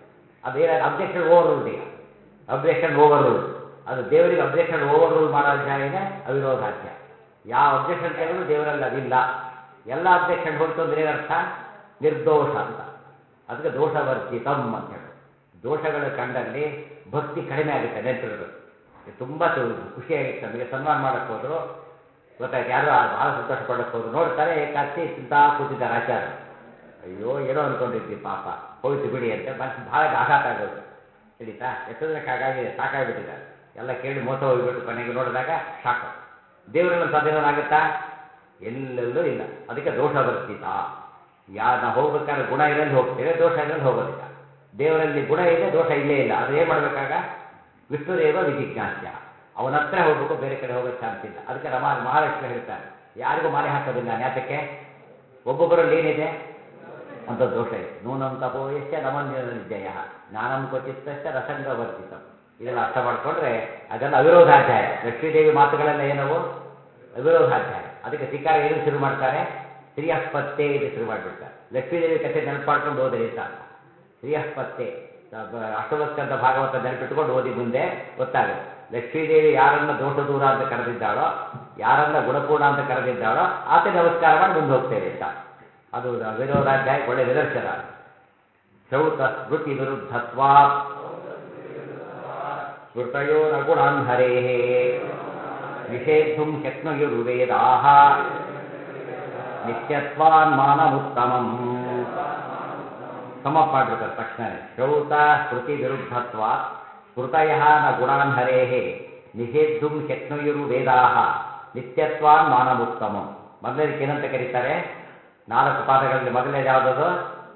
ಅದೇನಾದ್ರು ಅಬ್ಜೆಕ್ಷನ್ ಓವರ್ ರೂಲ್ಡ್ ಈಗ ಅಬ್ಜೆಕ್ಷನ್ ಓವರ್ ರೂಲ್ಡ್ ಅದು ದೇವರಿಗೆ ಅಬ್ಜೆಕ್ಷನ್ ಓವರ್ ರೂಲ್ ಮಾಡೋ ಅಧ್ಯಾಯನೇ ಅವಿರೋಧಾಧ್ಯಾಯ ಯಾವ ಅಬ್ಜೆಕ್ಷನ್ ತೆಗೆದು ದೇವರಲ್ಲಿ ಅದಿಲ್ಲ ಎಲ್ಲ ಅಬ್ಜೆಕ್ಷನ್ ಹೋಯ್ತು ಅಂದ್ರೆ ಏನರ್ಥ ನಿರ್ದೋಷ ಅಂತ ಅದಕ್ಕೆ ದೋಷವರ್ಜಿತಂ ಅಂತ ಹೇಳೋದು ದೋಷಗಳು ಕಂಡಲ್ಲಿ ಭಕ್ತಿ ಕಡಿಮೆ ಆಗುತ್ತೆ ನೆನಪಿರಬೇಕು ತುಂಬ ಖುಷಿಯಾಗಿತ್ತು ನಮಗೆ ಸನ್ಮಾನ ಮಾಡಕ್ಕೆ ಹೋದ್ರು ಗೊತ್ತಾಯ್ತು ಯಾರು ಭಾಳ ಸಂತೋಷ ಪಡಕ್ಕೆ ಹೋದ್ರು ನೋಡ್ತಾರೆ ಕತ್ತಿ ತಿಂತಾ ಕೂತಿದ್ದಾರೆ ಆಚಾರ್ಯ ಅಯ್ಯೋ ಏನೋ ಅನ್ಕೊಂಡಿದ್ವಿ ಪಾಪ ಹೋಯ್ತು ಬಿಡಿ ಅಂತ ಮನಸ್ಸು ಭಾಳ ಆಘಾತ ಆಗೋದು ತಿಳಿತಾ ಎಷ್ಟೋ ದಿನಕ್ಕೆ ಹಾಗಾಗಿದೆ ಸಾಕಾಗ್ಬಿಟ್ಟಿದ್ದಾರೆ ಎಲ್ಲ ಕೇಳಿ ಮೋಸ ಹೋಗ್ಬಿಟ್ಟು ಕೊನೆಗೆ ನೋಡಿದಾಗ ಶಾಕ್ ದೇವರಲ್ಲಿ ಸಾಧ್ಯನಾಗುತ್ತಾ ಎಲ್ಲೆಲ್ಲೂ ಇಲ್ಲ ಅದಕ್ಕೆ ದೋಷ ವರ್ತಿತ ಯಾ ನಾವು ಹೋಗ್ಬೇಕಾದ್ರೆ ಗುಣ ಇರಲ್ಲಿ ಹೋಗ್ತೇವೆ ದೋಷ ಇರಲ್ಲಿ ಹೋಗೋದಿಲ್ಲ ದೇವರಲ್ಲಿ ಗುಣ ಇದೆ ದೋಷ ಇಲ್ಲೇ ಇಲ್ಲ ಅದು ಏನು ಮಾಡಬೇಕಾಗ ವಿಷ್ಣುದೇವ ವಿಜಿಜ್ಞಾಸ್ಯ ಅವನ ಹತ್ರ ಹೋಗ್ಬೇಕು ಬೇರೆ ಕಡೆ ಹೋಗೋ ಚಾನ್ಸ್ ಇಲ್ಲ ಅದಕ್ಕೆ ರಮ ಮಹಾಲಕ್ಷ್ಮಿ ಹೇಳ್ತಾರೆ ಯಾರಿಗೂ ಮಾಲೆ ಹಾಕೋದಿಲ್ಲ ನ್ಯಾತಕ್ಕೆ ಒಬ್ಬೊಬ್ಬರಲ್ಲಿ ಏನಿದೆ ಅಂತ ದೋಷ ಇದೆ ನೂನಂ ತಪೋ ಎಷ್ಟ ನಮನ್ಯ ಜಯ ಜ್ಞಾನಂ ಕ್ವಚಿತ್ತಷ್ಟ ರಸಂಗ ವರ್ಜಿತಂ ಇದೆಲ್ಲ ಅರ್ಥ ಮಾಡ್ಕೊಂಡ್ರೆ ಅದೆಲ್ಲ ಅವಿರೋಧಾಧ್ಯಾಯ ಲಕ್ಷ್ಮೀದೇವಿ ಮಾತುಗಳೆಲ್ಲ ಏನವು ಅವಿರೋಧಾಧ್ಯಾಯ ಅದಕ್ಕೆ ಸಿಕ್ಕಾರ ಏನು ಶುರು ಮಾಡ್ತಾರೆ ಶ್ರೀಯಸ್ಪತ್ತೆ ಇದು ಶುರು ಮಾಡಿಬಿಡ್ತಾರೆ ಲಕ್ಷ್ಮೀದೇವಿ ಕಥೆ ನೆನಪು ಮಾಡ್ಕೊಂಡು ಓದಿರಿ ಅಂತ ಅರ್ಥ ಶ್ರೀಯಸ್ಪತ್ತೆ ಅಷ್ಟವಸ್ಕಂದ ಭಾಗವತ ನೆನಪಿಟ್ಕೊಂಡು ಓದಿ ಮುಂದೆ ಗೊತ್ತಾಗುತ್ತೆ ಲಕ್ಷ್ಮೀದೇವಿ ಯಾರನ್ನ ದೋಷ ದೂರ ಅಂತ ಕರೆದಿದ್ದಾಳೋ ಯಾರನ್ನ ಗುಣಪೂರ್ಣ ಅಂತ ಕರೆದಿದ್ದಾಳೋ ಆತ ನಮಸ್ಕಾರ ಮಾಡಿ ಮುಂದೆ ಹೋಗ್ತೇವೆ ಅಂತ ಅದು ವಿರೋಧಾಧ್ಯಾಯ ಒಳ್ಳೆ ನಿದರ್ಶನ ಶ್ರೌತ ಸ್ಮೃತಿ ವಿರುದ್ಧತ್ವಾ ಸ್ಮೃತಯೋ ನಗುಣಾನ್ ಹರೇ ನಿಷೇಧುಂ ಶಕ್ನುಯುರ್ವೇದಾ ನಿತ್ಯತ್ವಾನ್ ಮಾನಮುತ್ತಮಂ ಸಮಪ್ ಮಾಡಿಬಿಡ್ತಾರೆ ತಕ್ಷಣನೇ ಶ್ರೌತ ಸ್ಮೃತಿ ವಿರುದ್ಧತ್ವ ಸ್ಮೃತಯ ನ ಗುಣಾನ್ ಹರೇ ನಿಷೇಧುಂ ಶಕ್ನುಯುರು ವೇದಾ ನಿತ್ಯತ್ವಾನ್ ಮಾನಮುತ್ತಮಂ ಮೊದಲನೇದಕ್ಕೆ ಏನಂತ ಕರೀತಾರೆ ನಾಲ್ಕು ಪಾದಗಳಲ್ಲಿ ಮೊದಲನೇದು ಯಾವುದದು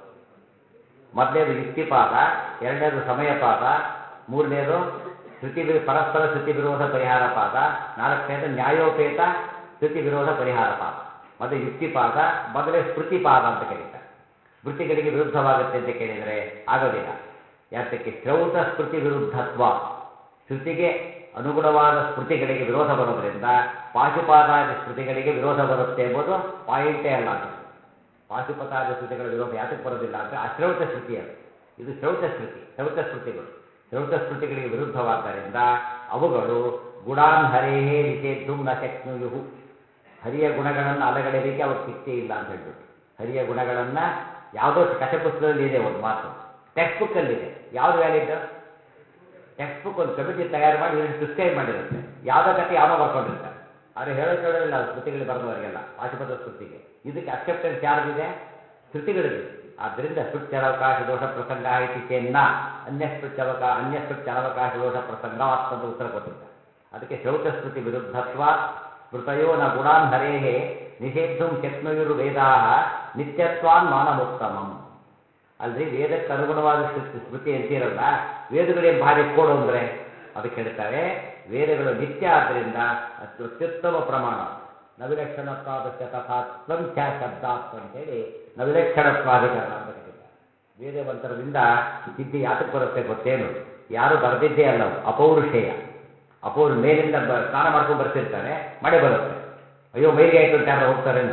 ಮೊದಲನೇದು ಯುಕ್ತಿಪಾದ ಎರಡನೇದು ಸಮಯಪಾದ ಮೂರನೇದು ಶ್ರುತಿ ವಿ- ಪರಸ್ಪರ ಶ್ರುತಿ ವಿರೋಧ ಪರಿಹಾರ ಪಾದ ನಾಲ್ಕನೇದು ನ್ಯಾಯೋಪೇತ ಶ್ರುತಿ ವಿರೋಧ ಪರಿಹಾರ ಪಾದ ಮೊದಲು ಯುಕ್ತಿಪಾದ ಮೊದಲೇ ಸ್ಮೃತಿಪಾದ ಅಂತ ಕರೀತಾರೆ ಸ್ಮೃತಿಗಳಿಗೆ ವಿರುದ್ಧವಾಗುತ್ತೆ ಅಂತ ಕೇಳಿದರೆ ಆಗೋದಿಲ್ಲ ಯಾತಕ್ಕೆ ಶ್ರೌತ ಸ್ಮೃತಿ ವಿರುದ್ಧತ್ವ ಶ್ರುತಿಗೆ ಅನುಗುಣವಾದ ಸ್ಮೃತಿಗಳಿಗೆ ವಿರೋಧ ಬರೋದ್ರಿಂದ ಪಾಶುಪಾದಾದಿ ಸ್ಮೃತಿಗಳಿಗೆ ವಿರೋಧ ಬರುತ್ತೆ ಎಂಬುದು ಪಾಯಿಂಟೇ ಅಲ್ಲ ಅದು ಪಾಶುಪತಾದಿ ಶ್ರುತಿಗಳ ವಿರೋಧ ಯಾತಕ್ಕೆ ಬರೋದಿಲ್ಲ ಅಂದರೆ ಅಶ್ರೌತ ಶ್ರುತಿ ಅದು ಇದು ಶ್ರೌತ ಶ್ರುತಿ ಶ್ರೌತ ಸ್ಮೃತಿಗಳು ಶ್ರೌತ ಸ್ಮೃತಿಗಳಿಗೆ ವಿರುದ್ಧವಾದ್ದರಿಂದ ಅವುಗಳು ಗುಣಾನ್ ಹರೇಹೇ ನಿಷೇಧುಂ ನ ಶಕ್ನುಯುಹು ಹರಿಯ ಗುಣಗಳನ್ನು ಅಲಗಡಿಲಿಕ್ಕೆ ಅವ್ರು ಸಿಕ್ತೇ ಇಲ್ಲ ಅಂತ ಹೇಳ್ಬಿಟ್ಟು ಹರಿಯ ಗುಣಗಳನ್ನು ಯಾವುದೋ ಕಥೆ ಪುಸ್ತಕದಲ್ಲಿ ಇದೆ ಒಂದು ಮಾತು ಟೆಕ್ಸ್ಟ್ ಬುಕ್ಕಲ್ಲಿದೆ ಯಾವ್ದು ವ್ಯಾಲಿಡ್ ಟೆಕ್ಸ್ಟ್ ಬುಕ್ ಒಂದು ಕಮಿಟಿ ತಯಾರು ಮಾಡಿ ಇದನ್ನು ಪ್ರಿಸ್ಕ್ರೈಬ್ ಮಾಡಿರುತ್ತೆ ಯಾವುದೋ ಕಥೆ ಯಾವುದೋ ಬರ್ಕೊಂಡಿರ್ತಾರೆ ಆದರೆ ಹೇಳೋ ಕೇಳೋದಿಲ್ಲ ಅದು ಸ್ಮೃತಿಗಳು ಬರೆದವರಿಗೆಲ್ಲ ಪಾಶುಪತ ಸ್ಮೃತಿಗೆ ಇದಕ್ಕೆ ಅಕ್ಸೆಪ್ಟೆನ್ಸ್ ಯಾರ್ದಿದೆ ಶ್ರುತಿಗಳಿದೆ ಆದ್ದರಿಂದ ಸ್ಮೃತ್ಯರವಕಾಶ ದೋಷ ಪ್ರಸಂಗ ಇತಿ ಚೆನ್ನ ಅನ್ಯಸ್ಮೃತ್ಯವಕ ಅನ್ಯಸ್ಮೃತ್ಯನವಕಾಶ ದೋಷ ಪ್ರಸಂಗ ಅಂತ ಉತ್ತರ ಕೊಟ್ಟಿದ್ದಾರೆ ಅದಕ್ಕೆ ಶ್ರೌತ ಸ್ಮೃತಿ ವಿರುದ್ಧತ್ವ ಸ್ಮೃತಯೋ ನ ಗುಣಾನ್ ಹರೇಹೇ ನಿಷೇಧುಂ ಶಕ್ನುಯುರು ವೇದಾ ನಿತ್ಯತ್ವಾನ್ ಮಾನಮುತ್ತಮಂ ಅಲ್ರಿ ವೇದಕ್ಕೆ ಅನುಗುಣವಾದ ಸ್ಮೃತಿ ಸ್ಮೃತಿ ಅಂತೀರಲ್ಲ ವೇದಗಳೇನು ಭಾರಿ ಕೊಡು ಅಂದರೆ ಅದಕ್ಕೆ ಹೇಳ್ತಾರೆ ವೇದಗಳು ನಿತ್ಯ ಆದ್ದರಿಂದ ಅತ್ಯು ಅತ್ಯುತ್ತಮ ಪ್ರಮಾಣ ನವಿಲಕ್ಷಣತ್ವಾದಸ್ಯ ತಥಾತ್ವಂ ಖ್ಯಾ ಶಬ್ದಾತ್ ಅಂತೇಳಿ ನವಿಲಕ್ಷಣತ್ವಾಧಿಕರಣ ಅಂತ ಕರೀತಾರೆ ವೇದ ಮಂತ್ರದಿಂದ ಸಿದ್ಧಿ ಯಾತಕ್ಕೆ ಬರುತ್ತೆ ಗೊತ್ತೇನು ಯಾರು ಬರೆದಿದ್ದೇ ಅಲ್ಲ ಅವು ಅಪೌರುಷೇಯ ಅಪೌರು ಮೇಲಿಂದ ಬ ಸ್ನಾನ ಮಾಡ್ಕೊಂಡು ಬರ್ತಿರ್ತಾರೆ ಮಳೆ ಬರುತ್ತೆ ಅಯ್ಯೋ ಮೈಲಿಗೆ ಆಯ್ತು ಅಂತ ಯಾರು ಹೋಗ್ತಾರೇನು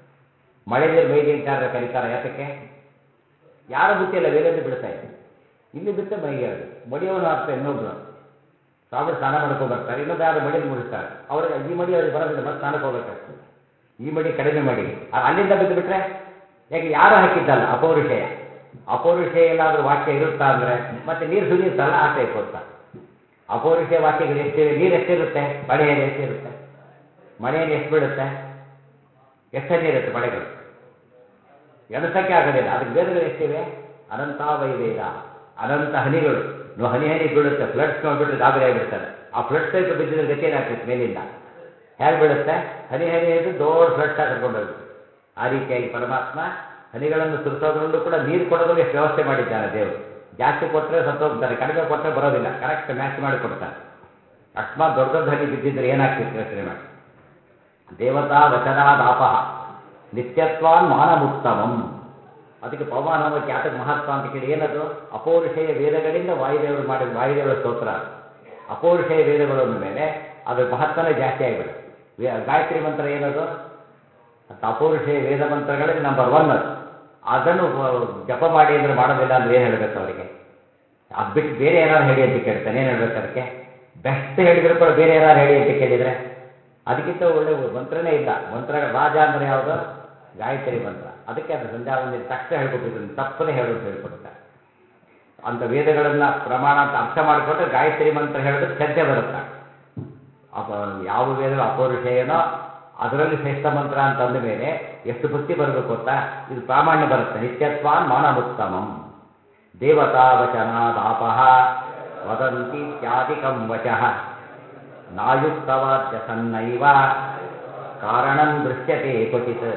ಮಳೆ ನೀರು ಮೈಲಿ ಅಂತ ಯಾರು ಕರೀತಾರೆ ಯಾತಕ್ಕೆ ಯಾರ ಬುತ್ತಿಯಲ್ಲ ವೇಲೆಂದು ಬಿಡ್ತಾ ಇದೆ ಇಲ್ಲಿ ಬಿಟ್ಟು ಮೈಗೆ ಅದು ಮಡಿಯವನು ಆಗ್ತಾ ಇನ್ನೊಬ್ರು ಸ್ವಾಮಿ ಸ್ನಾನ ಮಾಡ್ಕೊಂಡು ಬರ್ತಾರೆ ಇನ್ನೊಬ್ಬ ಯಾರು ಮಡಿಯಲ್ಲಿ ಮುಡಿಸ್ತಾರೆ ಅವ್ರಿಗೆ ಈ ಮಡಿ ಅವ್ರಿಗೆ ಬರೋದಿಲ್ಲ ಮತ್ತೆ ಸ್ನಾನಕ್ಕೆ ಹೋಗ್ಬೇಕಾಗ್ತದೆ ಈ ಮಡಿ ಕಡಿಮೆ ಮಡಿ ಅದು ಅಲ್ಲಿಂದ ಬಿದ್ದು ಬಿಟ್ರೆ ಯಾಕೆ ಯಾರು ಹಾಕಿದ್ದಲ್ಲ ಅಪೌರುಷೇಯ ಅಪೌರುಷೇಯ ಎಲ್ಲಾದ್ರೂ ವಾಕ್ಯ ಇರುತ್ತಾ ಅಂದ್ರೆ ಮತ್ತೆ ನೀರು ಸುರಿಯುತ್ತಲ್ಲ ಆ ಟೈಪ್ ಅಂತ ಅಪೌರುಷೇಯ ವಾಕ್ಯಗಳು ಎಷ್ಟಿವೆ ನೀರು ಎಷ್ಟಿರುತ್ತೆ ಮಳೆಯಲ್ಲಿ ಎಷ್ಟಿರುತ್ತೆ ಮಳೆಯಲ್ಲಿ ಎಷ್ಟು ಬೀಳುತ್ತೆ ಎಷ್ಟು ಹನಿ ಇರುತ್ತೆ ಮಳೆಗಳು ಎಣಸಕ್ಕೆ ಆಗೋದಿಲ್ಲ ಅದಕ್ಕೆ ವೇದಗಳು ಎಷ್ಟಿವೆ ಅನಂತ ವೈವೇದ ಅನಂತ ಹನಿಗಳು ನೀವು ಹನಿ ಹನಿ ಬೀಳುತ್ತೆ ಫ್ಲಡ್ಸ್ ನೋಡ್ಬಿಟ್ರೆ ಗಾಬರಿ ಆಗಿಬಿಡ್ತಾರೆ ಆ ಫ್ಲಡ್ ಟೈಪ್ ಬಿದ್ದಿದ್ರೆ ಗತಿ ಏನಾಗ್ತಿತ್ತು ಮೇಲಿಂದ ಹೇಗೆ ಬೀಳುತ್ತೆ ಹನಿ ಹನಿ ಎಂದು ದೊಡ್ಡ ಫ್ಲಡ್ಸ್ ಕರ್ಕೊಂಡು ಹೋಗ್ಬಿಟ್ಟು ಆ ರೀತಿಯಾಗಿ ಪರಮಾತ್ಮ ಹನಿಗಳನ್ನು ಸುರಿಸೋದ್ರಲ್ಲೂ ಕೂಡ ನೀರು ಕೊಡೋದ್ರಲ್ಲಿ ಎಷ್ಟು ವ್ಯವಸ್ಥೆ ಮಾಡಿದ್ದಾನೆ ದೇವರು ಜಾಸ್ತಿ ಕೊಟ್ಟರೆ ಸತ್ತೋಗ್ತಾರೆ ಕಡಿಮೆ ಕೊಟ್ಟರೆ ಬರೋದಿಲ್ಲ ಕರೆಕ್ಟ್ ಮ್ಯಾಚ್ ಮಾಡಿ ಕೊಡ್ತಾನೆ ಅಕಸ್ಮಾತ್ ದೊಡ್ಡ ದೊಡ್ಡ ಹನಿ ಬಿದ್ದಿದ್ರೆ ಏನಾಗ್ತಿತ್ತು ಯೋಚನೆ ಮಾಡಿ ದೇವತಾ ವಚನಾದಾಪಹ ನಿತ್ಯತ್ವಾನ್ ಮಾನಮುತ್ತಮಂ ಅದಕ್ಕೆ ಪವಮಾನ ಹೋಮಕ್ಕೆ ಯಾತಕ್ಕೆ ಮಹತ್ವ ಅಂತ ಕೇಳಿ ಏನದು ಅಪೌರುಷೇಯ ವೇದಗಳಿಂದ ವಾಯುದೇವರು ಮಾಡಿದ ವಾಯುದೇವರ ಸ್ತೋತ್ರ ಅಪೌರುಷೇಯ ವೇದಗಳು ಅಂದ ಮೇಲೆ ಅದ್ರ ಮಹತ್ವನೇ ಜಾಸ್ತಿ ಆಗಿಬಿಡುತ್ತೆ ವೇ- ಗಾಯತ್ರಿ ಮಂತ್ರ ಏನದು ಅಂತ ಅಪೌರುಷೇಯ ವೇದ ಮಂತ್ರಗಳಲ್ಲಿ ನಂಬರ್ ಒನ್ ಅದು ಅದನ್ನು ವ- ಜಪ ಮಾಡಿ ಅಂದ್ರೆ ಮಾಡೋದಿಲ್ಲ ಅಂದ್ರೆ ಏನು ಹೇಳಬೇಕು ಅವರಿಗೆ ಅದು ಬಿಟ್ಟು ಬೇರೆ ಏನಾರು ಹೇಳಿ ಅಂತ ಕೇಳ್ತಾನೆ ಏನು ಹೇಳ್ಬೇಕು ಅದಕ್ಕೆ ಬೆಸ್ಟ್ ಹೇಳಿದ್ರು ಕೂಡ ಬೇರೆ ಏನಾರು ಹೇಳಿ ಅಂತ ಕೇಳಿದರೆ ಅದಕ್ಕಿಂತ ಒಳ್ಳೆ ಮಂತ್ರನೇ ಇಲ್ಲ ಮಂತ್ರ ರಾಜ ಅಂದರೆ ಯಾವುದು ಗಾಯತ್ರಿ ಮಂತ್ರ ಅದಕ್ಕೆ ಅದು ಸಂಧ್ಯಾ ವಂದನೆ ತಕ್ಷಣ ಹೇಳ್ಕೊಟ್ಟಿದ್ರು ತಪ್ಪದೇ ಹೇಳು ಅಂತ ಹೇಳ್ಕೊಡ್ತಾರೆ ಅಂತ ವೇದಗಳನ್ನು ಪ್ರಮಾಣ ಅಂತ ಅರ್ಥ ಮಾಡಿಕೊಟ್ರೆ ಗಾಯತ್ರಿ ಮಂತ್ರ ಹೇಳೋದಕ್ಕೆ ಶ್ರದ್ಧೆ ಬರುತ್ತೆ ಅಪ ಯಾವ ವೇದಗಳು ಅಪೌರುಷೇಯನೋ ಅದರಲ್ಲಿ ಶ್ರೇಷ್ಠ ಮಂತ್ರ ಅಂತ ಅಂದ ಮೇಲೆ ಎಷ್ಟು ಭಕ್ತಿ ಬರಬೇಕು ಗೊತ್ತಾ ಇದು ಪ್ರಾಮಾಣ್ಯ ಬರುತ್ತೆ ನಿತ್ಯತ್ವಾನ್ ಮಾನಮುತ್ತಮಂ ದೇವತಾ ವಚನಾದಾಪಃ ವದಂತಿ ಇತ್ಯಾದಿಕಂ ವಚಃ ನಾಯುಕ್ತವಾದ್ಯ ಸನ್ನೈವ ಕಾರಣಂ ದೃಶ್ಯತೆ ಕ್ವಚಿತ್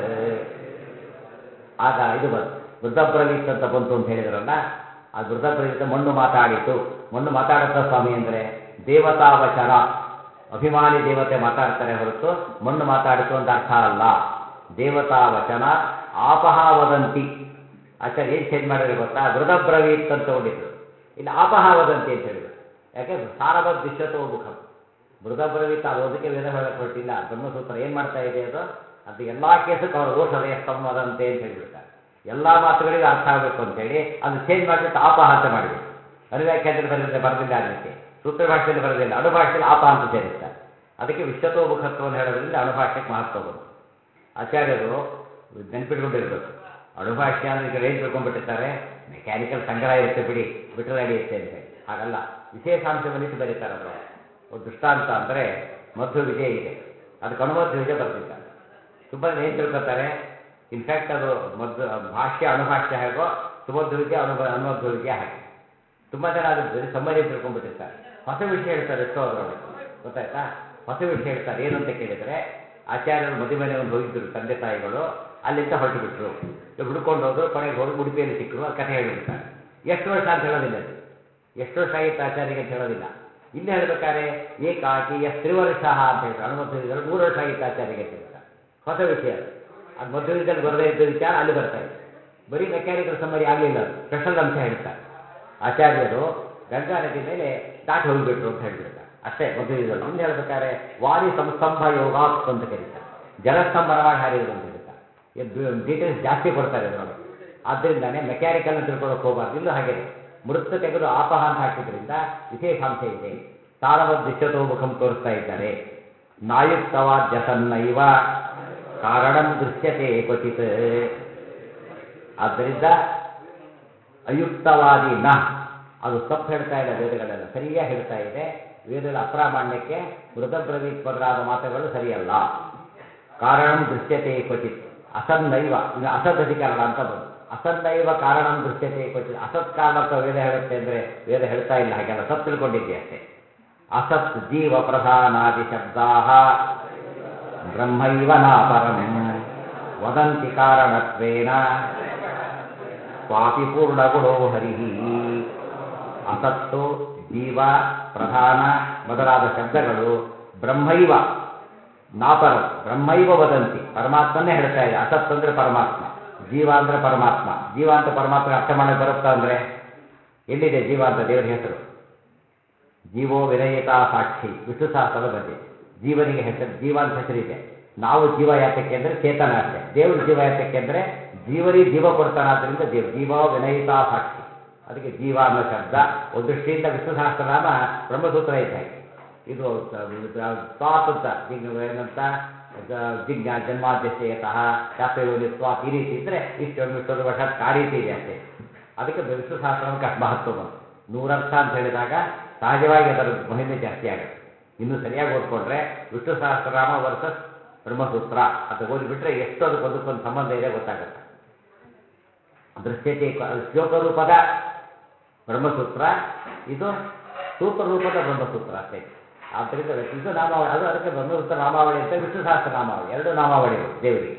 ಆಗ ಇದು ಬಂತು ವೃದ್ಧಬ್ರವೀತ್ ಅಂತ ಬಂತು ಅಂತ ಹೇಳಿದ್ರಲ್ಲ ಆ ವೃದ್ಧಬ್ರವೀತ್ ಮಣ್ಣು ಮಾತಾಡಿತು ಮಣ್ಣು ಮಾತಾಡುತ್ತ ಸ್ವಾಮಿ ಅಂದರೆ ದೇವತಾ ವಚನ ಅಭಿಮಾನಿ ದೇವತೆ ಮಾತಾಡ್ತಾರೆ ಹೊರತು ಮಣ್ಣು ಮಾತಾಡಿತು ಅಂತ ಅರ್ಥ ಅಲ್ಲ ದೇವತಾ ವಚನ ಆಪಹ ವದಂತಿ ಆಚಾರ್ಯ ಏನು ಚೇಂಜ್ ಮಾಡಿದ್ರೆ ಗೊತ್ತಾ ವೃದ್ಧಬ್ರವೀತ್ ಅಂತ ತಗೊಂಡಿದ್ರು ಇಲ್ಲಿ ಆಪಹ ವದಂತಿ ಅಂತ ಹೇಳಿದ್ರು ಯಾಕೆ ಸಾರವದ್ ವಿಶ್ವತೋ ಮುಖಂ ಮೃದಬ್ರವೀತ ಅದು ಓದಕ್ಕೆ ವೇದ ಹೇಳಕ್ಕೆ ಹೊರಟಿಲ್ಲ ಬ್ರಹ್ಮಸೂತ್ರ ಏನು ಮಾಡ್ತಾ ಇದೆ ಅದು ಅದು ಎಲ್ಲ ಕೇಸಕ್ಕೆ ಅವರು ಓಷಧಯ ಸ್ತಂಭದಂತೆ ಅಂತ ಹೇಳಿಬಿಡ್ತಾರೆ ಎಲ್ಲ ಮಾತುಗಳಿಗೂ ಅರ್ಥ ಆಗಬೇಕು ಅಂತೇಳಿ ಅದು ಚೇಂಜ್ ಮಾಡಿಬಿಟ್ಟು ಆಪ ಅಂತ ಮಾಡಿಬಿಟ್ಟು ಅನುವ್ಯಾಖ್ಯಾನದಲ್ಲಿ ಬರೆದಿಲ್ಲ ಬರೆದಿಲ್ಲ ಆ ರೀತಿ ಸೂತ್ರ ಭಾಷೆಯಲ್ಲಿ ಬರೆದಿಲ್ಲ ಅಣುಭಾಷೆಯಲ್ಲಿ ಆಪ ಅಂತ ಸೇರಿಸ್ತಾರೆ ಅದಕ್ಕೆ ವಿಶ್ವತೋ ಮುಖತ್ವವನ್ನು ಹೇಳೋದ್ರಿಂದ ಅಣುಭಾಷೆಗೆ ಮಹತ್ವ ಬಂತು ಆಚಾರ್ಯರು ನೆನ್ಪಿಟ್ಕೊಂಡಿರ್ಬೇಕು ಅಣುಭಾಷ್ಯ ಅಂದ್ರೆ ಈಗ ಏನು ತಿಳ್ಕೊಂಡ್ಬಿಟ್ಟಿರ್ತಾರೆ ಮೆಕ್ಯಾನಿಕಲ್ ಸಂಗ್ರಹ ಇರುತ್ತೆ ಬಿಡಿ ಬಿಟ್ಟರೆ ನಡೆಯುತ್ತೆ ಅಂತ ಹೇಳಿ ಹಾಗಲ್ಲ ವಿಶೇಷಾಂಶವನ್ನಿಟ್ಟು ಬರೀತಾರೆ ಅದರೊಳಗೆ ಒಂದು ದೃಷ್ಟಾಂತ ಅಂದರೆ ಮಧ್ವ ವಿಜಯ ಇದೆ ಅದಕ್ಕೆ ಅಣುಮಧ್ವ ವಿಜಯ ಬರ್ತಿದ್ದಾರೆ ತುಂಬ ಜನ ಏನು ತಿಳ್ಕೊತಾರೆ ಇನ್ಫ್ಯಾಕ್ಟ್ ಅದು ಮಧ್ವ ಭಾಷ್ಯ ಅಣುಭಾಷ್ಯ ಹೇಗೋ ಸುಮಧ್ವ ವಿಜಯ ಅಣು ಅನುಮಧ್ವ ವಿಜಯ ಹಾಗೆ ತುಂಬ ಜನ ಅದು ಬರೀ ಸಮ್ಮರಿ ತಿಳ್ಕೊಂಡ್ಬಿಟ್ಟಿರ್ತಾರೆ ಹೊಸ ವಿಷಯ ಹೇಳ್ತಾರೆ ಎಷ್ಟೋ ಅದರೊಳಗೆ ಗೊತ್ತಾಯ್ತಾ ಹೊಸ ವಿಷಯ ಹೇಳ್ತಾರೆ ಏನು ಅಂತ ಕೇಳಿದರೆ ಆಚಾರ್ಯರು ಮದುವೆ ಒಂದು ಹೋಗಿದ್ರು ತಂದೆ ತಾಯಿಗಳು ಅಲ್ಲಿಂದ ಹೊರಟು ಬಿಟ್ರು ಹುಡ್ಕೊಂಡು ಹೋದ್ರು ಕೊನೆಗೆ ಹೋಗಿ ಉಡುಪಿಯಲ್ಲಿ ಸಿಕ್ಕರು ಅದು ಕಥೆ ಹೇಳಿಬಿಡ್ತಾರೆ ಎಷ್ಟು ವರ್ಷ ಅಂತ ಹೇಳೋದಿಲ್ಲ ಅದು ಎಷ್ಟು ವರ್ಷ ಆಗಿತ್ತು ಆಚಾರ್ಯಗೆ ಅಂತ ಹೇಳೋದಿಲ್ಲ ಇಲ್ಲಿ ಹೇಳ್ಬೇಕಾದ್ರೆ ಏಕಾಕಿ ಎಸ್ ತ್ರಿವರ್ಷ ಅಂತ ಹೇಳ್ತಾರೆ ಅನುಮತಿ ಮೂರು ವರ್ಷ ಆಗಿತ್ತು ಆಚಾರ್ಯಗೆ ಅಂತ ಹೇಳ್ತಾರೆ ಹೊಸ ವಿಷಯ ಅದು ಅದು ಮಧ್ವದಲ್ಲಿ ಬರದೇ ಇದ್ದ ವಿಚಾರ ಅಲ್ಲಿ ಬರ್ತಾ ಇದೆ ಬರೀ ಮೆಕ್ಯಾನಿಕಲ್ ಸಮ್ಮರಿ ಆಗಲಿಲ್ಲ ಅದು ಸ್ಪೆಷಲ್ ಅಂಶ ಹೇಳ್ತಾರೆ ಆಚಾರ್ಯರು ಗಂಗಾ ನದಿ ಮೇಲೆ ದಾಟಿ ಹೋಗಿಬಿಟ್ರು ಅಂತ ಹೇಳ್ಬಿಡ್ತಾರೆ ಅಷ್ಟೇ ಮಧ್ವದಲ್ಲಿ ಹಿಂದೆ ಹೇಳ್ಬೇಕಾದ್ರೆ ವಾರಿ ಸಂಸ್ತಂಭ ಯೋಗಾತ್ ಅಂತ ಕರೀತಾರೆ ಜಲಸ್ತಂಭನ ಮಾಡಿ ಹಾರಿದ್ರು ಅಂತ ಹೇಳ್ತಾರೆ ಡೀಟೇಲ್ಸ್ ಜಾಸ್ತಿ ಕೊಡ್ತಾರೆ ಇದರೊಳಗೆ ಆದ್ದರಿಂದಾನೇ ಮೆಕ್ಯಾನಿಕಲ್ನ ತಿಳ್ಕೊಳ್ಳೋಕೆ ಹೋಗಬಾರ್ದು ಇಲ್ಲೂ ಹಾಗೆ ಮೃತ ತೆಗೆದು ಆಪಹ ಅಂತ ಹಾಕಿದ್ರಿಂದ ವಿಶೇಷಾಂಶ ಇದೆ ತಾರವದ್ ವಿಶ್ವತೋ ಮುಖಂ ತೋರಿಸ್ತಾ ಇದ್ದಾರೆ ನಾಯುಕ್ತವಾದ್ಯಸನ್ನೈವ ಕಾರಣಂ ದೃಶ್ಯತೆ ಕ್ವಚಿತ್ ಆದ್ದರಿಂದ ಅಯುಕ್ತವಾದಿ ನ ಅದು ತಪ್ಪು ಹೇಳ್ತಾ ಇಲ್ಲ ವೇದಗಳೆಲ್ಲ ಸರಿಯಾಗಿ ಹೇಳ್ತಾ ಇದೆ ವೇದಗಳ ಅಪ್ರಾಮಾಣ್ಯಕ್ಕೆ ಮೃತಬ್ರವೀತ್ ಮೊದಲಾದ ಮಾತುಗಳು ಸರಿಯಲ್ಲ ಕಾರಣಂ ದೃಶ್ಯತೆ ಕ್ವಚಿತ್ ಅಸನ್ನೈವ ಇದು ಅಸತ್ ಅಧಿಕರಣ ಅಂತ ಬಂತು ಅಸನ್ನೈವ ಕಾರಣಂ ದೃಶ್ಯತೆ ಕ್ವಚಿತ್ ಅಸತ್ ಕಾರಣತ್ವ ವೇದ ಹೇಳುತ್ತೆ ಅಂದರೆ ವೇದ ಹೇಳ್ತಾ ಇಲ್ಲ ಹಾಗೆಲ್ಲ ಸತ್ ತಿಳ್ಕೊಂಡಿದ್ದೆ ಅಷ್ಟೇ ಅಸತ್ ಜೀವ ಪ್ರಧಾನಾದಿ ಶಬ್ದಾ ಬ್ರಹ್ಮೈವ ನಾಪರಂ ವದಂತಿ ಕಾರಣತ್ವೇನ ಸ್ವಾಪಿ ಪೂರ್ಣಗುಣೋ ಹರಿ ಅಸತ್ತು ಜೀವ ಪ್ರಧಾನ ಮೊದಲಾದ ಶಬ್ದಗಳು ಬ್ರಹ್ಮೈವ ನಾಪರಂ ಬ್ರಹ್ಮೈವ ವದಂತಿ ಪರಮಾತ್ಮನೇ ಹೇಳ್ತಾ ಇದೆ ಅಸತ್ ಅಂದ್ರೆ ಪರಮಾತ್ಮ ಜೀವ ಅಂದ್ರೆ ಪರಮಾತ್ಮ ಜೀವ ಅಂತ ಪರಮಾತ್ಮ ಅರ್ಥ ಮಾಡಕ್ಕೆ ಬರುತ್ತಾ ಅಂದ್ರೆ ಎಲ್ಲಿದೆ ಜೀವ ಅಂತ ದೇವರ ಹೆಸರು ಜೀವೋ ವಿನಯಿತಾ ಸಾಕ್ಷಿ ವಿಷ್ಣು ಸಹಸ್ರದ ಬಂದಿದೆ ಜೀವನಿಗೆ ಹೆಸರು ಜೀವ ಅಂತ ಹೆಸರಿದೆ ನಾವು ಜೀವ ಯಾತಕ್ಕೆ ಅಂದರೆ ಚೇತನ ಅಷ್ಟೇ ದೇವರು ಜೀವ ಯಾತಕ್ಕೆ ಅಂದರೆ ಜೀವನಿಗೆ ಜೀವ ಕೊಡ್ತಾನಾದ್ರಿಂದ ಜೀವ ಜೀವ ವಿನಯಿತಾ ಸಾಕ್ಷಿ ಅದಕ್ಕೆ ಜೀವ ಅನ್ನೋ ಶಬ್ದ ಒಂದು ದೃಷ್ಟಿಯಿಂದ ವಿಷ್ಣು ಸಹಸ್ರನಾಮ ಬ್ರಹ್ಮಸೂತ್ರ ಇದ್ದ ಹಾಗೆ ಇದು ಸ್ವಾತ್ ಅಂತ ಏನಂತ ಜಿಜ್ಞಾ ಜನ್ಮಾದ್ಯತೆಯತಃ ಶಾಸ್ತ್ರಯೋನಿ ಸ್ವಾತ್ ಈ ರೀತಿ ಇದ್ರೆ ಇಷ್ಟು ಇಷ್ಟೊಂದು ವರ್ಷ ಆ ರೀತಿ ಇದೆ ಅಷ್ಟೇ ಅದಕ್ಕೆ ವಿಷ್ಣು ಸಹಸ್ರನಾಮಕ್ಕೆ ಅಷ್ಟು ಮಹತ್ವ ಬಂತು ನೂರರ್ಥ ಅಂತ ಹೇಳಿದಾಗ ಸಹಜವಾಗಿ ಅದರ ಮಹಿಮೆ ಜಾಸ್ತಿ ಆಗುತ್ತೆ ಇನ್ನು ಸರಿಯಾಗಿ ಓದ್ಕೊಂಡ್ರೆ ವಿಷ್ಣು ಸಹಸ್ರನಾಮ ವರ್ಸಸ್ ಬ್ರಹ್ಮಸೂತ್ರ ಅಂತ ಓದಿಬಿಟ್ರೆ ಎಷ್ಟು ಅದಕ್ಕೆ ಒಂದಕ್ಕೊಂದು ಸಂಬಂಧ ಇದೆ ಗೊತ್ತಾಗುತ್ತೆ ದೃಶ್ಯತೆ ಅದು ಶ್ಲೋಕ ರೂಪದ ಬ್ರಹ್ಮಸೂತ್ರ ಇದು ಸೂತ್ರ ರೂಪದ ಬ್ರಹ್ಮಸೂತ್ರ ಅಷ್ಟೇ ಆದ್ದರಿಂದ ಇದು ನಾಮಾವಳಿ ಅದು ಅದಕ್ಕೆ ಬ್ರಹ್ಮಸೂತ್ರ ನಾಮಾವಳಿ ಅಂತ ವಿಷ್ಣು ಸಹಸ್ರ ನಾಮಾವಳಿ ಎರಡು ನಾಮಾವಳಿಗಳು ದೇವರಿಗೆ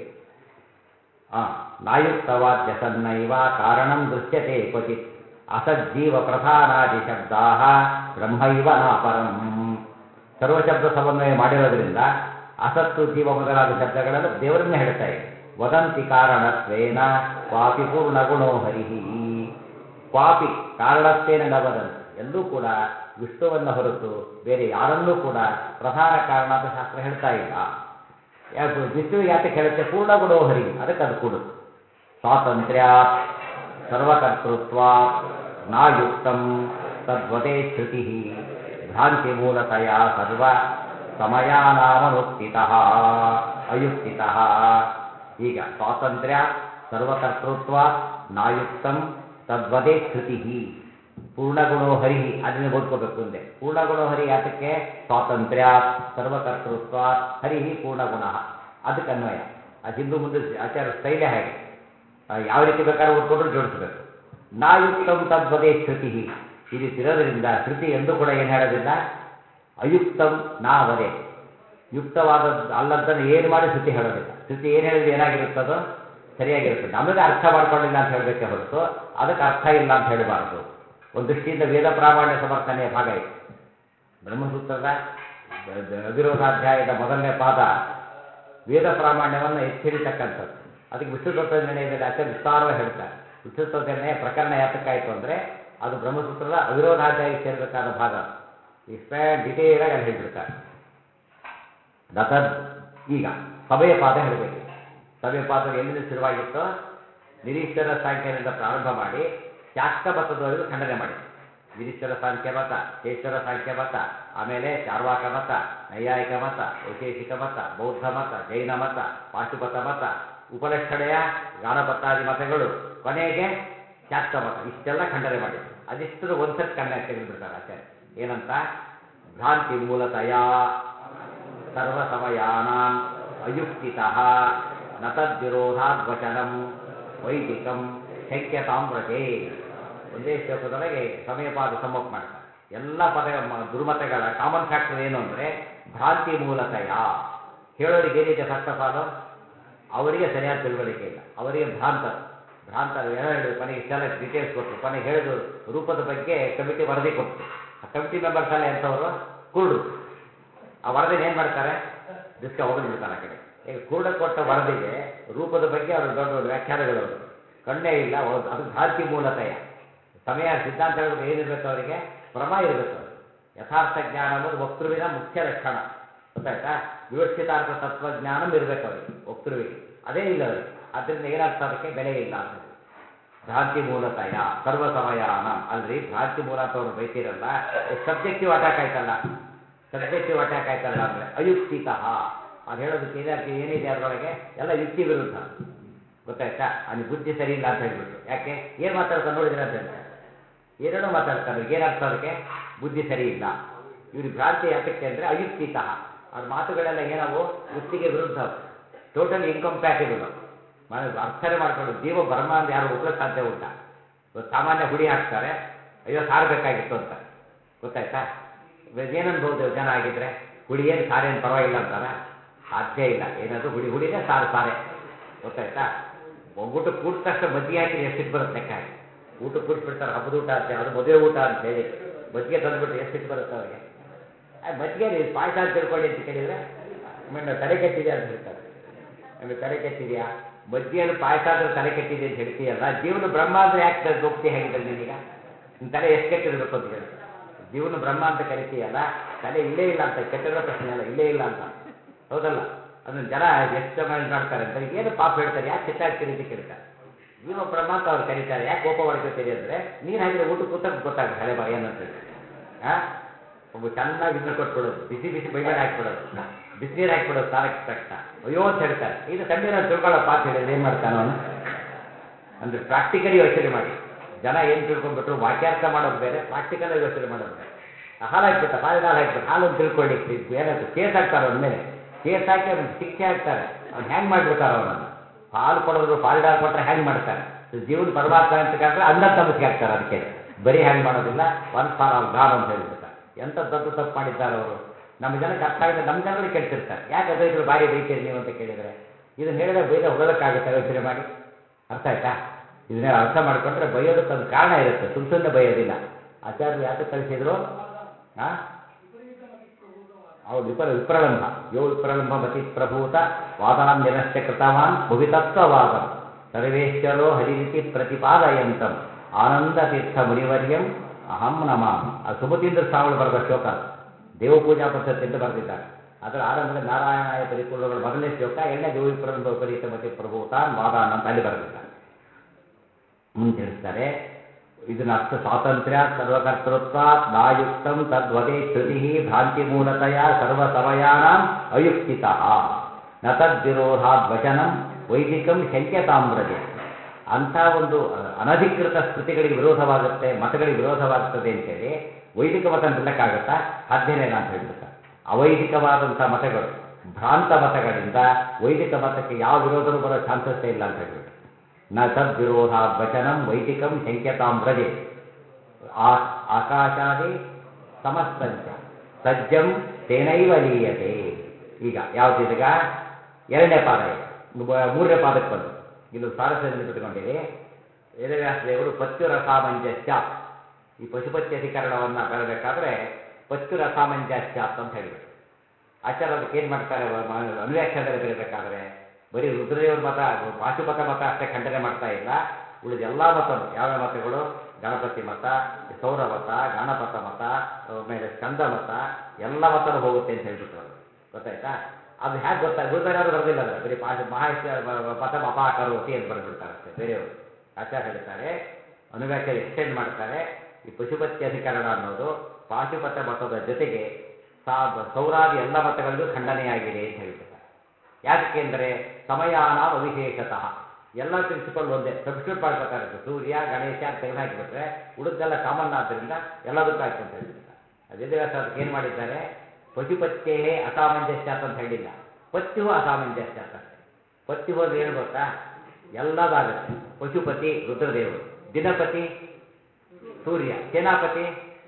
ಹಾಂ ನಾಯುಕ್ತವಾದ್ಯ ಸನ್ನೈವ ಕಾರಣಂ ದೃಶ್ಯತೆ ಕ್ವಚಿತ್ ಅಸಜ್ಜೀವ ಪ್ರಧಾನಾದಿ ಶಬ್ದಾ ಬ್ರಹ್ಮೈವ ನಾಪರಂ ಸರ್ವಶಬ್ದ ಸಮನ್ವಯ ಮಾಡಿರೋದ್ರಿಂದ ಅಸತ್ತು ಜೀವ ಮೊದಲಾದ ಶಬ್ದಗಳೆಲ್ಲ ದೇವರನ್ನೇ ಹೇಳ್ತಾ ಇದೆ ವದಂತಿ ಕಾರಣತ್ವೇನ ಕ್ವಾಪಿ ಪೂರ್ಣ ಗುಣೋ ಹರಿಹಿ ಕ್ವಾಪಿ ಕಾರಣತ್ವೇನ ನ ವದಂತಿ ಎಲ್ಲೂ ಕೂಡ ವಿಷ್ಣುವನ್ನು ಹೊರತು ಬೇರೆ ಯಾರನ್ನೂ ಕೂಡ ಪ್ರಧಾನ ಕಾರಣ ಅಂತ ಶಾಸ್ತ್ರ ಹೇಳ್ತಾ ಇಲ್ಲ ಯಾಕೆ ವಿಷ್ಣುವಿಗೆ ಯಾತಕ್ಕೆ ಹೇಳುತ್ತೆ ಪೂರ್ಣ ಗುಣೋ ಹರಿ ಅದಕ್ಕೆ ಅದು ಕೊಡು ಸ್ವಾತಂತ್ರ್ಯ ಸರ್ವಕರ್ತೃತ್ವ ನಾಯುಕ್ತಂ ತದ್ವದೇ ಶ್ರುತಿ ಭ್ರಾಂತಿ ಮೂಲತಯ ಸರ್ವ ಸಮಯಾನಾಮನುಕ್ತಿತಃ ಅಯುಕ್ತಿತಃ ಈಗ ಸ್ವಾತಂತ್ರ್ಯ ಸರ್ವಕರ್ತೃತ್ವ ನಾಯುಕ್ತಂ ತದ್ವದೇ ಶ್ರುತಿ ಪೂರ್ಣಗುಣೋ ಹರಿ ಅದನ್ನ ಓದ್ಕೋಬೇಕು ಮುಂದೆ ಪೂರ್ಣಗುಣೋ ಹರಿ ಯಾತಕ್ಕೆ ಸ್ವಾತಂತ್ರ್ಯ ಸರ್ವಕರ್ತೃತ್ವ ಹರಿ ಪೂರ್ಣಗುಣ ಅದಕ್ಕೆ ಅನ್ವಯ ಅದು ಹಿಂದೂ ಮುಂದೆ ಆಚಾರ ಸ್ಟೈಲೇ ಹಾಗೆ ಆ, ಯಾವ ರೀತಿ ಬೇಕಾದ್ರೂ ಓದ್ಕೊಂಡ್ರು ಜೋಡಿಸಬೇಕು ನಾಯುಕ್ತಂ ತದ್ವದೇ ಶ್ರುತಿ ಈ ರೀತಿ ಇರೋದ್ರಿಂದ ಶ್ರುತಿ ಎಂದೂ ಕೂಡ ಏನು ಹೇಳೋದಿಲ್ಲ ಅಯುಕ್ತಂ ನಾ ವದೆ ಯುಕ್ತವಾದದ್ದು ಅಲ್ಲದ್ದನ್ನು ಏನು ಮಾಡಿ ಶ್ರುತಿ ಹೇಳೋದಿಲ್ಲ ಶ್ರುತಿ ಏನು ಹೇಳಿದ್ರೆ ಏನಾಗಿರುತ್ತದೋ ಸರಿಯಾಗಿರುತ್ತೆ ನಮಗೆ ಅರ್ಥ ಮಾಡ್ಕೊಳ್ಳಿಲ್ಲ ಅಂತ ಹೇಳಬೇಕೆ ಹೊರತು ಅದಕ್ಕೆ ಅರ್ಥ ಇಲ್ಲ ಅಂತ ಹೇಳಬಾರದು ಒಂದು ದೃಷ್ಟಿಯಿಂದ ವೇದ ಪ್ರಾಮಾಣ್ಯ ಸಮರ್ಥನೆಯ ಭಾಗ ಇದೆ ಬ್ರಹ್ಮಸೂತ್ರದ ದ- ದ- ಅವಿರೋಧಾಧ್ಯಾಯದ ಮೊದಲನೇ ಪಾದ ವೇದ ಪ್ರಾಮಾಣ್ಯವನ್ನು ಎತ್ತಿ ಹಿಡಿತಕ್ಕಂಥದ್ದು ಅದಕ್ಕೆ ವಿಷ್ಣು ತತ್ವ ನಿರ್ಣಯದಲ್ಲಿ ಆಚಾರ್ಯ ವಿಸ್ತಾರವಾಗಿ ಹೇಳ್ತಾರೆ ವಿಷ್ಣು ತತ್ವ ನಿರ್ಣಯ ಪ್ರಕರಣ ಯಾತಕ್ಕಾಯಿತು ಅಂದರೆ ಅದು ಬ್ರಹ್ಮಸೂತ್ರದ ಅವಿರೋಧಾಧ್ಯಾಯಕ್ಕೆ ಸೇರಬೇಕಾದ ಭಾಗ ಇಸ್ಪ್ಯಾಂಡ್ ಡಿಟೇಲ್ ಆಗಿ ಅಲ್ಲಿ ಹೇಳ್ಬಿಡ್ತಾರೆ ದತದ್ ಈಗ ಸಭೆಯ ಪಾದ ಹೇಳಬೇಕು ಸಭೆಯ ಪಾದ ಎಲ್ಲಿಂದ ಶುರುವಾಗಿತ್ತೋ ನಿರೀಶ್ವರ ಸಾಂಖ್ಯದಿಂದ ಪ್ರಾರಂಭ ಮಾಡಿ ಶಾಕ್ತ ಮತದವರೆಗೂ ಖಂಡನೆ ಮಾಡಿ ನಿರೀಶ್ವರ ಸಾಂಖ್ಯ ಮತ ಶೇಶ್ವರ ಸಾಂಖ್ಯ ಮತ ಆಮೇಲೆ ಚಾರ್ವಾಕ ಮತ ನೈಯಾಯಿಕ ಮತ ವೈಶೇಷಿಕ ಮತ ಬೌದ್ಧ ಮತ ಜೈನ ಮತ ಪಾಶುಪತ ಮತ ಉಪಲಕ್ಷಣೆಯ ಗಾಣಪತ್ತಾದಿ ಮತಗಳು ಕೊನೆಗೆ ಶಾಕ್ತ ಮತ ಇಷ್ಟೆಲ್ಲ ಖಂಡನೆ ಮಾಡಿ ಅದಿಷ್ಟು ಒಂದ್ಸತ್ ಕಣ್ಣ ತೆಗೆದುಬಿಡ್ತಾರೆ ಆಚಾರ್ಯ ಏನಂತ ಭ್ರಾಂತಿ ಮೂಲತಯ ಸರ್ವ ಸಮಯಾನಾಂ ಅಯುಕ್ತಿತಃ ನ ತದ್ವಿರೋಧಾದ್ ವಚನಂ ವೈದಿಕಂ ಶಂಕ್ಯತಾಂ ವ್ರತೆ ಒಂದೇ ಶ್ಲೋಕದೊಳಗೆ ಸಮಯಪಾದ ಸಮ್ಮಪ್ ಮಾಡ್ತಾರೆ ಎಲ್ಲ ಪದ ಮ- ದುರ್ಮತಗಳ ಕಾಮನ್ ಫ್ಯಾಕ್ಟರ್ ಏನು ಅಂದರೆ ಭ್ರಾಂತಿ ಮೂಲತಯ ಹೇಳೋರಿಗೆ ಏನಿದೆ ಫಸ್ಟ್ ಆಫ್ ಆಲ್ ಅವರಿಗೆ ಸರಿಯಾದ ತಿಳುವಳಿಕೆ ಇಲ್ಲ ಅವರಿಗೆ ಭ್ರಾಂತ ಭ್ರಾಂತ ಏನೋ ಹೇಳಿದ್ರು ಕೊನೆಗೆ ಇಷ್ಟೆಲ್ಲ ಡೀಟೇಲ್ಸ್ ಕೊಟ್ಟರು ಕೊನೆಗೆ ಹೇಳಿದ್ರು ರೂಪದ ಬಗ್ಗೆ ಕಮಿಟಿ ವರದಿ ಕೊಟ್ಟರು ಆ ಕಮಿಟಿ ಮೆಂಬರ್ಸ್ ಎಲ್ಲ ಎಂಥವರು ಕುರುಡ್ರು ಆ ವರದಿನ ಏನು ಮಾಡ್ತಾರೆ ಡಿಸ್ಕ ಒಗೆದು ಬಿಡ್ತಾರೆ ಆ ಕಡೆ ಈಗ ಕುರುಡ ಕೊಟ್ಟ ವರದಿಗೆ ರೂಪದ ಬಗ್ಗೆ ಅವರು ದೊಡ್ಡ ದೊಡ್ಡ ವ್ಯಾಖ್ಯಾನಗಳು ಅವರು ಕಣ್ಣೇ ಇಲ್ಲ ಅವ್ರು- ಅದು ಭ್ರಾಂತಿ ಮೂಲತಯ ಸಮಯ ಸಿದ್ಧಾಂತ ಹೇಳಬೇಕು ಏನಿರ್ಬೇಕು ಅವರಿಗೆ ಪ್ರಮ ಇರಬೇಕು ಅವ್ರಿಗೆ ಯಥಾರ್ಥ ಜ್ಞಾನ ಅನ್ನೋದು ವಕ್ತೃವಿನ ಮುಖ್ಯ ಲಕ್ಷಣ ಗೊತ್ತಾಯ್ತಾ ವಿವಕ್ಷಿತಾರ್ಥ ತತ್ವಜ್ಞಾನಂ ಇರಬೇಕು ಅವರಿಗೆ ವಕ್ತೃವಿಗೆ ಅದೇ ಇಲ್ಲ ಅವರಿಗೆ ಅದರಿಂದ ಏನರ್ಥ ಅದಕ್ಕೆ ಬೆಲೆ ಇಲ್ಲ ಅಂತ ಹೇಳಿ ಭ್ರಾಂತಿ ಮೂಲತಯ ಸರ್ವ ಸಮಯಾನ ಅಲ್ರಿ ಭ್ರಾಂತಿ ಮೂಲ ಅಂತ ಅವ್ರು ಬೈತಿರಲ್ಲ ಸಬ್ಜೆಕ್ಟಿವ್ ಅಟ್ಯಾಕ್ ಆಯ್ತಲ್ಲ ಸಬ್ಜೆಕ್ಟಿವ್ ಅಟ್ಯಾಕ್ ಆಯ್ತಲ್ಲ ಅಂದ್ರೆ ಅಯುಕ್ತಿತಃ ಅದು ಹೇಳೋದಕ್ಕೆ ಏನಾಗ್ತದೆ ಏನಿದೆ ಅದರೊಳಗೆ ಎಲ್ಲ ಯುಕ್ತಿ ವಿರುದ್ಧ ಗೊತ್ತಾಯ್ತಾ ಅಲ್ಲಿ ಬುದ್ಧಿ ಸರಿ ಇಲ್ಲ ಅಂತ ಹೇಳ್ಬಿಟ್ಟು ಯಾಕೆ ಏನು ಮಾತಾಡ್ತಾರೆ ನೋಡಿದ್ರೆ ಅಂತ ಹೇಳ್ತಾರೆ ಏನೇನೋ ಮಾತಾಡ್ತಾರೆ ಏನರ್ಥ ಅದಕ್ಕೆ ಬುದ್ಧಿ ಸರಿ ಇಲ್ಲ ಇವ್ರಿಗೆ ಭ್ರಾಂತಿ ಯಾತಕ್ಕೆ ಅಂದರೆ ಅಯುಕ್ತಿತಃ ಅವ್ರ ಮಾತುಗಳೆಲ್ಲ ಏನವು ಯುಕ್ತಿಗೆ ವಿರುದ್ಧ ಟೋಟಲಿ ಇನ್ಕಂಪ್ಯಾಟಿಬಲ್ ಮನೆ ಅರ್ಥನೆ ಮಾಡ್ಕೊಂಡು ಜೀವ ಬ್ರಹ್ಮ ಅಂತ ಯಾರು ಒಪ್ಲಕ್ಕೆ ಸಾಧ್ಯ ಉಂಟಾ ಇವತ್ತು ಸಾಮಾನ್ಯ ಹುಡಿ ಹಾಕ್ತಾರೆ ಅಯ್ಯೋ ಸಾರು ಬೇಕಾಗಿತ್ತು ಅಂತ ಗೊತ್ತಾಯ್ತಾ ಏನು ಅನ್ಬೋದು ಜನ ಆಗಿದ್ರೆ ಹುಡಿ ಏನು ಸಾರೇನು ಪರವಾಗಿಲ್ಲ ಅಂತಾರ ಸಾಧ್ಯ ಇಲ್ಲ ಏನಾದ್ರು ಹುಡಿ ಹುಡಿನೇ ಸಾರು ಸಾರೆ ಗೊತ್ತಾಯ್ತಾ ಊಟ ಕೂಡಿದ ತಕ್ಷಣ ಮಜ್ಜಿಗೆ ಹಾಕಿದ್ರೆ ಎಷ್ಟಿಟ್ಟು ಬರುತ್ತೆ ಲೆಕ್ಕ ಹಾಕಿ ಊಟ ಕೂಡಿಸ್ಬಿಡ್ತಾರೆ ಹಬ್ಬದ ಊಟ ಅಂತ ಅದು ಮದುವೆ ಊಟ ಅಂತ ಹೇಳಿ ಮಜ್ಜಿಗೆ ತಂದುಬಿಟ್ಟು ಎಷ್ಟಿಟ್ಟು ಬರುತ್ತೆ ಅವ್ರಿಗೆ ಆ ಮಜ್ಜಿಗೆ ರೀ ಪಾಯಸ ಅಂತ ತಿಳ್ಕೊಳ್ಳಿ ಅಂತ ಕೇಳಿದ್ರೆ ಆಮೇಲೆ ತಲೆ ಕೆಟ್ಟಿದೆ ಅಂತ ಹೇಳ್ತಾರೆ ಆಮೇಲೆ ತಲೆ ಕೆಟ್ಟಿದೆಯಾ ಮಜ್ಜಿಗೆಯನ್ನು ಪಾಯಸ ಅಂದ್ರೆ ತಲೆ ಕೆಟ್ಟಿದೆ ಅಂತ ಹೇಳ್ತೀಯಲ್ಲ ಜೀವನ ಬ್ರಹ್ಮ ಅಂದ್ರೆ ಯಾಕೆ ಗೊಪ್ತಿ ಹೇಗಿದ್ರೆ ನೀನೀಗ ನಿನ್ನ ತಲೆ ಎಷ್ಟು ಕೆಟ್ಟಿರ್ಬೇಕು ಅಂತ ಹೇಳಿ ಜೀವನ ಬ್ರಹ್ಮ ಅಂತ ಕರಿತೀಯಲ್ಲ ತಲೆ ಇಲ್ಲೇ ಇಲ್ಲ ಅಂತ ಕೆಟ್ಟಿರೋ ಪ್ರಶ್ನೆ ಅಲ್ಲ ಇಲ್ಲೇ ಇಲ್ಲ ಅಂತ ಹೌದಲ್ಲ ಅದನ್ನ ಜನ ಎಷ್ಟು ಮೈಂಡ್ ಮಾಡ್ತಾರೆ ಅಂತ ಏನು ಪಾಪ ಹೇಳ್ತಾರೆ ಯಾಕೆ ಸಿಟ್ಟಾಗ್ತೀರಿ ಅಂತ ಕೇಳ್ತಾರೆ ಜೀವ ಬ್ರಹ್ಮ ಅಂತ ಅವ್ರು ಕರೀತಾರೆ ಯಾಕೆ ಕೋಪ ಮಾಡ್ಕೊತೀರಿ ಅಂದ್ರೆ ನೀರು ಹಾಕಿದ್ರೆ ಊಟ ಕೂತಾಗ ಗೊತ್ತಾಗುತ್ತೆ ಹಳೆ ಬರ ಏನಂತ ಹೇಳಿ ಆ ಒಬ್ಬ ಚೆನ್ನಾಗಿ ಇದನ್ನ ಕೊಟ್ಬಿಡೋದು ಬಿಸಿ ಬಿಸಿ ಬೈ ಮೇಲೆ ಹಾಕ್ಬಿಡೋದು ಬಿಸಿನೀರು ಹಾಕ್ಬಿಡೋದು ಸ್ನಾನಕ್ಕೆ ತಕ್ಷಣ ಅಯ್ಯೋ ಅಂತ ಹೇಳ್ತಾರೆ ಇದು ತಣ್ಣೀರಲ್ಲಿ ತಿಳ್ಕೊಳ್ಳೋಪ್ಪ ಅಂತ ಹೇಳಿದ್ರೆ ಏನು ಮಾಡ್ತಾನೆ ಅವನು ಅಂದ್ರೆ ಪ್ರಾಕ್ಟಿಕಲಿ ಯೋಚನೆ ಮಾಡಿ ಜನ ಏನು ತಿಳ್ಕೊಂಡ್ಬಿಟ್ರು ವಾಕ್ಯಾರ್ಥ ಮಾಡೋದು ಬೇರೆ ಪ್ರಾಕ್ಟಿಕಲ್ ಯೋಚನೆ ಮಾಡೋದು ಬೇರೆ ಆ ಹಾಲು ಹಾಕ್ಬಿಟ್ಟ ಹಾಲು ಹಾಲು ಹಾಕ್ಬಿಟ್ಟು ಹಾಲು ಅಂತ ತಿಳ್ಕೊಳ್ಳಿ ಏನಾಯ್ತು ಕೇಸ್ ಹಾಕ್ತಾರೆ ಅವನ ಮೇಲೆ ಕೇಸ್ ಹಾಕಿ ಅವ್ನಿಗೆ ಶಿಕ್ಷೆ ಹಾಕ್ತಾರೆ ಅವ್ನು ಹ್ಯಾಂಗ್ ಮಾಡ್ಬಿಡ್ತಾರೆ ಅವನನ್ನು ಹಾಲು ಕೊಡೋದ್ರು ಪಾಲಿಡಾಲ್ ಕೊಟ್ಟರೆ ಹ್ಯಾಂಗ್ ಮಾಡ್ತಾರೆ ಜೀವನ ಪರಮಾತ್ಮ ಅಂತ ಕಂಡ್ರೆ ಅನ್ನ ತಮಸ್ಗೆ ಹಾಕ್ತಾರೆ ಅದಕ್ಕೆ ಬರೀ ಹ್ಯಾಂಗ್ ಮಾಡೋದಿಲ್ಲ ಒನ್ ಫಾರ್ ಆಲ್ ಗಾನ್ ಅಂತ ಹೇಳ್ಬಿಡ್ತಾರೆ ಎಂತ ದೊಡ್ಡ ತಪ್ಪು ಮಾಡಿದ್ದಾರೆ ಅವರು ನಮ್ಮ ಜನಕ್ಕೆ ಅರ್ಥ ಆಗಿದೆ ನಮ್ಮ ಜನಗಳು ಕೆಡ್ತಿರ್ತಾರೆ ಯಾಕೆ ಅದ್ವೈತರು ಬಾರಿ ಬೈತೀರಿ ನೀವು ಅಂತ ಕೇಳಿದರೆ ಇದನ್ನ ಹೇಳಿದ್ರೆ ಬೈದ ಹೊಗಳಕ್ಕಾಗುತ್ತೆ ಯೋಚನೆ ಮಾಡಿ ಅರ್ಥ ಆಯ್ತಾ ಇದನ್ನೇ ಅರ್ಥ ಮಾಡಿಕೊಂಡ್ರೆ ಬೈಯೋದಕ್ಕೆ ಒಂದು ಕಾರಣ ಇರುತ್ತೆ ಸುಮ್ ಸುಮ್ಮನೆ ಬೈಯೋದಿಲ್ಲ ಆಚಾರ್ಯರು ಯಾಕೆ ಕಳಿಸಿದ್ರು ಆ ಹೌದು ವಿಪರ ವಿಪ್ರಲಂಬ ಯೋ ವಿಪ್ರಲಂಬ ಮತಿ ಪ್ರಭೂತ ವಾದಾನ್ ನಿರಶ್ಚ ಕೃತವಾನ್ ಭುವಿತತ್ವವಾದಂ ಸರ್ವೇಶ್ವರೋ ಹರಿರಿತಿ ಪ್ರತಿಪಾದಯಂತಂ ಆನಂದ ತೀರ್ಥ ಮುನಿವರ್ಯಂ ಅಹಂ ನಮಾಮಿ ಆ ಸುಮತೀಂದ್ರ ಸ್ವಾಮಿಗಳು ಬರೆದ ಶ್ಲೋಕ ಅದು ದೇವಪೂಜಾ ಪದ್ಧತಿ ಅಂತ ಬರೆದಿದ್ದಾರೆ ಅದರ ಆರಂಭದ ನಾರಾಯಣಾಯ ಪರಿಪೂರ್ಣಗಳು ಮೊದಲನೇ ಶ್ಲೋಕ ಎರಡನೇ ದೇವ ವಿಪ್ರಲಂಬ ವಿಪರೀತ ಮತಿ ಪ್ರಭೂತಾನ್ ವಾದಾನ್ ಅಂತ ಅಲ್ಲಿ ಬರೆದಿದ್ದಾರೆ ಮುಂದೆ ತಿಳಿಸ್ತಾರೆ ಇದನ್ನ ಅರ್ಥ ಸ್ವಾತಂತ್ರ್ಯ ಸರ್ವಕರ್ತೃತ್ವ ನಾಯುಕ್ತಂ ತದ್ವದೇ ಶ್ರುತಿ ಭ್ರಾಂತಿ ಮೂಲತಯ ಸರ್ವ ಸಮಯಾನಾಂ ಅಯುಕ್ತಿತಃ ನ ತದ್ವಿರೋಧಾದ್ ವಚನಂ ವೈದಿಕಂ ಶಂಕ್ಯತಾಮ್ರಜೆ ಅಂಥ ಒಂದು ಅ- ಅನಧಿಕೃತ ಸ್ಮೃತಿಗಳಿಗೆ ವಿರೋಧವಾಗುತ್ತೆ ಮತಗಳಿಗೆ ವಿರೋಧವಾಗ್ತದೆ ಅಂತೇಳಿ ವೈದಿಕ ಮತ ನಿಲ್ಲಕ್ಕಾಗತ್ತಾ ಸಾಧ್ಯನೇ ಇಲ್ಲ ಅಂತ ಹೇಳ್ಬಿಡ್ತಾರೆ ಅವೈದಿಕವಾದಂಥ ಮತಗಳು ಭ್ರಾಂತ ಮತಗಳಿಂದ ವೈದಿಕ ಮತಕ್ಕೆ ಯಾವ ವಿರೋಧನೂ ಬರೋ ಚಾನ್ಸಸ್ಸೇ ಇಲ್ಲ ಅಂತ ಹೇಳ್ಬಿಟ್ಟು ನ ತದ್ವಿರೋಧ ವಚನಂ ವೈದಿಕಂ ಶಂಕ್ಯತಾಂ ವ್ರಜೆ ಆ ಆಕಾಶಾದಿ ಸಮಸ್ತಂಚ ಸಜ್ಜಂ ತೇನೈವ ಲೀಯತೆ ಈಗ ಯಾವ್ದಿದೀಗ ಎರಡನೇ ಪಾದ ಇದು ಬ- ಮೂರನೇ ಪಾದಕ್ಕೆ ಬಂದು ಇದು ಸ್ವಾರಸ್ಯದಲ್ಲಿ ಬಿಟ್ಟುಕೊಂಡಿದೆ ವೇದವ್ಯಾಸ ದೇವರು ಪತ್ಯು ರಸಾಮಂಜಸ್ಯ ಈ ಪಶುಪತಿ ಅಧಿಕರಣವನ್ನು ಬರಬೇಕಾದ್ರೆ ಪತ್ಯು ರಸಾಮಂಜಸ್ಯಾತ್ ಅಂತ ಹೇಳಿಬಿಟ್ಟು ಆಚಾರ್ಯ ಅದಕ್ಕೆ ಏನು ಮಾಡ್ತಾರೆ ವ- ಮ- ಅನುವ್ಯಾಖ್ಯಾನದಲ್ಲಿ ಬರೀಬೇಕಾದ್ರೆ ಬರೀ ರುದ್ರದೇವರ ಮತ ಪಾಶುಪತ ಮತ ಅಷ್ಟೇ ಖಂಡನೆ ಮಾಡ್ತಾ ಇಲ್ಲ ಉಳಿದ ಎಲ್ಲ ಮತನು ಯಾವ್ಯಾವ ಮತಗಳು ಗಣಪತಿ ಮತ ಸೌರ ಮತ ಗಣಪತ ಮತ ಆಮೇಲೆ ಸ್ಕಂದ ಮತ ಎಲ್ಲ ಮತನೂ ಹೋಗುತ್ತೆ ಅಂತ ಹೇಳ್ಬಿಟ್ರು ಅವರು ಗೊತ್ತಾಯ್ತಾ ಅದು ಹೇಗೆ ಗೊತ್ತಾ ಗುರುದಾರ ಯಾರು ಬರೆದಿಲ್ಲ ಅಂದ್ರೆ ಬರೀ ಪಾಶ ಮಹಾಶ ಪಥ ಅಪಾಕರೋತಿ ಅಂತ ಬರೆದ್ಬಿಡ್ತಾರೆ ಅಷ್ಟೇ ಬೇರೆಯವರು ಆಚಾರ್ಯ ಹೇಳ್ತಾರೆ ಅನುವ್ಯಾಖ್ಯಾನ ಎಕ್ಸ್ಟೆಂಡ್ ಮಾಡ್ತಾರೆ ಈ ಪಶುಪತಿ ಅಧಿಕರಣ ಅನ್ನೋದು ಪಾಶುಪತ ಮತದ ಜೊತೆಗೆ ಸಾ ಸೌರಾದಿ ಎಲ್ಲ ಮತಗಳಿಗೂ ಖಂಡನೆಯಾಗಿದೆ ಅಂತ ಹೇಳ್ಬಿಡ್ತಾರೆ ಯಾಕೆಂದರೆ ಸಮಯಾನ ಅವಿಶೇಷತಃ ಎಲ್ಲ ಪ್ರಿನ್ಸಿಪಲ್ ಒಂದೇ ಸಬ್ಸ್ಟಿಟ್ಯೂಟ್ ಮಾಡ್ಕೊತಾರೆ ಸೂರ್ಯ ಗಣೇಶ ಅಂತ ತೆಗೆದು ಹಾಕಿಬಿಟ್ರೆ ಉಳಿದೆಲ್ಲ ಕಾಮನ್ ಆದ್ದರಿಂದ ಎಲ್ಲದಕ್ಕೂ ಆಯ್ತು ಅಂತ ಹೇಳ್ಬಿಡ್ತಾರೆ ವೇದವ್ಯಾಸ ಅದಕ್ಕೆ ಏನು ಮಾಡಿದ್ದಾರೆ ಪಶುಪತ್ಯೇ ಅಸಾಮಂಜಸ್ಯಾತ್ ಅಂತ ಹೇಳಿಲ್ಲ ಪತ್ಯು ಅಸಾಮಂಜಸ್ಯಾತ್ ಅಷ್ಟೇ ಪತ್ಯು ಹೋದ್ರೆ ಏನು ಗೊತ್ತಾ ಎಲ್ಲದಾಗುತ್ತೆ ಪಶುಪತಿ ರುದ್ರದೇವರು ದಿನಪತಿ ಸೂರ್ಯ ಸೇನಾಪತಿ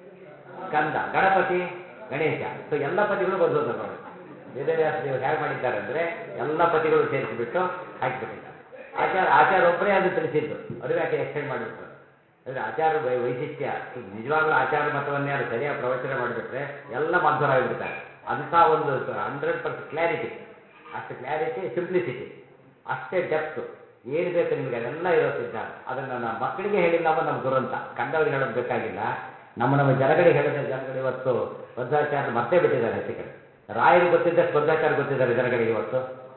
ಸ್ಕಂದ ಗಣಪತಿ ಗಣೇಶ ಸೊ ಎಲ್ಲ ಪತಿಗಳು ಬಂದು ಅದರೊಳಗೆ ವೇದವ್ಯಾಸ ದೇವರು ಹೇಗೆ ಮಾಡಿದ್ದಾರೆ ಅಂದರೆ ಎಲ್ಲ ಪತಿಗಳು ಸೇರಿಸಿಬಿಟ್ಟು ಹಾಕಿಬಿಟ್ಟಿದ್ದಾರೆ ಆಚಾರ ಆಚಾರ ಒಬ್ಬರೇ ಅದು ತಿಳಿಸಿದ್ದು ಅದು ಯಾಕೆ ಎಕ್ಸ್ಟೆಂಡ್ ಮಾಡಿಬಿಟ್ರು ಅಂದರೆ ಆಚಾರ ವೈ- ವೈಶಿಷ್ಟ್ಯ ನಿಜವಾಗ್ಲೂ ಆಚಾರ ಮತವನ್ನೇ ಅದು ಸರಿಯಾಗಿ ಪ್ರವಚನ ಮಾಡಿಬಿಟ್ರೆ ಎಲ್ಲ ಮಧ್ವರಾಗಿಬಿಡ್ತಾರೆ ಅಂಥ ಒಂದು ಹಂಡ್ರೆಡ್ ಪರ್ಸೆಂಟ್ ಕ್ಲಾರಿಟಿ ಅಷ್ಟು ಕ್ಲಾರಿಟಿ ಸಿಂಪ್ಲಿಸಿಟಿ ಅಷ್ಟೇ ಡೆಪ್ತು ಏನು ಬೇಕು ನಿಮಗೆ ಅದೆಲ್ಲ ಇರೋ ಸಿದ್ಧಾಂತ ಅದನ್ನು ನಮ್ಮ ಮಕ್ಕಳಿಗೆ ಹೇಳಿಲ್ಲ ಅನ್ನೋದು ನಮ್ಮ ದುರಂತ ಕಂಡವರಿಗೆ ಹೇಳೋದು ಬೇಕಾಗಿಲ್ಲ ನಮ್ಮ ನಮ್ಮ ಜನಗಳಿಗೆ ಹೇಳಿದ ಜನಗಳು ಇವತ್ತು ಬದ್ಧಾಚಾರ ಮರ್ತೇ ಬಿಟ್ಟಿದ್ದಾರೆ ಹೆಚ್ಚು ಕಡೆ ರಾಯರು ಗೊತ್ತಿದ್ದಷ್ಟು ಬದ್ಧಾಚಾರ ಗೊತ್ತಿದ್ದಾರೆ ಜನಗಳಿಗೆ ಇವತ್ತು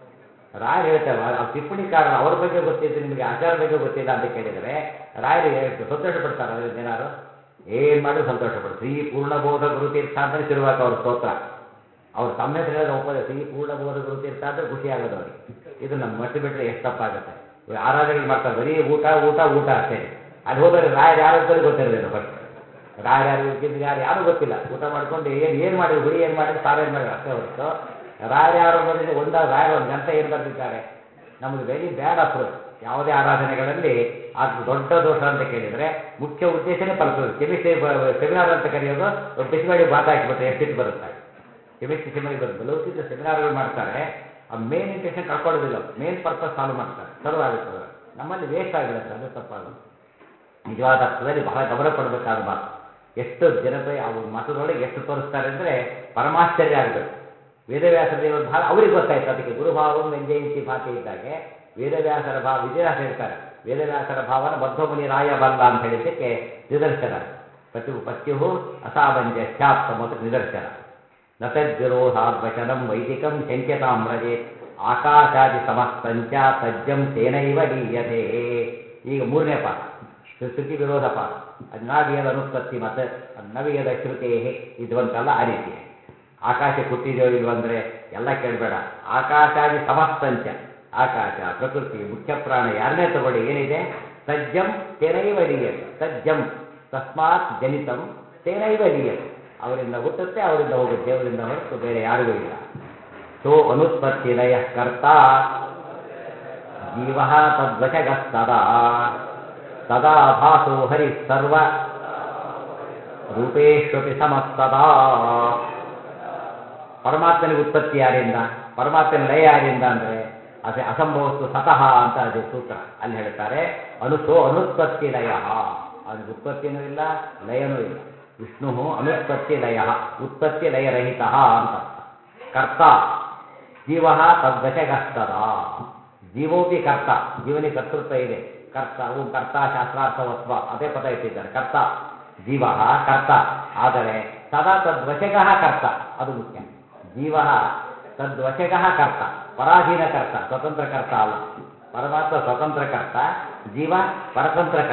ರಾಯರು ಹೇಳ್ತಾರೆ ಆ ಟಿಪ್ಪಣಿಕಾರರು ಅವ್ರ ಬಗ್ಗೆ ಗೊತ್ತಿದ್ದು ನಿಮಗೆ ಆಚಾರ ಬಗ್ಗೆ ಗೊತ್ತಿಲ್ಲ ಅಂತ ಕೇಳಿದರೆ ರಾಯರು ಎಷ್ಟು ಸಂತೋಷ ಪಡ್ತಾರೆ ಅದರಿಂದ ಏನಾರು ಏನು ಮಾಡಿದ್ರು ಸಂತೋಷ ಪಡ್ತಾರೆ ಶ್ರೀ ಪೂರ್ಣಬೋಧ ಗುರುತೀರ್ಥ ಅಂತಲೇ ಶುರುವಾಕ ಅವ್ರ ಸ್ತೋತ್ರ ಅವ್ರು ತಮ್ಮ ಹೆಸರು ಹೇಳೋದು ಒಪ್ಪದೆ ಶ್ರೀ ಪೂರ್ಣಬೋಧ ಗುರುತೀರ್ಥ ಅಂದ್ರೆ ಖುಷಿ ಆಗೋದು ಅವ್ರಿಗೆ ಇದು ನಮ್ಮ ಮಟ್ಟು ಬಿಟ್ಟರೆ ಎಷ್ಟು ತಪ್ಪಾಗುತ್ತೆ ಇವಾಗ ಆರಾಧನೆಗಳು ಮಾಡ್ತಾರೆ ಬರೀ ಊಟ ಊಟ ಊಟ ಅಷ್ಟೇ ಅಲ್ಲಿ ಹೋದರೆ ರಾಯರು ಯಾರು ಅಂತಲೇ ಗೊತ್ತಿರೋದಿಲ್ಲ ಫಸ್ಟ್ ರಾಯರು ಯಾರು ಇರ್ತಿದ್ರು ಯಾರು ಯಾರು ಗೊತ್ತಿಲ್ಲ ಊಟ ಮಾಡ್ಕೊಂಡು ಏನು ಏನು ಮಾಡಿದ್ರು ಹುಡಿ ಏನು ಮಾಡಿದ್ರು ಸಾರು ಏನು ಮಾಡಿದ್ರು ಅಷ್ಟೇ ಹೊರತು ರಾಯರು ಯಾರು ಬಂದಿದ್ದು ಒಂದ ರಾಯರು ಒಂದು ಗಂಟೆ ಏನು ಬರೆದಿದ್ದಾರೆ ನಮಗೆ ವೆರಿ ಬ್ಯಾಡ್ ಅಪ್ರೋಚ್ ಯಾವುದೇ ಆರಾಧನೆಗಳಲ್ಲಿ ಅದು ದೊಡ್ಡ ದೋಷ ಅಂತ ಕೇಳಿದರೆ ಮುಖ್ಯ ಉದ್ದೇಶನೇ ಫಲಿಸೋದು ಕೆಮಿಸ್ಟ್ರಿ ಸೆಮಿನಾರ್ ಅಂತ ಕರೆಯೋದು ಬಿಸಿಬೇಡಿ ಬಾತ ಹಾಕಿಬಿಟ್ರೆ ಎಷ್ಟಿಟ್ಟು ಬರುತ್ತೆ ಕೆಮಿಸ್ಟ್ರಿ ಸೆಮಿನಾರ್ ಬರುತ್ತೆ ಲೌಕಿಕ ಸೆಮಿನಾರ್ಗಳು ಮಾಡ್ತಾರೆ ಆ ಮೇನ್ ಇಂಟೆನ್ಷನ್ ಕಳ್ಕೊಳ್ಳೋದಿಲ್ಲ ಮೇನ್ ಪರ್ಪಸ್ ಸಾಲ್ವ್ ಮಾಡ್ತಾರೆ ಸರ್ವ್ ಆಗುತ್ತೆ ಅದರ ನಮ್ಮಲ್ಲಿ ವೇಸ್ಟ್ ಆಗಿಬಿಡುತ್ತೆ ಅದು ತಪ್ಪಾಗೋದು ನಿಜವಾದ ಅರ್ಥದಲ್ಲಿ ಬಹಳ ಗಮನ ಕೊಡಬೇಕಾದ ಮಾತು ಎಷ್ಟು ಜನಪ್ರಿಯ ಅವ್ರ ಮತದೊಳಗೆ ಎಷ್ಟು ತೋರಿಸ್ತಾರೆ ಅಂದರೆ ಪರಮಾಶ್ಚರ್ಯ ಆಗಬೇಕು ವೇದವ್ಯಾಸರ ದೇವರ ಭಾವ ಅವ್ರಿಗೆ ಗೊತ್ತಾಯ್ತು ಅದಕ್ಕೆ ಗುರುಭಾವಂ ವ್ಯಂಜಯಂತಿ ಭಾತಿ ಇದ್ದಾಗೆ ವೇದವ್ಯಾಸರ ಭಾವ ವಿಜಯದಾಸ ಹೇಳ್ತಾರೆ ವೇದವ್ಯಾಸರ ಭಾವನ ಮಧ್ವಮುನಿ ರಾಯಬಲ್ಲ ಅಂತ ಹೇಳಿದ್ದಕ್ಕೆ ನಿದರ್ಶನ ಪತ್ಯು ಪತ್ಯು ಅಸಾಮಂಜಸ್ಯಾತ್ ಮೊದಲು ನಿದರ್ಶನ ನತದ್ವಿರೋಧಾದ್ವಚನಂ ವೈದಿಕಂ ಶಂಕ್ಯತಾಮ್ರಜೇತ್ ಆಕಾಶಾದಿ ಸಮಸ್ತಂಚ ತಜ್ಜಂ ತೇನೈವ ಲೀಯತೆ ಈಗ ಮೂರನೇ ಪಾಠ ಶ್ರುತಿ ವಿರೋಧ ಪಾಠ ಅದು ನಾವಿಯದ ಅನುತ್ಪತ್ತಿ ಮತ ಅದು ನವಿಯದ ಶ್ರುತೇ ಇದು ಅಂತಲ್ಲ ಆ ರೀತಿ ಆಕಾಶ ಹುಟ್ಟಿದೆಯೋ ಇಲ್ವೋ ಅಂದರೆ ಎಲ್ಲ ಕೇಳಬೇಡ ಆಕಾಶಾದಿ ಸಮಸ್ತಂಚ ಆಕಾಶ ಪ್ರಕೃತಿ ಮುಖ್ಯ ಪ್ರಾಣ ಯಾರನ್ನೇ ತಗೊಳ್ಳಿ ಏನಿದೆ ಸಜ್ಜಂ ತೇನೈವ ಲೀಯತೆ ಸಜ್ಜಂ ತಸ್ಮಾತ್ ಜನಿತಂ ತೇನೈವ ಲೀಯತೆ ಅವರಿಂದ ಹುಟ್ಟುತ್ತೆ ಅವರಿಂದ ಹೋಗುತ್ತೆ ದೇವರಿಂದ ಹೊರತು ಬೇರೆ ಯಾರಿಗೂ ಇಲ್ಲ ಸೋ ಅನುತ್ಪತ್ತಿ ಲಯ ಕರ್ತ ಜೀವ ತದ್ವಚಗಸ್ತದಾ ತದಾ ಭಾಸೋ ಹರಿ ಸರ್ವ ರೂಪೇಶ್ವಪಿ ಸಮಸ್ತದಾ ಪರಮಾತ್ಮನಿಗೆ ಉತ್ಪತ್ತಿ ಯಾರಿಂದ ಪರಮಾತ್ಮನ ಲಯ ಯಾರಿಂದ ಅಂದರೆ ಅದೇ ಅಸಂಭವಸ್ತು ಸತಃ ಅಂತ ಅದೇ ಸೂತ್ರ ಅಲ್ಲಿ ಹೇಳ್ತಾರೆ ಅನುಸೋ ಅನುತ್ಪತ್ತಿ ಲಯ ಅವನಿಗೆ ಉತ್ಪತ್ತಿನೂ ಇಲ್ಲ ಲಯನೂ ಇಲ್ಲ ವಿಷ್ಣು ಅನುತ್ಪತ್ತಿ ಲಯ ಉತ್ಪತ್ತಿ ಲಯರಹಿತ ಅಂತ ಅರ್ಥ ಕರ್ತ ಜೀವ ತದ್ವಶಗಸ್ತದ ಜೀವೋಪಿ ಕರ್ತ ಜೀವನಿಗೆ ಕರ್ತೃತ್ವ ಇದೆ ಕರ್ತ ಓಂ ಕರ್ತ ಶಾಸ್ತ್ರಾರ್ಥವತ್ವ ಅದೇ ಪದ ಇಟ್ಟಿದ್ದಾರೆ ಕರ್ತ ಜೀವ ಕರ್ತ ಆದರೆ ಸದಾ ತದ್ವಶಗ ಕರ್ತ ಅದು ಮುಖ್ಯ ಜೀವ ತದ್ವಶಗ ಕರ್ತ ಪರಾಧೀನ ಕರ್ತ ಸ್ವತಂತ್ರ ಕರ್ತ ಅಲ್ಲ ಪರಮಾತ್ಮ ಸ್ವತಂತ್ರ ಕರ್ತ ಜೀವ ಪರತಂತ್ರ ಕರ್ತ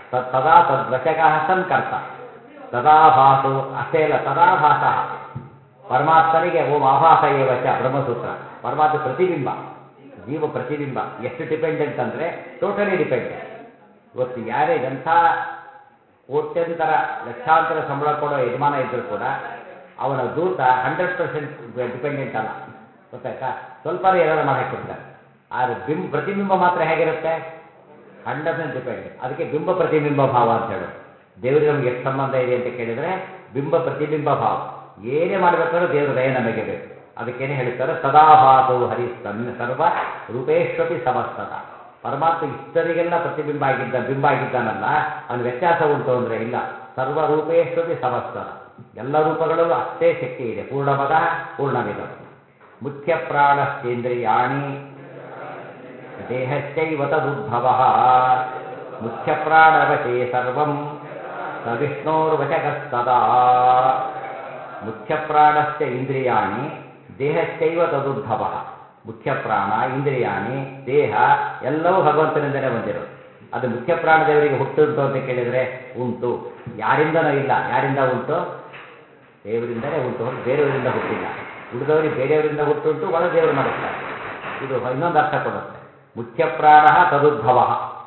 ತತ್ ತದಾ ತದ್ವಚಕಃ ಸನ್ ಕರ್ತ ತದಾಭಾಸೋ ಅಷ್ಟೇ ಅಲ್ಲ ತದಾಭಾಸ ಪರಮಾತ್ಮನಿಗೆ ಓಂ ಆಭಾಸ ಏವಚ ಬ್ರಹ್ಮಸೂತ್ರ ಪರಮಾತ್ಮ ಪ್ರತಿಬಿಂಬ ಜೀವ ಪ್ರತಿಬಿಂಬ ಎಷ್ಟು ಡಿಪೆಂಡೆಂಟ್ ಅಂದರೆ ಟೋಟಲಿ ಡಿಪೆಂಡೆಂಟ್ ಇವತ್ತು ಯಾರೇ ಎಂಥ ಕೋಟ್ಯಂತರ ಲಕ್ಷಾಂತರ ಸಂಬಳ ಕೊಡೋ ಯಜಮಾನ ಇದ್ದರೂ ಕೂಡ ಅವನ ದೂತ ಹಂಡ್ರೆಡ್ ಪರ್ಸೆಂಟ್ ಡಿಪೆಂಡೆಂಟ್ ಅಲ್ಲ ಗೊತ್ತಾಯ್ತಾ ಸ್ವಲ್ಪ ಏನಾದ್ರು ಮಾಡಿ ಹಾಕಿರ್ತಾರೆ ಆದರೆ ಬಿಂಬ ಪ್ರತಿಬಿಂಬ ಮಾತ್ರ ಹೇಗಿರುತ್ತೆ ಹಂಡ್ರೆಡ್ ಪರ್ಸೆಂಟ್ ಡಿಪೆಂಡೆಂಟ್ ಅದಕ್ಕೆ ಬಿಂಬ ಪ್ರತಿಬಿಂಬ ಭಾವ ಅಂತ ಹೇಳೋದು ದೇವರಿಗೆ ನಮ್ಗೆ ಎಷ್ಟು ಸಂಬಂಧ ಇದೆ ಅಂತ ಕೇಳಿದರೆ ಬಿಂಬ ಪ್ರತಿಬಿಂಬ ಭಾವ ಏನೇ ಮಾಡಬೇಕಾದ್ರೂ ದೇವರ ದಯ ನಮಗೆ ಬೇಕು ಅದಕ್ಕೇನೆ ಹೇಳ್ತಾರೆ ಸದಾಭಾಸೋ ಹರಿ ತನ್ನ ಸರ್ವ ರೂಪೇಶ್ವಪಿ ಸಮಸ್ತದ ಪರಮಾತ್ಮ ಇಷ್ಟರಿಗೆಲ್ಲ ಪ್ರತಿಬಿಂಬ ಆಗಿದ್ದ ಬಿಂಬ ಆಗಿದ್ದಾನಲ್ಲ ಅವನ ವ್ಯತ್ಯಾಸ ಉಂಟು ಅಂದರೆ ಇಲ್ಲ ಸರ್ವ ರೂಪೇಶ್ವಪಿ ಸಮಸ್ತದ ಎಲ್ಲ ರೂಪಗಳಲ್ಲೂ ಅಷ್ಟೇ ಶಕ್ತಿ ಇದೆ ಪೂರ್ಣಮದ ಪೂರ್ಣವಿದ ಮುಖ್ಯ ಪ್ರಾಣಸ್ಥೇಂದ್ರಿಯಾಣಿ ದೇಹಶ್ಚೈವ ತದುದ್ಭವ ಮುಖ್ಯ ಪ್ರಾಣವಶೇ ಸರ್ವಂ ಸ ವಿಷ್ಣೋರ್ವಚಕಸ್ತದಾ ಮುಖ್ಯ ಪ್ರಾಣಶ್ಚ ಇಂದ್ರಿಯಾಣಿ ದೇಹಶ್ಚೈವ ತದುದ್ಭವ ಮುಖ್ಯ ಪ್ರಾಣ ಇಂದ್ರಿಯಾಣಿ ದೇಹ ಎಲ್ಲವೂ ಭಗವಂತನಿಂದಲೇ ಬಂದಿರೋದು ಅದು ಮುಖ್ಯ ಪ್ರಾಣ ದೇವರಿಗೆ ಹುಟ್ಟುಂಟು ಅಂತ ಕೇಳಿದರೆ ಉಂಟು ಯಾರಿಂದನೂ ಇಲ್ಲ ಯಾರಿಂದ ಉಂಟು ದೇವರಿಂದಲೇ ಉಂಟು ಹೊರತು ಬೇರೆಯವರಿಂದ ಹುಟ್ಟಿಲ್ಲ ಉಳಿದವರಿಗೆ ಬೇರೆಯವರಿಂದ ಹುಟ್ಟುಂಟು ಒಳ ದೇವರು ಮಾಡುತ್ತಾರೆ ಇದು ಇನ್ನೊಂದು ಅರ್ಥ ಕೊಡುತ್ತೆ ಮುಖ್ಯ ಪ್ರಾಣ ತದುದ್ಭವ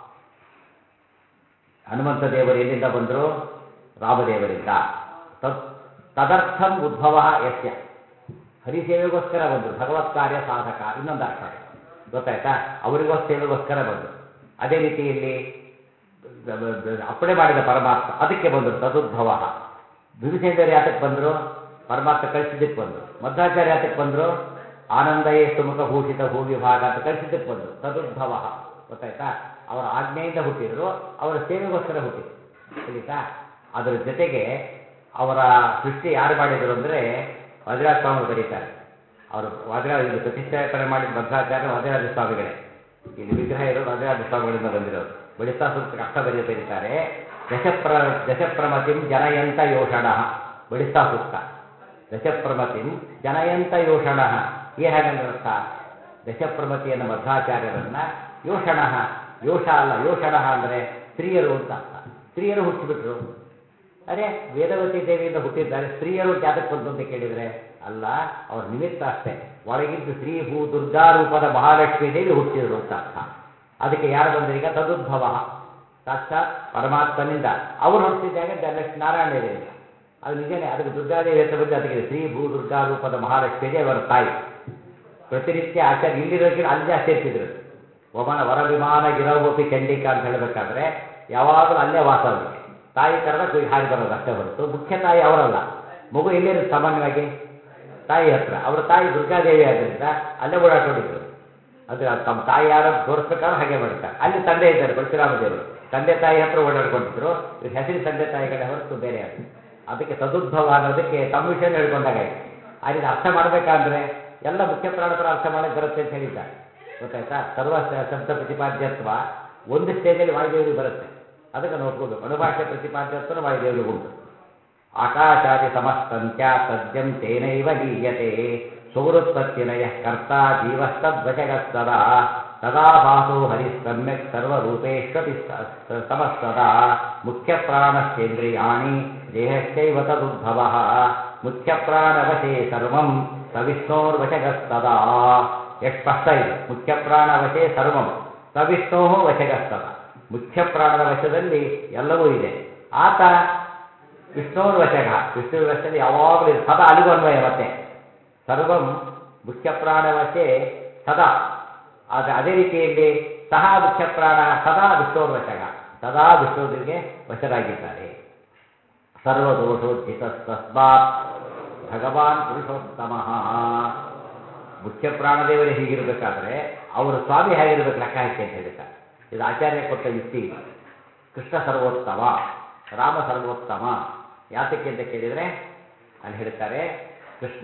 ಹನುಮಂತ ದೇವರು ಎಲ್ಲಿಂದ ಬಂದರು ರಾಮದೇವರಿಂದ ತತ್ ತದರ್ಥಂ ಉದ್ಭವ ಯಸ್ಯ ಹರಿಸೇವೆಗೋಸ್ಕರ ಬಂದರು ಭಗವತ್ ಕಾರ್ಯ ಸಾಧಕ ಇನ್ನೊಂದು ಅರ್ಥ ಗೊತ್ತಾಯ್ತಾ ಅವರಿಗೋಸ್ಕರ ಸೇವೆಗೋಸ್ಕರ ಬಂದರು ಅದೇ ರೀತಿಯಲ್ಲಿ ಅಪ್ಪಣೆ ಮಾಡಿದ ಪರಮಾತ್ಮ ಅದಕ್ಕೆ ಬಂದರು ತದುದ್ಭವ ಭೀಮಸೇಂದ್ರ ಯಾತಕ್ಕೆ ಬಂದರು ಪರಮಾತ್ಮ ಕಳಿಸಿದ್ದಕ್ಕೆ ಬಂದರು ಮಧ್ವಾಚಾರ್ಯ ಯಾತಕ್ಕೆ ಬಂದರು ಆನಂದಯೇ ಸುಮುಖ ಭೂಷಿತ ಭೂ ವಿಭಾಗ ಅಂತ ಕಳಿಸಿದ್ದಕ್ಕೆ ಬಂದರು ತದುದ್ಭವ ಗೊತ್ತಾಯ್ತಾ ಅವರ ಆಜ್ಞೆಯಿಂದ ಹುಟ್ಟಿದ್ರು ಅವರ ಸೇವೆಗೋಸ್ಕರ ಹುಟ್ಟಿದ್ರು ತಿಳಿತಾ ಅದರ ಜೊತೆಗೆ ಅವರ ಸೃಷ್ಟಿ ಯಾರು ಮಾಡಿದರು ಅಂದರೆ ವಜ್ರಾಜ ಸ್ವಾಮಿ ಬರೀತಾರೆ ಅವರು ವಜ್ರಾಜ ಇಲ್ಲಿ ಪ್ರತಿಷ್ಠಾಪನೆ ಮಾಡಿದ ಮಧ್ವಾಚಾರ್ಯ ವಜ್ರಾಜ ಸ್ವಾಮಿಗಳೇ ಇಲ್ಲಿ ವಿಗ್ರಹ ಇರೋದು ವಜ್ರಾಜ ಸ್ವಾಮಿಗಳಿಂದ ಬಂದಿರೋದು ಬಡಿಸ್ತಾ ಸೂಕ್ತ ಅರ್ಥ ಬರೆಯ ಬರೀತಾರೆ ದಶಪ್ರ ದಶಪ್ರಮತಿಂ ಜನಯಂತ ಯೋಷಣ ಬಡಿಸ್ತಾ ಸೂಕ್ತ ದಶಪ್ರಮತಿಂ ಜನಯಂತ ಯೋಷಣ ಏನು ಹಾಗಂದ್ರೆ ಅರ್ಥ ದಶಪ್ರಮತಿಯನ್ನು ಮಧ್ವಾಚಾರ್ಯರನ್ನ ಯೋಷಣ ಯೋಷ ಅಲ್ಲ ಯೋಷಣ ಅಂದರೆ ಸ್ತ್ರೀಯರು ಅಂತ ಅರ್ಥ ಸ್ತ್ರೀಯರು ಹುಟ್ಟಿಬಿಟ್ರು ಅರೆ ವೇದವತಿ ದೇವಿಯಿಂದ ಹುಟ್ಟಿದ್ದಾರೆ ಸ್ತ್ರೀಯರು ಜಾತಕ್ಕೆ ಬಂತು ಅಂತ ಕೇಳಿದರೆ ಅಲ್ಲ ಅವ್ರ ನಿಮಿತ್ತ ಅಷ್ಟೇ ಒಳಗಿದ್ದು ಶ್ರೀ ಭೂ ದುರ್ಗಾ ರೂಪದ ಮಹಾಲಕ್ಷ್ಮೀ ದೇವಿ ಹುಟ್ಟಿದ್ರು ಅಂತ ಅರ್ಥ ಅದಕ್ಕೆ ಯಾರು ಬಂದ್ರೀಗ ತದುದ್ಭವ ಸಾಕ್ಷಾತ್ ಪರಮಾತ್ಮನಿಂದ ಅವರು ಹುಟ್ಟಿಸಿದಾಗ ಧನಲಕ್ಷ್ಮಿ ನಾರಾಯಣ ಇದೆ ಈಗ ಅದು ನಿಜನೇ ಅದಕ್ಕೆ ದುರ್ಗಾದೇವಿ ಹೆಸರು ಬಂದು ಅದಕ್ಕೆ ಶ್ರೀ ಭೂ ದುರ್ಗಾ ರೂಪದ ಮಹಾಲಕ್ಷ್ಮೀ ದೇವಿ ಅವರ ತಾಯಿ ಪ್ರತಿನಿತ್ಯ ಆಚಾರ್ಯ ಇಲ್ಲಿರೋಕ್ಕಿಂತ ಅಲ್ಲಿ ಜಾಸ್ತಿ ಇರ್ತಿದ್ರು ಒಮನ ವರ ವಿಮಾನ ಗಿರವೋಪಿ ಚಂಡಿಕಾ ಅಂತ ಹೇಳಬೇಕಾದ್ರೆ ಯಾವಾಗಲೂ ಅಲ್ಲೇ ವಾಸ ಅವರಿಗೆ ತಾಯಿ ಕರೆದ ಕುಯ್ ಹಾರಿ ಬರೋದು ಅಷ್ಟೇ ಹೊರತು ಮುಖ್ಯ ತಾಯಿ ಅವರಲ್ಲ ಮಗು ಎಲ್ಲಿರುತ್ತೆ ಸಾಮಾನ್ಯವಾಗಿ ತಾಯಿ ಹತ್ರ ಅವರ ತಾಯಿ ದುರ್ಗಾದೇವಿ ಆದ್ದರಿಂದ ಅಲ್ಲೇ ಓಡಾಡ್ಕೊಂಡಿದ್ರು ಅದು ತಮ್ಮ ತಾಯಿ ಯಾರು ತೋರಿಸ್ಬೇಕಾದ್ರೆ ಹಾಗೆ ಮಾಡ್ತಾರೆ ಅಲ್ಲಿ ತಂದೆ ಇದ್ದಾರೆ ಪರಶುರಾಮ ದೇವರು ತಂದೆ ತಾಯಿ ಹತ್ರ ಓಡಾಡ್ಕೊಂಡಿದ್ರು ಇವ್ರ ಹೆಸರು ತಂದೆ ತಾಯಿಗಳ ಹೊರತು ಬೇರೆ ಅದು ಅದಕ್ಕೆ ತದುದ್ಭವ ಅನ್ನೋದಕ್ಕೆ ತಮ್ಮ ವಿಷಯ ಹೇಳ್ಕೊಂಡಾಗಾಯ್ತು ಆ ರೀತಿ ಅರ್ಥ ಮಾಡಬೇಕಾದ್ರೆ ಎಲ್ಲ ಮುಖ್ಯ ಪ್ರಾಣಪರ ಅರ್ಥ ಮಾಡಕ್ಕೆ ಬರುತ್ತೆ ಅಂತ ಹೇಳಿದ್ದಾರೆ ಗೊತ್ತಾಯ್ತಾ ಸರ್ವ ಶಬ್ದ ಪ್ರತಿಪಾದ್ಯತ್ವ ಒಂದು ಸ್ಟೇಜಲ್ಲಿ ವಾಯುದೇವರಿಗೆ ಬರುತ್ತೆ ಅದಕ್ಕೆ ನೋಡ್ಕೋಬೇಕು ಅಣುಭಾಷೆ ಪ್ರತಿಪಾದ್ಯತ್ವನು ವಾಯುದೇವರಿಗೆ ಉಂಟು ಆಕಾಶಾದಿ ಸಮಸ್ತಂತ್ಯ ತದ್ಯಂ ತೇನೈವ ಲೀಯತೆ ಸೌರುತ್ಪತ್ತಿನಯ ಕರ್ತ ಜೀವಸ್ತದ್ವಚಗಸ್ತದ ತದಾ ಭಾಸೋ ಹರಿಸ್ತಮ್ಯಕ್ ಸರ್ವರೂಪೇಶ್ವಪಿ ಸಮಸ್ತದ ಮುಖ್ಯ ಪ್ರಾಣಶ್ಚೇಂದ್ರಿಯಾಣಿ ದೇಹಶ್ಚೈವ ತದುದ್ಭವ ಮುಖ್ಯ ಪ್ರಾಣವಶೇ ಸರ್ವಂ ಸವಿಷ್ಣೋರ್ವಚಗಸ್ತದ ಎಷ್ಟು ಸ್ಪಷ್ಟ ಇದು ಮುಖ್ಯ ಪ್ರಾಣವಶೇ ಸರ್ವಂ ಸವಿಷ್ಣೋ ವಶಗಸ್ತದ ಮುಖ್ಯ ಪ್ರಾಣದ ವಶದಲ್ಲಿ ಎಲ್ಲವೂ ಇದೆ ಆತ ವಿಷ್ಣುವರ ವಶಗ ವಿಷ್ಣುವಿನ ವಶದಲ್ಲಿ ಯಾವಾಗಲೂ ಸದಾ ಅಲ್ಲಿಗೂ ಅನ್ವಯ ಮತ್ತೆ ಸರ್ವಂ ಮುಖ್ಯ ಪ್ರಾಣವಶೆ ಸದಾ ಆಗ ಅದೇ ರೀತಿಯಲ್ಲಿ ಸಹ ಮುಖ್ಯ ಪ್ರಾಣ ಸದಾ ವಿಷ್ಣುವರ ವಶಗ ಸದಾ ವಿಷ್ಣುವಿಗೆ ವಶರಾಗಿದ್ದಾರೆ ಸರ್ವದೋಷೋಜ್ಜಿತ ತಸ್ಮಾತ್ ಭಗವಾನ್ ಪುರುಷೋತ್ತಮ ಮುಖ್ಯ ಪ್ರಾಣದೇವರೇ ಹೀಗಿರಬೇಕಾದ್ರೆ ಅವರು ಸ್ವಾಮಿ ಹೇಗಿರ್ಬೇಕು ಲೆಕ್ಕ ಹಾಕಿ ಅಂತ ಹೇಳ್ತಾರೆ ಇದು ಆಚಾರ್ಯ ಕೊಟ್ಟ ಯುಕ್ತಿ ಇದು ಕೃಷ್ಣ ಸರ್ವೋತ್ತಮ ರಾಮ ಸರ್ವೋತ್ತಮ ಯಾತಕ್ಕೆ ಅಂತ ಕೇಳಿದರೆ ಅಲ್ಲಿ ಹೇಳ್ತಾರೆ ಕೃಷ್ಣ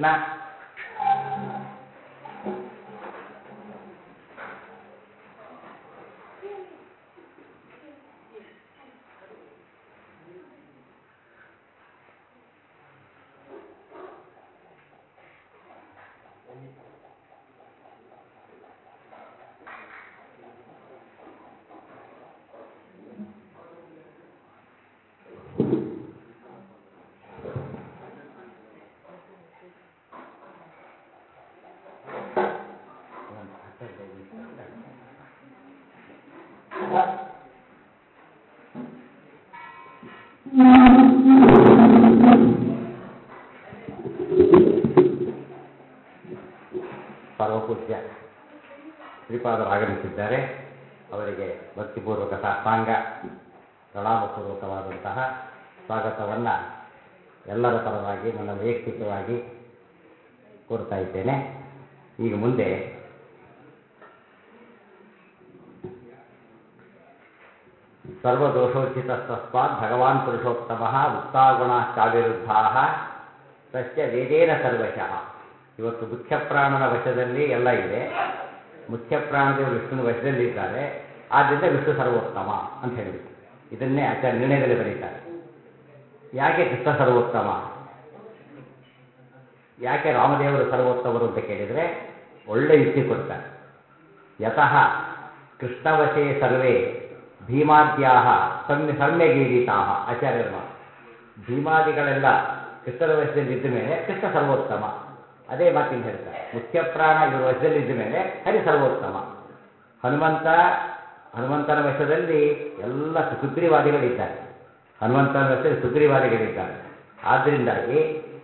ಪರಮಪೂಜ್ಯ ಶ್ರೀಪಾದರು ಆಗಮಿಸಿದ್ದಾರೆ ಅವರಿಗೆ ಭಕ್ತಿಪೂರ್ವಕ ಸಾಷ್ಟಾಂಗ ಪ್ರಣಾಮಪೂರ್ವಕವಾದಂತಹ ಸ್ವಾಗತವನ್ನು ಎಲ್ಲರ ಪರವಾಗಿ ನನ್ನ ವೈಯಕ್ತಿಕವಾಗಿ ಕೋರ್ತಾ ಇದ್ದೇನೆ ಈಗ ಮುಂದೆ ಸರ್ವದೋಷೋಚಿತಸ್ತಸ್ಮಾತ್ ಭಗವಾನ್ ಪುರುಷೋತ್ತಮ ಉಕ್ತಾಗುಣಾಶ್ಚಾವಿರುದ್ಧಾ ತಸ್ಯ ವೇದೇನ ಸರ್ವಶಃ ಇವತ್ತು ಮುಖ್ಯ ಪ್ರಾಣನ ವಶದಲ್ಲಿ ಎಲ್ಲ ಇದೆ ಮುಖ್ಯ ಪ್ರಾಣದೇವರು ವಿಷ್ಣುನ ವಶದಲ್ಲಿದ್ದಾರೆ ಆದ್ದರಿಂದ ವಿಷ್ಣು ಸರ್ವೋತ್ತಮ ಅಂತ ಹೇಳಿದ್ರು ಇದನ್ನೇ ಆಚಾರ್ಯ ನಿರ್ಣಯದಲ್ಲಿ ಬರೀತಾರೆ ಯಾಕೆ ಕೃಷ್ಣ ಸರ್ವೋತ್ತಮ ಯಾಕೆ ರಾಮದೇವರು ಸರ್ವೋತ್ತಮರು ಅಂತ ಕೇಳಿದರೆ ಒಳ್ಳೆ ಯುಕ್ತಿ ಕೊಡ್ತಾರೆ ಯತಃ ಕೃಷ್ಣವಶೇ ಸರ್ವೇ ಭೀಮಾದ್ಯಾ ಸಮ್ಯ ಸಮ್ಯಗೀಡಿತಾ ಆಚಾರ್ಯರ ಮಾತು ಭೀಮಾದಿಗಳೆಲ್ಲ ಕೃಷ್ಣನ ವಶದಲ್ಲಿ ಇದ್ದ ಮೇಲೆ ಕೃಷ್ಣ ಸರ್ವೋತ್ತಮ ಅದೇ ಮಾತಿನ ಹೇಳ್ತಾರೆ ಮುಖ್ಯ ಪ್ರಾಣ ಇವರು ವಶದಲ್ಲಿ ಇದ್ದ ಮೇಲೆ ಹರಿ ಸರ್ವೋತ್ತಮ ಹನುಮಂತ ಹನುಮಂತನ ವಶದಲ್ಲಿ ಎಲ್ಲ ಸುಗ್ರೀವಾದಿಗಳಿದ್ದಾರೆ ಹನುಮಂತನ ವಶದಲ್ಲಿ ಸುಗ್ರೀವಾದಿಗಳಿದ್ದಾರೆ ಆದ್ದರಿಂದಾಗಿ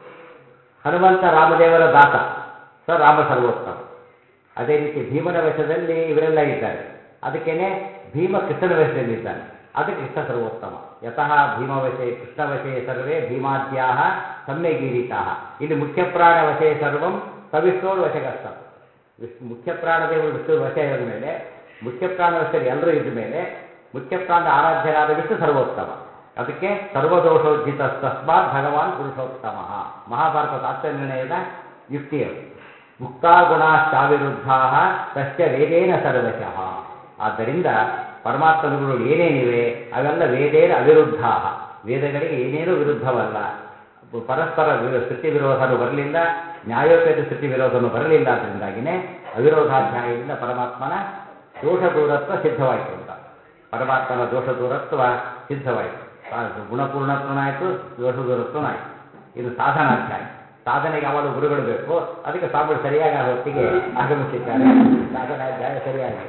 ಹನುಮಂತ ರಾಮದೇವರ ದಾಸ ಸ ರಾಮ ಸರ್ವೋತ್ತಮ ಅದೇ ರೀತಿ ಭೀಮನ ವಶದಲ್ಲಿ ಇವರೆಲ್ಲ ಇದ್ದಾರೆ ಅದಕ್ಕೇನೆ ಭೀಮ ಕೃಷ್ಣನ ವಶದಲ್ಲಿದ್ದಾನೆ ಅದಕ್ಕೆ ಕೃಷ್ಣ ಸರ್ವೋತ್ತಮ ಯತಃ ಭೀಮವಶೆ ಕೃಷ್ಣವಶೇ ಸರ್ವೇ ಭೀಮಾದ್ಯಾ ಸಮ್ಯಗೀರಿತಾ ಇಲ್ಲಿ ಮುಖ್ಯ ಪ್ರಾಣ ವಶೇ ಸರ್ವಂ ಸವಿಷ್ಣೋರ್ ವಶಗಸ್ತ ವಿಷ್ಣು ಮುಖ್ಯ ಪ್ರಾಣದೇವರು ವಿಷ್ಣು ವಶ ಇರದ ಮೇಲೆ ಮುಖ್ಯ ಪ್ರಾಣ ವಶದಲ್ಲಿ ಎಲ್ಲರೂ ಇದ್ದ ಮೇಲೆ ಮುಖ್ಯ ಪ್ರಾಣದ ಆರಾಧ್ಯರಾದ ವಿಷ್ಣು ಸರ್ವೋತ್ತಮ ಅದಕ್ಕೆ ಸರ್ವದೋಷೋಜ್ಜಿತ ತಸ್ಮಾತ್ ಭಗವಾನ್ ಪುರುಷೋತ್ತಮ ಮಹಾಭಾರತ ತಾತ್ವ ನಿರ್ಣಯದ ಯುಕ್ತಿಯರು ಮುಕ್ತಾಗುಣಾಶ್ಚಾವಿರುದ್ಧಾ ತಸ್ಯ ವೇದೇನ ಸರ್ವಶಃ ಆದ್ದರಿಂದ ಪರಮಾತ್ಮನುಗಳು ಏನೇನಿವೆ ಅವೆಲ್ಲ ವೇದೇನ ಅವಿರುದ್ಧಾ ವೇದಗಳಿಗೆ ಏನೇನೂ ವಿರುದ್ಧವಲ್ಲ ಪರಸ್ಪರ ಶ್ರುತಿ ವಿರೋಧನೂ ಬರಲಿಲ್ಲ ನ್ಯಾಯೋಪೇತ ಶ್ರುತಿ ವಿರೋಧನೂ ಬರಲಿಲ್ಲ ಅದರಿಂದಾಗಿನೇ ಅವಿರೋಧಾಧ್ಯಾಯದಿಂದ ಪರಮಾತ್ಮನ ದೋಷ ದೂರತ್ವ ಸಿದ್ಧವಾಯಿತು ಅಂತ ಪರಮಾತ್ಮನ ದೋಷ ದೂರತ್ವ ಸಿದ್ಧವಾಯಿತು ಗುಣಪೂರ್ಣತ್ವನಾಯಿತು ದೋಷ ದೂರತ್ವನಾಯಿತು ಇದು ಸಾಧನಾಧ್ಯಾಯ ಸಾಧನೆಗೆ ಯಾವಾಗಲೂ ಗುರುಗಳು ಬೇಕು ಅದಕ್ಕೆ ಸ್ವಾಮಿಗಳು ಸರಿಯಾಗಿ ಆ ಹೊತ್ತಿಗೆ ಆಗಮಿಸಿದ್ದಾರೆ ಸಾಧನಾಧ್ಯಾಯ ಸರಿಯಾಗಿದೆ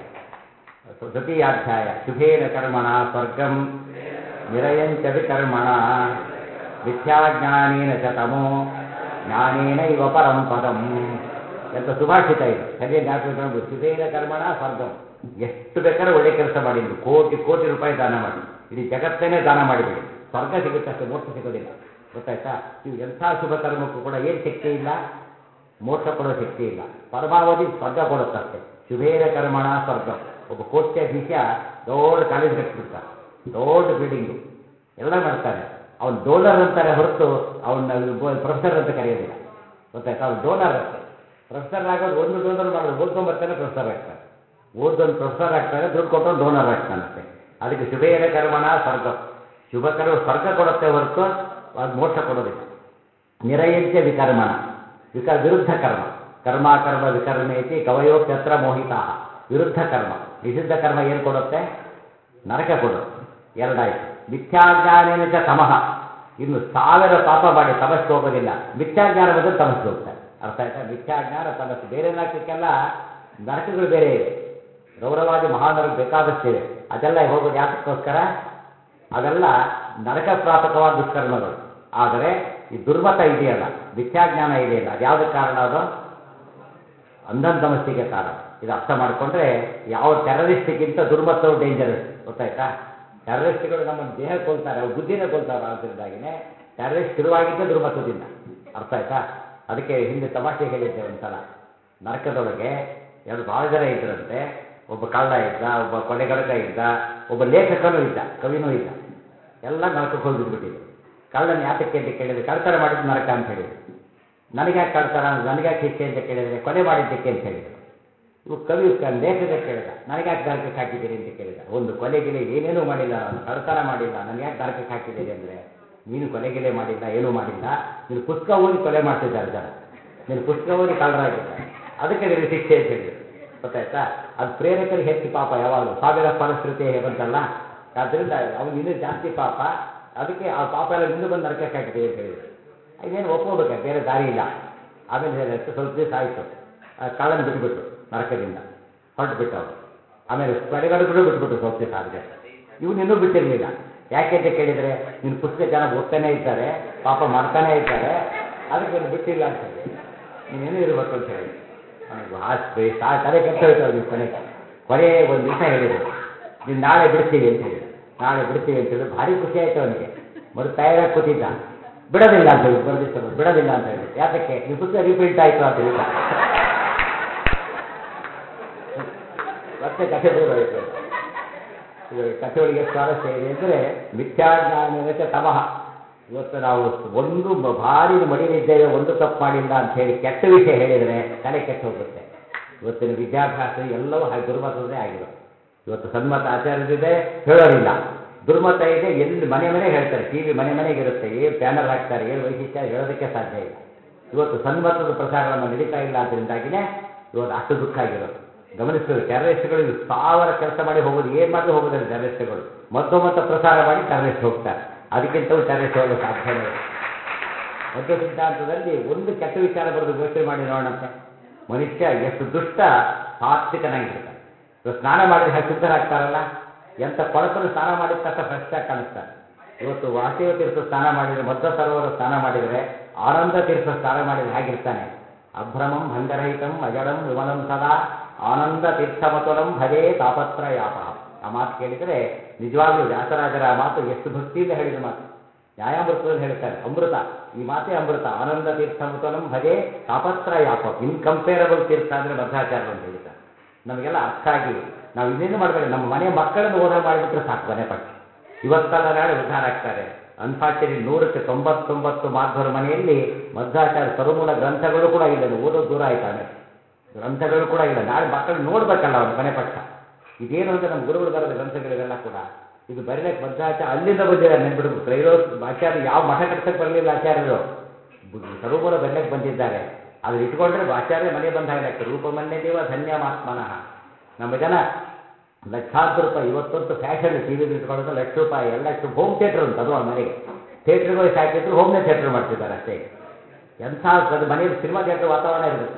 ತೃತೀಯಾಧ್ಯಾಯ ಶುಭೇನ ಕರ್ಮಣ ಸ್ವರ್ಗಂ ನಿರಯಂಚ ವಿಕರ್ಮಣ ಮಿಥ್ಯಾಜ್ಞಾನೇನ ಚ ತಮೋ ಜ್ಞಾನೇನ ಇವ ಪರಂ ಪದಂ ಎಂತ ಸುಭಾಷಿತ ಇದು ಸರಿಯಾಗಿ ಜ್ಞಾಪಕ ಶುಭೇನ ಕರ್ಮಣ ಸ್ವರ್ಗಂ ಎಷ್ಟು ಬೇಕಾದ್ರೆ ಒಳ್ಳೆ ಕೆಲಸ ಮಾಡಿ ನೀವು ಕೋಟಿ ಕೋಟಿ ರೂಪಾಯಿ ದಾನ ಮಾಡಿ ಇಡೀ ಜಗತ್ತನ್ನೇ ದಾನ ಮಾಡಿಬಿಡಿ ಸ್ವರ್ಗ ಸಿಗುತ್ತೆ ಅಷ್ಟೇ ಮೋಕ್ಷ ಸಿಗೋದಿಲ್ಲ ಗೊತ್ತಾಯ್ತಾ ನೀವು ಎಂಥ ಶುಭ ಕರ್ಮಕ್ಕೂ ಕೂಡ ಏನು ಶಕ್ತಿ ಇಲ್ಲ ಮೋಕ್ಷ ಕೊಡೋ ಶಕ್ತಿ ಇಲ್ಲ ಪರಮಾವಧಿ ಸ್ವರ್ಗ ಕೊಡುತ್ತಷ್ಟೇ ಶುಭೇನ ಕರ್ಮಣ ಸ್ವರ್ಗ ಒಬ್ಬ ಕೋಟ್ಯಾಧೀಶ ದೊಡ್ಡ ಕಾಲೇಜ್ ಕಟ್ಟಿಬಿಡ್ತಾರೆ ದೊಡ್ಡ ಬಿಲ್ಡಿಂಗು ಎಲ್ಲ ಮಾಡ್ತಾರೆ ಅವನು ಡೋನರ್ ಅಂತಾರೆ ಹೊರತು ಅವನ್ನ ಪ್ರೊಫೆಸರ್ ಅಂತ ಕರೆಯೋದಿಲ್ಲ ಗೊತ್ತಾಯ್ತಾ ಅವ್ನು ಡೋನರ್ ಅಷ್ಟೇ ಪ್ರೊಫೆಸರ್ ಆಗೋದು ಒಂದು ಡೋನರ್ ಮಾಡೋದು ಓದ್ಕೊಂಬರ್ತಾನೆ ಪ್ರೊಫೆಸರ್ ಆಗ್ತಾನೆ ಓದೊಂದು ಪ್ರೊಫೆಸರ್ ಆಗ್ತಾನೆ ದುಡ್ಡು ಕೊಟ್ಟರು ಡೋನರ್ ಆಗ್ತಾನಂತೆ ಅದಕ್ಕೆ ಶುಭೇನ ಕರ್ಮಣ ಸ್ವರ್ಗ ಶುಭ ಕರ್ಮ ಸ್ವರ್ಗ ಕೊಡುತ್ತೆ ಹೊರತು ಅದು ಮೋಕ್ಷ ಕೊಡೋದಿಲ್ಲ ನಿರಯಂತ್ಯ ವಿಕರ್ಮಣ ವಿಕರ್ ವಿರುದ್ಧ ಕರ್ಮ ಕರ್ಮ ಕರ್ಮ ವಿಕರ್ಮೇತಿ ಕವಯೋಪ್ಯತ್ರ ಮೋಹಿತಾ ವಿರುದ್ಧ ಕರ್ಮ ನಿಷಿದ್ಧ ಕರ್ಮ ಏನು ಕೊಡುತ್ತೆ ನರಕ ಕೊಡುತ್ತೆ ಎರಡಾಯ್ತು ಮಿಥ್ಯಾಜ್ಞಾನೇನ ಚ ತಮಃ ಇನ್ನು ಸಾವಿರ ಪಾಪ ಮಾಡಿ ತಮಸ್ಗೆ ಹೋಗೋದಿಲ್ಲ ಮಿಥ್ಯಾಜ್ಞಾನ ಬಂದರೆ ತಮಸ್ಗೆ ಹೋಗ್ತಾರೆ ಅರ್ಥ ಆಯ್ತಾ ಮಿಥ್ಯಾಜ್ಞಾನ ತಮಸ್ಸು ಬೇರೆ ನಾಲ್ಕಕ್ಕೆಲ್ಲ ನರಕಗಳು ಬೇರೆ ಇವೆ ಗೌರವಾದಿ ಮಹಾನರಕ ಬೇಕಾದಷ್ಟಿವೆ ಅದೆಲ್ಲ ಹೋಗೋದು ಯಾತಕ್ಕೋಸ್ಕರ ಅವೆಲ್ಲ ನರಕ ಪ್ರಾಪಕವಾದ ದುಷ್ಕರ್ಮಗಳು ಆದರೆ ಈ ದುರ್ಮತ ಇದೆಯಲ್ಲ ಮಿಥ್ಯಾಜ್ಞಾನ ಇದೆಯಲ್ಲ ಅದು ಯಾವುದಕ್ಕೆ ಕಾರಣ ಅದು ಅಂಧನ್ ತಮಸ್ಸಿಗೆ ಕಾರಣ ಇದು ಅರ್ಥ ಮಾಡಿಕೊಂಡ್ರೆ ಯಾವ ಟೆರರಿಸ್ಟ್ಗಿಂತ ದುರ್ಮತವು ಡೇಂಜರಸ್ ಗೊತ್ತಾಯ್ತಾ ಟೆರರಿಸ್ಟ್ಗಳು ನಮ್ಮ ದೇಹ ಕೊಲ್ತಾರೆ ಅವ್ರು ಬುದ್ಧಿನೇ ಕೊಲ್ತಾರೆ ಆದ್ದರಿಂದಾಗಿನೇ ಟೆರರಿಸ್ಟ್ ಶುರುವಾಗಿದ್ದೇ ದುರ್ಮತದಿಂದ ಅರ್ಥ ಆಯ್ತಾ ಅದಕ್ಕೆ ಹಿಂದೆ ತಮಾಷೆ ಹೇಳಿದ್ದೆ ಒಂದ್ಸಲ ನರಕದೊಳಗೆ ಎರಡು ಭಾಳ ಜನ ಇದ್ರಂತೆ ಒಬ್ಬ ಕಳ್ಳ ಇದ್ದ ಒಬ್ಬ ಕೊಲೆಗಡಕ ಇದ್ದ ಒಬ್ಬ ಲೇಖಕನೂ ಇದ್ದ ಕವಿನೂ ಇದ್ದ ಎಲ್ಲ ನರಕಕ್ಕೆ ಹೋಗಿ ಬಿಟ್ಬಿಟ್ಟಿದ್ರು ಕಳ್ಳನ ಯಾತಕ್ಕೆ ಅಂತ ಕೇಳಿದ್ರೆ ಕಳ್ತನ ಮಾಡಿದ್ದು ನರಕ ಅಂತ ಹೇಳಿದ್ರು ನನಗೆ ಯಾಕೆ ಕಳ್ತನ ನನಗೆ ಯಾಕೆ ಶಿಕ್ಷೆ ಅಂತ ಕೇಳಿದರೆ ಕೊಲೆ ಮಾಡಿದ್ದಕ್ಕೆ ಅಂತ ಹೇಳಿದರು ಇವು ಕವಿ ಲೇಖಕ ಕೇಳಿದ ನನಗೆ ಯಾಕೆ ನರಕಕ್ಕೆ ಹಾಕಿದ್ದೀರಿ ಅಂತ ಕೇಳಿದ ಒಂದು ಕೊಲೆಗಿಲೆ ಏನೇನೂ ಮಾಡಿಲ್ಲ ನಾನು ಕಳ್ತನ ಮಾಡಿಲ್ಲ ನನಗೆ ಯಾಕೆ ನರಕಕ್ಕೆ ಹಾಕಿದ್ದೀರಿ ಅಂದರೆ ನೀನು ಕೊಲೆಗಿಲೆ ಮಾಡಿಲ್ಲ ಏನೂ ಮಾಡಿಲ್ಲ ನೀನು ಪುಸ್ತಕ ಓದಿ ಕೊಲೆ ಮಾಡ್ತಿದ್ದಾರೆ ಜನ ನೀನು ಪುಸ್ತಕ ಓದಿ ಕಳ್ಳರಾಗಿದ್ದಾರೆ ಅದಕ್ಕೆ ನಿನಗೆ ಶಿಕ್ಷೆ ಅಂತ ಹೇಳಿದ್ರು ಗೊತ್ತಾಯ್ತಾ ಅದು ಪ್ರೇರಕರಿಗೆ ಹೆಚ್ಚು ಪಾಪ ಯಾವಾಗಲೂ ಸಾವಿರ ಫಲಶ್ರುತಿ ಬಂತಲ್ಲ ಆದ್ದರಿಂದ ಅವನು ಇನ್ನೂ ಜಾಸ್ತಿ ಪಾಪ ಅದಕ್ಕೆ ಆ ಪಾಪ ಎಲ್ಲ ನಿಂದು ಬಂದು ನರಕಕ್ಕೆ ಹಾಕಿದೆ ಅಂತ ಹೇಳಿದ್ರು ಇದೇನು ಒಪ್ಕೋಬೇಕು ಬೇರೆ ದಾರಿ ಇಲ್ಲ ಆಮೇಲೆ ಏನಾಯ್ತು ಸ್ವಲ್ಪ ದಿವಸ ಆಯಿತು ಕಳ್ಳನ ಬಿಟ್ಬಿಟ್ರು ನರಕದಿಂದ ಹೊರಟು ಬಿಟ್ಟು ಅವರು ಆಮೇಲೆ ಕೊಲೆಗಡಕರು ಬಿಟ್ಬಿಟ್ರು ಸ್ವಲ್ಪ ದಿವಸ ಆಗಿದೆ ಇವನು ಇನ್ನೂ ಬಿಟ್ಟಿರಲಿಲ್ಲ ಯಾಕೆ ಅಂತ ಕೇಳಿದರೆ ನಿನ್ನ ಪುಸ್ತಕ ಜನ ಓದ್ತಾನೆ ಇದ್ದಾರೆ ಪಾಪ ಮಾಡ್ತಾನೆ ಇದ್ದಾರೆ ಅದಕ್ಕೆ ನೀನು ಬಿಟ್ಟಿಲ್ಲ ಅಂತ ಹೇಳಿ ನೀನೇನು ಇರಬೇಕು ಅಂತ ಹೇಳಿ ಅವನಿಗೆ ಹಾಸ್ಪಿ ಸಾ ತಲೆ ಕೆಟ್ಟ ಹೋಯ್ತು ಅವ್ನಿಗೆ ಕೊನೆಗೆ ಕೊನೆ ಒಂದು ದಿವಸ ಹೇಳಿದ್ರು ನೀನು ನಾಳೆ ಬಿಡ್ತೀವಿ ಅಂತ ಹೇಳಿ ನಾಳೆ ಬಿಡ್ತೀವಿ ಅಂತ ಹೇಳಿ ಭಾರಿ ಖುಷಿ ಆಯ್ತು ಅವನಿಗೆ ಮರು ತಯಾರಾಗಿ ಕೂತಿದ್ದ ಬಿಡೋದಿಲ್ಲ ಅಂತ ಹೇಳಿ ಬರೆದಿತ್ತು ಬಿಡೋದಿಲ್ಲ ಅಂತ ಹೇಳಿ ಯಾತಕ್ಕೆ ನಿಮ್ಮ ಪುಸ್ತಕ ರೀಪ್ರಿಂಟ್ ಆಯಿತು ಅಂತ ಹೇಳಿದ ಮತ್ತೆ ಕಥೆ ದೂರ ಹೋಯ್ತು ಇದು ಕಥೆ ಒಳಗೆ ಸ್ವಾರಸ್ಯ ಇದೆ ಅಂದರೆ ಮಿಥ್ಯಾಜ್ಞಾನಕ್ಕೆ ತಮಃ ಇವತ್ತು ನಾವು ಒಂದು ಬ- ಭಾರಿ ಮಡಿಲಿದ್ದೇವೆ ಒಂದು ತಪ್ಪು ಮಾಡಿಲ್ಲ ಅಂತ ಹೇಳಿ ಕೆಟ್ಟ ವಿಷಯ ಹೇಳಿದರೆ ತಲೆ ಕೆಟ್ಟು ಹೋಗುತ್ತೆ ಇವತ್ತಿನ ವಿದ್ಯಾಭ್ಯಾಸ ಎಲ್ಲವೂ ಹಾಗೆ ದುರ್ಮತದೇ ಆಗಿರೋದು ಇವತ್ತು ಸನ್ಮತ ಆಚಾರದಿದೆ ಹೇಳೋರಿಲ್ಲ ದುರ್ಮತ ಇದೆ ಎಲ್ಲಿ ಮನೆ ಮನೆ ಹೇಳ್ತಾರೆ ಟಿ ವಿ ಮನೆ ಮನೆಗೆ ಇರುತ್ತೆ ಏನು ಪ್ಯಾನಲ್ ಹಾಕ್ತಾರೆ ಏನು ವೈಶಿಷ್ಟ್ಯ ಹೇಳೋದಕ್ಕೆ ಸಾಧ್ಯ ಇಲ್ಲ ಇವತ್ತು ಸನ್ಮತದ ಪ್ರಸಾರ ನಮ್ಮ ನಡೀತಾ ಇಲ್ಲ ಅದರಿಂದಾಗಿನೇ ಇವತ್ತು ಅಷ್ಟು ದುಃಖ ಆಗಿರೋದು ಗಮನಿಸ್ತೀವಿ ಟೆರರಿಸ್ಟ್ಗಳು ಸಾವಿರ ಕೆಲಸ ಮಾಡಿ ಹೋಗೋದು ಏನು ಮಾಡಿದ್ರು ಹೋಗೋದಿಲ್ಲ ಟೆರರಿಸ್ಟ್ಗಳು ಮತ್ತೊಮ್ಮೆ ಮತ್ತೆ ಪ್ರಸಾರ ಮಾಡಿ ಟೆರರಿಸ್ಟ್ ಹೋಗ್ತಾರೆ ಅದಕ್ಕಿಂತಲೂ ಟೆರರಿಸ್ಟ್ ಹೋಗಲು ಸಾಧ್ಯನೇ ಇಲ್ಲ ಮಧ್ಯ ಸಿದ್ಧಾಂತದಲ್ಲಿ ಒಂದು ಕೆಟ್ಟ ವಿಚಾರ ಬರೋದು ಯೋಚನೆ ಮಾಡಿ ನೋಡೋಣಂತೆ ಮನುಷ್ಯ ಎಷ್ಟು ದುಷ್ಟ ಸಾತ್ವಿಕನಾಗಿರ್ತಾನೆ ಇವತ್ತು ಸ್ನಾನ ಮಾಡಿದ್ರೆ ಹಾಗೆ ಶುದ್ಧರಾಗ್ತಾರಲ್ಲ ಎಂಥ ಕೊಳಕರು ಸ್ನಾನ ಮಾಡಿದ ತಕ್ಷಣ ಫ್ರೆಶ್ ಆಗಿ ಕಾಣಿಸ್ತಾರೆ ಇವತ್ತು ವಾಸುದೇವ ತೀರ್ಥ ಸ್ನಾನ ಮಾಡಿದರೆ ಮಧ್ವ ಸರೋವರ ಸ್ನಾನ ಮಾಡಿದರೆ ಆನಂದ ತೀರ್ಥ ಸ್ನಾನ ಮಾಡಿದರೆ ಹೇಗಿರ್ತಾನೆ ಅಭ್ರಮಂ ಭಂಗರಹಿತಂ ಅಜಡಂ ವಿಮಲಂ ಸದಾ ಆನಂದ ತೀರ್ಥಮತುಲಂ ಭಜೇ ತಾಪತ್ರಯಾಪ ಆ ಮಾತು ಕೇಳಿದರೆ ನಿಜವಾಗ್ಲೂ ವ್ಯಾಸರಾಜರ ಆ ಮಾತು ಎಷ್ಟು ಭಕ್ತಿಯಿಂದ ಹೇಳಿದ ಮಾತು ನ್ಯಾಯಾಮೃತದಲ್ಲಿ ಹೇಳ್ತಾರೆ ಅಮೃತ ಈ ಮಾತೇ ಅಮೃತ ಆನಂದ ತೀರ್ಥ ಮುತಲಂ ಭಜೆ ತಾಪತ್ರಯಾಪ ಇನ್ಕಂಪೇರಬಲ್ ತೀರ್ಥ ಅಂದರೆ ಮಧ್ವಾಚಾರ್ಯ ಅಂತ ಹೇಳ್ತಾರೆ ನಮಗೆಲ್ಲ ಅರ್ಥ ಆಗಿ ನಾವು ಇನ್ನೇನು ಮಾಡಬೇಕು ನಮ್ಮ ಮನೆ ಮಕ್ಕಳನ್ನು ಓದ ಮಾಡಿಬಿಟ್ರೆ ಸಾಕು ಮನೆ ಪಟ್ಟ ಇವತ್ತಲ್ಲ ನಾಳೆ ಉದ್ಧಾರ ಆಗ್ತಾರೆ ಅನ್ಫಾರ್ಚುನೇಟ್ ನೂರಕ್ಕೆ ತೊಂಬತ್ತೊಂಬತ್ತು ಮಾಧ್ವರ ಮನೆಯಲ್ಲಿ ಮಧ್ವಾಚಾರ್ಯ ಸರುಮೂಲ ಗ್ರಂಥಗಳು ಕೂಡ ಇಲ್ಲ ಅದು ಓದೋದು ದೂರ ಆಯ್ತು ಆಮೇಲೆ ಗ್ರಂಥಗಳು ಕೂಡ ಇಲ್ಲ ನಾಳೆ ಮಕ್ಕಳು ನೋಡ್ಬೇಕಲ್ಲ ಅವನು ಮನೆ ಪಕ್ಷ ಇದೇನು ಅಂತ ನಮ್ಮ ಗುರುಗಳು ಬರೆದ ಗ್ರಂಥಗಳಿವೆಲ್ಲ ಕೂಡ ಇದು ಬರೀಲಕ್ಕೆ ಮಧ್ವಾಚಾರ್ಯ ಅಲ್ಲಿಂದ ಬಂದಿದ್ದಾರೆ ನೆನ್ಬಿಡ್ಬೇಕು ತ್ರೈರೋ ಆಚಾರ್ಯ ಯಾವ ಮಠ ಕಟ್ಸಕ್ಕೆ ಬರಲಿಲ್ಲ ಆಚಾರ್ಯರು ಸರುಮೂಲ ಬರಲಿಕ್ಕೆ ಬಂದಿದ್ದಾರೆ ಅದು ಇಟ್ಕೊಂಡ್ರೆ ಆಚಾರ್ಯ ಮನೆ ಬಂದಾಗ ಲೆಕ್ಕ ರೂಪಮನ್ಯ ದೇವ ಧನ್ಯ ಮಾತ್ಮನಃ ನಮ್ಮ ಜನ ಲಕ್ಷಾಂತರ ರೂಪಾಯಿ ಇವತ್ತಂತೂ ಫ್ಯಾಷನ್ ಟಿ ವಿ ಇಟ್ಕೊಳ್ಳೋದು ಲಕ್ಷ ರೂಪಾಯಿ ಎಲ್ಲ ಲಕ್ಷ ಹೋಮ್ ಥಿಯೇಟರ್ ಅಂತ ಅದು ಅವ್ರ ಮನೆಗೆ ಥಿಯೇಟ್ರಿಗೆ ಸಾಕಿದ್ರು ಹೋಮ್ನೇ ಥಿಯೇಟರ್ ಮಾಡ್ತಿದ್ದಾರೆ ಅಷ್ಟೇ ಎಂಥ ಅದು ಮನೆಯಲ್ಲಿ ಸಿನಿಮಾ ಥಿಯೇಟರ್ ವಾತಾವರಣ ಇರುತ್ತೆ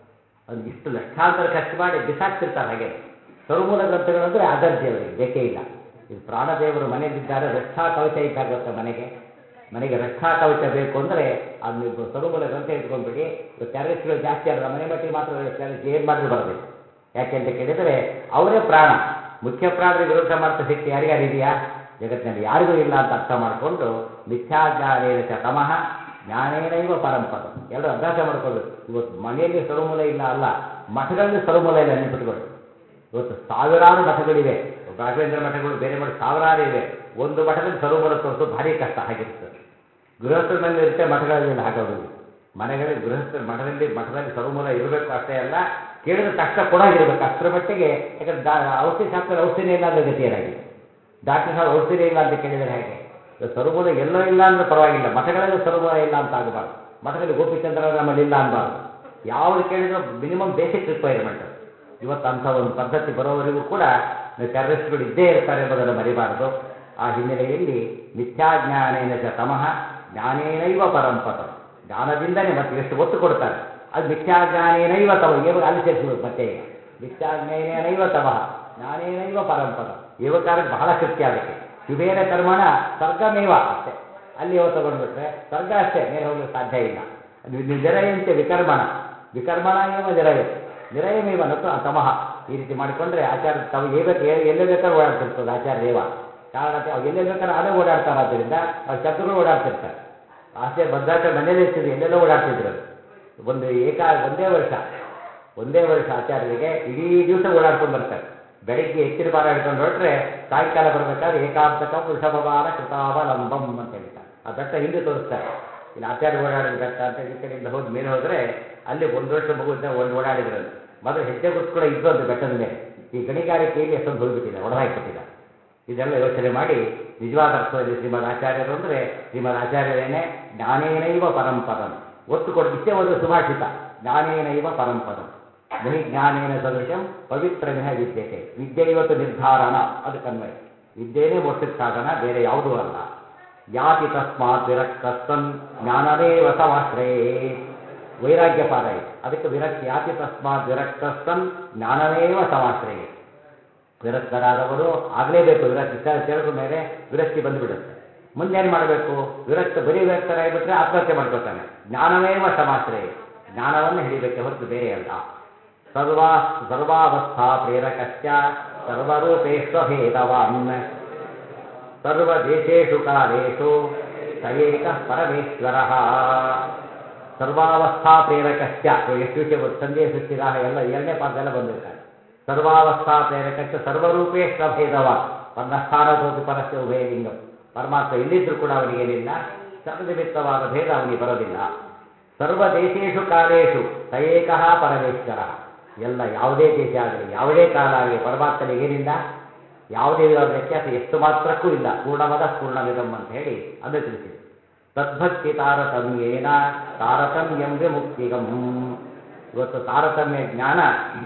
ಅದು ಇಷ್ಟು ಲಕ್ಷಾಂತರ ಖರ್ಚು ಮಾಡಿ ಬಿಸಾಕ್ತಿರ್ತಾರೆ ಹಾಗೆ ಸರುಮೂಲ ಗ್ರಂಥಗಳು ಅಂದರೆ ಅದರ್ಜಿ ಅವರಿಗೆ ಬೇಕೇ ಇಲ್ಲ ಇದು ಪ್ರಾಣದೇವರು ಮನೆಯಲ್ಲಿದ್ದಾರೆ ರಕ್ಷಾ ಕವಚ ಇದ್ದಾಗುತ್ತೆ ಮನೆಗೆ ಮನೆಗೆ ರಕ್ಷಾ ಕವಚ ಬೇಕು ಅಂದರೆ ಅದು ನೀವು ಸರುಮೂಲ ಗ್ರಂಥ ಇಟ್ಕೊಂಡ್ಬಿಡಿ ಟೆರರಿಸ್ಟ್ಗಳು ಜಾಸ್ತಿ ಅಲ್ಲ ಮನೆ ಮಟ್ಟಿಗೆ ಮಾತ್ರ ಟೆರರಿಸ್ಟ್ ಏನು ಮಾಡಿದ್ರು ಬರಬೇಕು ಯಾಕೆ ಅಂತ ಕೇಳಿದರೆ ಅವರೇ ಪ್ರಾಣ ಮುಖ್ಯ ಪ್ರಾಣರಿಗೆ ವಿರೋಧ ಮಾಡ್ತಾ ಶಕ್ತಿ ಯಾರಿಗಾರಿದೆಯಾ ಜಗತ್ತಿನಲ್ಲಿ ಯಾರಿಗೂ ಇಲ್ಲ ಅಂತ ಅರ್ಥ ಮಾಡಿಕೊಂಡು ಮಿಥ್ಯಾಜ್ಞಾನೇನ ಚ ತಮಃ ಜ್ಞಾನೇನೈವ ಪರಂಪದ ಎರಡು ಅಭ್ಯಾಸ ಮಾಡ್ಕೋಬೇಕು ಇವತ್ತು ಮನೆಯಲ್ಲಿ ಸರುಮೂಲ ಇಲ್ಲ ಅಲ್ಲ ಮಠಗಳಲ್ಲಿ ಸರುಮೂಲ ಇಲ್ಲ ನೆನ್ಪಿಟ್ಕೊಳ್ಳಿ ಇವತ್ತು ಸಾವಿರಾರು ಮಠಗಳಿವೆ ರಾಘವೇಂದ್ರ ಮಠಗಳು ಬೇರೆ ಮಠ ಸಾವಿರಾರು ಇವೆ ಒಂದು ಮಠದಲ್ಲಿ ಸರುಮೂಲ ತೋರಿಸೋದು ಭಾರಿ ಕಷ್ಟ ಆಗಿರ್ತದೆ ಗೃಹಸ್ಥರ ಮೇಲೆ ಇರುತ್ತೆ ಮಠಗಳಲ್ಲಿ ಹಾಗಾಗುದು ಮನೆಗಳಲ್ಲಿ ಗೃಹಸ್ಥರ ಮಠದಲ್ಲಿ ಮಠದಲ್ಲಿ ಸರುಮೂಲ ಇರಬೇಕು ಅಷ್ಟೇ ಅಲ್ಲ ಕೇಳಿದ ತಕ್ಷಣ ಕೊಡಾಗಿರ್ಬೇಕು ಅಷ್ಟರ ಮಟ್ಟಿಗೆ ಯಾಕಂದ್ರೆ ದಾ ಔಷಧಿ ಶಾಸ್ತ್ರ ಔಷಧಿ ಇಲ್ಲ ಅಂದ್ರೆ ಗತಿ ಏನಾಗಿದೆ ಡಾಕ್ಟರ್ ಸಾಹೇಬ್ ಔಷಧಿ ಇಲ್ಲ ಅಂತ ಕೇಳಿದರೆ ಹೇಗೆ ಸರುಮೂಲ ಎಲ್ಲೋ ಇಲ್ಲ ಅಂದ್ರೆ ಪರವಾಗಿಲ್ಲ ಮಠಗಳಲ್ಲಿ ಸರುಮೂಲ ಇಲ್ಲ ಅಂತ ಆಗಬಾರ್ದು ಮಠದಲ್ಲಿ ಗೋಪಿಚಂದ್ರ ನಮ್ಮಲ್ಲಿ ಇಲ್ಲ ಅನ್ಬಾರ್ದು ಯಾವ್ದು ಕೇಳಿದ್ರು ಮಿನಿಮಮ್ ಬೇಸಿಕ್ ರಿಕ್ವೈರ್ಮೆಂಟ್ ಇವತ್ತು ಅಂಥ ಒಂದು ಪದ್ಧತಿ ಬರೋವರೆಗೂ ಕೂಡ ಟೆರರಿಸ್ಟ್ಗಳು ಇದ್ದೇ ಇರ್ತಾರೆ ಎಂಬುದನ್ನು ಮರಿಬಾರದು ಆ ಹಿನ್ನೆಲೆಯಲ್ಲಿ ಮಿಥ್ಯಾಜ್ಞಾನೇನ ಚ ತಮಃ ಜ್ಞಾನೇನೈವ ಪರಂಪದ ಜ್ಞಾನದಿಂದನೇ ಮತ್ತೆ ಎಷ್ಟು ಒತ್ತು ಕೊಡ್ತಾರೆ ಅದು ಮಿಥ್ಯಾಜ್ಞಾನೇನೈವ ತವ ಏವ ಅಲ್ಲಿ ಸೇರಿಸ್ಬೇಕು ಮತ್ತೆ ಈಗ ಮಿಥ್ಯಾಜ್ಞಾನೇನೈವ ತಮಃ ಜ್ಞಾನೇನೈವ ಪರಂಪದ ಏವಕಾರಕ್ಕೆ ಬಹಳ ಕೃತ್ಯ ಅದಕ್ಕೆ ಶುಭೇನ ಕರ್ಮಣ ಸ್ವರ್ಗಮೇವ ಅಷ್ಟೇ ಅಲ್ಲಿ ಯಾವ ತಗೊಂಡ್ಬಿಟ್ರೆ ಸ್ವರ್ಗ ಅಷ್ಟೇ ಮೇಲೆ ಹೋಗ್ಲಿಕ್ಕೆ ಸಾಧ್ಯ ಇಲ್ಲ ನಿರಯಂತೆ ವಿಕರ್ಮಣ ವಿಕರ್ಮಣ ಏವ ನಿರಯ ನಿರಯಮೇವ ನತ್ತು ತಮಃ ಈ ರೀತಿ ಮಾಡಿಕೊಂಡ್ರೆ ಆಚಾರ್ಯ ತಾವು ಏಬೇಕು ಎಲ್ಲೇ ಬೇಕಾದ್ರೂ ಓಡಾಡ್ತಿರ್ತದೆ ಆಚಾರ್ಯ ದೇವ ಕಾರಣ ಅವ್ರು ಎಲ್ಲೇ ಬೇಕಾದ್ರೆ ಅದೇ ಓಡಾಡ್ತಾರೆ ಆದ್ದರಿಂದ ಅವ್ರ ಶಬ್ದಗಳು ಓಡಾಡ್ತಿರ್ತಾರೆ ಆಚಾರ್ಯ ಭದ್ರಾಚಾರ್ಯ ಮನೇಲಿ ಇರ್ತಿದ್ರು ಎಲ್ಲೆಲ್ಲೋ ಓಡಾಡ್ತಿದ್ರು ಒಂದು ಏಕ ಒಂದೇ ವರ್ಷ ಒಂದೇ ವರ್ಷ ಆಚಾರ್ಯರಿಗೆ ಇಡೀ ದಿವಸ ಓಡಾಡ್ಕೊಂಡು ಬರ್ತಾರೆ ಬೆಳಿಗ್ಗೆ ಎತ್ತಿನ ಬಾಲ ಹಿಡ್ಕೊಂಡು ಹೊರಟ್ರೆ ಸಾಯಂಕಾಲ ಬರಬೇಕಾದ್ರೆ ಏಕಾಂತಕ ವೃಷಭವಾನ ಕೃತಾವಲಂಬಂ ಅಂತ ಹೇಳ್ತಾರೆ ಆ ಬೆಟ್ಟ ಹಿಂದೆ ತೋರಿಸ್ತಾರೆ ಇಲ್ಲಿ ಆಚಾರ್ಯ ಓಡಾಡಿದ ಬೆಟ್ಟ ಅಂತ ಈ ಕಡೆಯಿಂದ ಹೋದ ಮೇಲೆ ಹೋದರೆ ಅಲ್ಲಿ ಒಂದು ವರ್ಷ ಮಗುವಿಂದ ಒಂದು ಓಡಾಡಿದ್ರು ಮೊದಲು ಹೆಜ್ಜೆ ಗುರುತು ಕೂಡ ಇದ್ದು ಒಂದು ಬೆಟ್ಟದ ಮೇಲೆ ಈ ಗಣಿಗಾರಿಕೆಯಲ್ಲಿ ಎಷ್ಟೊಂದು ಹೋಗ್ಬಿಟ್ಟಿದೆ ಒಡೆದಾಕ್ಬಿಟ್ಟಿದೆ ಇದೆಲ್ಲ ಯೋಚನೆ ಮಾಡಿ ನಿಜವಾದ ಅರ್ಥದಲ್ಲಿ ಶ್ರೀಮದ್ ಆಚಾರ್ಯರು ಅಂದರೆ ಶ್ರೀಮದ್ ಆಚಾರ್ಯರೇನೆ ಜ್ಞಾನೇನೈವ ಪರಂಪದಂ ಒತ್ತು ಕೊಡು ಇಷ್ಟೇ ಒಂದು ಸುಭಾಷಿತ ಜ್ಞಾನೇನೈವ ಪರಂಪದಂ ಬಹಿ ಜ್ಞಾನೇನ ಸದೃಶಂ ಪವಿತ್ರಮಿಹ ವಿದ್ಯತೆ ವಿದ್ಯೆ ಇವತ್ತು ನಿರ್ಧಾರಣ ಅದು ಕನ್ವಯ ವಿದ್ಯೆನೇ ಮೋಕ್ಷಕ್ಕೆ ಸಾಧನ ಬೇರೆ ಯಾವುದೂ ಅಲ್ಲ ಯಾತಿ ತಸ್ಮಾತ್ ವಿರಕ್ತಸ್ತನ್ ಜ್ಞಾನಮೇವ ಸಮಾಶ್ರಯೇ ವೈರಾಗ್ಯ ಪಾದ ಇದೆ ಅದಕ್ಕೆ ವಿರಕ್ತಿ ಯಾತಿ ತಸ್ಮಾತ್ ವಿರಕ್ತಸ್ತನ್ ಜ್ಞಾನಮೇವ ಸಮಾಶ್ರಯೇ ವಿರಕ್ತರಾದವರು ಆಗಲೇಬೇಕು ವಿರಕ್ತಿ ಸೇರಿದ ಮೇಲೆ ವಿರಕ್ತಿ ಬಂದುಬಿಡುತ್ತೆ ಮುಂದೇನು ಮಾಡಬೇಕು ವಿರಕ್ತ ಬರೀ ವಿರಕ್ತರಾಗಿಬಿಟ್ರೆ ಆತ್ಮಹತ್ಯೆ ಮಾಡ್ಕೊತಾನೆ ಜ್ಞಾನವೇವ ಸಮಾಶ್ರಯ ಜ್ಞಾನವನ್ನು ಹಿಡಿಬೇಕೆ ಹೊರತು ಬೇರೆ ಅಲ್ಲ ಸರ್ವಾ ಸರ್ವಾವಸ್ಥಾ ಪ್ರೇರಕಶ್ಚ ಸರ್ವರೂಪೇಶ್ವಭೇದವಾನ್ ಸರ್ವದೇಶೇಷು ಕಾಲೇಷು ಸಯೇಕ ಪರಮೇಶ್ವರ ಸರ್ವಾವಸ್ಥಾ ಪ್ರೇರಕಶ್ಚ ಇವಾಗ ಎಷ್ಟು ವಿಷಯ ಬಂತು ಸಂಧ್ಯೆ ಸೃಷ್ಟಿರಾಹ ಎಲ್ಲ ಎರಡನೇ ಪಾದದೆಲ್ಲ ಬಂದಿರ್ತಾರೆ ಸರ್ವಾವಸ್ಥಾ ಪ್ರೇರಕಶ್ಚ ಸರ್ವರೂಪೇಶ್ವಭೇದವಾನ್ ಪರ್ಣಸ್ಥಾನದೋಪಿ ಪರಸ್ಯ ಉಭಯಲಿಂಗಂ ಪರಮಾತ್ಮ ಎಲ್ಲಿದ್ದರೂ ಕೂಡ ಅವನಿಗೇನಿಲ್ಲ ಸರ್ವನಿಮಿತ್ತವಾದ ಭೇದ ಅವನಿಗೆ ಬರೋದಿಲ್ಲ ಸರ್ವ ದೇಶೇಶು ಕಾಲೇಶು ಸಯೇಕಃ ಪರಮೇಶ್ವರ ಎಲ್ಲ ಯಾವುದೇ ದೇಶ ಆಗಲಿ ಯಾವುದೇ ಕಾಲ ಆಗಲಿ ಪರಮಾತ್ಮನಿಗೆ ಏನಿಲ್ಲ ಯಾವುದೇ ವಿಧವಾದ ವ್ಯತ್ಯಾಸ ಎಷ್ಟು ಮಾತ್ರಕ್ಕೂ ಇಲ್ಲ ಪೂರ್ಣಮದ ಪೂರ್ಣವಿದಂ ಅಂತ ಹೇಳಿ ಅದು ತಿಳಿಸಿದೆ ತದ್ಭಕ್ತಿ ತಾರತಮ್ಯೇನ ತಾರತಮ್ಯಂ ವಿಮುಕ್ತಿಗಂ ಇವತ್ತು ತಾರತಮ್ಯ ಜ್ಞಾನ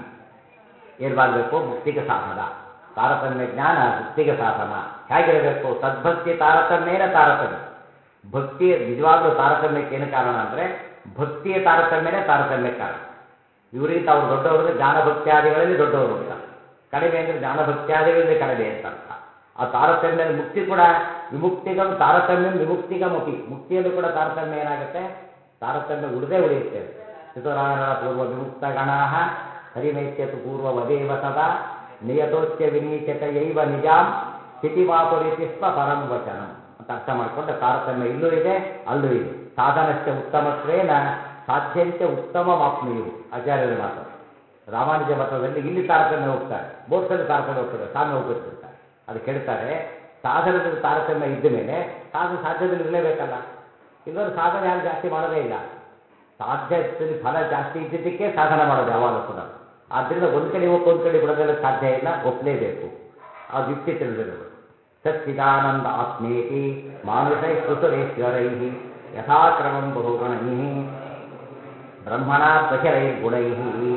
ಏನು ಮಾಡಬೇಕು ಮುಕ್ತಿಗೆ ಸಾಧನ ತಾರತಮ್ಯ ಜ್ಞಾನ ಮುಕ್ತಿಗೆ ಸಾಧನ ಹೇಗಿರಬೇಕು ಸದ್ಭಕ್ತಿ ತಾರತಮ್ಯೇನ ತಾರತಮ್ಯ ಭಕ್ತಿ ನಿಜವಾಗ್ಲೂ ತಾರತಮ್ಯಕ್ಕೆ ಏನು ಕಾರಣ ಅಂದರೆ ಭಕ್ತಿಯ ತಾರತಮ್ಯನೇ ತಾರತಮ್ಯ ಕಾರಣ ಇವರಿಗಿಂತ ಅವ್ರು ದೊಡ್ಡವರು ಅಂದರೆ ಜ್ಞಾನಭಕ್ತ್ಯಾದಿಗಳಲ್ಲಿ ದೊಡ್ಡವರು ಅಂತ ಕಡಿಮೆ ಅಂದರೆ ಜ್ಞಾನಭಕ್ತ್ಯಾದಿಗಳಲ್ಲಿ ಕಡಿಮೆ ಅಂತ ಅರ್ಥ ಆ ತಾರತಮ್ಯ ಮುಕ್ತಿ ಕೂಡ ವಿಮುಕ್ತಿಗಂ ತಾರತಮ್ಯಂ ವಿಮುಕ್ತಿಗಂ ಅಪಿ ಮುಕ್ತಿಯಲ್ಲೂ ಕೂಡ ತಾರತಮ್ಯ ಏನಾಗುತ್ತೆ ತಾರತಮ್ಯ ಉಳಿದೇ ಉಳಿಯುತ್ತೆ ಋತುರಾಯಣ ಪೂರ್ವ ವಿಮುಕ್ತ ಗಣಾಹ ಹರಿಮೈತ್ಯತು ಪೂರ್ವ ವದೇವ ಸದಾ ನಿಯತೋಚ್ಯ ವಿನೀಚತೆಯೈವ ನಿಜಾಂ ಸ್ಥಿತಿಮಾಪುರಿತಿ ಸ್ವ ಪರಂ ವಚನಂ ಅಂತ ಅರ್ಥ ಮಾಡಿಕೊಂಡ ತಾರತಮ್ಯ ಇಲ್ಲೂ ಇದೆ ಅಲ್ಲೂ ಇದೆ ಸಾಧನಶ್ಚ ಉತ್ತಮತ್ವೇನ ಸಾಧ್ಯಂಚ ಉತ್ತಮ ಮಾಪ್ನುಯು ಆಚಾರ್ಯರ ಮಾತು ರಾಮಾನುಜ ಮತದಲ್ಲಿ ಇಲ್ಲಿ ತಾರತಮ್ಯ ಹೋಗ್ತಾರೆ ಬೋಧದಲ್ಲಿ ತಾರತಮ್ಯ ಹೋಗ್ತಾರೆ ಸಾಮ್ಯ ಹೋಗ್ಬಿಟ್ಟಿರ್ತಾರೆ ಅದು ಕೇಳ್ತಾರೆ ಸಾಧನದಲ್ಲಿ ತಾರತಮ್ಯ ಇದ್ದ ಮೇಲೆ ಸಾಧನ ಸಾಧ್ಯದಲ್ಲಿ ಇರಲೇಬೇಕಲ್ಲ ಇಲ್ಲವರು ಸಾಧನೆ ಯಾರು ಜಾಸ್ತಿ ಮಾಡೋದೇ ಇಲ್ಲ ಸಾಧ್ಯದಲ್ಲಿ ಫಲ ಜಾಸ್ತಿ ಇದ್ದಿದ್ದಕ್ಕೆ ಸಾಧನ ಮಾಡೋದು ಯಾವಾಗಲೂ ಕೂಡ ಆದ್ದರಿಂದ ಒಂದು ಕಡೆ ಹೋಗಿ ಒಂದು ಕಡೆ ಬಿಡೋದೆಲ್ಲ ಸಾಧ್ಯ ಇಲ್ಲ ಒಪ್ಪಲೇಬೇಕು ಅದು ಯುಕ್ತಿ ತಿಳಿದಿರಬೇಕು ಸಚ್ಚಿದಾನಂದ ಆತ್ಮೇತಿ ಮಾನುಷೈ ಸುಸುರೇಶ್ವರೈ ಯಥಾಕ್ರಮಂ ಬಹುಗುಣೈ ಬ್ರಹ್ಮಣ ತ್ವಚರೈರ್ಗುಣೈ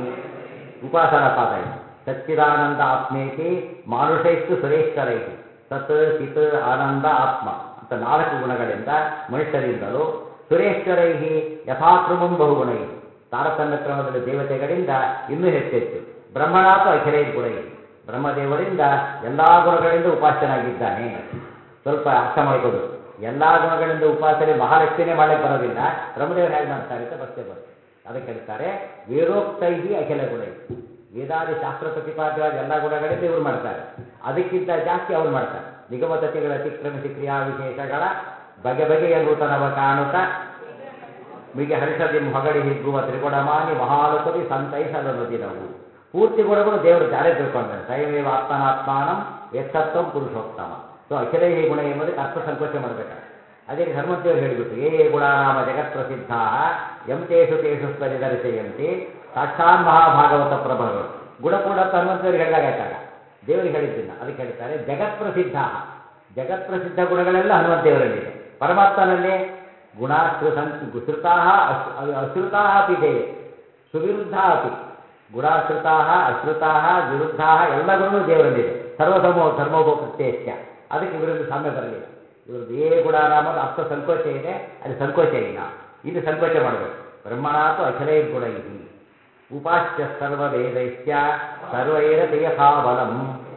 ಉಪಾಸನ ಪಾದ ಇದು ಸಚ್ಚಿದಾನಂದ ಆತ್ಮೇತಿ ಮಾನುಷೈಸ್ತು ಸುರೇಶ್ವರೈ ಸತ್ ಚಿತ್ ಆನಂದ ಆತ್ಮ ಅಂತ ನಾಲ್ಕು ಗುಣಗಳಿಂದ ಮನುಷ್ಯರಿಂದಲೂ ಸುರೇಶ್ವರೈ ಯಥಾಕ್ರಮಂ ಬಹುಗುಣೈ ತಾರತಮ್ಯ ಕ್ರಮದಲ್ಲಿ ದೇವತೆಗಳಿಂದ ಇನ್ನೂ ಹೆಚ್ಚೆಚ್ಚು ಬ್ರಹ್ಮಣಾತು ಅಖಿಲೈರ್ ಗುಣೈ ಬ್ರಹ್ಮದೇವರಿಂದ ಎಲ್ಲ ಗುಣಗಳಿಂದ ಉಪಾಸನಾಗಿದ್ದಾನೆ ಸ್ವಲ್ಪ ಅರ್ಥ ಮಾಡ್ಕೋಬೇಕು ಎಲ್ಲ ಗುಣಗಳಿಂದ ಉಪಾಸನೆ ಮಹಾಲಕ್ಷ್ಮಿನೇ ಮಾಡಕ್ಕೆ ಬರೋದಿಲ್ಲ ಬ್ರಹ್ಮದೇವರು ಹೇಗೆ ಮಾಡ್ತಾರೆ ಅಂತ ಪ್ರಶ್ನೆ ಬರುತ್ತೆ ಅದಕ್ಕೆ ಹೇಳ್ತಾರೆ ವೇದೋಕ್ತೈಹಿ ಅಖಿಲ ಗುಣೈ ವೇದಾದಿ ಶಾಸ್ತ್ರ ಪ್ರತಿಪಾದ್ಯವಾದ ಎಲ್ಲ ಗುಣಗಳಿಂದ ಇವ್ರು ಮಾಡ್ತಾರೆ ಅದಕ್ಕಿಂತ ಜಾಸ್ತಿ ಅವ್ರು ಮಾಡ್ತಾರೆ ನಿಗಮತತಿಗಳ ಅತಿಕ್ರಮಿಸಿ ಕ್ರಿಯಾ ವಿಶೇಷಗಳ ಬಗೆ ಬಗೆಯ ನೂತನವ ಕಾಣುತ್ತ ಮಿಗೆ ಹರಿಷದಿಂ ಹೊಗಡಿ ಹಿಗ್ಗುವ ತ್ರಿಗುಣಮಾನಿ ಮಹಾನುಪತಿ ಸಂತೈಸಲು ನುದಿನವು ಪೂರ್ತಿ ಗುಣಗಳು ದೇವರು ಜಾರೇ ತಿಳ್ಕೊಂಡ್ರೆ ಸ್ವಯಮೇವ ಆತ್ಮನಾತ್ಮಾನಂ ವ್ಯಕ್ತತ್ವ ಪುರುಷೋತ್ತಮ ಸೊ ಅಖಿಲೈಹಿ ಗುಣ ಎಂಬುದಕ್ಕೆ ಅರ್ಥ ಸಂಕೋಚ ಮಾಡಬೇಕಾದ್ರೆ ಅದೇ ರೀತಿ ಹನುಮಂತೇವರು ಹೇಳಿಬಿಟ್ಟು ಏ ಏ ಗುಣಾನಾಮ ಜಗತ್ ಪ್ರಸಿದ್ಧ ಎಂ ತೇಷು ತೇಷು ಸ್ಮರಿದರ್ಶಯಂತಿ ಸಾಕ್ಷಾತ್ ಮಹಾಭಾಗವತ ಪ್ರಭಗಳು ಗುಣ ಕೂಡ ಅಂತ ಹನುಮಂತೇವರು ಹೇಳಿದಾಗಾಯ್ತಾಗ ದೇವರಿಗೆ ಹೇಳಿದ್ದಿಲ್ಲ ಅದಕ್ಕೆ ಹೇಳ್ತಾರೆ ಜಗತ್ ಪ್ರಸಿದ್ಧ ಜಗತ್ ಪ್ರಸಿದ್ಧ ಗುಣಗಳೆಲ್ಲ ಹನುಮಂತೇವರಲ್ಲಿದೆ ಪರಮಾತ್ಮನಲ್ಲಿ ಗುಣ ಶ್ರುತಾ ಅಶ್ರುತಾ ಅಪಿ ದೇವೆ ಸುವಿರುದ್ಧ ಅಪಿ ಗುಣಾಶ್ರುತಾ ಅಶ್ರುತಾ ವಿರುದ್ಧ ಎಲ್ಲ ಗುಣಗಳು ದೇವರಲ್ಲಿದೆ ಸರ್ವಧರ್ಮೋ ಧರ್ಮೋಭ ಪ್ರತ್ಯೇಶ್ಯ ಅದಕ್ಕೆ ಇವರಲ್ಲಿ ಸಾಮ್ಯ ಬರಲಿಲ್ಲ ಇವ್ರದ್ದು ಏ ಗುಣಾರಾಮದ ಅರ್ಥ ಸಂಕೋಚ ಇದೆ ಅಲ್ಲಿ ಸಂಕೋಚ ಇಲ್ಲ ಇಲ್ಲಿ ಸಂಕೋಚ ಮಾಡಬೇಕು ಬ್ರಹ್ಮಣಾತು ಅಖಿಲೈರ್ ಗುಣೈ ಉಪಾಸ್ಯ ಸರ್ವ ವೇದೈಶ್ಚ ಸರ್ವೈರತಿ ಯಥಾ ಬಲಂ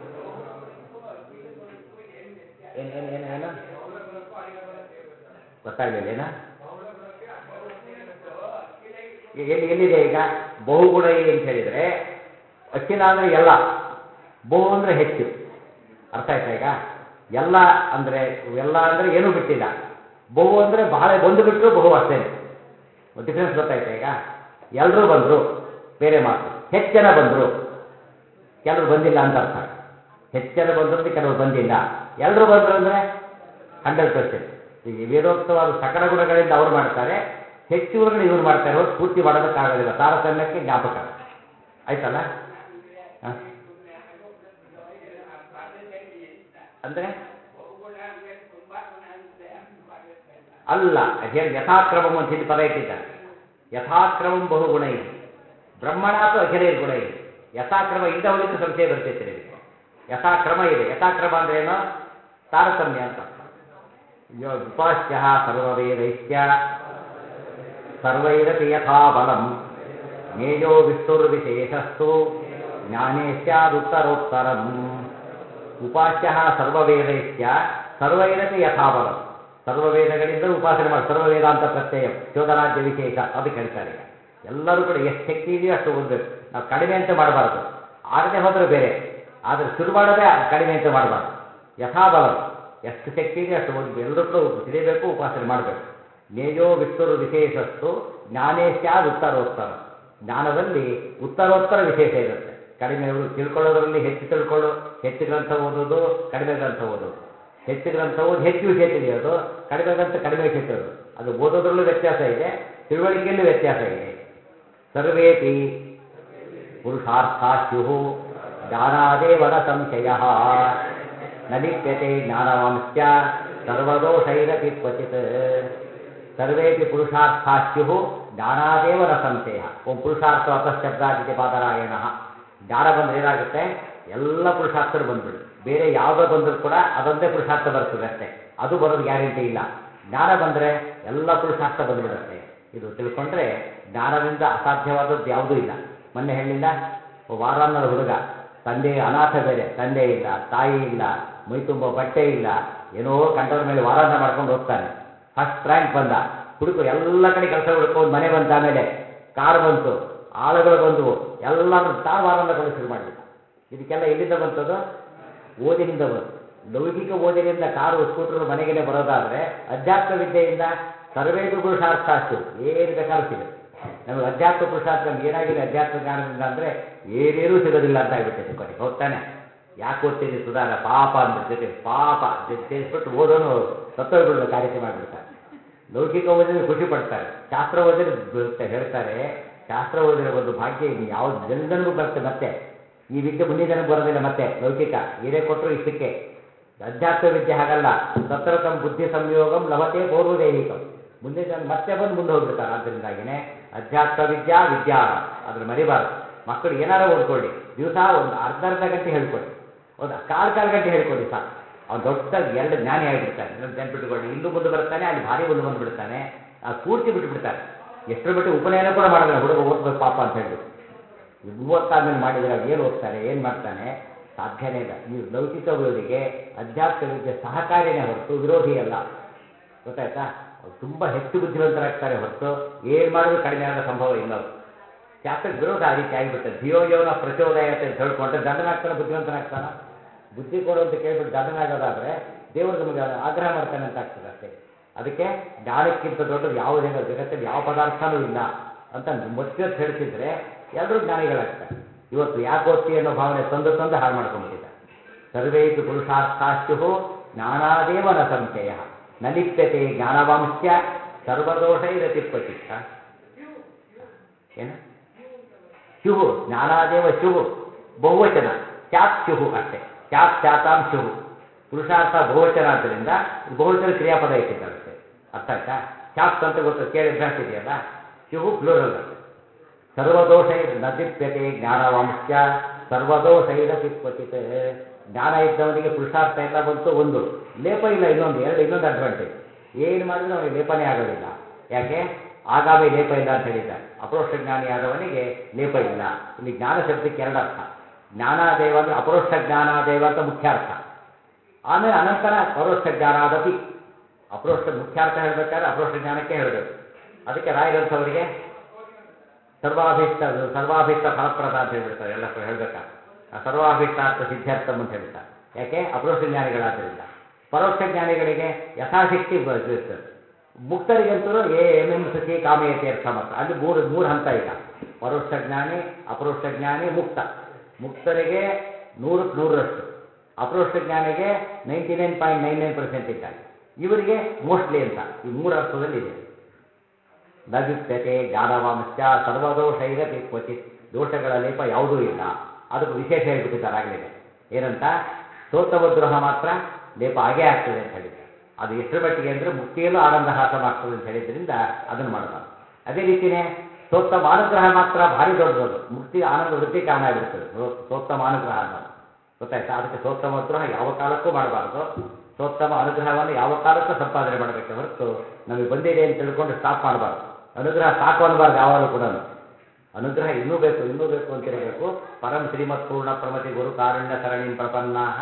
ಏನು ಏನು ಏನು ಏನು ಗೊತ್ತಾಗ್ಲಿಲ್ಲ ಏನ ಈಗ ಎಲ್ಲಿ ಎಲ್ಲಿದೆ ಈಗ ಬಹುಗುಣ ಅಂತ ಹೇಳಿದ್ರೆ ಅಖಿಲ ಅಂದ್ರೆ ಎಲ್ಲ ಬಹು ಅಂದ್ರೆ ಹೆಚ್ಚು ಅರ್ಥ ಆಯ್ತಾ ಈಗ ಎಲ್ಲ ಅಂದ್ರೆ ಎಲ್ಲ ಅಂದ್ರೆ ಏನೂ ಬಿಟ್ಟಿಲ್ಲ ಬಹು ಅಂದ್ರೆ ಬಹಳ ಒಂದು ಬಿಟ್ಟರು ಬಹು ಅಷ್ಟೇನೆ ಡಿಫ್ರೆನ್ಸ್ ಗೊತ್ತಾಯ್ತಾ ಈಗ ಎಲ್ಲರೂ ಬಂದರು ಬೇರೆ ಮಾತು ಹೆಚ್ಚು ಜನ ಬಂದರು ಕೆಲವರು ಬಂದಿಲ್ಲ ಅಂತ ಅರ್ಥ ಹೆಚ್ಚು ಜನ ಬಂದರು ಅಂದ್ರೆ ಕೆಲವರು ಬಂದಿಲ್ಲ ಎಲ್ಲರೂ ಬಂದರು ಅಂದ್ರೆ ಹಂಡ್ರೆಡ್ ಪರ್ಸೆಂಟ್ ಈ ವೇದೋಕ್ತವಾದ ಸಕಲ ಗುಣಗಳಿಂದ ಅವರು ಮಾಡ್ತಾರೆ ಹೆಚ್ಚು ಗುಣಗಳು ಇವ್ರು ಮಾಡ್ತಾರೆ ಹೊರತು ಪೂರ್ತಿ ಮಾಡೋದಕ್ಕಾಗೋದಿಲ್ಲ ತಾರತಮ್ಯಕ್ಕೆ ಜ್ಞಾಪಕ ಆಯ್ತಲ್ಲ ಹ? ಅಂದ್ರೆ ಅಲ್ಲ ಅದೇನು ಯಥಾಕ್ರಮಂ ಅಂತ ಇಲ್ಲಿ ಪದ ಇಟ್ಟಿದ್ದಾರೆ ಯಥಾಕ್ರಮಂ ಬಹುಗುಣೈ ಬ್ರಹ್ಮಣಾತು ಅಖಿಲೈರ್ ಗುಣೈ ಯಥಾಕ್ರಮ ಇಲ್ಲದೆ ಹೋಗಿದ್ರೆ ಸಂಶಯ ಬರ್ತಿತ್ತು ನಿಮಗೆ ಯಥಾಕ್ರಮ ಇದೆ ಯಥಾಕ್ರಮ ಅಂದ್ರೆ ಏನು ತಾರತಮ್ಯ ಅಂತ ಯೋ ಉಪಾಸ್ಯ ಸರ್ವವೇದೈಶ್ಚ ಸರ್ವೈರಪಿ ಯಥಾ ಬಲಂ ಜ್ಞೇಯೋ ವಿಷ್ಣುರ್ವಿಶೇಷಸ್ತು ಜ್ಞಾನೇ ಸ್ಯಾದುತ್ತರೋತ್ತರಂ ಉಪಾಸ್ಯ ಸರ್ವವೇದೈತ್ಯ ಸರ್ವೈರಪಿ ಯಥಾಬಲಂ ಸರ್ವವೇದಗಳಿಂದ ಉಪಾಸನೆ ಮಾಡಿ ಸರ್ವವೇದಾಂತ ಪ್ರತ್ಯಯ ಚೋದನಾದ್ಯ ವಿಶೇಷ ಅದಕ್ಕೆ ಹೇಳ್ತಾರೆ ಈಗ ಎಲ್ಲರೂ ಕೂಡ ಎಷ್ಟು ಶಕ್ತಿ ಇದೆಯೋ ಅಷ್ಟು ಓದಬೇಕು ನಾವು ಕಡಿಮೆ ಅಂತ ಮಾಡಬಾರ್ದು ಆಗದೆ ಹೋದರೆ ಬೇರೆ ಆದರೆ ಶುರು ಮಾಡೋದೇ ಕಡಿಮೆ ಅಂತ ಮಾಡಬಾರ್ದು ಯಥಾಬಲಂ ಎಷ್ಟು ಶಕ್ತಿ ಇದೆ ಅಷ್ಟು ಓದಬೇಕು ಎಲ್ಲರೂ ಕೂಡ ತಿಳಿಬೇಕು ಉಪಾಸನೆ ಮಾಡಬೇಕು ನೇಜೋ ವಿಷ್ಣುರು ವಿಶೇಷಸ್ತು ಜ್ಞಾನೇ ಸ್ಯಾದ್ ಉತ್ತರೋತ್ತರ ಜ್ಞಾನದಲ್ಲಿ ಉತ್ತರೋತ್ತರ ವಿಶೇಷ ಇರುತ್ತೆ ಕಡಿಮೆ ಅವರು ತಿಳ್ಕೊಳ್ಳೋದ್ರಲ್ಲಿ ಹೆಚ್ಚು ತಿಳ್ಕೊಳ್ಳೋ ಹೆಚ್ಚು ಗ್ರಂಥ ಓದೋದು ಕಡಿಮೆ ಗ್ರಂಥ ಓದೋದು ಹೆಚ್ಚು ಗ್ರಂಥ ಓದಿ ಹೆಚ್ಚು ವಿಷಯ ತಿಳಿಯೋದು ಕಡಿಮೆ ಗ್ರಂಥ ಕಡಿಮೆ ವಿಷಯ ತಿಳಿಯೋದು ಅದು ಓದೋದ್ರಲ್ಲೂ ವ್ಯತ್ಯಾಸ ಇದೆ ತಿಳುವಳಿಕೆಯಲ್ಲೂ ವ್ಯತ್ಯಾಸ ಇದೆ ಸರ್ವೇಪಿ ಪುರುಷಾರ್ಥ ಸ್ಯು ಜ್ಞಾನಾದೇವನ ಸಂಶಯ ನ ಲಿಪ್ಯತೆ ಜ್ಞಾನವಾಂಶ್ಚ ಸರ್ವದೋಷೈರಪಿ ಕ್ವಚಿತ್ ಸರ್ವೇಪಿ ಪುರುಷಾರ್ಥ ಸ್ಯು ಜ್ಞಾನಾದೇವ ನ ಸಂಶಯ ಓಂ ಪುರುಷಾರ್ಥ ಅಪಶಬ್ದಾದಿತಿ ಪಾದರಾಯಣ ಜ್ಞಾನ ಬಂದ್ರೆ ಏನಾಗುತ್ತೆ ಎಲ್ಲ ಪುರುಷಾರ್ಥರು ಬಂದ್ಬಿಡು ಬೇರೆ ಯಾವುದೋ ಬಂದರೂ ಕೂಡ ಅದೊಂದೇ ಪುರುಷಾರ್ಥ ಬರ್ತದೆ ಅಷ್ಟೇ ಅದು ಬರೋದು ಗ್ಯಾರಂಟಿ ಇಲ್ಲ ಜ್ಞಾನ ಬಂದರೆ ಎಲ್ಲ ಪುರುಷಾರ್ಥ ಬಂದ್ಬಿಡುತ್ತೆ ಇದು ತಿಳ್ಕೊಂಡ್ರೆ ಜ್ಞಾನದಿಂದ ಅಸಾಧ್ಯವಾದದ್ದು ಯಾವುದೂ ಇಲ್ಲ ಮೊನ್ನೆ ಹೇಳಿಲ್ಲ ವಾರಾನ್ನದ ಹುಡುಗ ತಂದೆ ಅನಾಥ ಬೇರೆ ತಂದೆ ಇಲ್ಲ ತಾಯಿ ಇಲ್ಲ ಮೈ ತುಂಬ ಬಟ್ಟೆ ಇಲ್ಲ ಏನೋ ಕಂಡವ್ರ ಮೇಲೆ ವಾರಾನ್ನ ಮಾಡ್ಕೊಂಡು ಹೋಗ್ತಾನೆ ಫಸ್ಟ್ ರ್ಯಾಂಕ್ ಬಂದ ಹುಡುಕು ಎಲ್ಲ ಕಡೆ ಕೆಲಸ ಹುಡ್ಕೊಂಡು ಮನೆ ಬಂತ ಆಮೇಲೆ ಕಾರ್ ಬಂತು ಆಳುಗಳು ಬಂದವು ಎಲ್ಲರೂ ತಾನು ವಾರಾನ್ನ ಕೊಡೋಕೆ ಶುರು ಮಾಡಿಬಿಟ್ಟ ಇದಕ್ಕೆಲ್ಲ ಎಲ್ಲಿಂದ ಬಂತದು ಓದಿನಿಂದ ಬಂತು ಲೌಕಿಕ ಓದಿನಿಂದ ಕಾರು ಸ್ಕೂಟರ್ ಮನೆಗೆ ಬರೋದಾದ್ರೆ ಅಧ್ಯಾತ್ಮ ವಿದ್ಯೆಯಿಂದ ಸರ್ವೇದು ಪುರುಷಾರ್ಥ ಅಷ್ಟು ಏನು ಬೇಕಾದ್ರೂ ಸಿಗುತ್ತೆ ನಮಗೆ ಅಧ್ಯಾತ್ಮ ಪುರುಷಾರ್ಥ ನಮ್ಗೆ ಏನಾಗಿದೆ ಅಧ್ಯಾತ್ಮ ಜ್ಞಾನದಿಂದ ಅಂದರೆ ಏನೇನೂ ಸಿಗೋದಿಲ್ಲ ಅಂತ ಆಗ್ಬಿಟ್ಟಿದೆ ಕೊನೆ ಹೋಗ್ತಾನೆ ಯಾಕೆ ಓದ್ತೀನಿ ಸುಧಾರ ಪಾಪ ಅಂದ್ಬಿಟ್ಟು ಪಾಪ ಸೇರಿಸ್ಬಿಟ್ಟು ಓದೋನು ಸತ್ತೋಗ್ಬಿಡ್ಬೇಕು ಆ ರೀತಿ ಮಾಡಿಬಿಡ್ತಾರೆ ಲೌಕಿಕ ಓದಿದ್ರೆ ಖುಷಿ ಪಡ್ತಾರೆ ಶಾಸ್ತ್ರ ಓದಿದ್ರೆ ಬರುತ್ತೆ ಹೇಳ್ತಾರೆ ಶಾಸ್ತ್ರ ಓದಿರೋ ಒಂದು ಭಾಗ್ಯ ಇನ್ನು ಯಾವ ಜನಗೂ ಬರುತ್ತೆ ಮತ್ತೆ ಈ ವಿದ್ಯೆ ಮುಂದಿನ ಜನಕ್ಕೆ ಬರೋದಿಲ್ಲ ಮತ್ತೆ ಲೌಕಿಕ ಏನೇ ಕೊಟ್ಟರು ಇಷ್ಟಕ್ಕೆ ಅಧ್ಯಾತ್ಮ ವಿದ್ಯೆ ಹಾಗಲ್ಲ ತತ್ರ ತಮ್ಮ ಬುದ್ಧಿ ಸಂಯೋಗಂ ಲಭತೆ ಪೌರ್ವದೈಹಿಕಂ ಮುಂದೆ ಜನ ಮತ್ತೆ ಬಂದು ಮುಂದೆ ಹೋಗ್ಬಿಡ್ತಾರೆ ಆದ್ದರಿಂದಾಗಿನೇ ಅಧ್ಯಾತ್ಮ ವಿದ್ಯಾ ವಿಜ್ಞಾನ ಅದ್ರ ಮರಿಬಾರ್ದು ಮಕ್ಕಳು ಏನಾರು ಓದ್ಕೊಳ್ಳಿ ದಿವಸ ಒಂದು ಅರ್ಧ ಅರ್ಧ ಗಂಟೆ ಹೇಳ್ಕೊಡಿ ಒಂದು ಕಾಲು ಕಾಲು ಗಂಟೆ ಹೇಳ್ಕೊಡಿ ಸಾಕು ಅವ್ನು ದೊಡ್ಡ ಎರಡು ಜ್ಞಾನಿ ಆಗಿಬಿಡ್ತಾನೆ ನೆನ್ಪಿಟ್ಕೊಳ್ಳಿ ಇಲ್ಲೂ ಮುಂದೆ ಬರ್ತಾನೆ ಅಲ್ಲಿ ಭಾರಿ ಮುಂದೆ ಬಂದು ಬಿಡ್ತಾನೆ ಅದು ಪೂರ್ತಿ ಬಿಟ್ಟುಬಿಡ್ತಾನೆ ಎಷ್ಟರ ಮಟ್ಟಿಗೆ ಉಪನಯನ ಕೂಡ ಮಾಡೋದಿಲ್ಲ ಹುಡುಗ ಓದ್ಬೇಕು ಪಾಪ ಅಂತ ಹೇಳ್ಬಿಟ್ಟು ಮೂವತ್ತಾದ್ಮೇಲೆ ಮಾಡಿದರೆ ಅವ್ರು ಏನು ಓದ್ತಾನೆ ಏನು ಮಾಡ್ತಾನೆ ಸಾಧ್ಯನೇ ಇಲ್ಲ ಈ ಲೌಕಿಕ ಓದಿಗೆ ಅಧ್ಯಾತ್ಮ ವಿದ್ಯೆ ಸಹಕಾರಿನೇ ಹೊರತು ವಿರೋಧಿ ಅಲ್ಲ ಗೊತ್ತಾಯ್ತಾ ಅವ್ರು ತುಂಬ ಹೆಚ್ಚು ಬುದ್ಧಿವಂತರಾಗ್ತಾರೆ ಹೊರತು ಏನು ಮಾಡಿದ್ರು ಕಡಿಮೆ ಆಗೋ ಸಂಭವ ಇಲ್ಲ ಅವರು ಶಾಸ್ತ್ರಕ್ಕೆ ವಿರೋಧ ಆ ರೀತಿ ಆಗಿಬಿಟ್ಟೆ ಧಿಯೋಯೋನ ಪ್ರಚೋದಯ ಅಂತ ಹೇಳ್ಕೊಂಡ್ರೆ ದಂಡನಾಗ್ತಾನೆ ಬುದ್ಧಿವಂತನಾಗ್ತಾನ ಬುದ್ಧಿ ಕೊಡು ಅಂತ ಕೇಳ್ಬಿಟ್ಟು ದಂಡನಾಗೋದಾದ್ರೆ ದೇವರು ನಮಗೆ ಆಗ್ರಹ ಮಾಡ್ತಾನೆ ಅಂತ ಆಗ್ತದೆ ಅಷ್ಟೇ ಅದಕ್ಕೆ ಜ್ಞಾನಕ್ಕಿಂತ ದೊಡ್ಡದು ಯಾವುದಿಲ್ಲ ಜಗತ್ತಲ್ಲಿ ಯಾವ ಪದಾರ್ಥನೂ ಇಲ್ಲ ಅಂತ ಮೊಚ್ಚೊತ್ತು ಹೇಳ್ತಿದ್ರೆ ಎಲ್ಲರೂ ಜ್ಞಾನಿಗಳಾಗ್ತಾರೆ ಇವತ್ತು ಯಾಕೆ ಓದ್ತಿ ಅನ್ನೋ ಭಾವನೆ ತಂದು ತಂದು ಹಾಳು ಮಾಡ್ಕೊಂಡ್ಬಿಟ್ಟಿದ್ದಾರೆ ಸರ್ವೇಪಿ ಪುರುಷಾರ್ಥಾಶ್ಚು ಜ್ಞಾನಾದೇವನ ಸಂಶಯ ನ ಲಿಪ್ಯತೆ ಜ್ಞಾನವಾಂಶ್ಯ ಸರ್ವದೋಷೈರತಿಪ್ಪಚಿತ್ತ ಏನು ಶುಹು ಜ್ಞಾನಾದೇವ ಶುಹು ಬಹುವಚನ ಚಾತ್ ಶುಹು ಅಷ್ಟೇ ಚಾತ್ ಚಾತಾಂ ಶುಹು ಪುರುಷಾರ್ಥ ಬಹುವಚನ ಆದ್ದರಿಂದ ಇದು ಬಹುವಚನ ಕ್ರಿಯಾಪದ ಇಟ್ಟಿದ್ದಾರೆ ಅಷ್ಟೇ ಅರ್ಥ ಆಯ್ತಾ ಚಾತ್ ಅಂತ ಗೊತ್ತು ಕೇಳಿ ಅಭ್ಯಾಸ ಇದೆಯಲ್ಲ ಶುಹು ಪ್ಲೂರಲ್ ಅಷ್ಟೇ ಸರ್ವದೋಷೈರ ನದಿಪ್ಯತೆ ಜ್ಞಾನವಾಂಶ್ಯ ಸರ್ವದೋಷೈರಪಿ ಕ್ವಚಿತ್ ಜ್ಞಾನ ಇದ್ದವನಿಗೆ ಪುರುಷಾರ್ಥ ಎಲ್ಲ ಬಂತು ಒಂದು ಲೇಪ ಇಲ್ಲ ಇನ್ನೊಂದು ಎರಡು ಇನ್ನೊಂದು ಅಡ್ವಾಂಟೇಜ್ ಏನು ಮಾಡಿದ್ರು ಅವನಿಗೆ ಲೇಪನೇ ಆಗೋದಿಲ್ಲ ಯಾಕೆ ಆಗಾಮಿ ಲೇಪ ಇಲ್ಲ ಅಂತ ಹೇಳಿದ್ದಾರೆ ಅಪರೋಕ್ಷ ಜ್ಞಾನಿಯಾದವನಿಗೆ ಲೇಪ ಇಲ್ಲ ಇಲ್ಲಿ ಜ್ಞಾನ ಶಬ್ದಕ್ಕೆ ಎರಡು ಅರ್ಥ ಜ್ಞಾನಾದೇವ ಅಂದರೆ ಅಪರೋಕ್ಷ ಜ್ಞಾನಾದೇವ ಅಂತ ಮುಖ್ಯ ಅರ್ಥ ಆಮೇಲೆ ಅನಂತರ ಪರೋಕ್ಷ ಜ್ಞಾನಾದಪಿ ಅಪರೋಕ್ಷ ಮುಖ್ಯಾರ್ಥ ಹೇಳಬೇಕಾದ್ರೆ ಅಪರೋಕ್ಷ ಜ್ಞಾನಕ್ಕೆ ಹೇಳಬೇಕು ಅದಕ್ಕೆ ರಾಯರಂಥವರಿಗೆ ಸರ್ವಾಭೀಷ್ಟ ಸರ್ವಾಭೀಷ್ಟ ಫಲಪ್ರದ ಅಂತ ಹೇಳ್ಬಿಡ್ತಾರೆ ಎಲ್ಲ ಹೇಳ್ಬೇಕಾದ್ರೆ ಆ ಸರ್ವಾಭೀಷ್ಟಾರ್ಥ ಸಿದ್ಧಾರ್ಥಂ ಅಂತ ಹೇಳ್ತಾರೆ ಯಾಕೆ ಅಪರೋಕ್ಷ ಜ್ಞಾನಿಗಳಾದ್ದರಿಂದ ಪರೋಕ್ಷ ಜ್ಞಾನಿಗಳಿಗೆ ಯಥಾಶಕ್ತಿ ಇರ್ತದೆ ಮುಕ್ತರಿಗಂತೂ ಎ ಎಮ್ ಎಂ ಸತಿ ಕಾಮಯತೆ ಅರ್ಥ ಮಾತ್ರ ಅಲ್ಲಿ ಮೂರು ಮೂರು ಹಂತ ಈಗ ಪರೋಕ್ಷ ಜ್ಞಾನಿ ಅಪರೋಕ್ಷ ಜ್ಞಾನಿ ಮುಕ್ತ ಮುಕ್ತರಿಗೆ ನೂರಕ್ಕೆ ನೂರರಷ್ಟು ಅಪರೋಕ್ಷ ಜ್ಞಾನಿಗೆ ninety nine point nine nine percent ಇದ್ದಾರೆ ಇವರಿಗೆ ಮೋಸ್ಟ್ಲಿ ಅಂತ ಈ ಮೂರು ಅರ್ಥದಲ್ಲಿ ಇದೆ ನವಿಪ್ಯತೆ ಜ್ಞಾನವಾಂಶ ಸರ್ವದೋಷೈರಪಿ ಕ್ವಚಿತ್ ದೋಷಗಳ ಲೇಪ ಯಾವುದೂ ಇಲ್ಲ ಅದಕ್ಕೆ ವಿಶೇಷ ಹೇಳ್ಬಿಟ್ಟಿದ್ದಾರೆ ಆಗಲೇ ಏನಂತ ಸೋತ್ತವದ್ರೋಹ ಮಾತ್ರ ಲೇಪ ಆಗೇ ಆಗ್ತದೆ ಅಂತ ಹೇಳಿದ್ದಾರೆ ಅದು ಎಷ್ಟರ ಮಟ್ಟಿಗೆ ಅಂದರೆ ಮುಕ್ತಿಯಲ್ಲೂ ಆನಂದ ಹಾಸಮಾಗ್ತದೆ ಅಂತ ಹೇಳಿದ್ರಿಂದ ಅದನ್ನು ಮಾಡಬಾರ್ದು ಅದೇ ರೀತಿಯೇ ಸೋತ್ತಮ ಅನುಗ್ರಹ ಮಾತ್ರ ಭಾರಿ ದೊಡ್ಡದು ಮುಕ್ತಿ ಆನಂದ ವೃತ್ತಿ ಕಾರಣ ಆಗಿಬಿಡ್ತದೆ ಸೋತ್ತಮ ಅನುಗ್ರಹ ಅನ್ನೋದು ಗೊತ್ತಾಯ್ತಾ ಅದಕ್ಕೆ ಸೋತ್ತಮ ಅನುಗ್ರಹ ಯಾವ ಕಾಲಕ್ಕೂ ಮಾಡಬಾರ್ದು ಸೋತ್ತಮ ಅನುಗ್ರಹವನ್ನು ಯಾವ ಕಾಲಕ್ಕೂ ಸಂಪಾದನೆ ಮಾಡಬೇಕೆ ಹೊರತು ನಮಗೆ ಬಂದಿದೆ ಅಂತ ತಿಳ್ಕೊಂಡು ಸ್ಟಾಪ್ ಮಾಡಬಾರ್ದು ಅನುಗ್ರಹ ಸಾಕು ಅನ್ನಬಾರ್ದು ಯಾವಾಗಲೂ ಕೂಡ ಅನುಗ್ರಹ ಇನ್ನೂ ಬೇಕು ಇನ್ನೂ ಬೇಕು ಅಂತ ಇರಬೇಕು ಪರಂ ಶ್ರೀಮತ್ ಪೂರ್ಣ ಪ್ರಮತಿ ಗುರು ಕಾರುಣ್ಯ ಸರಣಿಂ ಪ್ರಪನ್ನಾ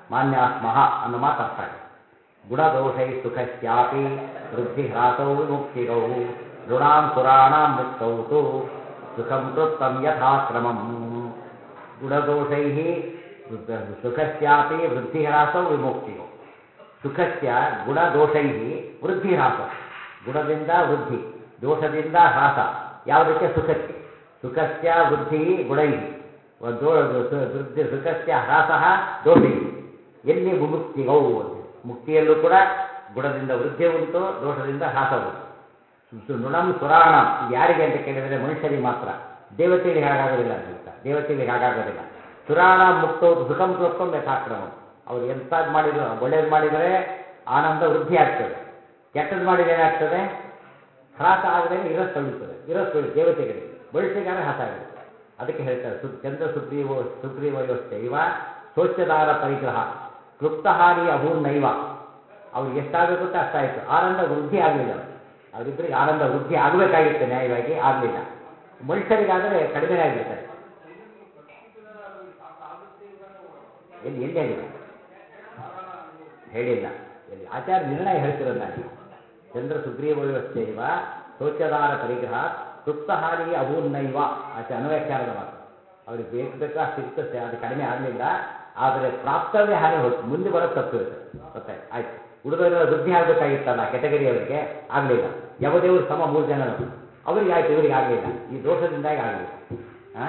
ಮಾನ್ಯಾಸ್ಮಃ ಅನ್ನೋ ಮಾತು ಅರ್ಥ ಆಗುತ್ತೆ ಗುಣದೋಷೈ ಸುಖಸ್ಯಾಪಿ ವೃದ್ಧಿ ಹ್ರಾಸೌ ವಿಮುಕ್ತಿಗೌ ಋಣಾಂ ಸುರಾಣಾಂ ಮುಕ್ತೌ ತು ಸುಖಂ ತೃಪ್ತಂ ಯಥಾಕ್ರಮಂ ಗುಣದೋಷೈ ಸುಖಸ್ಯಾಪಿ ವೃದ್ಧಿ ಹ್ರಾಸೌ ವಿಮುಕ್ತಿಗೌ ಸುಖಸ್ಯ ಗುಣದೋಷೈ ವೃದ್ಧಿ ಹ್ರಾಸ ಗುಣದಿಂದ ವೃದ್ಧಿ ದೋಷದಿಂದ ಹ್ರಾಸ ಯಾವುದಕ್ಕೆ ಸುಖಕ್ಕೆ ಸುಖಸ್ಯ ವೃದ್ಧಿ ಗುಣೈ ದೋ ಸು- ವೃದ್ಧಿ ಸುಖಸ್ಯ ಹ್ರಾಸ ದೋಷೈ ಎಲ್ಲಿ ಮುಮುಕ್ತಿಗೌ ಅಂತ ಹೇಳಿ. ಮುಕ್ತಿಯಲ್ಲೂ ಕೂಡ ಗುಣದಿಂದ ವೃದ್ಧಿ ಉಂಟು ದೋಷದಿಂದ ಹ್ರಾಸ ಉಂಟು ಸು- ಸು- ನೃಣಂ ಸುರಾಣಂ ಇದು ಯಾರಿಗೆ ಅಂತ ಕೇಳಿದರೆ ಮನುಷ್ಯರಿಗೆ ಮಾತ್ರ ದೇವತೆಗಳಿಗೆ ಹಾಗಾಗೋದಿಲ್ಲ ಅಂತ ಹೇಳ್ತಾರೆ ದೇವತೆಗಳಿಗೆ ಹಾಗಾಗೋದಿಲ್ಲ ಸುರಾಣ ಮುಕ್ತೌ ಸುಖಂ ಪ್ರೋಕ್ತಂ ಯಥಾಕ್ರಮಂ ಅವ್ರು ಎಂಥದ್ದು ಮಾಡಿದ್ರು ಒಳ್ಳೇದು ಮಾಡಿದರೆ ಆನಂದ ವೃದ್ಧಿ ಆಗ್ತದೆ ಕೆಟ್ಟದ್ದು ಮಾಡಿದ್ರೆ ಏನಾಗ್ತದೆ ಹ್ರಾಸ ಆಗದೆ ಇರಸ್ ತೊಳಿತದೆ ಇರಸ್ ತೊಳಿ ದೇವತೆಗಳಿಗೆ ಮನುಷ್ಯಗಾರ ಹ್ರಾಸ ಆಗುತ್ತೆ ಅದಕ್ಕೆ ಹೇಳ್ತಾರೆ ಸು ಚಂದ್ರ ಸುಗ್ರೀವೋ ಸುಗ್ರೀವಯೋಶ್ಚ ಇವ ಸ್ವಚ್ಛದಾರ ಪರಿಗ್ರಹ ಕ್ಲುಪ್ತಹಾರಿ ಅಭೂರ್ನೈವ ಅವ್ರಿಗೆ ಎಷ್ಟಾಗಬೇಕು ಅಂತ ಅಷ್ಟಾಯಿತು ಆನಂದ ವೃದ್ಧಿ ಆಗಲಿಲ್ಲ ಅವರಿಬ್ಬರಿಗೆ ಆನಂದ ವೃದ್ಧಿ ಆಗಬೇಕಾಗಿತ್ತು ನ್ಯಾಯವಾಗಿ ಆಗಲಿಲ್ಲ ಮನುಷ್ಯರಿಗಾದರೆ ಕಡಿಮೆ ಆಗಿಬಿಡ್ತಾರೆ ಎಲ್ಲಿ ಎಲ್ಲಿ ಆಗಿದೆ ಹೇಳಿಲ್ಲ ಎಲ್ಲಿ ಆಚಾರ್ಯ ನಿರ್ಣಯ ಹೇಳ್ತಿರೋದು ನಾನು ಚಂದ್ರ ಸುಗ್ರೀವಯೋಶ್ಚೈವ ಶೋಚದಾರ ಪರಿಗ್ರಹ ತೃಪ್ತಹಾರಿ ಅಭೂನ್ನೈವ ಆಚೆ ಅನ್ವ್ಯಾಖ್ಯಾನದ ಮಾತು ಅವ್ರಿಗೆ ಬೇಕು ಬೇಕಾ ಸಿಗ್ತದೆ ಅದು ಕಡಿಮೆ ಆಗಲಿಲ್ಲ ಆದರೆ ಪ್ರಾಪ್ತವ್ಯ ಹಾನಿ ಹೋಯ್ತು ಮುಂದೆ ಬರೋದು ತಪ್ಪು ಇರುತ್ತೆ ಗೊತ್ತಾಯ್ತು ಆಯ್ತು ಉಳಿದವರೆಲ್ಲ ವೃದ್ಧಿ ಆಗಬೇಕಾಗಿತ್ತಲ್ಲ ಕೆಟಗರಿ ಅವರಿಗೆ ಆಗಲಿಲ್ಲ ಯಮದೇವರು ಸಮ ಮೂರು ಜನ ಅವರಿಗೆ ಆಯ್ತು ಇವರಿಗೆ ಆಗಲಿಲ್ಲ ಈ ದೋಷದಿಂದಾಗಿ ಆಗಲಿಲ್ಲ ಹಾಂ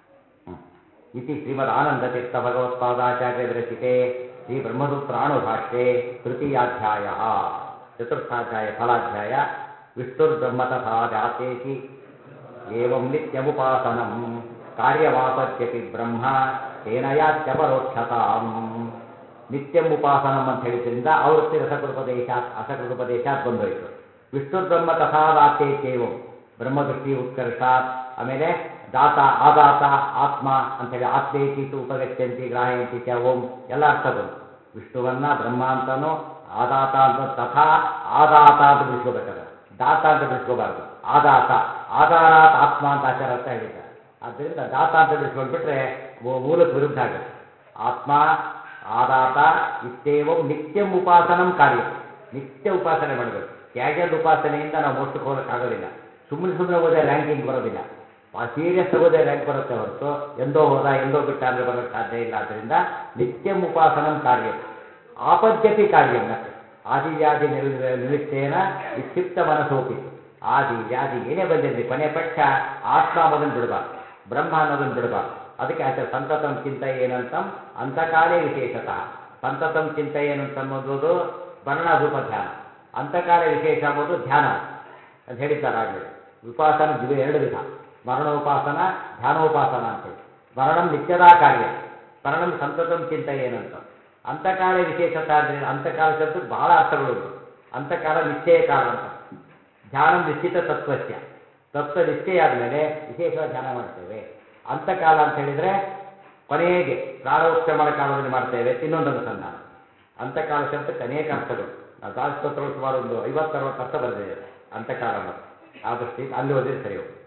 ಇತಿ ಶ್ರೀಮದ್ ಆನಂದ ತೀರ್ಥ ಭಗವತ್ಪಾದಾಚಾರ್ಯ ವಿರಚಿತೆ ಶ್ರೀ ಬ್ರಹ್ಮಸೂತ್ರಾಣುಭಾಷ್ಯೆ ತೃತೀಯಾಧ್ಯಾಯ ಚತುರ್ಥಾಧ್ಯಾಯ ಫಲಾಧ್ಯಾಯ ವಿಷ್ಣುರ್ಬ್ರಹ್ಮ ತಥಾ ಜಾತೇತಿ ಏವಂ ನಿತ್ಯಮುಪಾಸನಂ ಕಾರ್ಯವಾಪತ್ಯಪಿ ಬ್ರಹ್ಮ ತೇನ ಯಾತ್ಯಪರೋಕ್ಷತಾಂ ನಿತ್ಯಂ ಉಪಾಸನಂ ಅಂತ ಹೇಳಿದ್ರಿಂದ ಆವೃತ್ತಿ ರಸಕೃಪದೇಶಾತ್ ಅಸಕೃಪದೇಶಾತ್ ಬಂದೋಯ್ತು ವಿಷ್ಣುರ್ಬ್ರಹ್ಮ ತಥಾ ದಾತೇತ್ಯೇವಂ ಬ್ರಹ್ಮದೃಷ್ಟಿ ಉತ್ಕರ್ಷಾತ್ ಆಮೇಲೆ ದಾತ ಆದಾತ ಆತ್ಮ ಅಂತೇಳಿ ಆತ್ಮೇತಿ ಉಪಗಚ್ಚಂತಿ ಗ್ರಾಹಯಂತಿ ಚ ಓಂ ಎಲ್ಲ ಅರ್ಥ ಬಂತು ವಿಷ್ಣುವನ್ನ ಬ್ರಹ್ಮ ಅಂತನೋ ಆದಾತ ಅಂತ ತಥಾ ಆದಾತ ಅಂತ ಬಿಡಿಸ್ಕೋಬೇಕಾದ್ರೆ ದಾತ ಅಂತ ಬಿಡಿಸ್ಕೋಬಾರ್ದು ಆದಾತ ಆಧಾರಾತ್ ಆತ್ಮ ಅಂತ ಆಚಾರ ಅರ್ಥ ಹೇಳಿದ್ದಾರೆ ಆದ್ದರಿಂದ ದಾತ ಅಂತ ಬಿಡಿಸ್ಕೊಂಡ್ಬಿಟ್ರೆ ಮೂ- ಮೂಲಕ್ಕೆ ವಿರುದ್ಧ ಆಗುತ್ತೆ ಆತ್ಮ ಆದಾತ ಇತ್ತೇವಂ ನಿತ್ಯಂ ಉಪಾಸನಂ ಕಾರ್ಯ ನಿತ್ಯ ಉಪಾಸನೆ ಮಾಡಬೇಕು ಕ್ಯಾಜುವಲ್ ಉಪಾಸನೆಯಿಂದ ನಾವು ಮೋಕ್ಷಕ್ಕೆ ಹೋಗೋಕ್ಕಾಗೋದಿಲ್ಲ ಸುಮ್ಮನೆ ಸುಮ್ಮನೆ ಓದೇ ರ್ಯಾಂಕಿಂಗ್ ಬರೋದಿಲ್ಲ ಸೀರಿಯಸ್ ಓದೇ ರ್ಯಾಂಕ್ ಬರುತ್ತೆ ಹೊರತು ಎಂದೋ ಹೋದ ಎಂದೋ ಬಿಟ್ಟ ಅಂದ್ರೆ ಬರೋಕ್ಕೆ ಸಾಧ್ಯ ಇಲ್ಲ ಆದ್ದರಿಂದ ನಿತ್ಯಂ ಉಪಾಸನಂ ಕಾರ್ಯ ಆಪದ್ಯತಿ ಕಾರ್ಯಂ ಮತ್ತೆ ಆದಿವ್ಯಾಧಿ ನಿರು ನಿಮಿತ್ತೇನ ವಿಕ್ಷಿಪ್ತ ಮನಸ್ಸೋಪಿತು ಆದಿ ವ್ಯಾಧಿ ಏನೇ ಬಂದಿರಲಿ ಕೊನೆ ಪಕ್ಷ ಆತ್ಮ ಅನ್ನೋದನ್ನು ಬಿಡಬಾರ್ದು ಬ್ರಹ್ಮ ಅನ್ನೋದನ್ನು ಬಿಡಬಾರ್ದು ಅದಕ್ಕೆ ಆಚಾರ ಸಂತತಂ ಚಿಂತ ಏನಂತಂ ಅಂತಕಾಲೇ ವಿಶೇಷತಃ ಸಂತತಂ ಚಿಂತ ಏನಂತ ಅನ್ನೋದು ವರ್ಣರೂಪ ಧ್ಯಾನ ಅಂತಕಾಲ ವಿಶೇಷ ಅನ್ನೋದು ಧ್ಯಾನ ಅಂತ ಹೇಳಿದ್ದಾರೆ ಆಗಲೇ ಉಪಾಸನ ದಿವೆ ಎರಡು ವಿಧ ಸ್ಮರಣೋಪಾಸನ ಧ್ಯಾನೋಪಾಸನ ಅಂತೇಳಿ ಸ್ಮರಣಂ ನಿತ್ಯದಾ ಕಾರ್ಯ ಸ್ಮರಣಂ ಸಂತತಂ ಚಿಂತ ಏನಂತ ಅಂತಕಾಲ ವಿಶೇಷತ ಅಂದರೆ ಅಂತಕಾಲ ಶಬ್ದಕ್ಕೆ ಬಹಳ ಅರ್ಥಗಳುಂಟು ಅಂತಕಾಲ ನಿಶ್ಚಯ ಕಾಲ ಅಂತ ಧ್ಯಾನಂ ನಿಶ್ಚಿತ ತತ್ವಸ್ಯ ತತ್ವ ನಿಶ್ಚಯ ಆದಮೇಲೆ ವಿಶೇಷವಾಗಿ ಧ್ಯಾನ ಮಾಡ್ತೇವೆ ಅಂತಕಾಲ ಅಂತ ಹೇಳಿದರೆ ಕೊನೆಗೆ ಪ್ರಾಣೋತ್ಕ್ರಮಣ ಕಾಲದಲ್ಲಿ ಮಾಡ್ತೇವೆ ಇನ್ನೊಂದು ಅನುಸಂಧಾನ ಅಂತಕಾಲ ಶಬ್ದಕ್ಕೆ ಅನೇಕ ಅರ್ಥಗಳು ನಾವು ದಾಸಸ್ತೋತ್ರಗಳು ಸುಮಾರು ಒಂದು ಐವತ್ತರವತ್ತು ಅರ್ಥ ಬರೆದಿದ್ದೇವೆ ಅಂತಕಾಲ ಅನ್ನೋದು ಆ ದೃಷ್ಟಿಯಿಂದ ಅಲ್ಲಿ ಓದಿದ್ರೆ ಸರಿ ಹೋಗುತ್ತೆ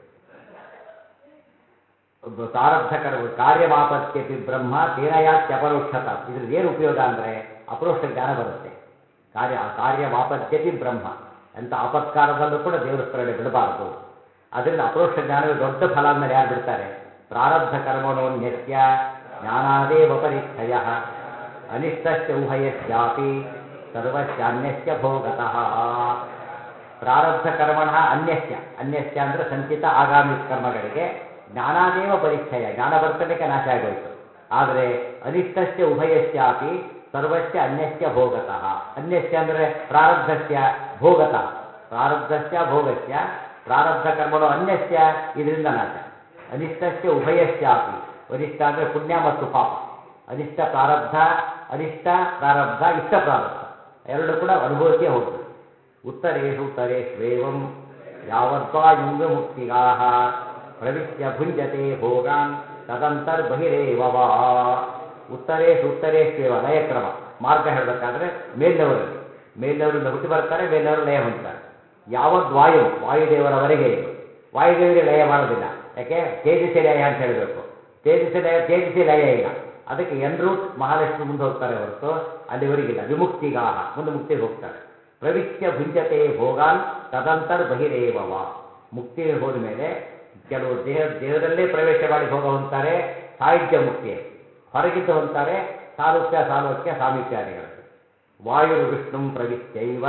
ಒಬ್ಬ ಪ್ರಾರಬ್ಧ ಕರ್ಮ ಕಾರ್ಯಮಾಪತ್ಯಪಿ ಬ್ರಹ್ಮ ತೇನಯಾತ್ಯಪರೋಕ್ಷತ ಇದ್ರಲ್ಲಿ ಏನು ಉಪಯೋಗ ಅಂದರೆ ಅಪರೋಕ್ಷ ಜ್ಞಾನ ಬರುತ್ತೆ ಕಾರ್ಯ ಕಾರ್ಯಮಾಪದ್ಯಪಿ ಬ್ರಹ್ಮ ಅಂತ ಆಪತ್ಕಾಲದಲ್ಲೂ ಕೂಡ ದೇವರ ಸ್ಮರಣೆ ಬಿಡಬಾರದು ಅದರಿಂದ ಅಪರೋಕ್ಷ ಜ್ಞಾನವೇ ದೊಡ್ಡ ಫಲ ಅಂದಮೇಲೆ ಯಾರು ಬಿಡ್ತಾರೆ ಪ್ರಾರಬ್ಧ ಕರ್ಮಣೋನ್ಯಸ್ಯ ಜ್ಞಾನಾದೇವ ಪರಿಚ್ಛಯ ಅನಿಷ್ಟಶ್ಚ ಉಭಯಶ್ಚಾಪಿ ಸರ್ವಸ್ಯಾನ್ಯಸ್ಯ ಭೋಗತಃ ಪ್ರಾರಬ್ಧ ಕರ್ಮಣ ಅನ್ಯಸ್ಯ ಅನ್ಯಸ್ಯ ಅಂದರೆ ಸಂಚಿತ ಆಗಾಮಿ ಕರ್ಮಗಳಿಗೆ ಜ್ಞಾನಾದೇವ ಪರಿಚ್ಛಯ ಜ್ಞಾನ ಬರ್ತನಕ್ಕೆ ನಾಶ ಆಗೋಯ್ತು ಆದರೆ ಅನಿಷ್ಟಸ್ಯ ಉಭಯಶ್ಚಾಪಿ ಸರ್ವಸ್ಯ ಅನ್ಯಸ್ಯ ಭೋಗತಃ ಅನ್ಯಸ್ಯ ಅಂದರೆ ಪ್ರಾರಬ್ಧಸ್ಯ ಭೋಗತಃ ಪ್ರಾರಬ್ಧಸ್ಯ ಭೋಗಸ್ಯ ಪ್ರಾರಬ್ಧ ಕರ್ಮಣೋ ಅನ್ಯಸ್ಯ ಇದರಿಂದ ನಾಶ ಅನಿಷ್ಟಸ್ಯ ಉಭಯಶ್ಚಾಪಿ ಅನಿಷ್ಟ ಅಂದರೆ ಪುಣ್ಯ ಮತ್ತು ಪಾಪ ಅನಿಷ್ಟ ಪ್ರಾರಬ್ಧ ಅನಿಷ್ಟ ಪ್ರಾರಬ್ಧ ಇಷ್ಟ ಪ್ರಾರಬ್ಧ ಎರಡು ಕೂಡ ಅನುಭವಿಸಿಯೇ ಹೋಗ್ತದೆ ಉತ್ತರೇಷು ಉತ್ತರೇಷ್ವೇವಂ ಯಾವದ್ವಾ ಯುಂಗ ಮುಕ್ತಿಗಾ ಪ್ರವಿಶ್ಯ ಭುಂಜತೆ ಭೋಗಾನ್ ತದಂತರ್ಬಹಿರೇವ ವಾ ಉತ್ತರೇಶು ಉತ್ತರೇಶ್ವೇವ ಲಯಕ್ರಮ ಮಾರ್ಗ ಹೇಳಬೇಕಾದ್ರೆ ಮೇಲ್ನವರಲ್ಲಿ ಮೇಲ್ನವರಿಂದ ಹುಟ್ಟಿ ಬರ್ತಾರೆ ಮೇಲ್ನವರು ಲಯ ಹೊಂದ್ತಾರೆ ಯಾವದ್ ವಾಯು ವಾಯುದೇವರವರೆಗೆ ಇದು ವಾಯುದೇವರಿಗೆ ಲಯ ಮಾಡೋದಿಲ್ಲ ಯಾಕೆ ತೇಜಸ್ಸಿ ಲಯ ಅಂತ ಹೇಳಬೇಕು ತೇಜಸ್ಸಿ ಲಯ ತೇಜಸ್ಸಿ ಲಯ ಇಲ್ಲ ಅದಕ್ಕೆ ಎನ್ ರೂಟ್ ಮಹಾಲಕ್ಷ್ಮಿ ಮುಂದೆ ಹೋಗ್ತಾರೆ ಹೊರತು ಅಲ್ಲಿವರೆಗಿಲ್ಲ ವಿಮುಕ್ತಿಗಾಹ ಮುಂದೆ ಮುಕ್ತಿಗೆ ಹೋಗ್ತಾರೆ ಪ್ರವಿಶ್ಯ ಭುಂಜತೆ ಭೋಗಾನ್ ತದಂತರ್ ಬಹಿರೇವವ ಮುಕ್ತಿಗೆ ಹೋದ ಮೇಲೆ ಕೆಲವು ದೇಹ ದೇಹದಲ್ಲೇ ಪ್ರವೇಶ ಮಾಡಿ ಭೋಗ ಹೊಂದ್ತಾರೆ ಸಾಹಿತ್ಯ ಮುಕ್ತಿ ಹೊರಗಿದ್ದು ಹೊಂದ್ತಾರೆ ಸಾರೂಪ್ಯ ಸಾಲೋಕ್ಯ ಸಾಮೀಪ್ಯಾದಿಗಳು ವಾಯು ವಿಷ್ಣು ಪ್ರವಿಶ್ಯೈವ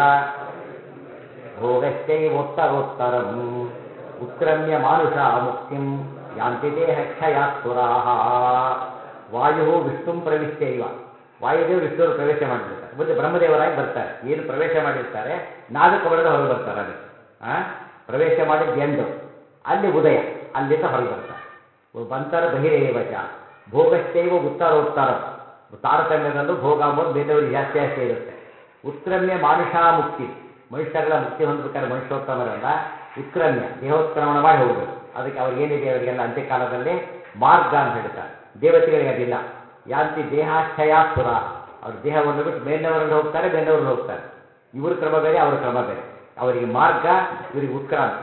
ಭೋಗಶ್ಚೈವೋತ್ತರೋತ್ತರಂ ಉತ್ಕ್ರಮ್ಯ ಮಾನುಷ ಮುಕ್ತಿಂ ಯಾಂತಿ ದೇಹ ಕ್ಷಯಾತ್ಸುರಾಹ ವಾಯು ವಿಷ್ಣು ಪ್ರವಿಶ್ಯೈವ ವಾಯುದೇವ ವಿಷ್ಣುವರು ಪ್ರವೇಶ ಮಾಡಿರ್ತಾರೆ ಮುಂದೆ ಬ್ರಹ್ಮದೇವರಾಗಿ ಬರ್ತಾರೆ ಏನು ಪ್ರವೇಶ ಮಾಡಿರ್ತಾರೆ ನಾದಕವಳದ ಹೊರಗೆ ಬರ್ತಾರೆ ಅಲ್ಲಿ ಆ ಪ್ರವೇಶ ಮಾಡಿದ ಎಂಡು ಅಲ್ಲಿ ಉದಯ ಅಲ್ಲಿಂದ ಹೊರಗೆ ಬರ್ತಾರೆ ಬಂತರ ಬಹಿರೇವಚ ಭೋಗಶ್ಚೈವ ಉತ್ತರೋತ್ತರ ತಾರತಮ್ಯದಲ್ಲೂ ಭೋಗ ಅಂಬೋದು ಬೇರೆಯವರಿಗೆ ಜಾಸ್ತಿ ಜಾಸ್ತಿ ಇರುತ್ತೆ ಉತ್ಕ್ರಮ್ಯ ಮಾನುಷಾ ಮುಕ್ತಿ ಮನುಷ್ಯರೆಲ್ಲ ಮುಕ್ತಿ ಹೊಂದಬೇಕಾದ್ರೆ ಮನುಷ್ಯೋತ್ತಮರೆಲ್ಲ ಉತ್ಕ್ರಮ್ಯ ದೇಹೋತ್ಕ್ರಮಣ ಮಾಡಿ ಹೋಗಬೇಕು ಅದಕ್ಕೆ ಅವ್ರಿಗೆ ಏನಿದೆ ಅವರಿಗೆಲ್ಲ ಅಂತ್ಯಕಾಲದಲ್ಲಿ ಮಾರ್ಗ ಅಂತ ಹೇಳ್ತಾರೆ ದೇವತೆಗಳಿಗೆ ಅದಿಲ್ಲ ಯಾಂತಿ ದೇಹಾಶ್ಚಯ ಸುರ ಅವ್ರ ದೇಹವನ್ನು ಬಿಟ್ಟು ಮೇಲಿನವರಲ್ಲಿ ಹೋಗ್ತಾರೆ ಮೇಲಿನವರಲ್ಲಿ ಹೋಗ್ತಾರೆ ಇವ್ರ ಕ್ರಮ ಬೇರೆ ಅವರ ಕ್ರಮ ಬೇರೆ ಅವರಿಗೆ ಮಾರ್ಗ ಇವರಿಗೆ ಉತ್ಕ್ರಾಂತಿ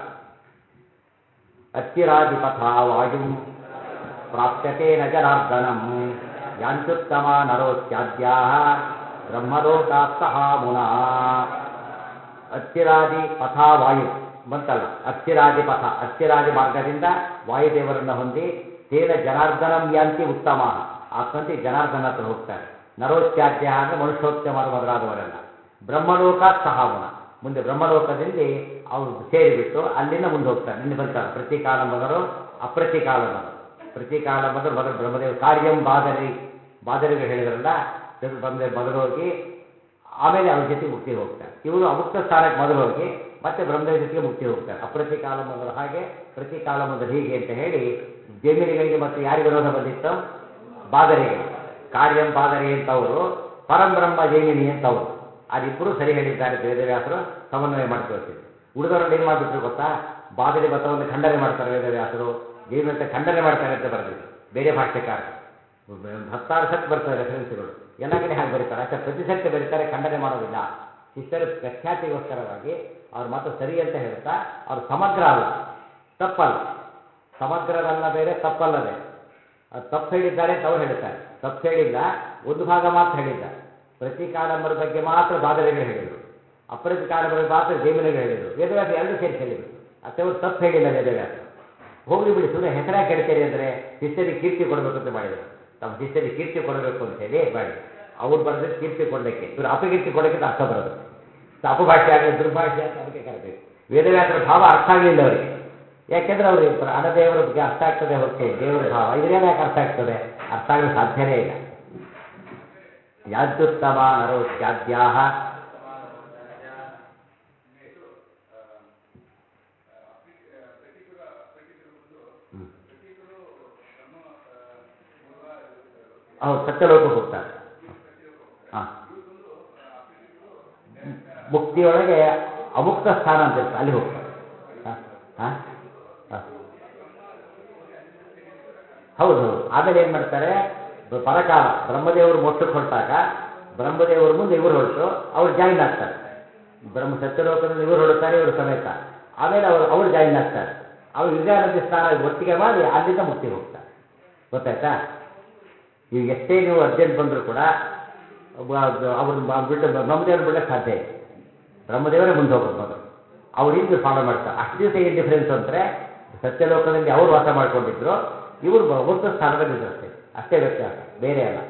ಅಚ್ಚಿರಾದಿಪಥ ವಾಯುಂ ಪ್ರಾಪ್ಯತೆ ನ ಜನಾರ್ದನಂ ಯಾಂತ್ಯುತ್ತಮ ನರೋತ್ಯಾದ್ಯಾ ಬ್ರಹ್ಮಲೋಕಾತ್ಸಹ ಮುನಾ ಅಚ್ಚಿರಾದಿ ಪಥ ವಾಯು ಬಂತಲ್ಲ ಅಚ್ಚಿರಾದಿ ಪಥ ಅಚ್ಚಿರಾದಿ ಮಾರ್ಗದಿಂದ ವಾಯುದೇವರನ್ನು ಹೊಂದಿ ತೇನ ಜನಾರ್ದನಂ ಯಾಂತಿ ಉತ್ತಮ ಆತ್ಮಂತಿ ಜನಾರ್ದನ ಹತ್ರ ಹೋಗ್ತಾರೆ ನರೋತ್ಯಾದ್ಯ ಅಂದರೆ ಮನುಷ್ಯೋತ್ತಮರು ಮೊದಲಾದವರೆಲ್ಲ ಬ್ರಹ್ಮಲೋಕ ಸಹಾಮುನ ಮುಂದೆ ಬ್ರಹ್ಮಲೋಕದಲ್ಲಿ ಅವರು ಸೇರಿಬಿಟ್ಟು ಅಲ್ಲಿಂದ ಮುಂದೆ ಹೋಗ್ತಾರೆ ನಿನ್ನೆ ಬಂತಾರೆ ಪ್ರತಿಕಾಲ ಮೊದಲು ಅಪ್ರತಿಕಾಲ ಮೊದಲು ಪ್ರತಿಕಾಲ ಮೊದಲು ಮೊದಲು ಬ್ರಹ್ಮದೇವ ಕಾರ್ಯಂ ಬಾದರಿ ಬಾದರಿಗಳು ಹೇಳಿದ್ರಲ್ಲ ಬ್ರಹ್ಮದೇವ್ ಮೊದಲು ಹೋಗಿ ಆಮೇಲೆ ಅವ್ರ ಜೊತೆ ಮುಕ್ತಿ ಹೋಗ್ತಾರೆ ಇವರು ಅಮುಕ್ತ ಸ್ಥಾನಕ್ಕೆ ಮೊದಲು ಹೋಗಿ ಮತ್ತೆ ಬ್ರಹ್ಮದೇವ ಜೊತೆಗೆ ಮುಕ್ತಿ ಹೋಗ್ತಾರೆ ಅಪ್ರತಿಕಾಲ ಮೊದಲು ಹಾಗೆ ಪ್ರತಿಕಾಲ ಮೊದಲು ಹೀಗೆ ಅಂತ ಹೇಳಿ ಜಮೀನಿಗಳಿಗೆ ಮತ್ತು ಯಾರಿಗೆ ವಿರೋಧ ಬಂದಿತ್ತು ಬಾದರಿಗಳು ಕಾರ್ಯಂ ಬಾದರಿ ಅಂತವರು ಪರಂಬ್ರಹ್ಮ ಜೈಮಿನಿ ಅಂತವರು ಅದಿಬ್ಬರು ಸರಿ ಹೇಳಿದ್ದಾರೆ ವೇದವ್ಯಾಸರು ಸಮನ್ವಯ ಮಾಡಿ ತೋರಿಸಿದ್ರು ಉಳಿದವರಲ್ಲಿ ಏನು ಮಾಡಿಬಿಟ್ರು ಗೊತ್ತಾ ಬಾದರಿ ಮತವನ್ನು ಖಂಡನೆ ಮಾಡ್ತಾರೆ ವೇದವ್ಯಾಸರು ಜೈಮಿನಿ ಖಂಡನೆ ಮಾಡ್ತಾರೆ ಅಂತ ಬರೆದಿದ್ರು ಬೇರೆ ಭಾಷ್ಯಕಾರರು ಒಂದು ಹತ್ತಾರು ಸತ್ ಬರ್ತವೆ ರೆಫರೆನ್ಸ್ಗಳು ಎಲ್ಲ ಕಡೆ ಹಾಗೆ ಬರೀತಾರೆ ಅಷ್ಟೇ ಪ್ರತಿ ಸತ್ಯ ಬರೀತಾರೆ ಖಂಡನೆ ಮಾಡೋದಿಲ್ಲ ಶಿಷ್ಯರ ಪ್ರಖ್ಯಾತಿಗೋಸ್ಕರವಾಗಿ ಅವ್ರ ಮಾತು ಸರಿ ಅಂತ ಹೇಳ್ತಾ ಅವ್ರು ಸಮಗ್ರ ಅಲ್ಲ ತಪ್ಪಲ್ಲ ಸಮಗ್ರರಲ್ಲ ಬೇರೆ ತಪ್ಪಲ್ಲ ಬೇರೆ ಅದು ತಪ್ಪು ಹೇಳಿದ್ದಾರೆ ಅಂತ ಅವ್ರು ಹೇಳ್ತಾರೆ ತಪ್ಪು ಹೇಳಿಲ್ಲ ಒಂದು ಭಾಗ ಮಾತ್ರ ಹೇಳಿದ್ದಾರೆ ಪ್ರತಿಕಾಲಂಬರ ಬಗ್ಗೆ ಮಾತ್ರ ಬಾದರಿಗಳು ಹೇಳಿದರು ಅಪ್ರತಿಕಾಲಂಬರ ಮಾತ್ರ ಜೈಮಿನಿಗಳು ಹೇಳಿದರು ವೇದವ್ಯಾಸ ಎರಡು ಸೇರಿ ಹೇಳಿಬಿಟ್ಟು ಅತ್ತವರು ತಪ್ಪು ಹೇಳಿಲ್ಲ ವೇದವ್ಯಾಸ ಹೋಗ್ಲಿ ಬಿಡಿ ಸುಮ್ಮನೆ ಹೆಸರಾಗಿ ಕೇಳ್ತೀರಿ ಅಂದರೆ ಶಿಷ್ಯರಿಗೆ ಕೀರ್ತಿ ಕೊಡಬೇಕು ಅಂತ ಮಾಡಿದರು ತಮ್ಮ ಶಿಷ್ಯರಿಗೆ ಕೀರ್ತಿ ಕೊಡಬೇಕು ಅಂತ ಹೇಳಿ ಮಾಡಿ ಅವ್ರು ಬರೆದ್ರೆ ಕೀರ್ತಿ ಕೊಡಲಿಕ್ಕೆ ಇವರು ಅಪಕೀರ್ತಿ ಕೊಡೋಕ್ಕೆ ಅರ್ಥ ಬರೋದು ಅಪಭಾಷೆ ಆಗಲಿ ದುರ್ಭಾಷೆ ಅಂತ ಅದಕ್ಕೆ ಕರೆಬೇಕು ವೇದವ್ಯಾಸರ ಭಾವ ಅರ್ಥ ಆಗಲಿಲ್ಲ ಅವರಿಗೆ ಯಾಕೆಂದ್ರೆ ಅವ್ರಿಗೆ ಪ್ರಾಣದೇವರ ಬಗ್ಗೆ ಅರ್ಥ ಆಗ್ತದೆ ಹೊರತು ದೇವರ ಭಾವ ಇದರಿಂದ ಯಾಕೆ ಅರ್ಥ ಆಗ್ತದೆ ಅರ್ಥ ಆಗಲು ಸಾಧ್ಯನೇ ಇಲ್ಲ ಯಾದ್ಯುತ್ತಮ ನರೋತ್ಯಾದ್ಯಾಹ ಹೌದು ಸತ್ಯಲೋಕಕ್ಕೆ ಹೋಗ್ತಾರೆ ಹಾಂ ಮುಕ್ತಿಯೊಳಗೆ ಅಮುಕ್ತ ಸ್ಥಾನ ಅಂತ ಇರುತ್ತೆ ಅಲ್ಲಿ ಹೋಗ್ತಾರೆ ಹಾಂ ಹಾಂ ಹಾಂ ಹೌದು ಹೌದು ಆಮೇಲೆ ಏನು ಮಾಡ್ತಾರೆ ಬ- ಪರಕಾಲ ಬ್ರಹ್ಮದೇವರು ಮೋಕ್ಷಕ್ಕೆ ಹೊರಟಾಗ ಬ್ರಹ್ಮದೇವರು ಮುಂದೆ ಇವರು ಹೊರಟು ಅವ್ರು ಜಾಯಿನ್ ಆಗ್ತಾರೆ ಬ್ರಹ್ಮ ಸತ್ಯಲೋಕದಲ್ಲಿ ಇವರು ಹೊರಡ್ತಾರೆ ಇವರು ಸಮೇತ ಆಮೇಲೆ ಅವರು ಅವ್ರು ಜಾಯಿನ್ ಆಗ್ತಾರೆ ಅವ್ರು ವಿದ್ಯಾನದಿ ಸ್ನಾನ ಒಟ್ಟಿಗೆ ಮಾಡಿ ಅಲ್ಲಿಂದ ಮುಕ್ತಿಗೆ ಹೋಗ್ತಾರೆ ಗೊತ್ತಾಯ್ತಾ ಈಗ ಎಷ್ಟೇ ನೀವು ಅರ್ಜೆಂಟ್ ಬಂದರೂ ಕೂಡ ಅವ್ರನ್ನ ಬಿಟ್ಟು ಬ್ರಹ್ಮದೇವ್ರನ್ನ ಬಿಡಕ್ಕೆ ಸಾಧ್ಯ ಇಲ್ಲ ಬ್ರಹ್ಮದೇವರೇ ಮುಂದೆ ಹೋಗೋದು ಮೊದಲು ಅವ್ರು ಹಿಂದೆ ಫಾಲೋ ಮಾಡ್ತಾರೆ ಅಷ್ಟು ದಿವಸ ಏನು ಡಿಫ್ರೆನ್ಸ್ ಅಂದರೆ ಸತ್ಯಲೋಕದಲ್ಲಿ ಅವರು ವಾಸ ಮಾಡ್ಕೊಂಡಿದ್ರು ಇವರು ಅಮೃತ ಸ್ಥಾನದಲ್ಲಿ ಇದ್ರು ಅಷ್ಟೇ ಅಷ್ಟೇ ವ್ಯತ್ಯಾಸ ಬೇರೆ ಅಲ್ಲ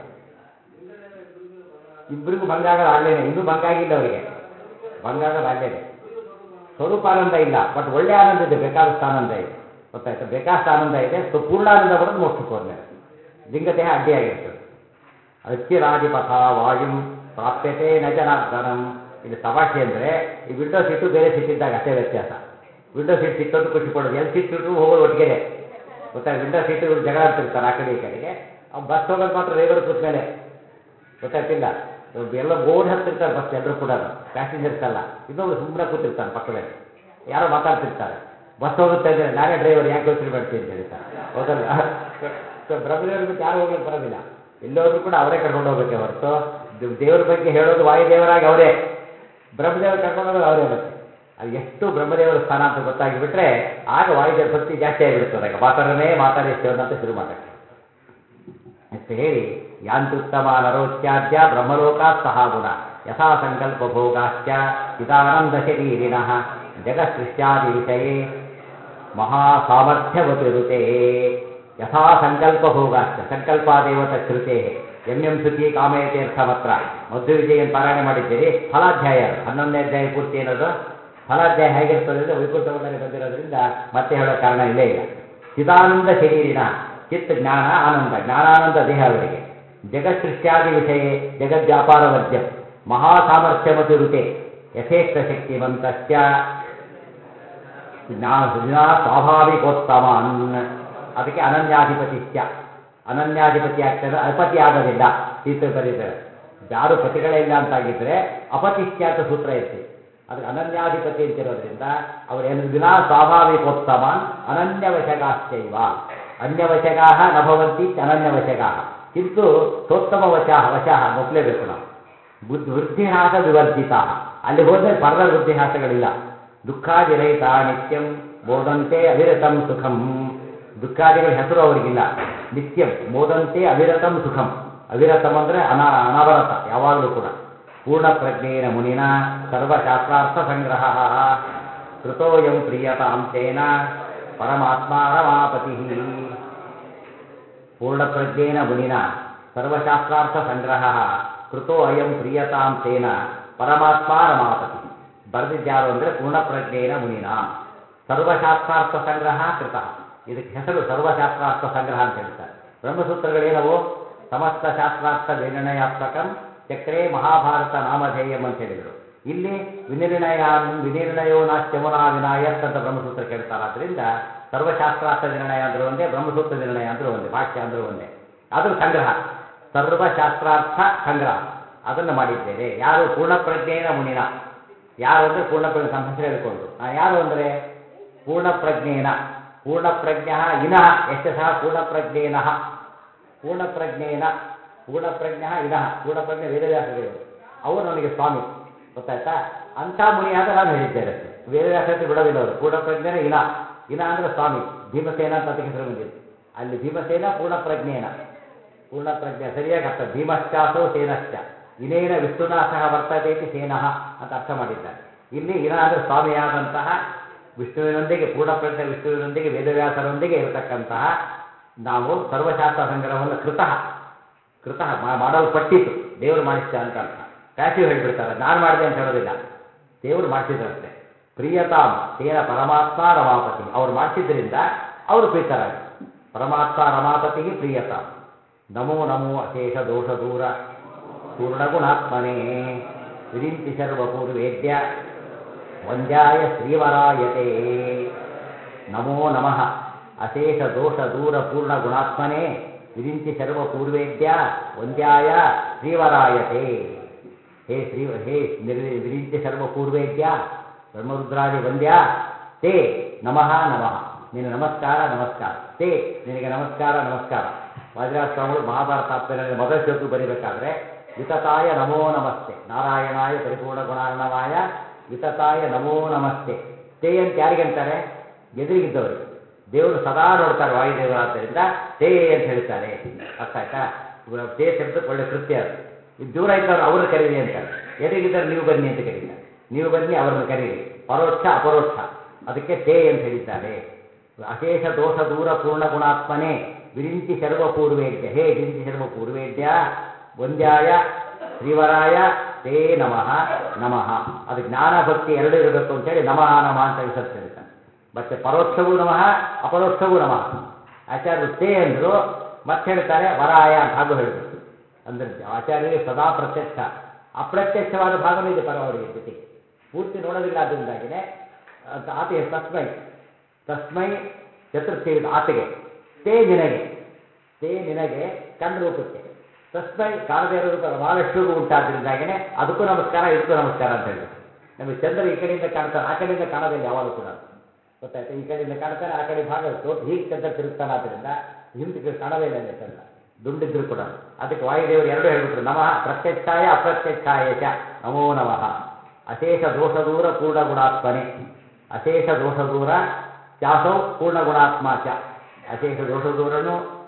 ಇಬ್ಬರಿಗೂ ಭಂಗ ಆಗೋದು ಆಗ್ಲೇನೆ ಇನ್ನೂ ಭಂಗ ಆಗಿಲ್ಲ ಅವರಿಗೆ ಭಂಗ ಆಗೋದು ಆಗ್ಲೇನೆ ಸ್ವರೂಪಾನಂದ ಇಲ್ಲ ಬಟ್ ಒಳ್ಳೆ ಆನಂದ ಇದೆ ಬೇಕಾದಷ್ಟು ಆನಂದ ಇದೆ ಗೊತ್ತಾಯ್ತಾ ಬೇಕಾದಷ್ಟು ಆನಂದ ಇದೆ ಸೊ ಪೂರ್ಣಾನಂದ ಬರೋದು ಮೋಕ್ಷಕ್ಕೆ ಹೋದ್ಮೇಲೆ ಲಿಂಗದೇಹ ಅಡ್ಡಿಯಾಗಿರ್ತದೆ ಅಚ್ಚಿರಾದಿಪಥ ವಾಯುಂ ಪ್ರಾಪ್ಯತೆ ನ ಜನಾರ್ದನಂ ಇಲ್ಲಿ ತಮಾಷೆ ಅಂದರೆ ಈ ವಿಂಡೋ ಸೀಟು ಬೇರೆ ಸೀಟ್ ಇದ್ದಾಗ ಅಷ್ಟೇ ವ್ಯತ್ಯಾಸ ವಿಂಡೋ ಸೀಟ್ ಸಿಕ್ಕೋದು ಖುಷಿ ಪಡೋದು ಎಲ್ಲಿ ಸೀಟ್ ಸಿಟ್ಟು ಹೋಗೋದು ಒಟ್ಟಿಗೆ ಗೊತ್ತಾ ವಿಂಡೋ ಸೀಟು ಇವ್ರು ಜಗಳ ಆಡ್ತಿರ್ತಾರೆ ಆ ಕಡೆ ಈ ಕಡೆಗೆ ಅವ್ನು ಬಸ್ ಹೋಗೋದು ಮಾತ್ರ ಡ್ರೈವರ್ ಕೂತ ಮೇಲೆ ಗೊತ್ತಾಯ್ತಿಲ್ಲ ಎಲ್ಲ ಓಡಿ ಹತ್ತಿರ್ತಾರೆ ಬಸ್ ಎಲ್ಲರೂ ಕೂಡ ಪ್ಯಾಸೆಂಜರ್ಸ್ ಅಲ್ಲ ಇನ್ನೊಬ್ರು ಸುಮ್ಮನೆ ಕೂತಿರ್ತಾನೆ ಪಕ್ಕದಲ್ಲಿ ಯಾರೋ ಮಾತಾಡ್ತಿರ್ತಾರೆ ಬಸ್ ಹೋಗುತ್ತೆ ಅಂದರೆ ನಾನೇ ಡ್ರೈವರ್ ಯಾಕೆ ಯೋಚನೆ ಮಾಡ್ತೀನಿ ಅಂತ ಹೇಳ್ತಾರೆ ಹೌದಲ್ಲ ಸೊ ಬ್ರಹ್ಮದೇವ್ರ ಬಿಟ್ಟು ಯಾರು ಹೋಗ್ಲಿಕ್ಕೆ ಬರೋದಿಲ್ಲ ಎಲ್ಲೋದ್ರು ಕೂಡ ಅವರೇ ಕರ್ಕೊಂಡು ಹೋಗ್ಬೇಕೆ ಹೊರತು ದೇ- ದೇವ್ರ ಬಗ್ಗೆ ಹೇಳೋದು ವಾಯುದೇವರಾಗಿ ಅವರೇ ಬ್ರಹ್ಮದೇವರು ಕರ್ಕೊಂಡು ಹೋಗೋದು ಅವರೇ ಮತ್ತೆ ಅದು ಎಷ್ಟು ಬ್ರಹ್ಮದೇವರ ಸ್ಥಾನ ಅಂತ ಗೊತ್ತಾಗಿಬಿಟ್ರೆ ಆಗ ವಾಯುದೇವರ ಭಕ್ತಿ ಜಾಸ್ತಿ ಆಗಿಬಿಡ್ತದೆ ಆಗ ಮಾತಾಡನೇ ಮಾತಾಡಿ ಶಿವನ ಅಂತ ಶುರು ಮಾಡಕ್ಕೆ ಅಂತ ಹೇಳಿ ಯಾಂತ್ಯುತ್ತಮ ನರೋಚ್ಯಾದ್ಯ ಬ್ರಹ್ಮಲೋಕಾತ್ ಸಹ ಗುಣ ಯಥಾ ಸಂಕಲ್ಪ ಭೋಗಾಶ್ಚ ಚಿದಾನಂದ ಶರೀರಿಣಃ ಜಗತ್ಸೃಷ್ಟ್ಯಾದಿ ವಿಷಯೇ ಮಹಾಸಾಮರ್ಥ್ಯವತಿರುತೆ ಯಥಾ ಸಂಕಲ್ಪ ಭೋಗಾಶ್ಚ ಸಂಕಲ್ಪಾದೇವತ ಶ್ರುತೆ ಎಂ ಎಂ ಸುಖಿ ಕಾಮಯತೀರ್ಥಮತ್ರ ಮಧ್ಯ ವಿಜಯನ್ ಪಾರಾಯಣ ಮಾಡಿದ್ದೀರಿ ಫಲಾಧ್ಯಾಯ ಅದು ಹನ್ನೊಂದನೇ ಅಧ್ಯಾಯ ಪೂರ್ತಿ ಏನದು ಫಲಾಧ್ಯಾಯ ಹೇಗಿರ್ತದೆ ಅಂದರೆ ವೈಕುಂಠ ವರ್ಣನೆ ಬಂದಿರೋದ್ರಿಂದ ಮತ್ತೆ ಹೇಳೋ ಕಾರಣ ಇಲ್ಲೇ ಇಲ್ಲ ಚಿದಾನಂದ ಶರೀರಿನ ಚಿತ್ತ ಜ್ಞಾನ ಆನಂದ ಜ್ಞಾನಾನಂದ ದೇಹ ಅವರಿಗೆ ಜಗತ್ ಸೃಷ್ಟ್ಯಾದಿ ವಿಷಯ ಜಗದ್ವ್ಯಾಪಾರ ವದ್ಯ ಮಹಾಸಾಮರ್ಥ್ಯಮತಿ ಋತೆ ಯಥೇಷ್ಟ ಶಕ್ತಿವಂತಶ್ಚ ಜ್ಞಾ ಸ್ವಾಭಾವಿಕೋತ್ತಮಾನ್ ಅದಕ್ಕೆ ಅನನ್ಯಾಧಿಪತಿಶ್ಚ ಅನನ್ಯಾಧಿಪತಿ ಆಗ್ತದೆ ಅಪತಿ ಆಗೋದಿಲ್ಲ ಸೀತೆ ಬರೀತಾರೆ ಯಾರು ಪತಿಗಳೇ ಇಲ್ಲ ಅಂತಾಗಿದ್ರೆ ಅಪತಿಶ್ಚ ಅಂತ ಸೂತ್ರ ಇರ್ತೀವಿ ಅದಕ್ಕೆ ಅನನ್ಯಾಧಿಪತಿ ಅಂತಿರೋದ್ರಿಂದ ಅವರೇನು ವಿನಾ ಸ್ವಾಭಾವಿಕೋತ್ತಮಾನ್ ಅನನ್ಯವಶಗಾಶ್ಚೈವ ಅನ್ಯವಶಗಾ ನ ಭವಂತಿ ಅನನ್ಯವಶಗಾ ಕಿಂತು ಸೋತ್ತಮ ವಚಃ ವಶಃ ಒಪ್ಪಲೇಬೇಕು ನಾವು ಬುದ್ಧಿ ವೃದ್ಧಿಹಾಸ ವಿವರ್ಜಿತ ಅಲ್ಲಿ ಹೋದ್ರೆ ಪರದ ವೃದ್ಧಿಹಾಸಗಳಿಲ್ಲ ದುಃಖಾದಿರಹಿತ ನಿತ್ಯಂ ಬೋಧಂತೆ ಅವಿರತಂ ಸುಖಂ ದುಃಖಾದಿಗಳ ಹೆಸರು ಅವರಿಗಿಲ್ಲ ನಿತ್ಯಂ ಮೋದಂತೆ ಅವಿರತಂ ಸುಖಂ ಅವಿರತಂ ಅಂದರೆ ಅನ ಅನವರತ ಯಾವಾಗಲೂ ಕೂಡ ಪೂರ್ಣ ಪ್ರಜ್ಞೇನ ಮುನಿನ ಸರ್ವಶಾಸ್ತ್ರಾರ್ಥ ಸಂಗ್ರಹ ಕೃತೋಯಂ ಪ್ರಿಯತಾಂ ತೇನ ಪರಮಾತ್ಮ ರಮಾಪತಿ ಪೂರ್ಣಪ್ರಜ್ಞೇನ ಮುನಿನ ಸರ್ವಶಾಸ್ತ್ರಾರ್ಥ ಸಂಗ್ರಹ ಕೃತೋ ಅಯಂ ಪ್ರಿಯತಾಂ ತೇನ ಪರಮಾತ್ಮ ರಮಾಪತಿ ಬರೆದಿದ್ಯಾರು ಅಂದರೆ ಪೂರ್ಣಪ್ರಜ್ಞೇನ ಮುನಿನ ಸರ್ವಶಾಸ್ತ್ರಾರ್ಥ ಸಂಗ್ರಹ ಕೃತ ಇದಕ್ಕೆ ಹೆಸರು ಸರ್ವಶಾಸ್ತ್ರಾರ್ಥ ಸಂಗ್ರಹ ಅಂತ ಹೇಳ್ತಾರೆ ಬ್ರಹ್ಮಸೂತ್ರಗಳೇನವು ಸಮಸ್ತ ಶಾಸ್ತ್ರಾರ್ಥ ವಿನಿರ್ಣಯಾತ್ಮಕಂ ಚಕ್ರೇ ಮಹಾಭಾರತ ನಾಮಧೇಯಂ ಅಂತ ಹೇಳಿದರು ಇಲ್ಲಿ ವಿನಿರ್ಣಯಾನ್ ವಿನಿರ್ಣಯೋ ನಾಶ್ಯಮುನಾ ವಿನಾಯತ್ ಅಂತ ಬ್ರಹ್ಮಸೂತ್ರ ಕೇಳ್ತಾರೆ ಆದ್ದರಿಂದ ಸರ್ವಶಾಸ್ತ್ರಾರ್ಥ ನಿರ್ಣಯ ಅಂದ್ರೂ ಒಂದೇ ಬ್ರಹ್ಮಸೂತ್ರ ನಿರ್ಣಯ ಅಂದ್ರೂ ಒಂದೇ ಭಾಷ್ಯ ಅಂದ್ರೂ ಒಂದೇ ಅದ್ರ ಸಂಗ್ರಹ ಸರ್ವಶಾಸ್ತ್ರಾರ್ಥ ಸಂಗ್ರಹ ಅದನ್ನು ಮಾಡಿದ್ದೇನೆ ಯಾರು ಪೂರ್ಣಪ್ರಜ್ಞೇನ ಮುನಿನ ಯಾರು ಅಂದರೆ ಪೂರ್ಣಪ್ರಜ್ಞೆ ತಮ್ಮ ಹೆಸರು ಹೇಳಿಕೊಂಡು ನಾ ಯಾರು ಅಂದರೆ ಪೂರ್ಣಪ್ರಜ್ಞೇನ ಪೂರ್ಣಪ್ರಜ್ಞ ಇನಃ ಎಷ್ಟು ಸಹ ಪೂರ್ಣಪ್ರಜ್ಞೇನಃ ಪೂರ್ಣಪ್ರಜ್ಞೇನ ಪೂರ್ಣಪ್ರಜ್ಞ ಇನಃ ಪೂರ್ಣಪ್ರಜ್ಞೆ ವೇದವ್ಯಾಸದೇವರು ಅವರು ನನಗೆ ಸ್ವಾಮಿ ಗೊತ್ತಾಯ್ತಾ ಅಂಥ ಮುನಿಯಾದ ನಾನು ಹೇಳಿದ್ದೇನೆ ಅಷ್ಟೇ ವೇದವ್ಯಾಸಕ್ಕೆ ಬಿಡೋದಿಲ್ಲ ಅವರು ಪೂರ್ಣಪ್ರಜ್ಞೇನ ಇನ ಇನ ಅಂದರೆ ಸ್ವಾಮಿ ಭೀಮಸೇನ ಅಂತ ಅದಕ್ಕೆ ಹೆಸರು ಬಂದಿದೆ ಅಲ್ಲಿ ಭೀಮಸೇನ ಪೂರ್ಣಪ್ರಜ್ಞೇನ ಪೂರ್ಣಪ್ರಜ್ಞೆ ಸರಿಯಾಗಿ ಅರ್ಥ ಭೀಮಶ್ಚಾಸೌ ಸೇನಶ್ಚ ಇನೇನ ವಿಷ್ಣುನಾ ಸಹ ವರ್ತತೇತಿ ಸೇನಃ ಅಂತ ಅರ್ಥ ಮಾಡಿದ್ದಾರೆ ಇಲ್ಲಿ ಇನ ಅಂದರೆ ಸ್ವಾಮಿಯಾದಂತಹ ವಿಷ್ಣುವಿನೊಂದಿಗೆ ಪೂರ್ಣಪ್ರಜ್ಞ ವಿಷ್ಣುವಿನೊಂದಿಗೆ ವೇದವ್ಯಾಸರೊಂದಿಗೆ ಇರತಕ್ಕಂತಹ ನಾವು ಸರ್ವಶಾಸ್ತ್ರ ಸಂಗ್ರಹವನ್ನು ಕೃತಃ ಕೃತಃ ಮಾ- ಮಾಡಲ್ಪಟ್ಟಿತು ದೇವರು ಮಾಡಿಸ್ತ ಅಂತ ಅರ್ಥ ಪ್ಯಾಸಿವ್ ಹೇಳಿಬಿಡ್ತಾರೆ ನಾನು ಮಾಡಿದೆ ಅಂತ ಹೇಳೋದಿಲ್ಲ ದೇವರು ಮಾಡಿಸಿದ್ರಷ್ಟೇ ಪ್ರಿಯತಾಂ ತೇನ ಪರಮಾತ್ಮ ರಮಾಪತಿ ಅವ್ರು ಮಾಡಿಸಿದ್ರಿಂದ ಅವರು ಪ್ರೀತರಾಗಿ ಪರಮಾತ್ಮ ರಮಾಪತಿ ಪ್ರಿಯತಾಂ ನಮೋ ನಮೋ ಅಶೇಷ ದೋಷ ದೂರ ಪೂರ್ಣಗುಣಾತ್ಮನೇ ವಿರಿಂಚಿ ಸರ್ವಪೂರ್ವೇದ್ಯ ವಂದ್ಯಾಯ ಶ್ರೀವರಾಯತೆ ನಮೋ ನಮಃ ಅಶೇಷ ದೋಷ ದೂರ ಪೂರ್ಣ ಗುಣಾತ್ಮನೇ ವಿರಿಂಚಿ ಸರ್ವಪೂರ್ವೇದ್ಯ ವಂದ್ಯಾಯ ಶ್ರೀವರಾಯತೆ ಹೇ ಶ್ರೀ ಹೇ ನಿರ್ವಿ ವಿರಿಂಚಿ ಸರ್ವಪೂರ್ವೇದ್ಯ ಬ್ರಹ್ಮರುದ್ರಾದಿ ವಂದ್ಯ ತೇ ನಮಃ ನಮಃ ನಿನ್ನ ನಮಸ್ಕಾರ ನಮಸ್ಕಾರ ತೇ ನಿನಗೆ ನಮಸ್ಕಾರ ನಮಸ್ಕಾರ ವಾದಿರಾಜ ಸ್ವಾಮಿಗಳು ಮಹಾಭಾರತ ತಾತ್ಪರ್ಯ ಮೊದಲ ಶ್ಲೋಕ ಬರೀಬೇಕಾದ್ರೆ ವಿತತಾಯ ನಮೋ ನಮಸ್ತೆ ನಾರಾಯಣಾಯ ಪರಿಪೂರ್ಣ ಗುಣಾರ್ಣವಾಯ ವಿತತಾಯ ನಮೋ ನಮಸ್ತೆ ತೇ ಅಂತ ಯಾರಿಗಂತಾರೆ ಎದುರಿಗಿದ್ದವರಿಗೆ ದೇವರು ಸದಾ ನೋಡ್ತಾರೆ ವಾಯುದೇವರಾದ್ದರಿಂದ ತೇ ಅಂತ ಹೇಳ್ತಾರೆ ಅರ್ಥ ಆಯ್ತಾ ಇವಾಗ ತೇ ಶಬ್ದಕ್ಕೆ ಒಳ್ಳೆ ಕೃತ್ಯ ಅದು ಇದು ದೂರ ಇದ್ದವ್ರು ಅವ್ರನ್ನ ಕರೀರಿ ಅಂತಾರೆ ಎದುರಿಗಿದ್ದವ್ರು ನೀವು ಬನ್ನಿ ಅಂತ ಕರೀತಾರೆ ನೀವು ಬನ್ನಿ ಅವರನ್ನು ಕರೀರಿ ಪರೋಕ್ಷ ಅಪರೋಕ್ಷ ಅದಕ್ಕೆ ತೇ ಅಂತ ಹೇಳಿದ್ದಾರೆ ಅಶೇಷ ದೋಷ ದೂರ ಪೂರ್ಣ ಗುಣಾತ್ಮನೇ ವಿರಿಂಚಿ ಸರ್ವ ಪೂರ್ವೇದ್ಯ ಹೇ ವಿರಿಂಚಿ ಸರ್ವ ಪೂರ್ವೇದ್ಯ ವಂದ್ಯಾಯ ಶ್ರೀವರಾಯ ತೇ ನಮಃ ನಮಃ ಅದು ಜ್ಞಾನ ಭಕ್ತಿ ಎರಡು ಇರಬೇಕು ಅಂತೇಳಿ ನಮಃ ನಮಃ ಅಂತ ವಿಸರ್ಜನೆ ಹೇಳ್ತಾನೆ ಮತ್ತೆ ಪರೋಕ್ಷವೂ ನಮಃ ಅಪರೋಕ್ಷವೂ ನಮಃ ಆಚಾರ್ಯರು ತೇ ಅಂದರು ಮತ್ತೆ ಹೇಳ್ತಾರೆ ವರಾಯ ಅಂತ ಹಾಗೂ ಹೇಳಿದ್ರು ಅಂದ್ರೆ ಆಚಾರ್ಯರಿಗೆ ಸದಾ ಪ್ರತ್ಯಕ್ಷ ಅಪ್ರತ್ಯಕ್ಷವಾದ ಭಾಗನೂ ಇದೆ ಪರವರಿಗೆ ಜೊತೆಗೆ ಪೂರ್ತಿ ನೋಡೋದಿಲ್ಲ ಅದರಿಂದಾಗಿನೇ ಅಂತ ಆತಗೆ ತಸ್ಮೈ ತಸ್ಮೈ ಚತುರ್ಥಿ ಆತಗೆ ತೇ ನಿನಗೆ ತೇ ನಿನಗೆ ಕಂಡ ರೂಪಕ್ಕೆ ತಸ್ಮೈ ಕಾಣದೇ ಇರೋ ರೂಪ ಮಹಾಲಕ್ಷ್ಮಿಗೂ ಉಂಟಾದ್ರಿಂದಾಗೇನೆ ಅದಕ್ಕೂ ನಮಸ್ಕಾರ ಇದಕ್ಕೂ ನಮಸ್ಕಾರ ಅಂತ ಹೇಳ್ಬಿಟ್ಟು ನಮಗೆ ಚಂದ್ರ ಈ ಕಡೆಯಿಂದ ಕಾಣ್ತಾನೆ ಆ ಕಡೆಯಿಂದ ಕಾಣೋದಿಲ್ಲ ಯಾವಾಗಲೂ ಕೂಡ ಗೊತ್ತಾಯ್ತು ಈ ಕಡೆಯಿಂದ ಕಾಣ್ತಾನೆ ಆ ಕಡೆ ಭಾಗ ತೋಟ್ ಹೀಗೆ ಚಂದ್ರ ತಿರುಗ್ತಾನೆ ಆದ್ದರಿಂದ ಹಿಂದಕ್ಕೆ ಕಾಣೋದೇ ಇಲ್ಲ ಇಲ್ಲಿ ಚಂದ್ರ ದುಂಡಿದ್ರು ಕೂಡ ಅದಕ್ಕೆ ವಾಯುದೇವರು ಎರಡು ಹೇಳ್ಬಿಟ್ರು ನಮಃ ಪ್ರತ್ಯಕ್ಷಾಯ ಅಪ್ರತ್ಯಕ್ಷಾಯ ಚ ನಮೋ ನಮಃ ಅಶೇಷ ದೋಷ ದೂರ ಪೂರ್ಣ ಗುಣಾತ್ಮನೆ ಅಶೇಷ ದೋಷ ದೂರ ಚಾಸೌ ಪೂರ್ಣ ಗುಣಾತ್ಮ ಚ ಅಶೇಷ ದೋಷ ದೂರನು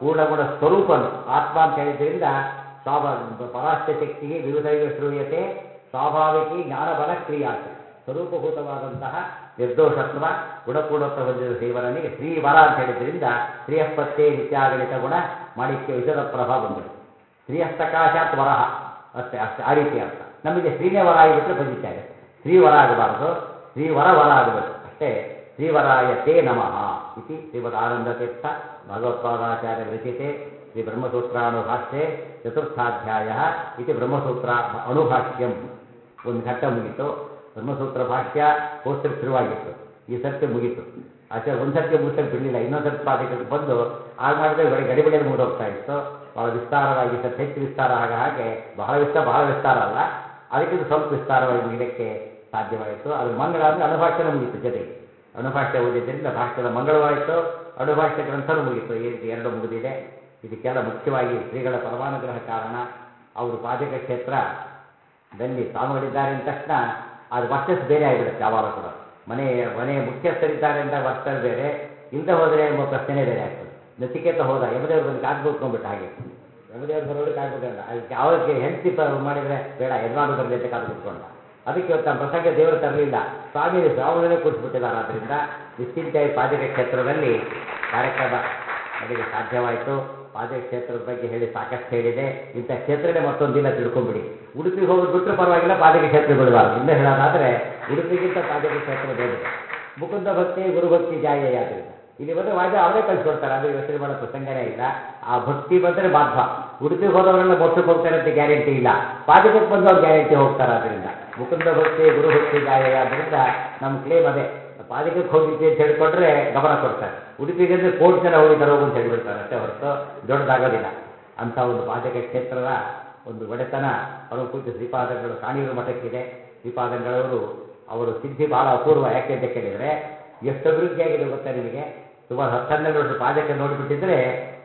ಪೂರ್ಣಗುಣ ಸ್ವರೂಪನು ಆತ್ಮ ಅಂತ ಹೇಳಿದ್ರಿಂದ ಸ್ವಾಭಾ ಪರಾಸ್ಯ ಶಕ್ತಿಗೆ ವಿವಿಧ ಶ್ರೂಯತೆ ಸ್ವಾಭಾವಿಕಿ ಜ್ಞಾನಬಲ ಕ್ರಿಯಾಚ ಸ್ವರೂಪಭೂತವಾದಂತಹ ನಿರ್ದೋಷತ್ವ ಗುಣಪೂರ್ಣತ್ವ ಹೊಂದಿದ ಶ್ರೀವರನಿಗೆ ಶ್ರೀವರ ಅಂತ ಹೇಳಿದ್ರಿಂದ ಶ್ರೀಯಪ್ಪತ್ತೇ ನಿತ್ಯಾಗಣಿತ ಗುಣ ಮಾಣಿಕ್ಯ ವಿಷದ ಪ್ರಭಾ ಬಂದರು ಶ್ರೀಯಸ್ತಕಾಶಾತ್ ವರಹ ಅಷ್ಟೇ ಅಷ್ಟೇ ಆ ರೀತಿ ಅರ್ಥ ನಮಗೆ ಶ್ರೀನೇ ವರ ಆಗಿಬಿಟ್ರೆ ಬಂದಿತ್ತೆ ಆಗುತ್ತೆ ಶ್ರೀವರ ಆಗಬಾರದು ಶ್ರೀವರ ವರ ಆಗಬೇಕು ಅಷ್ಟೇ ಶ್ರೀವರಾಯ ತೇ ನಮಃ ಇತಿ ಶ್ರೀಮದ್ ಆನಂದತೀರ್ಥ ಭಗವತ್ಪಾದಾಚಾರ್ಯ ವಿರಚಿತೆ ಶ್ರೀ ಬ್ರಹ್ಮಸೂತ್ರಾನುಭಾಷ್ಯೆ ಚತುರ್ಥಾಧ್ಯಾಯ ಇತಿ ಬ್ರಹ್ಮಸೂತ್ರ ಅಣುಭಾಷ್ಯಂ ಒಂದು ಘಟ್ಟ ಮುಗೀತು ಬ್ರಹ್ಮಸೂತ್ರ ಭಾಷ್ಯ ಕೋರ್ಸಕ್ಕೆ ಶುರುವಾಗಿತ್ತು ಈ ಸರ್ತಿ ಮುಗೀತು ಆಚಾರ್ಯ ಒಂದು ಸರ್ತಿ ಮುಗಿಸಕ್ಕೆ ಬಿಡಲಿಲ್ಲ ಇನ್ನೊಂದು ಸರ್ತಿ ಪಾಠಕ್ಕೆ ಬಂದು ಆಗ ಮಾಡಿದ್ರೆ ಬರೀ ಗಡಿಬಿಡಿಯಲ್ಲಿ ಮುಗಿದೋಗ್ತಾ ಇತ್ತು ಭಾಳ ವಿಸ್ತಾರವಾಗಿ ಸರ್ತಿ ಹೆಚ್ಚು ವಿಸ್ತಾರ ಆಗ ಹಾಗೆ ಬಹಳ ವಿಸ್ತಾರ ಬಹಳ ವಿಸ್ತಾರ ಅಲ್ಲ ಅದಕ್ಕಿಂತ ಸ್ವಲ್ಪ ವಿಸ್ತಾರವಾಗಿ ಮುಗಿಲಿಕ್ಕೆ ಸಾಧ್ಯವಾಯಿತು ಅದ್ರ ಮಂಗಳ ಅಂದರೆ ಅಣುಭಾಷ್ಯನೂ ಮುಗೀತು ಜೊತೆಗೆ ಅಣುಭಾಷ್ಯ ಓದಿದ್ದರಿಂದ ಭಾಷ್ಯದ ಮಂಗಳವಾಯಿತು ಅಣುಭಾಷ್ಯ ಗ್ರಂಥನೂ ಮುಗೀತು ಈ ರೀತಿ ಎರಡು ಮುಗಿದಿದೆ ಇದಕ್ಕೆಲ್ಲ ಮುಖ್ಯವಾಗಿ ಶ್ರೀಗಳ ಪರಮಾನುಗ್ರಹ ಕಾರಣ ಅವರು ಪಾಜಕ ಕ್ಷೇತ್ರದಲ್ಲಿ ಸ್ವಾಮಿಗಳಿದ್ದಾರೆ ಅಂದ ತಕ್ಷಣ ಅದು ವರ್ಚಸ್ ಬೇರೆ ಆಗಿಬಿಡುತ್ತೆ ಯಾವಾಗ ಕೂಡ ಮನೆ ಮನೆ ಮುಖ್ಯಸ್ಥರಿದ್ದಾರೆ ಅಂತ ವರ್ಚಸ್ ಬೇರೆ ಇಲ್ಲದೆ ಹೋದರೆ ಎಂಬ ಪ್ರಶ್ನೆನೇ ಬೇರೆ ಆಗ್ತದೆ ನಚಿಕೇತ ಹೋದ ಯಮದೇವ್ರು ಬಂದು ಕಾದು ಕೂತ್ಕೊಂಡ್ಬಿಟ್ಟ ಹಾಗೆ ಯಮದೇವ್ರು ಬರೋರು ಕಾದು ಕೂತ್ಕೊಂಡ ಅದಕ್ಕೆ ಯಾವಾಗ ಹೆಂಡತಿ ಮಾಡಿದರೆ ಬೇಡ ಯಜಮಾನು ಬರಲಿ ಅಂತ ಕಾದು ಕೂತ್ಕೊಂಡ ಅದಕ್ಕೆ ಇವತ್ತು ನಮ್ಮ ಪ್ರಸಂಗ ದೇವರು ತರಲಿಲ್ಲ ಸ್ವಾಮಿ ಸ್ವಾಮಿಗಳೇ ಕೂಡಿಸ್ಬಿಟ್ಟಿದ್ದಾರೆ ಆದ್ದರಿಂದ ನಿಶ್ಚಿಂತೆಯಾಗಿ ಪಾಜಕ ಕ್ಷೇತ್ರದಲ್ಲಿ ಕಾರ್ಯಕ್ರಮ ನಮಗೆ ಸಾಧ್ಯವಾಯಿತು ಪಾಜಕ ಕ್ಷೇತ್ರದ ಬಗ್ಗೆ ಹೇಳಿ ಸಾಕಷ್ಟು ಹೇಳಿದೆ ಇಂಥ ಕ್ಷೇತ್ರನೇ ಮತ್ತೊಂದಿಲ್ಲ ತಿಳ್ಕೊಂಬಿಡಿ ಉಡುಪಿಗೆ ಹೋಗೋದು ಬಿಟ್ಟರು ಪರವಾಗಿಲ್ಲ ಪಾಜಕ ಕ್ಷೇತ್ರ ಬಿಡಬಾರ್ದು ಇಲ್ಲೇ ಹೇಳೋದಾದರೆ ಉಡುಪಿಗಿಂತ ಪಾಜಕ ಕ್ಷೇತ್ರ ಬೇರೆ ಮುಕುಂದ ಭಕ್ತಿ ಗುರುಭಕ್ತಿ ಜಾಯ ಯಾತ್ರಿಂದ ಇಲ್ಲಿ ಬಂದರೆ ವಾದ್ಯ ಅವರೇ ಕಳಿಸ್ಕೊಡ್ತಾರೆ ಅದು ಯೋಚನೆ ಮಾಡೋ ಪ್ರಸಂಗನೇ ಇಲ್ಲ ಆ ಭಕ್ತಿ ಬಂದರೆ ಮಾಧ್ವ ಉಡುಪಿಗೆ ಹೋದವರೆಲ್ಲ ಮೋಕ್ಷಕ್ಕೆ ಹೋಗ್ತಾರೆ ಅಂತ ಗ್ಯಾರಂಟಿ ಇಲ್ಲ ಪಾಜಕಕ್ಕೆ ಬಂದವ್ರು ಗ್ಯಾರಂಟಿ ಹೋಗ್ತಾರೆ ಅದರಿಂದ ಮುಕುಂದ ಭಕ್ತಿ ಗುರುಭಕ್ತಿ ಜಾಯ ಆದ್ದರಿಂದ ನಮ್ಮ ಕ್ಲೇಮ್ ಅದೇ ಪಾಜಕಕ್ಕೆ ಹೋಗಿದ್ದೆ ಅಂತ ಹೇಳಿಕೊಂಡ್ರೆ ಗಮನ ಕೊಡ್ತಾರೆ ಉಡುಪಿಗೆ ಅಂದರೆ ಕೋಟಿ ಜನ ಹೋಗಿದ್ದಾರೆ ಹೋಗು ಅಂತ ಹೇಳಿಬಿಡ್ತಾರೆ ಅಷ್ಟೇ ಹೊರತು ದೊಡ್ಡದಾಗೋದಿಲ್ಲ ಅಂಥ ಒಂದು ಪಾಜಕ ಕ್ಷೇತ್ರದ ಒಂದು ಒಡೆತನ ಪರಮಪೂಜ್ಯ ಶ್ರೀಪಾದಂಗಳು ಕಾಣಿಯೂರು ಮಠಕ್ಕಿದೆ ಶ್ರೀಪಾದಂಗಳವರು ಅವರು ಸಿದ್ಧಿ ಬಹಳ ಅಪೂರ್ವ ಯಾಕೆ ಅಂತ ಕೇಳಿದರೆ ಎಷ್ಟು ಅಭಿವೃದ್ಧಿ ಆಗಿದೆ ಗೊತ್ತಾ ನಿಮಗೆ ಸುಮಾರು ಹತ್ತು ಹನ್ನೆರಡು ವರ್ಷ ಪಾಜಕ ನೋಡಿಬಿಟ್ಟಿದ್ರೆ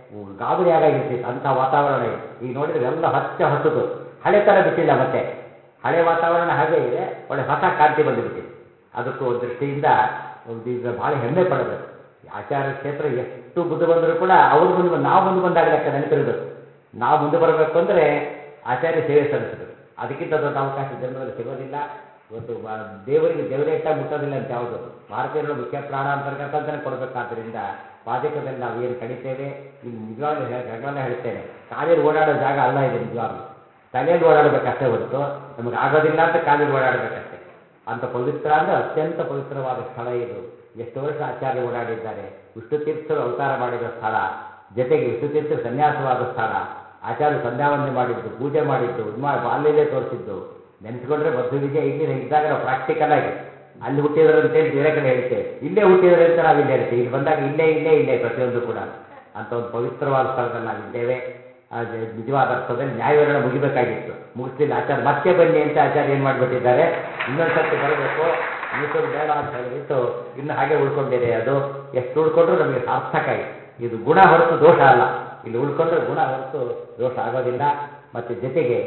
ಗಾಬರಿ ಆಗಾಗಿರ್ತಿತ್ತು ಅಂಥ ವಾತಾವರಣ ಇದೆ ಈಗ ನೋಡಿದ್ರೆ ಎಲ್ಲ ಹಚ್ಚ ಹಸುದು ಹಳೆ ಥರ ಬಿಟ್ಟಿಲ್ಲ ಮತ್ತೆ ಹಳೆ ವಾತಾವರಣ ಹಾಗೇ ಇದೆ ಒಳ್ಳೆ ಹೊಸ ಕಾಂತಿ ಬಂದುಬಿಟ್ಟಿದೆ ಅದಕ್ಕೂ ಒಂದು ದೃಷ್ಟಿಯಿಂದ ಒಂದು ಈಗ ಭಾಳ ಹೆಮ್ಮೆ ಪಡಬೇಕು ಆಚಾರ್ಯ ಕ್ಷೇತ್ರ ಎಷ್ಟು ಮುಂದೆ ಬಂದರೂ ಕೂಡ ಅವ್ರು ಮುಂದೆ ಬಂದು ನಾವು ಮುಂದೆ ಬಂದಾಗ ಲೆಕ್ಕ ನೆನಪಿರಬೇಕು ನಾವು ಮುಂದೆ ಬರಬೇಕು ಅಂದರೆ ಆಚಾರ್ಯ ಸೇವೆ ಸಲ್ಲಿಸಬೇಕು ಅದಕ್ಕಿಂತ ದೊಡ್ಡ ಅವಕಾಶ ಜನ್ಮದಲ್ಲಿ ಸಿಗೋದಿಲ್ಲ ಇವತ್ತು ಬ- ದೇವರಿಗೆ ದೇವರೇಟ ಮುಟ್ಟೋದಿಲ್ಲ ಅಂತ ಯಾವುದು ಭಾರತೀಯರ ಮುಖ್ಯ ಪ್ರಾಣ ಅಂತರ್ಗತ ಅಂತಲೇ ಕೊಡಬೇಕಾದ್ರಿಂದ ಪಾಜಕದಲ್ಲಿ ನಾವು ಏನು ಕಡಿತೇವೆ ಇಲ್ಲಿ ನಿಜವಾಗ್ಲೂ ಹೆಗಲಲ್ಲೇ ಹೇಳ್ತೇನೆ ಕಾಲೇಲಿ ಓಡಾಡೋ ಜಾಗ ಅಲ್ಲ ಇದು ನಿಜವಾಗ್ಲೂ ತಲೆಯಲ್ಲಿ ಓಡಾಡಬೇಕಷ್ಟೇ ಹೊರತು ನಮಗೆ ಆಗೋದಿಲ್ಲ ಅಂತ ಕಾಲೇಲಿ ಓಡಾಡಬೇಕಷ್ಟೇ ಅಂತ ಪವಿತ್ರ ಅಂದರೆ ಅತ್ಯಂತ ಪವಿತ್ರವಾದ ಸ್ಥಳ ಇದು ಎಷ್ಟು ವರ್ಷ ಆಚಾರ್ಯ ಓಡಾಡಿದ್ದಾರೆ ವಿಷ್ಣು ತೀರ್ಥರು ಅವತಾರ ಮಾಡಿದ ಸ್ಥಳ ಜೊತೆಗೆ ವಿಷ್ಣು ತೀರ್ಥರು ಸನ್ಯಾಸವಾದ ಸ್ಥಳ ಆಚಾರ್ಯ ಸಂಧ್ಯಾವಂದನೆ ಮಾಡಿದ್ದು ಪೂಜೆ ಮಾಡಿದ್ದು ಇದು ಮಾಡಿ ಬಾಲ್ಯಲ್ಲೇ ತೋರಿಸಿದ್ದು ನೆನೆಸ್ಕೊಂಡ್ರೆ ಮಧ್ವ ವಿಜಯ ಇಲ್ಲಿ ಇದ್ದಾಗ ನಾವು ಪ್ರಾಕ್ಟಿಕಲ್ ಆಗಿ ಅಲ್ಲಿ ಹುಟ್ಟಿದ್ರು ಅಂತೇಳಿ ಬೇರೆ ಕಡೆ ಹೇಳ್ತೇವೆ ಇಲ್ಲೇ ಹುಟ್ಟಿದ್ರೆ ಅಂತ ನಾವು ಇಲ್ಲಿ ಹೇಳ್ತೇವೆ ಇಲ್ಲಿ ಬಂದಾಗ ಇಲ್ಲೇ ಇಲ್ಲೇ ಇಲ್ಲೇ ಪ್ರತಿಯೊಂದು ಕೂಡ ಅಂತ ಒಂದು ಪವಿತ್ರವಾದ ಸ್ಥಳದಲ್ಲಿ ನಾವಿದ್ದೇವೆ ಆ ಜ- ನಿಜವಾದ ಅರ್ಥದಲ್ಲಿ ನ್ಯಾಯವಿವರಣೆ ಮುಗಿಬೇಕಾಗಿತ್ತು ಮುಗಿಸ್ಲಿಲ್ಲ ಆಚಾರ್ಯ ಮತ್ತೆ ಬನ್ನಿ ಅಂತ ಆಚಾರ್ಯ ಏನು ಮಾಡಿಬಿಟ್ಟಿದ್ದಾರೆ ಇನ್ನೊಂದು ಸರ್ತಿ ಬರಬೇಕು ಮೀಸಲು ಬೇಡ ಅಂತ ಹೇಳಿಬಿಟ್ಟು ಇನ್ನು ಹಾಗೆ ಉಳ್ಕೊಂಡಿದೆ ಅದು ಎಷ್ಟು ಉಳ್ಕೊಂಡ್ರೂ ನಮಗೆ ಸಾರ್ಥಕ ಇದೆ ಇದು ಗುಣ ಹೊರತು ದೋಷ ಅಲ್ಲ ಇಲ್ಲಿ ಉಳ್ಕೊಂಡ್ರೆ ಗುಣ ಹೊರತು ದೋಷ ಆಗೋದಿಲ್ಲ ಮತ್ತು ಜೊತೆಗೆ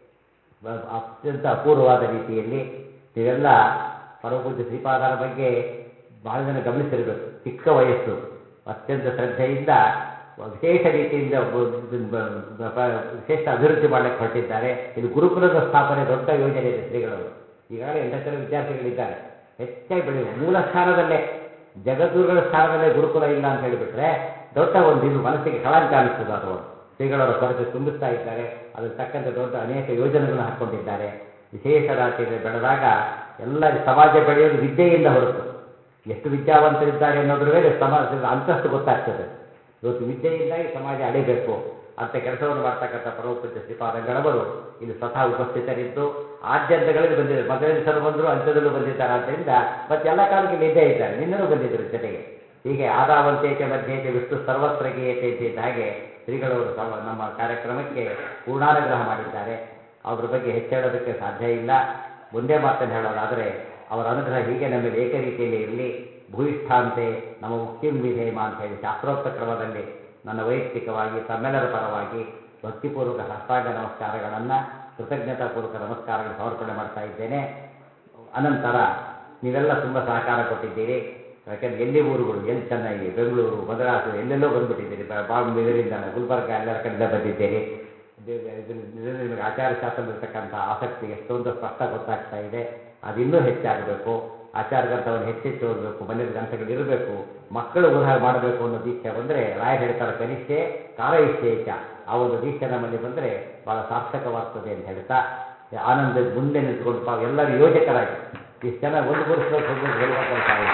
ಬ- ಅತ್ಯಂತ ಅಪೂರ್ವವಾದ ರೀತಿಯಲ್ಲಿ ನೀವೆಲ್ಲ ಪರಮಪೂಜ್ಯ ಶ್ರೀಪಾದರ ಬಗ್ಗೆ ಬಹಳ ಜನ ಗಮನಿಸಿರಬೇಕು ಚಿಕ್ಕ ವಯಸ್ಸು ಅತ್ಯಂತ ಶ್ರದ್ಧೆಯಿಂದ ವಿಶೇಷ ರೀತಿಯಿಂದ ಬ- ಬ- ಬ- ಬ- ವಿಶೇಷ ಅಭಿವೃದ್ಧಿ ಮಾಡಲಿಕ್ಕೆ ಹೊರಟಿದ್ದಾರೆ ಇದು ಗುರುಕುಲದ ಸ್ಥಾಪನೆ ದೊಡ್ಡ ಯೋಜನೆ ಇದೆ ಶ್ರೀಗಳವರು ಈಗಾಗಲೇ ಎಂಟತ್ತು ಜನ ವಿದ್ಯಾರ್ಥಿಗಳಿದ್ದಾರೆ ಹೆಚ್ಚಾಗಿ ಬೆಳೆಯುವ ಮೂಲ ಸ್ಥಾನದಲ್ಲೇ ಜಗದ್ಗುರುಗಳ ಸ್ಥಾನದಲ್ಲೇ ಗುರುಕುಲ ಇಲ್ಲ ಅಂತ ಹೇಳಿಬಿಟ್ರೆ ದೊಡ್ಡ ಒಂದು ಇದು ಮನಸ್ಸಿಗೆ ಕಳಂಕ ಅನಿಸ್ತದೆ ಅದು ಒಂದು ಶ್ರೀಗಳವರ ಕೊರತೆ ತುಂಬಿಸ್ತಾ ಇದ್ದಾರೆ ಅದರ ತಕ್ಕಂತೆ ದೊಡ್ಡ ಅನೇಕ ಯೋಜನೆಗಳನ್ನು ಹಾಕ್ಕೊಂಡಿದ್ದಾರೆ ವಿಶೇಷ ರಾತ್ರಿಯಲ್ಲಿ ಬೆಳೆದಾಗ ಎಲ್ಲ ಸಮಾಜ ಬೆಳೆಯೋದು ವಿದ್ಯೆಯಿಂದ ಹೊರತು ಎಷ್ಟು ವಿದ್ಯಾವಂತರಿದ್ದಾರೆ ಅನ್ನೋದ್ರ ಮೇಲೆ ಸಮಾಜದ ಅಂತಸ್ತು ಗೊತ್ತಾಗ್ತದೆ ಇವತ್ತು ವಿದ್ಯೆಯಿಂದಾಗಿ ಸಮಾಜ ಅಳಿಬೇಕು ಅಂತ ಕೆಲಸವನ್ನು ಮಾಡ್ತಕ್ಕಂಥ ಪರಮಪೂಜ್ಯ ಶ್ರೀಪಾದಂಗಳವರು ಇಲ್ಲಿ ಸ್ವತಃ ಉಪಸ್ಥಿತರಿದ್ದು ಆದ್ಯಂತಗಳಲ್ಲಿ ಬಂದಿದ್ದಾರೆ ಮೊದಲನೇ ದಿವಸನೂ ಬಂದರು ಅಂತ್ಯದಲ್ಲೂ ಬಂದಿದ್ದಾರೆ ಆದ್ದರಿಂದ ಮತ್ತೆ ಎಲ್ಲ ಕಾಲಕ್ಕೆ ಇಲ್ಲಿ ಇದ್ದೇ ಇದ್ದಾರೆ ನಿನ್ನೂ ಬಂದಿದ್ದರು ಜೊತೆಗೆ ಹೀಗೆ ಆದಾವಂತೇಚ ಮಧ್ಯೇಚ ವಿಷ್ಣು ಸರ್ವತ್ರ ಗೀಯತೆ ಅಂತ ಇದ್ದ ಹಾಗೆ ಶ್ರೀಗಳವರು ಸಮ ನಮ್ಮ ಕಾರ್ಯಕ್ರಮಕ್ಕೆ ಪೂರ್ಣಾನುಗ್ರಹ ಮಾಡಿದ್ದಾರೆ ಅವ್ರ ಬಗ್ಗೆ ಹೆಚ್ಚೇಳೋದಕ್ಕೆ ಸಾಧ್ಯ ಇಲ್ಲ ಒಂದೇ ಮಾತನ್ನು ಹೇಳೋದಾದರೆ ಅವರ ಅನುಗ್ರಹ ಹೀಗೆ ನಮ್ಮ ಮೇಲೆ ಏಕರೀತಿಯಲ್ಲಿ ಇರಲಿ ಭೂಯಿಷ್ಠಾಂತೆ ನಮ್ಮ ಮುಕ್ತಿಂ ವಿಧೇಮ ಅಂತ ಹೇಳಿ ಶಾಸ್ತ್ರೋಕ್ತ ಕ್ರಮದಲ್ಲಿ ನನ್ನ ವೈಯಕ್ತಿಕವಾಗಿ ತಮ್ಮೆಲ್ಲರ ಪರವಾಗಿ ಭಕ್ತಿಪೂರ್ವಕ ಹಸ್ತಾಂಗ ನಮಸ್ಕಾರಗಳನ್ನು ಕೃತಜ್ಞತಾಪೂರ್ವಕ ನಮಸ್ಕಾರಗಳನ್ನು ಸಮರ್ಪಣೆ ಮಾಡ್ತಾ ಇದ್ದೇನೆ ಅನಂತರ ನೀವೆಲ್ಲ ತುಂಬ ಸಹಕಾರ ಕೊಟ್ಟಿದ್ದೀರಿ ಯಾಕೆಂದ್ರೆ ಎಲ್ಲಿ ಊರುಗಳು ಎಲ್ಲಿ ಚೆನ್ನೈ ಬೆಂಗಳೂರು ಮದ್ರಾಸು ಎಲ್ಲೆಲ್ಲೋ ಬಂದ್ಬಿಟ್ಟಿದ್ದೀರಿ ಬ- ಬಾಂಬೆ ಇದರಿಂದ ಗುಲ್ಬರ್ಗ ಎಲ್ಲರ ಕಡೆಯಿಂದ ಬಂದಿದ್ದೀರಿ ಇದು- ಇದರಿಂದ ಇದರಿಂದ ನಿಮಗೆ ಆಚಾರಶಾಸ್ತ್ರದಲ್ಲಿರ್ತಕ್ಕಂಥ ಆಸಕ್ತಿ ಎಷ್ಟೊಂದು ಸ್ಪಷ್ಟ ಗೊತ್ತಾಗ್ತಾ ಇದೆ ಅದಿನ್ನೂ ಹೆಚ್ಚಾಗಬೇಕು ಆಚಾರ ಗ್ರಂಥವನ್ನು ಹೆಚ್ಚೆಚ್ಚು ಓದಬೇಕು ಮನೆಯಲ್ಲಿ ಗ್ರಂಥಗಳು ಇರಬೇಕು ಮಕ್ಕಳು ಓದ ಹಾಗೆ ಮಾಡಬೇಕು ಅನ್ನೋ ದೀಕ್ಷೆ ಬಂದರೆ ರಾಯರು ಹೇಳ್ತಾರೆ ಕನಿಷ್ಠೆ ಕಾರ ಇಷ್ಟೇಚ ಆ ಒಂದು ದೀಕ್ಷೆ ನಮ್ಮಲ್ಲಿ ಬಂದರೆ ಬಹಳ ಸಾರ್ಥಕವಾಗ್ತದೆ ಅಂತ ಹೇಳ್ತಾ ಆನಂದ ಮುಂದೆ ನಿಂತ್ಕೊಂಡು ಪಾಪ ಎಲ್ಲರೂ ಯೋಜಕರಾಗಿ ಇಷ್ಟು ಜನ ಒಂದು ಗುರುಸ್ಲೋಕ್ ಹೋಗ್ಬಿಟ್ಟು ಹೇಳುವ ಕೆಲಸ ಇಲ್ಲ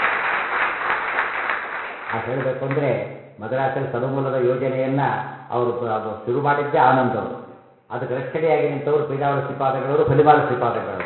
ಆ ಹೇಳಬೇಕು ಅಂದರೆ ಮದ್ರಾಸಲ್ಲಿ ಸರುಮೂಲದ ಯೋಜನೆಯನ್ನ ಅವರು ಬ- ಶುರು ಮಾಡಿದ್ದೇ ಆನಂದ್ ಅವರು ಅದಕ್ಕೆ ರಕ್ಷಣೆಯಾಗಿ ನಿಂತವರು ಪೇಜಾವರ ಶ್ರೀಪಾದಗಳವರು ಫಲಿಮಾಲ ಶ್ರೀಪಾದಗಳವರು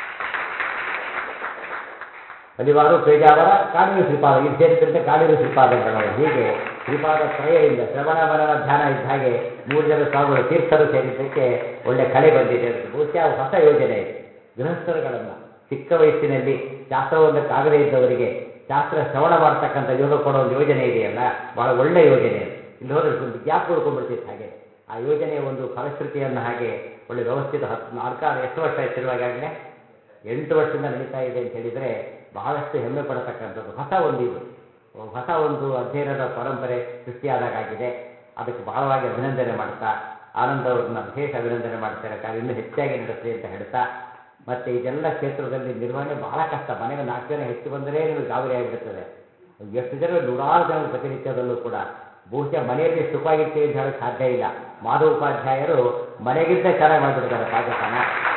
ಫಲಿವಾರು ಪೇಜಾವರ ಕಾಡೂರು ಶ್ರೀಪಾದ ಇದು ಸೇರಿದಂತೆ ಕಾಡೂರು ಶ್ರೀಪಾದಗಳವರು ಹೀಗೆ ಶ್ರೀಪಾದ ತ್ರಯದಿಂದ ಶ್ರವಣ ಮನನ ಧ್ಯಾನ ಇದ್ದ ಹಾಗೆ ಮೂರು ಜನ ಸ್ವಾಮಿಗಳು ತೀರ್ಥರು ಸೇರಿದ್ದಕ್ಕೆ ಒಳ್ಳೆ ಕಳೆ ಬಂದಿದೆ ಅದಕ್ಕೆ ಬಹುಶಃ ಹೊಸ ಯೋಜನೆ ಇದೆ ಗೃಹಸ್ಥರುಗಳನ್ನು ಚಿಕ್ಕ ವಯಸ್ಸಿನಲ್ಲಿ ಶಾಸ್ತ್ರವೊಂದಕ್ಕಾಗದೇ ಇದ್ದವರಿಗೆ ಶಾಸ್ತ್ರ ಶ್ರವಣ ಮಾಡ್ತಕ್ಕಂಥ ಯೋಗ ಕೊಡೋ ಒಂದು ಯೋಜನೆ ಇದೆಯಲ್ಲ ಬಹಳ ಒಳ್ಳೆ ಯೋಜನೆ ಅದು ಇಲ್ಲಿ ಹೋದ್ರೆ ಒಂದು ಗ್ಯಾಪ್ ಉಳ್ಕೊಂಡ್ಬಿಡ್ತಿತ್ತು ಹಾಗೆ ಆ ಯೋಜನೆಯ ಒಂದು ಫಲಶ್ರುತಿಯನ್ನು ಹಾಗೆ ಒಳ್ಳೆ ವ್ಯವಸ್ಥಿತ ಹತ್ತು ನಾಲ್ಕಾರು ಎಷ್ಟು ವರ್ಷ ಆಯ್ತು ಶುರುವಾಗಲೇ ಎಂಟು ವರ್ಷದಿಂದ ನಡೀತಾ ಇದೆ ಅಂತ ಹೇಳಿದರೆ ಬಹಳಷ್ಟು ಹೆಮ್ಮೆ ಪಡತಕ್ಕಂಥದ್ದು ಹೊಸ ಒಂದು ಇದು ಹೊಸ ಒಂದು ಅಧ್ಯಯನದ ಪರಂಪರೆ ಸೃಷ್ಟಿಯಾದಾಗಿದೆ ಅದಕ್ಕೆ ಬಹಳವಾಗಿ ಅಭಿನಂದನೆ ಮಾಡ್ತಾ ಆನಂದ್ ಅವ್ರನ್ನ ವಿಶೇಷ ಅಭಿನಂದನೆ ಮಾಡ್ತಾರೆ ಕಾರ್ಯ ಇನ್ನೂ ಹೆಚ್ಚಾಗಿ ನಡೆಸಲಿ ಅಂತ ಹೇಳ್ತಾ ಮತ್ತೆ ಇದೆಲ್ಲ ಕ್ಷೇತ್ರದಲ್ಲಿ ನಿರ್ವಹಣೆ ಬಹಳ ಕಷ್ಟ ಮನೆಗೆ ನಾಲ್ಕು ಜನ ಹೆಚ್ಚು ಬಂದರೆ ನಿಮಗೆ ಗಾಬರಿ ಆಗಿಬಿಡುತ್ತದೆ ಎಷ್ಟು ಜನ ನೂರಾರು ಜನ ಪ್ರತಿನಿತ್ಯದಲ್ಲೂ ಕೂಡ ಬಹುಶಃ ಮನೆಯಲ್ಲಿ ಸುಖವಾಗಿರ್ತೀವಿ ಅಂತ ಹೇಳೋಕ್ಕೆ ಸಾಧ್ಯ ಇಲ್ಲ ಮಾಧವ ಉಪಾಧ್ಯಾಯರು ಮನೆಗಿಂತ ಚೆನ್ನಾಗಿ ಮಾಡಿಬಿಡ್ತಾರೆ ಪಾಕತನ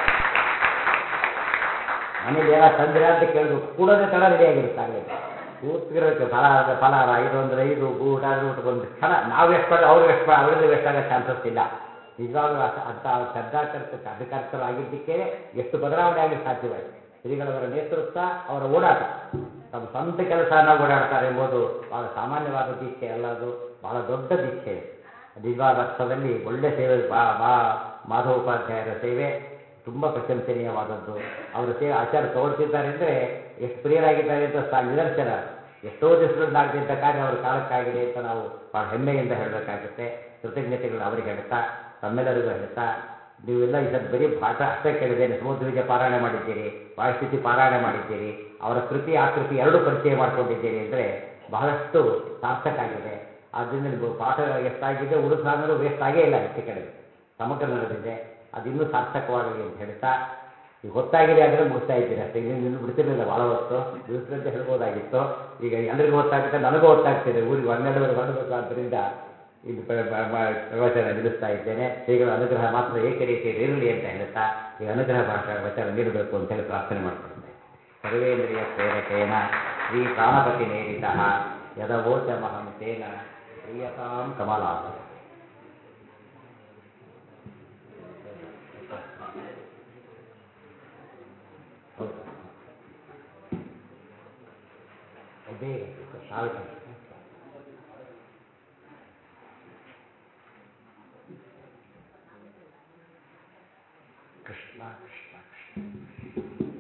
ಮನೇಲಿ ಏನೋ ತಂದಿರ ಅಂತ ಕೇಳಬೇಕು ಕೂಡೋದೇ ತಡ ರೆಡಿ ಆಗಿರುತ್ತೆ ಆಗಲೇ ಕೂತ್ಗಿರೋಕೆ ಫಲಾರ ಫಲಾರ ಇದು ಅಂದ್ರೆ ಇದು ಊಟ ಅದು ಊಟ ಒಂದು ಕ್ಷಣ ನಾವು ಎಷ್ಟು ಮಾಡಿ ಅವ್ರು ಎಷ್ಟು ಮಾಡಿ ಅವರಿಂದ ವೇಸ್ಟ್ ಆಗೋ ಚಾನ್ಸಸ್ ಇಲ್ಲ ನಿಜವಾಗ್ಲೂ ಅಷ್ಟ- ಅಂತ ಶ್ರದ್ಧಾಕರ್ತ ಅಧಿಕಾರಸ್ಥರು ಆಗಿದ್ದಕ್ಕೆ ಎಷ್ಟು ಬದಲಾವಣೆ ಆಗಲಿ ಸಾಧ್ಯವಾಯಿತು ಶ್ರೀಗಳವರ ನೇತೃತ್ವ ಅವರ ಓಡಾಟ ತಮ್ಮ ಸ್ವಂತ ಕೆಲಸನ ಓಡಾಡ್ತಾರೆ ಎಂಬುದು ಬಹಳ ಸಾಮಾನ್ಯವಾದ ದೀಕ್ಷೆ ಅಲ್ಲ ಅದು ಬಹಳ ದೊಡ್ಡ ದೀಕ್ಷೆ ನಿಜವಾದ ಅರ್ಥದಲ್ಲಿ ಒಳ್ಳೆ ಸೇವೆ ಬಾ ಬಾ ಮಾಧವೋಪಾಧ್ಯಾಯರ ಸೇವೆ ತುಂಬ ಪ್ರಶಂಸನೀಯವಾದದ್ದು ಅವರ ಸೇವೆ ಆಚಾರ ತಗೊಳ್ತಿದ್ದಾರೆ ಅಂದರೆ ಎಷ್ಟು ಪ್ರಿಯರಾಗಿದ್ದಾರೆ ಅಂತ ಸಾ ನಿದರ್ಶನ ಎಷ್ಟೋ ದಿವಸಗಳಿಂದ ಆಗದಿದ್ದ ಕಾರ್ಯ ಅವರ ಕಾಲಕ್ಕಾಗಿದೆ ಅಂತ ನಾವು ಭಾಳ ಹೆಮ್ಮೆಯಿಂದ ಹೇಳಬೇಕಾಗುತ್ತೆ ಕೃತಜ್ಞತೆಗಳು ಅವರಿಗೆ ಹೇಳ್ತಾ ತಮ್ಮೆಲ್ಲರಿಗೂ ಹೇಳ್ತಾ ನೀವೆಲ್ಲ ಈ ಸದ್ ಬರೀ ಭಾಷ ಅಷ್ಟೇ ಕೇಳಿದ್ದೇನೆ ಸಮುದ್ರವಿಜಯ ಪಾರಾಯಣ ಮಾಡಿದ್ದೀರಿ ವಾಯುಸ್ಥಿತಿ ಪಾರಾಯಣ ಮಾಡಿದ್ದೀರಿ ಅವರ ಕೃತಿ ಆಕೃತಿ ಎರಡೂ ಪರಿಚಯ ಮಾಡ್ಕೊಂಡಿದ್ದೀರಿ ಅಂದರೆ ಬಹಳಷ್ಟು ಸಾರ್ಥಕ ಆಗಿದೆ ಆದ್ದರಿಂದ ನಿಮ್ಗೆ ಪಾಠ ಎಷ್ಟಾಗಿದೆ ಉಳಿಸಾದರೂ ವೇಸ್ಟ್ ಆಗೇ ಇಲ್ಲ ಹೆಚ್ಚು ಕಡಿಮೆ ಸಮಗ್ರ ನಡೆದಿದೆ ಅದಿನ್ನೂ ಸಾರ್ಥಕವಾಗಲಿ ಅಂತ ಹೇಳ್ತಾ ಈಗ ಹೊತ್ತಾಗಿದೆ ಆದರೆ ಮುಗಿಸ್ತಾ ಇದ್ದೀರಿ ಅಷ್ಟೇ ನೀವು ನಿನ್ನ ಬಿಡ್ತಿರ್ಲಿಲ್ಲ ಭಾಳ ಹೊತ್ತು ದಿವಸದಂತೆ ಹೇಳ್ಬೋದಾಗಿತ್ತು ಈಗ ಎಲ್ರಿಗೂ ಹೊತ್ತಾಗುತ್ತೆ ನನಗೂ ಹೊತ್ತಾಗ್ತಿದೆ ಊರಿಗೆ ಹನ್ನೆರಡುವರೆಗೆ ಹೊರಡಬೇಕು ಆದ್ದರಿಂದ ಇದು ಪ- ಪ- ಮ- ಪ್ರವಚನ ನಿಲ್ಲಿಸ್ತಾ ಇದ್ದೇನೆ ಶ್ರೀಗಳ ಅನುಗ್ರಹ ಮಾತ್ರ ಏಕರೀತಿಯಲ್ಲಿ ಇರಲಿ ಅಂತ ಹೇಳ್ತಾ ಈ ಅನುಗ್ರಹ ಭಾಷಾ ವಚನ ನೀಡಬೇಕು ಅಂತ ಹೇಳಿ ಪ್ರಾರ್ಥನೆ ಮಾಡ್ಕೊಳ್ತೇನೆ ಸರ್ವೇಂದ್ರಿಯ ಪ್ರೇರಕೇಣ ಶ್ರೀ ಪ್ರಾಣಪತಿ ನೇರಿತ ಯದವೋಚಮಹಂ ತೇನ ಪ್ರಿಯತಾಂ ಕಮಲಾಸ ಹೌದು ಬೇಗ ಸಾವಿರ ಕೃಷ್ಣ ಕೃಷ್ಣ ಕೃಷ್ಣ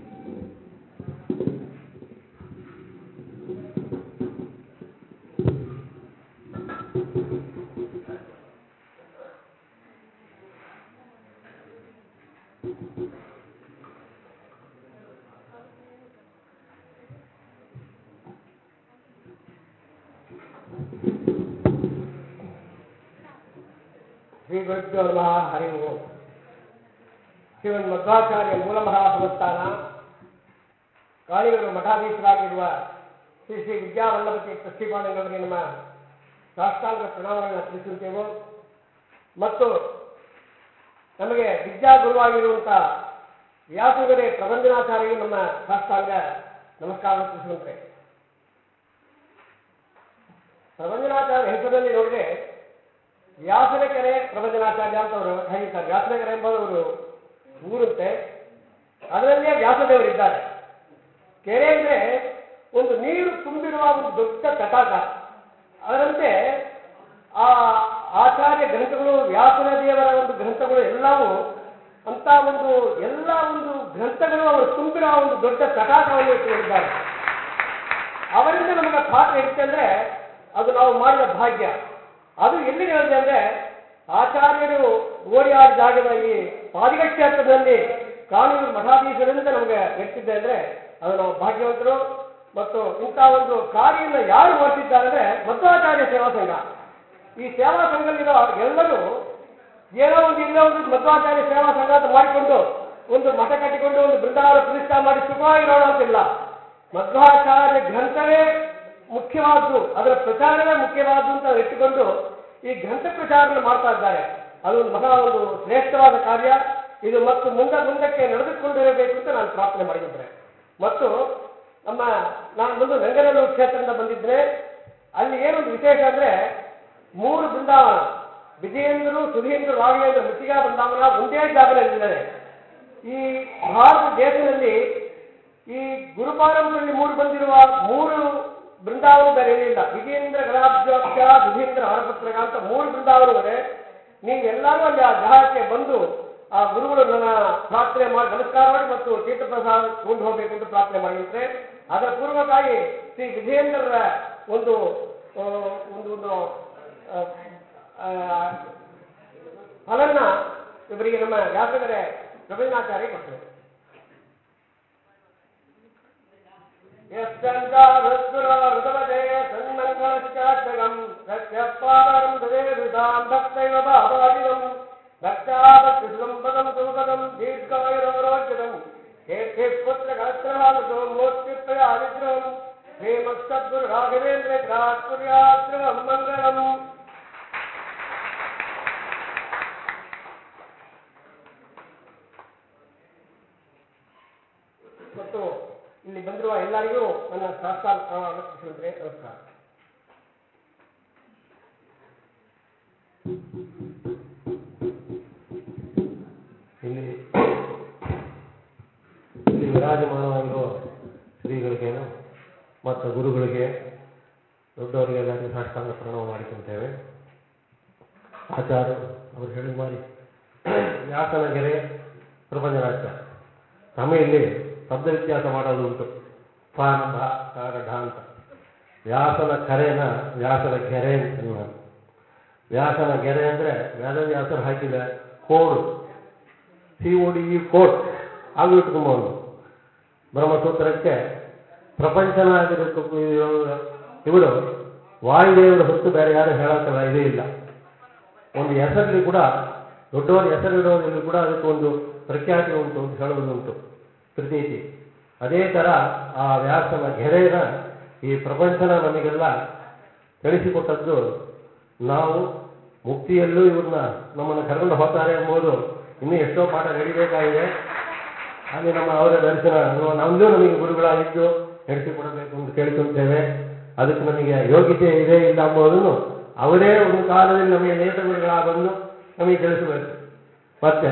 ಶ್ರೀ ಗುರುಭ್ಯೋ ನಮಃ ಹರಿ ಓಂ ಶ್ರೀಮನ್ ಮಧ್ವಾಚಾರ್ಯ ಮೂಲ ಮಹಾಸಂಸ್ಥಾನ ಕಾಳಿಗರು ಮಠಾಧೀಶರಾಗಿರುವ ಶ್ರೀ ಶ್ರೀ ವಿದ್ಯಾವಲ್ಲಭತಿ ಪ್ರತಿಪಾದನೆಯವರಿಗೆ ನಮ್ಮ ಸಾಷ್ಟಾಂಗ ಪ್ರಣಾಮಗಳನ್ನು ತಿಳಿಸುತ್ತೇವೆ ಮತ್ತು ನಮಗೆ ವಿದ್ಯಾ ಗುರುವಾಗಿರುವಂಥ ವ್ಯಾಸಗರೆ ಪ್ರಬಂಧನಾಚಾರ್ಯರು ನಮ್ಮ ಸಾಷ್ಟಾಂಗ ನಮಸ್ಕಾರವನ್ನು ತಿಳಿಸುವಂತೆ ಪ್ರಬಂಧನಾಚಾರ್ಯ ಹೆಸರಲ್ಲಿ ನೋಡಿದ್ರೆ ವ್ಯಾಸನ ಕೆರೆ ಪ್ರಬಂಧನಾಚಾರ್ಯ ಅಂತ ಅವರು ಹೇಳ್ತಾರೆ ವ್ಯಾಸನ ಕೆರೆ ಎಂಬ ಅವರು ಊರಂತೆ ಅದರಲ್ಲೇ ವ್ಯಾಸದೇವರಿದ್ದಾರೆ ಕೆರೆ ಅಂದ್ರೆ ಒಂದು ನೀರು ತುಂಬಿರುವ ಒಂದು ದೊಡ್ಡ ತಟಾಕ ಅದರಂತೆ ಆ ಆಚಾರ್ಯ ಗ್ರಂಥಗಳು ವ್ಯಾಸನ ದೇವರ ಒಂದು ಗ್ರಂಥಗಳು ಎಲ್ಲವೂ ಅಂತ ಒಂದು ಎಲ್ಲ ಒಂದು ಗ್ರಂಥಗಳು ಅವರು ತುಂಬಿರುವ ಒಂದು ದೊಡ್ಡ ತಟಾಕವನ್ನು ಇಟ್ಟುಕೊಂಡಿದ್ದಾರೆ ಅವರಿಂದ ನಮಗೆ ಪಾಠ ಇರುತ್ತೆ ಅಂದ್ರೆ ಅದು ನಾವು ಮಾಡಿದ ಭಾಗ್ಯ ಅದು ಎಲ್ಲಿ ನಡೆದಿದೆ ಅಂದ್ರೆ ಆಚಾರ್ಯರು ಓಡಿಯಾದ ಜಾಗದ ಈ ಪಾದಿಗ ಕ್ಷೇತ್ರದಲ್ಲಿ ಕಾನೂನು ಮಠಾಧೀಶರಿಂದ ನಮಗೆ ಎಷ್ಟಿದೆ ಅಂದ್ರೆ ಅದು ನಾವು ಭಾಗ್ಯವಂತರು ಮತ್ತು ಇಂಥ ಒಂದು ಕಾರ್ಯವನ್ನು ಯಾರು ಮಾಡ್ತಿದ್ದಾರೆ ಅಂದ್ರೆ ಮಧ್ವಾಚಾರ್ಯ ಸೇವಾ ಸಂಘ ಈ ಸೇವಾ ಸಂಘದಲ್ಲಿರೋ ಎಲ್ಲರೂ ಏನೋ ಒಂದು ಇಲ್ಲೋ ಒಂದು ಮಧ್ವಾಚಾರ್ಯ ಸೇವಾ ಸಂಘ ಅಂತ ಮಾಡಿಕೊಂಡು ಒಂದು ಮಠ ಕಟ್ಟಿಕೊಂಡು ಒಂದು ಬೃಂದಾವನ ಪ್ರತಿಷ್ಠಾ ಮಾಡಿ ಸುಖವಾಗಿರೋಣ ಅಂತಿಲ್ಲ ಮಧ್ವಾಚಾರ್ಯ ಗ್ರಂಥವೇ ಮುಖ್ಯವಾದ್ದು ಅದರ ಪ್ರಚಾರವೇ ಮುಖ್ಯವಾದ್ದು ಅಂತ ಇಟ್ಟುಕೊಂಡು ಈ ಗ್ರಂಥ ಪ್ರಚಾರವನ್ನು ಮಾಡ್ತಾ ಇದ್ದಾರೆ ಅದು ಒಂದು ಮಹಾ ಒಂದು ಶ್ರೇಷ್ಠವಾದ ಕಾರ್ಯ ಇದು ಮತ್ತು ಮುಂದೆ ಮುಂದಕ್ಕೆ ನಡೆದುಕೊಂಡಿರಬೇಕು ಅಂತ ನಾನು ಪ್ರಾರ್ಥನೆ ಮಾಡಿದ್ದೇನೆ ಮತ್ತು ನಮ್ಮ ನಾನು ಬಂದು ನಂಗನಲ್ಲೂರು ಕ್ಷೇತ್ರದಿಂದ ಬಂದಿದ್ದೇನೆ ಅಲ್ಲಿ ಏನೊಂದು ವಿಶೇಷ ಅಂದ್ರೆ ಮೂರು ಬೃಂದಾವನ ವಿಜಯೇಂದ್ರರು ಸುಧೀಂದ್ರ ರಾಘವೇಂದ್ರ ಮೃತಿಕಾ ಬೃಂದಾವನ ಒಂದೇ ಜಾಗದಲ್ಲಿದ್ದಾರೆ ಈ ಭಾರತ ದೇಶದಲ್ಲಿ ಈ ಗುರುಪಾರಂಪರ್ಯದಲ್ಲಿ ಮೂರು ಬಂದಿರುವ ಮೂರು ಬೃಂದಾವನ ಬೇರೆ ಏನಿಲ್ಲ ವಿಜೇಂದ್ರ ಗಣಾಬ್ಜಾಕ್ಷ ಸುಧೀಂದ್ರ ಹರಪತ್ರಗ ಅಂತ ಮೂರು ಬೃಂದಾವನವಿದೆ ನೀವೆಲ್ಲರೂ ಅಲ್ಲಿ ಆ ಜಾಗಕ್ಕೆ ಬಂದು ಆ ಗುರುಗಳು ನನ್ನ ಪ್ರಾರ್ಥನೆ ಮಾಡಿ ನಮಸ್ಕಾರ ಮಾಡಿ ಮತ್ತು ತೀರ್ಥಪ್ರಸಾದ ಕೊಂಡು ಹೋಗಬೇಕು ಅಂತ ಪ್ರಾರ್ಥನೆ ಮಾಡಿದ್ರೆ ಅದರ ಪೂರ್ವಕಾಗಿ ಶ್ರೀ ವಿಜೇಂದ್ರರ ಒಂದು ಆ, ಒಂದು ಒಂದು ಆ, ಆ, ಫಲನ್ನ ಇವರಿಗೆ ನಮ್ಮ ವ್ಯಾಸಗರೆ ರವೀಂದ್ರನಾಚಾರ್ಯ ಕೊಟ್ಟರು ಯಶ್ಚಂದಾರುದ್ರವೃತವದೇ ಸನ್ಮಂಗಳಶ್ಚಾತ್ಮಗಂ ರಕ್ಷಪಾದಂ ದದೇವಿತಾಂ ಭಕ್ತೈವ ಭಾವಾದಿಗಂ ಭಕ್ತಾಭಕ್ತಿಸುಗಂ ಪದಂ ಸುಪದಂ ದೀರ್ಘಾಯುರೋರೋಗ್ಯದಂ ಕೇರ್ತಿ ಪುತ್ರ ಗಾತ್ರವಾದೋ ಮೋತ್ಯುತ್ತಯ ಆದಿದ್ರವಂ ಶ್ರೀಮತ್ಸದ್ಗುರು ರಾಘವೇಂದ್ರ ತ್ರಾತ್ಪುರ್ಯಾತ್ರವಂ ಮಂಗಳಂ ಮತ್ತು ಇಲ್ಲಿ ಬಂದಿರುವ ಎಲ್ಲರಿಗೂ ನನ್ನ ಶಾಸ್ತ್ರ ಅಗತ್ಯಿಸಿದ್ರೆ ನಮಸ್ಕಾರ ಇಲ್ಲಿ ಇಲ್ಲಿ ವಿರಾಜಮಾನವಾಗಿರುವ ಶ್ರೀಗಳಿಗೇನು ಮತ್ತು ಗುರುಗಳಿಗೆ ದೊಡ್ಡವರಿಗೆಲ್ಲರಿಗೂ ಸಾಷ್ಟಾಂಗ ಪ್ರಣವ ಮಾಡಿಕೊಂತೇವೆ ಆಚಾರ್ಯರು ಅವರು ಹೇಳಿದ ಮಾಡಿ ವ್ಯಾಸನಗೆರೆ ಪ್ರಪಂಚನಾಚಾರ್ಯ ತಮಿಳಲ್ಲಿ ಶಬ್ದ ವ್ಯತ್ಯಾಸ ಮಾಡೋದು ಉಂಟು ಪ್ರಾರಂಭ ಕಾರಢ ಅಂತ ವ್ಯಾಸನ ಕರೆನ ವ್ಯಾಸನ ಗೆರೆ ಅಂತ ಅನ್ನೋದು. ವ್ಯಾಸನ ಗೆರೆ ಅಂದ್ರೆ ವೇದವ್ಯಾಸರು ಹಾಕಿದ code C O D E code ಹಾಗೂ ಇಟ್ಕೊಂಬೋದು ಬ್ರಹ್ಮಸೂತ್ರಕ್ಕೆ ಪ್ರಪಂಚನಾಗಿರಬೇಕು ಇವರು ವಾಯುದೇವರು ಹೊತ್ತು ಬೇರೆ ಯಾರು ಹೇಳೋಕ್ಕಲ್ಲ ಇದೇ ಇಲ್ಲ ಒಂದು ಹೆಸರಲ್ಲಿ ಕೂಡ ದೊಡ್ಡವರ ಹೆಸರಿಡೋದ್ರಲ್ಲಿ ಕೂಡ ಅದಕ್ಕೆ ಒಂದು ಪ್ರಖ್ಯಾತಿ ಉಂಟು ಅಂತ ಹೇಳುವುದುಂಟು ಪ್ರತೀತಿ ಅದೇ ಥರ ಆ ವ್ಯಾಸನ ಗೆರೆನ ಈ ಪ್ರಪಂಚನ ನಮಗೆಲ್ಲ ತಿಳಿಸಿಕೊಟ್ಟದ್ದು ನಾವು ಮುಕ್ತಿಯಲ್ಲೂ ಇವ್ರನ್ನ ನಮ್ಮನ್ನು ಕರ್ಕೊಂಡು ಹೋಗ್ತಾರೆ ಎಂಬುದು ಇನ್ನೂ ಎಷ್ಟೋ ಪಾಠ ನಡಿಬೇಕಾಗಿದೆ ಹಾಗೆ ನಮ್ಮ ಅವರ ದರ್ಶನ ನಮ್ಮ- ನಮ್ಮದು ನಮಗೆ ಗುರುಗಳಾಗಿದ್ದು ನಡೆಸಿಕೊಡಬೇಕು ಅಂತ ಕೇಳ್ಕೊಳ್ತೇವೆ ಅದಕ್ಕೆ ನಮಗೆ ಯೋಗ್ಯತೆ ಇದೆ ಇಲ್ಲ ಎಂಬುದನ್ನು ಅವರೇ ಒಂದು ಕಾಲದಲ್ಲಿ ನಮಗೆ ನೇತ ಗುರುಗಳಾಗಿ ಬಂದು ನಮಗೆ ತಿಳಿಸಬೇಕು ಮತ್ತೆ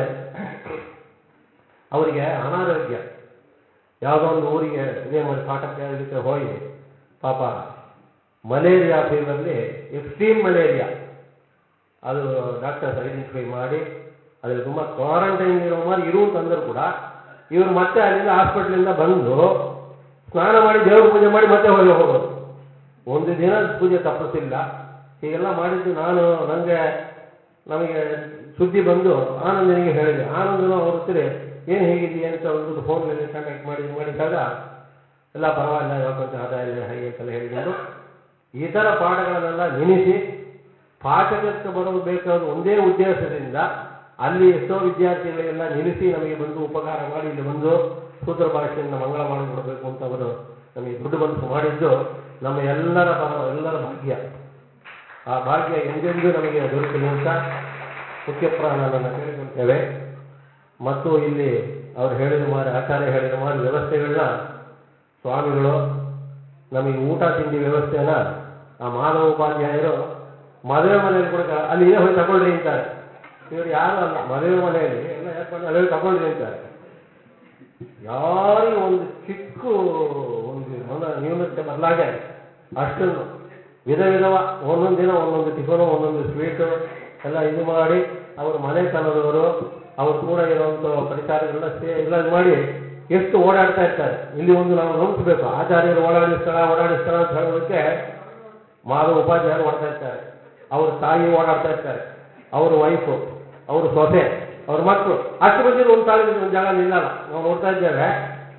ಅವರಿಗೆ ಅನಾರೋಗ್ಯ ಯಾವುದೋ ಒಂದು ಊರಿಗೆ ಇದೇ ಮಾಡಿ ಪಾಠಕ್ಕೆ ಇದಕ್ಕೆ ಹೋಗಿ ಪಾಪ ಮಲೇರಿಯಾ ಫೀವರ್ಲಿ ಎಕ್ಸ್ಟ್ರೀಮ್ ಮಲೇರಿಯಾ ಅದು ಡಾಕ್ಟರ್ಸ್ ಐಡೆಂಟಿಫೈ ಮಾಡಿ ಅದ್ರಲ್ಲಿ ತುಂಬ ಕ್ವಾರಂಟೈನ್ ಇರೋ ಮಾರು ಇರು ಅಂತಂದ್ರು ಕೂಡ ಇವರು ಮತ್ತೆ ಅಲ್ಲಿಂದ ಹಾಸ್ಪಿಟ್ಲಿಂದ ಬಂದು ಸ್ನಾನ ಮಾಡಿ ದೇವ್ರ ಪೂಜೆ ಮಾಡಿ ಮತ್ತೆ ಹೋಗಿ ಹೋಗೋದು ಒಂದು ದಿನ ಪೂಜೆ ತಪ್ಪಿಸಿಲ್ಲ ಹೀಗೆಲ್ಲ ಮಾಡಿದ್ದು ನಾನು ನನಗೆ ನಮಗೆ ಸುದ್ದಿ ಬಂದು ಆನಂದನಿಗೆ ಹೇಳಿದೆ ಆನಂದನು ಅವ್ರ ಹತ್ರ ಏನು ಹೇಗಿದೆಯಾ ಅಂತ ಒಂದು ಫೋನಲ್ಲಿ ಕಾಂಟ್ಯಾಕ್ಟ್ ಮಾಡಿ ಇದು ಮಾಡಿದಾಗ ಎಲ್ಲ ಪರವಾಗಿಲ್ಲ ಇವಾಗ ಕೊಂಚ ಆದಾಯ ಇದೆ ಹಾಗೆ ಅಂತೆಲ್ಲ ಹೇಳಿಕೊಂಡು ಈ ಥರ ಪಾಠಗಳನ್ನೆಲ್ಲ ನೆನೆಸಿ ಪಾಠಕ್ಕೆ ಬರೋದು ಬೇಕಾದ ಒಂದೇ ಉದ್ದೇಶದಿಂದ ಅಲ್ಲಿ ಎಷ್ಟೋ ವಿದ್ಯಾರ್ಥಿಗಳಿಗೆಲ್ಲ ನಿಲ್ಲಿಸಿ ನಮಗೆ ಬಂದು ಉಪಕಾರ ಮಾಡಿ ಇಲ್ಲಿ ಬಂದು ಸೂತ್ರ ಭಾಷೆಯಿಂದ ಮಂಗಳ ಮಾಡಿಕೊಡಬೇಕು ಅಂತ ಅವರು ನಮಗೆ ದುಡ್ಡು ಮನಸ್ಸು ಮಾಡಿದ್ದು ನಮ್ಮ ಎಲ್ಲರ ಪರ ಎಲ್ಲರ ಭಾಗ್ಯ ಆ ಭಾಗ್ಯ ಎಂದೆಂದೂ ನಮಗೆ ದೊರಕಲಿ ಅಂತ ಮುಖ್ಯ ಪ್ರಾಣನನ್ನು ಕೇಳಿಕೊಳ್ತೇವೆ ಮತ್ತು ಇಲ್ಲಿ ಅವರು ಹೇಳಿದ ಮಾರಿ ಆಚಾರ್ಯ ಹೇಳಿದ ಮಾರಿ ವ್ಯವಸ್ಥೆಗಳನ್ನ ಸ್ವಾಮಿಗಳು ನಮಗೆ ಊಟ ತಿಂಡಿ ವ್ಯವಸ್ಥೆನ ಆ ಮಾಧವ ಉಪಾಧ್ಯಾಯರು ಮದುವೆ ಮನೆಯಲ್ಲಿ ಕೂಡ ಕ- ಅಲ್ಲಿ ಇದೆ ಹೋಗಿ ತಗೊಳ್ರಿ ಅಂತಾರೆ ಇವರು ಯಾರು ಅಲ್ಲ ಮದುವೆ ಮನೆಯಲ್ಲಿ ಎಲ್ಲ ಏರ್ಪಾಡು ಅಲ್ಲಿ ಹೋಗಿ ತಗೊಳ್ರಿ ಅಂತಾರೆ ಯಾರಿಗೂ ಒಂದು ಚಿಕ್ಕ ಒಂದು ಮನ ನ್ಯೂನತೆ ಬದಲಾಗೆ ಅಷ್ಟನ್ನು ವಿಧ ವಿಧವ ಒಂದೊಂದು ದಿನ ಒಂದೊಂದು ಟಿಫನು ಒಂದೊಂದು ಸ್ವೀಟು ಎಲ್ಲ ಇದು ಮಾಡಿ ಅವ್ರ ಮನೆತನದವರು ಅವ್ರು ಕೂಡ ಇರುವಂಥ ಪರಿಚಾರಗಳನ್ನ ಸೇ ಎಲ್ಲ ಇದು ಮಾಡಿ ಎಷ್ಟು ಓಡಾಡ್ತಾ ಇರ್ತಾರೆ ಇಲ್ಲಿ ಒಂದು ನಾವು ಗಮನಿಸಬೇಕು ಆಚಾರ್ಯರು ಓಡಾಡಿ ಸ್ಥಳ ಓಡಾಡಿ ಸ್ಥಳ ಅಂತ ಹೇಳೋದಕ್ಕೆ ಮಾಧವ ಉಪಾಧ್ಯಾಯರು ಓಡ್ತಾ ಇರ್ತಾರೆ ಅವ್ರ ತಾಯಿ ಓಡಾಡ್ತಾ ಇರ್ತಾರೆ ಅವ್ರ ವೈಫು ಅವ್ರ ಸೊಸೆ ಅವ್ರ ಮಕ್ಕಳು ಅಷ್ಟು ಬಂದಿರೋ ಒಂದು ತಾಳಿ ಒಂದು ಜಾಗ ನಿಲ್ಲಲ್ಲ ನಾವು ನೋಡ್ತಾ ಇದ್ದೇವೆ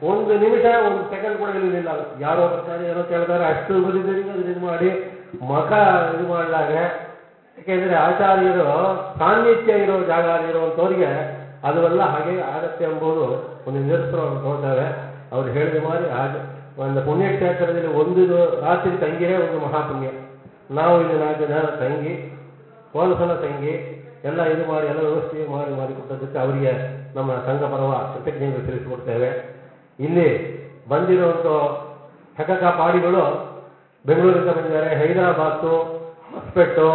ಒಂದು ನಿಮಿಷ ಒಂದು ಸೆಕೆಂಡ್ ಕೂಡ ಇರಲಿಲ್ಲ ಯಾರೋ ಬರ್ತಾರೆ ಏನೋ ಕೇಳ್ತಾರೆ ಅಷ್ಟು ಬದಿದರಿಗೆ ಅದನ್ನ ಇದು ಮಾಡಿ ಮಖ ಇದು ಮಾಡಿದಾಗ ಯಾಕೆಂದ್ರೆ ಆಚಾರ್ಯರು ಸಾನ್ನಿಧ್ಯ ಇರೋ ಜಾಗ ಇರುವಂಥವ್ರಿಗೆ ಅದೆಲ್ಲ ಹಾಗೆ ಆಗತ್ತೆ ಎಂಬುದು ಒಂದು ನಿದರ್ಶನವನ್ನು ತೋರ್ತೇವೆ ಅವ್ರು ಹೇಳಿದ ಮಾರಿ ಹಾಗೆ ಒಂದು ಪುಣ್ಯಕ್ಷೇತ್ರದಲ್ಲಿ ಒಂದು ಇದು ರಾತ್ರಿ ತಂಗಿರೇ ಒಂದು ಮಹಾಪುಣ್ಯ ನಾವು ಇಲ್ಲಿ ನಾಲ್ಕು ಜನ ತಂಗಿ ಹೋದ ಸಲ ತಂಗಿ ಎಲ್ಲ ಇದು ಮಾಡಿ ಎಲ್ಲ ವ್ಯವಸ್ಥೆ ಮಾಡಿ ಮಾಡಿಕೊಟ್ಟದ್ದಕ್ಕೆ ಅವರಿಗೆ ನಮ್ಮ ಸಂಘ ಪರವ ಕೃತಜ್ಞತೆಗಳು ತಿಳಿಸಿಕೊಡ್ತೇವೆ ಇಲ್ಲಿ ಬಂದಿರುವಂಥ ಹೆಕಕ ಪಾಡಿಗಳು ಬೆಂಗಳೂರಿಂದ ಬಂದಿದ್ದಾರೆ ಹೈದರಾಬಾತು ಹೊಸಪೆಟ್ಟು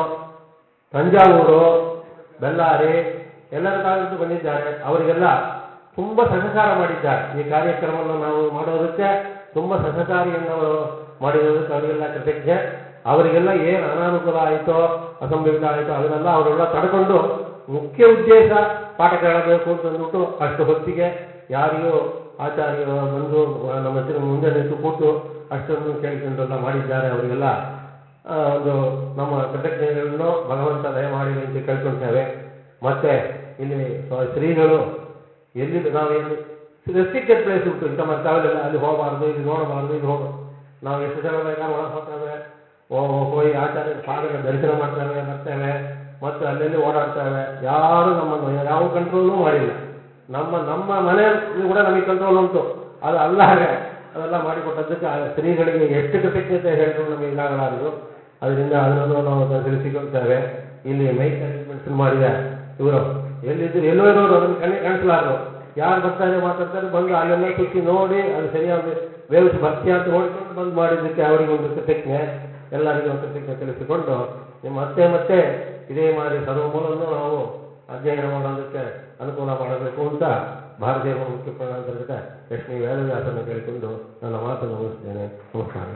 ತಂಜಾವೂರು ಬೆಳ್ಳಾರಿ ಎಲ್ಲರ ತಾಲೂಕು ಬಂದಿದ್ದಾರೆ ಅವರಿಗೆಲ್ಲ ತುಂಬ ಸಹಕಾರ ಮಾಡಿದ್ದಾರೆ ಈ ಕಾರ್ಯಕ್ರಮವನ್ನು ನಾವು ಮಾಡೋದಕ್ಕೆ ತುಂಬ ಸಹಕಾರಿಯನ್ನು ಅವರು ಮಾಡಿರೋದಕ್ಕೆ ಅವರಿಗೆಲ್ಲ ಕೃತಜ್ಞ ಅವರಿಗೆಲ್ಲ ಏನು ಅನಾನುಕೂಲ ಆಯಿತೋ ಅಸಂಭವಿತ ಆಯಿತೋ ಅದನ್ನೆಲ್ಲ ಅವರೆಲ್ಲ ತಡ್ಕೊಂಡು ಮುಖ್ಯ ಉದ್ದೇಶ ಪಾಠ ಕೇಳಬೇಕು ಅಂತ ಅಂದ್ಬಿಟ್ಟು ಅಷ್ಟು ಹೊತ್ತಿಗೆ ಯಾರಿಗೂ ಆಚಾರ್ಯ ಬಂದು ನಮ್ಮ ಹತ್ರ ಮುಂದೆ ನಿಂತು ಕೂತು ಅಷ್ಟನ್ನು ಕೇಳಿಕೊಂಡೆಲ್ಲ ಮಾಡಿದ್ದಾರೆ ಅವರಿಗೆಲ್ಲ ಆ, ಒಂದು ನಮ್ಮ ಕೃತಜ್ಞತೆಗಳನ್ನು ಭಗವಂತ ದಯಮಾಡಿ ಅಂತ ಕೇಳ್ಕೊಳ್ತೇವೆ ಮತ್ತೆ ಇಲ್ಲಿ ಸ್ವ- ಶ್ರೀಗಳು ಎಲ್ಲಿ ನಾವು ಎಲ್ಲಿ ರೆಸ್ಟ್ರಿಕ್ಟೆಡ್ ಪ್ಲೇಸ್ ಉಂಟು ಇಂಥ ಮರ್ತಾವಲ್ಲೆಲ್ಲ ಅಲ್ಲಿ ಹೋಗಬಾರ್ದು ಇಲ್ಲಿ ನೋಡಬಾರ್ದು ಇದು ಹೋಗ ನಾವು ಎಷ್ಟು ಜನ ಬೇಕಾದ್ರೆ ಒಳಗೆ ಹೋಗ್ತೇವೆ ಓ- ಹೋಗಿ ಆಚಾರ್ಯರ ಪಾದಗಳ ದರ್ಶನ ಮಾಡ್ತೇವೆ ಬರ್ತೇವೆ ಮತ್ತೆ ಅಲ್ಲೆಲ್ಲಿ ಓಡಾಡ್ತೇವೆ ಯಾರು ನಮ್ಮನ್ನು ಯಾವ ಕಂಟ್ರೋಲು ಮಾಡಿಲ್ಲ ನಮ್ಮ ನಮ್ಮ ಮನೆ ಇದು ಕೂಡ ನಮಗೆ ಕಂಟ್ರೋಲ್ ಉಂಟು ಅದು ಅಲ್ಲ ಹಾಗೆ ಅದೆಲ್ಲ ಮಾಡಿಕೊಟ್ಟದ್ದಕ್ಕೆ ಆ ಸ್ತ್ರೀಗಳಿಗೆ ಎಷ್ಟು ಕೃತಜ್ಞತೆ ಹೇಳಿದ್ರು ನಮಗೆ ಇದಾಗಲಾರದು ಅದರಿಂದ ಅದನ್ನು ನಾವು ತಿಳಿಸಿಕೊಳ್ತೇವೆ ಇಲ್ಲಿ ಮೈಕ್ ಅರೇಂಜ್ಮೆಂಟ್ಸ್ ಮಾಡಿದ ಇವರು ಎಲ್ಲಿದ್ದು ಎಲ್ಲೋ ಇರೋರು ಅದನ್ನು ಕಣ್ಣೆ ಕಾಣಿಸಲಾರದು ಯಾರು ಬರ್ತಾರೆ ಮಾತಾಡ್ತಾರೆ ಬಂದು ಅಲ್ಲೆಲ್ಲ ಸುತ್ತಿ ನೋಡಿ ಅದು ಸರಿಯಾಗಿ ವೇವ್ಸ್ ಬರ್ತೀಯ ಅಂತ ನೋಡಿಕೊಂಡು ಬಂದು ಮಾಡಿದ್ದಕ್ಕೆ ಅವರಿಗೆ ಒಂದು ಕೃತಜ್ಞೆ ಎಲ್ಲರಿಗೂ ಒಂದು ಕೃತಜ್ಞೆ ತಿಳಿಸಿಕೊಂಡು ನಿಮ್ಮ ಮತ್ತೆ ಮತ್ತೆ ಇದೇ ಮಾಡಿ ಸರ್ವಮೂಲವನ್ನು ನಾವು ಅಧ್ಯಯನ ಮಾಡೋದಕ್ಕೆ ಅನುಕೂಲ ಮಾಡಬೇಕು ಅಂತ ಭಾರತೀಯ ಮುಖ್ಯ ಪ್ರಾಣಾಂತರ್ಗತ ಲಕ್ಷ್ಮೀ ವೇದವ್ಯಾಸನ್ನು ಕೇಳಿಕೊಂಡು ನನ್ನ ಮಾತನ್ನು ಮುಗಿಸ್ತೇನೆ ನಮಸ್ಕಾರ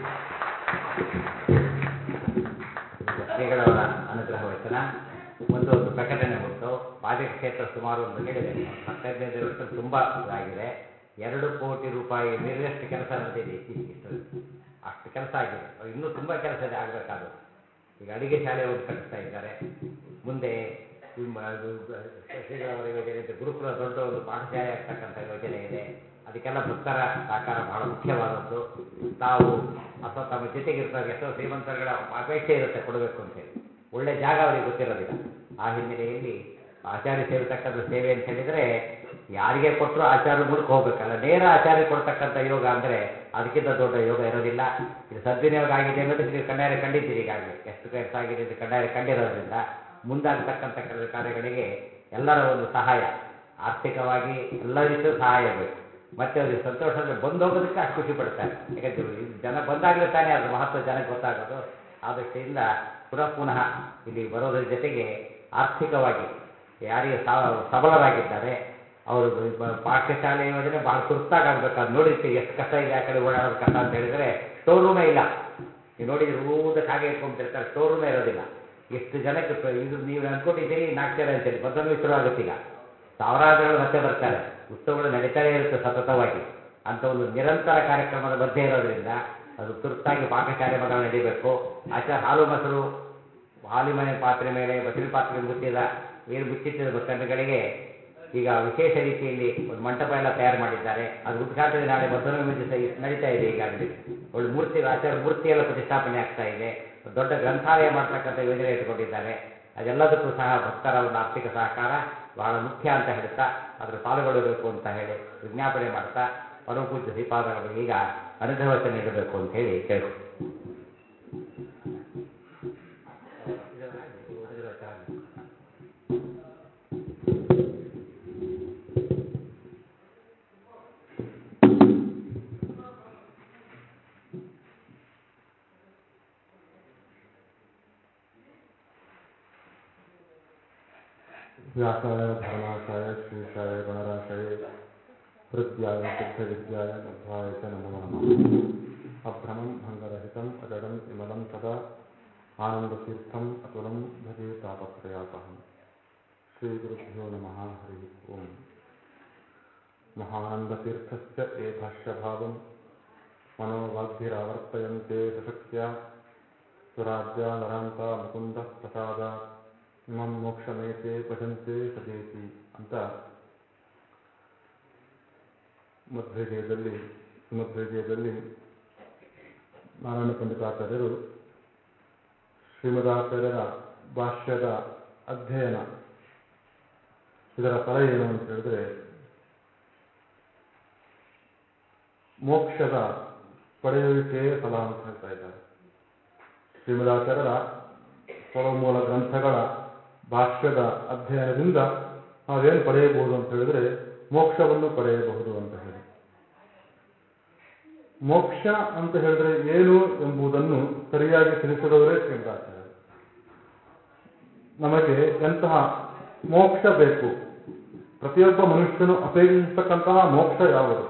ಈಗ ಶ್ರೀಗಳವರ ಅನುಗ್ರಹ ವಚನ ಒಂದು ಒಂದು ಪ್ರಕಟಣೆ ಉಂಟು ಬಾಧಿಕ ಕ್ಷೇತ್ರ ಸುಮಾರು ಒಂದು ಹೇಳಿದೆ ಒಂದು ಹತ್ತೈದೈದು ವರ್ಷದಲ್ಲಿ ತುಂಬ ಇದಾಗಿದೆ ಎರಡು ಕೋಟಿ ರೂಪಾಯಿ ಮೀರಿದಷ್ಟು ಕೆಲಸ ನಡೆದಿದೆ ಇತ್ತೀಚೆಗೆ ಇಷ್ಟರಲ್ಲಿ ಅಷ್ಟು ಕೆಲಸ ಆಗಿದೆ ಇನ್ನೂ ತುಂಬ ಕೆಲಸ ಇದೆ ಆಗಬೇಕಾದ್ರು ಈಗ ಅಡಿಗೆ ಶಾಲೆ ಒಂದು ಕಟ್ಟಿಸ್ತಾ ಇದ್ದಾರೆ ಮುಂದೆ ನಿಮ್ಮ ಅದು ಶ್ರೀಗಳವರ ಯೋಜನೆ ಇದೆ ಗುರುಕುಲ ದೊಡ್ಡ ಒಂದು ಪಾಠಶಾಲೆ ಆಗ್ತಕ್ಕಂಥ ಯೋಜನೆ ಇದೆ ಅದಕ್ಕೆಲ್ಲ ಭಕ್ತರ ಸಹಕಾರ ಬಹಳ ಮುಖ್ಯವಾದದ್ದು ತಾವು ಅಥವಾ ತಮ್ಮ ಜೊತೆಗಿರ್ತಾರೆ ಎಷ್ಟೋ ಶ್ರೀಮಂತರುಗಳ ಅಪೇಕ್ಷೆ ಇರುತ್ತೆ ಕೊಡಬೇಕು ಅಂತೇಳಿ ಒಳ್ಳೆ ಜಾಗ ಅವರಿಗೆ ಗೊತ್ತಿರೋದಿಲ್ಲ ಆ ಹಿನ್ನೆಲೆಯಲ್ಲಿ ಆಚಾರ್ಯ ಸೇರತಕ್ಕಂಥ ಸೇವೆ ಅಂತ ಹೇಳಿದರೆ ಯಾರಿಗೆ ಕೊಟ್ಟರು ಆಚಾರ್ಯ ಮೂಲಕ ಹೋಗ್ಬೇಕಲ್ಲ ನೇರ ಆಚಾರ್ಯ ಕೊಡ್ತಕ್ಕಂಥ ಯೋಗ ಅಂದರೆ ಅದಕ್ಕಿಂತ ದೊಡ್ಡ ಯೋಗ ಇರೋದಿಲ್ಲ ಇದು ಸದ್ವಿನಿಯೋಗ ಆಗಿದೆ ಅನ್ನೋದಕ್ಕೆ ನೀವು ಕಣ್ಣಾರೆ ಕಂಡಿದ್ದೀರಿ ಈಗಾಗಲೇ ಎಷ್ಟು ಕೆಲಸ ಆಗಿದೆ ಅಂತ ಕಣ್ಣಾರೆ ಕಂಡಿರೋದ್ರಿಂದ ಮುಂದಾಗತಕ್ಕಂಥ ಕೆಲಸ ಕಾರ್ಯಗಳಿಗೆ ಎಲ್ಲರ ಒಂದು ಸಹಾಯ ಆರ್ಥಿಕವಾಗಿ ಎಲ್ಲ ರೀತಿಯ ಸಹಾಯ ಬೇಕು ಮತ್ತೆ ಅವರಿಗೆ ಸಂತೋಷ ಅಂದರೆ ಬಂದು ಹೋಗೋದಕ್ಕೆ ಅಷ್ಟು ಖುಷಿ ಪಡ್ತಾರೆ ಯಾಕಂದ್ರೆ ಇದು ಜನ ಬಂದಾಗಲೇ ತಾನೇ ಅದ್ರ ಮಹತ್ವ ಜನಕ್ಕೆ ಗೊತ್ತಾಗೋದು ಆ ದೃಷ್ಟಿಯಿಂದ ಪುನಃ ಪುನಃ ಇಲ್ಲಿ ಬರೋದ್ರ ಜೊತೆಗೆ ಆರ್ಥಿಕವಾಗಿ ಯಾರಿಗೆ ಸಾ- ಸಬಲರಾಗಿದ್ದಾರೆ ಅವರು ಬ- ಪಾಠಶಾಲೆ ಯೋಜನೆ ಭಾಳ ತುರ್ತಾಗಿ ಆಗ್ಬೇಕು ಅದು ನೋಡಿರ್ತೀವಿ ಎಷ್ಟು ಕಷ್ಟ ಇದೆ ಆ ಕಡೆ ಓಡಾಡೋದು ಕಷ್ಟ ಅಂತ ಹೇಳಿದರೆ ಸ್ಟೋರ್ ರೂಮೇ ಇಲ್ಲ ನೀವು ನೋಡಿದ್ರೆ ಊದಕ್ಕೆ ಹಾಗೆ ಇಟ್ಕೊಂಡ್ಬಿಟ್ಟಿರ್ತಾರೆ ಸ್ಟೋರ್ ರೂಮೇ ಇರೋದಿಲ್ಲ ಎಷ್ಟು ಜನಕ್ಕೆ ಪ್ರ- ಇದು ನೀವು ಅನ್ಕೊಂಡಿದ್ದೀರಿ ನಾಲ್ಕು ಜನ ಅಂತೇಳಿ ಬಂದನೂ ಶುರು ಆಗುತ್ತೆ ಈಗ ಸಾವಿರಾರು ಜನಗಳು ಮತ್ತೆ ಬರ್ತಾರೆ ಉತ್ಸವಗಳು ನಡೀತಾನೆ ಇರುತ್ತೆ ಸತತವಾಗಿ ಅಂತ ಒಂದು ನಿರಂತರ ಕಾರ್ಯಕ್ರಮದ ಮಧ್ಯೆ ಇರೋದ್ರಿಂದ ಅದು ತುರ್ತಾಗಿ ಪಾಕಶಾಲೆ ಮೊದಲು ನಡೀಬೇಕು ಆಚಾರ ಹಾಲು ಮೊಸರು ಹಾಲಿಮನೆ ಪಾತ್ರೆ ಮೇಲೆ ಬಸರಿ ಪಾತ್ರೆ ಮುಚ್ಚಿದ ಏನು ಮುಚ್ಚಿಟ್ಟಿದ ಕಣ್ಣುಗಳಿಗೆ ಈಗ ವಿಶೇಷ ರೀತಿಯಲ್ಲಿ ಒಂದು ಮಂಟಪ ಎಲ್ಲ ತಯಾರು ಮಾಡಿದ್ದಾರೆ ಅದು ಉದ್ಘಾಟನೆ ನಾಳೆ ಮಧ್ಯಾಹ್ನ ದಿವಸ ನಡೀತಾ ಇದೆ ಈಗಾಗಲೇ ಒಳ್ಳೆ ಮೂರ್ತಿ ಆಚಾರ ಮೂರ್ತಿ ಎಲ್ಲ ಪ್ರತಿಷ್ಠಾಪನೆ ಆಗ್ತಾ ಇದೆ ದೊಡ್ಡ ಗ್ರಂಥಾಲಯ ಮಾಡ್ತಕ್ಕಂಥ ಯೋಜನೆ ಇಟ್ಕೊಂಡಿದ್ದಾರೆ ಅದೆಲ್ಲದಕ್ಕೂ ಸಹ ಭಕ್ತರ ಒಂದು ಆರ್ಥಿಕ ಸಹಕಾರ ಬಹಳ ಮುಖ್ಯ ಅಂತ ಹೇಳ್ತಾ ಅದರ ಪಾಲ್ಗೊಳ್ಳಬೇಕು ಅಂತ ಹೇಳಿ ವಿಜ್ಞಾಪನೆ ಮಾಡ್ತಾ ಪರಮ ಪೂಜ್ಯ ಶ್ರೀಪಾದಗಳಿಗೆ ಈಗ ಅನುಗ್ರಹವಚನ ನೀಡಬೇಕು ಅಂತ ಹೇಳಿ ಕೇಳ್ಕೊ व्यासाय धर्माशाय श्रीशाय गणराशाय हृद्याय सिद्धविद्याय मध्वाय च नमो नमः अभ्रमं भङ्गरहितम् अजडं विमलं सदा आनन्दतीर्थम् अतुलं भजे तापत्रयापहम् श्रीगुरुभ्यो नमः हरिः ओम् महानन्दतीर्थस्य ए भाष्यभावं मनोवाग्भिरावर्तयन्ते सशक्त्या सुराज्या नरान्ता मुकुन्दः प्रसादात् ಇಮಂ ಮೋಕ್ಷಮೇತೆ ಭಜಂತೆ ಸದೇತಿ ಅಂತ ಮಧ್ವಿಜಯದಲ್ಲಿ ಮಧ್ವಿಜಯದಲ್ಲಿ ನಾರಾಯಣ ಪಂಡಿತಾಚಾರ್ಯರು ಶ್ರೀಮದಾಚಾರ್ಯರ ಭಾಷ್ಯದ ಅಧ್ಯಯನ ಇದರ ಫಲ ಏನು ಅಂತ ಹೇಳಿದ್ರೆ ಮೋಕ್ಷದ ಪಡೆಯುವಿಕೆಯೇ ಫಲ ಅಂತ ಹೇಳ್ತಾ ಇದ್ದಾರೆ ಶ್ರೀಮದಾಚಾರ್ಯರ ಸರ್ವಮೂಲ ಗ್ರಂಥಗಳ ಭಾಷ್ಯದ ಅಧ್ಯಯನದಿಂದ ನಾವೇನು ಪಡೆಯಬಹುದು ಅಂತ ಹೇಳಿದ್ರೆ ಮೋಕ್ಷವನ್ನು ಪಡೆಯಬಹುದು ಅಂತ ಹೇಳಿ ಮೋಕ್ಷ ಅಂತ ಹೇಳಿದ್ರೆ ಏನು ಎಂಬುದನ್ನು ಸರಿಯಾಗಿ ತಿಳಿಸಿದವರೇ ಶ್ರೀಮದಾಚಾರ್ಯರು ನಮಗೆ ಎಂತಹ ಮೋಕ್ಷ ಬೇಕು ಪ್ರತಿಯೊಬ್ಬ ಮನುಷ್ಯನು ಅಪೇಕ್ಷಿಸತಕ್ಕಂತಹ ಮೋಕ್ಷ ಯಾವುದು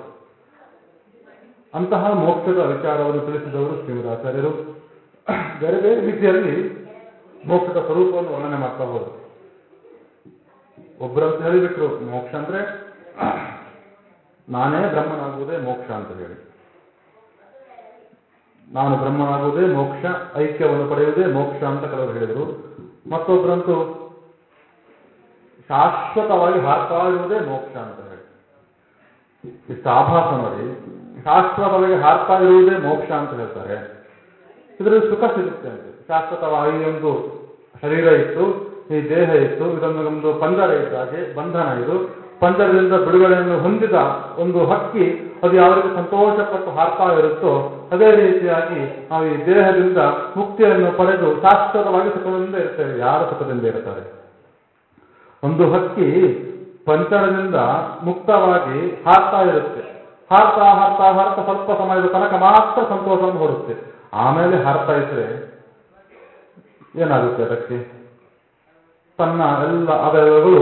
ಅಂತಹ ಮೋಕ್ಷದ ವಿಚಾರವನ್ನು ತಿಳಿಸಿದವರು ಶ್ರೀಮದಾಚಾರ್ಯರು ಬೇರೆ ಬೇರೆ ರೀತಿಯಲ್ಲಿ ಮೋಕ್ಷದ ಸ್ವರೂಪವನ್ನು ವರ್ಣನೆ ಮಾಡ್ತಾ ಹೋದರು ಒಬ್ಬರಂತ ಹೇಳಿಬಿಟ್ರು ಮೋಕ್ಷ ಅಂದ್ರೆ ನಾನೇ ಬ್ರಹ್ಮನಾಗುವುದೇ ಮೋಕ್ಷ ಅಂತ ಹೇಳಿ ನಾನು ಬ್ರಹ್ಮನಾಗುವುದೇ ಮೋಕ್ಷ ಐಕ್ಯವನ್ನು ಪಡೆಯುವುದೇ ಮೋಕ್ಷ ಅಂತ ಕೆಲವರು ಹೇಳಿದರು ಮತ್ತೊಬ್ಬರಂತೂ ಶಾಶ್ವತವಾಗಿ ಹಾರ್ತಾ ಇರುವುದೇ ಮೋಕ್ಷ ಅಂತ ಹೇಳಿ ಇಷ್ಟು ಆಭಾಸ ನೋಡಿ ಶಾಶ್ವತವಾಗಿ ಹಾರ್ತಾ ಇರುವುದೇ ಮೋಕ್ಷ ಅಂತ ಹೇಳ್ತಾರೆ ಇದರಲ್ಲಿ ಸುಖ ಸಿಗುತ್ತೆ ಅಂತೆ ಶಾಶ್ವತವಾಗಿ ಒಂದು ಶರೀರ ಇತ್ತು ಈ ದೇಹ ಇತ್ತು ಇದೊಂದು ಒಂದು ಪಂಜರ ಇದ್ದಾಗೆ ಬಂಧನ ಇದು ಪಂಜರದಿಂದ ಬಿಡುಗಡೆಯನ್ನು ಹೊಂದಿದ ಒಂದು ಹಕ್ಕಿ ಅದು ಯಾವ ರೀತಿ ಸಂತೋಷಪಟ್ಟು ಹಾರ್ತಾ ಇರುತ್ತೋ ಅದೇ ರೀತಿಯಾಗಿ ನಾವು ಈ ದೇಹದಿಂದ ಮುಕ್ತಿಯನ್ನು ಪಡೆದು ಶಾಶ್ವತವಾಗಿ ಸುಖದಿಂದ ಇರ್ತೇವೆ ಯಾರು ಸುಖದಿಂದ ಇರ್ತಾರೆ ಒಂದು ಹಕ್ಕಿ ಪಂಚರದಿಂದ ಮುಕ್ತವಾಗಿ ಹಾರ್ತಾ ಇರುತ್ತೆ ಹಾರ್ತಾ ಹಾರ್ತಾ ಹಾರ್ತಾ ಸ್ವಲ್ಪ ಸಮಯದ ತನಕ ಮಾತ್ರ ಸಂತೋಷವನ್ನು ಹೊಡುತ್ತೆ ಆಮೇಲೆ ಹಾರ್ತಾ ಇದ್ರೆ ಏನಾಗುತ್ತೆ ಅದಕ್ಕೆ ತನ್ನ ಎಲ್ಲ ಅವಯವಗಳು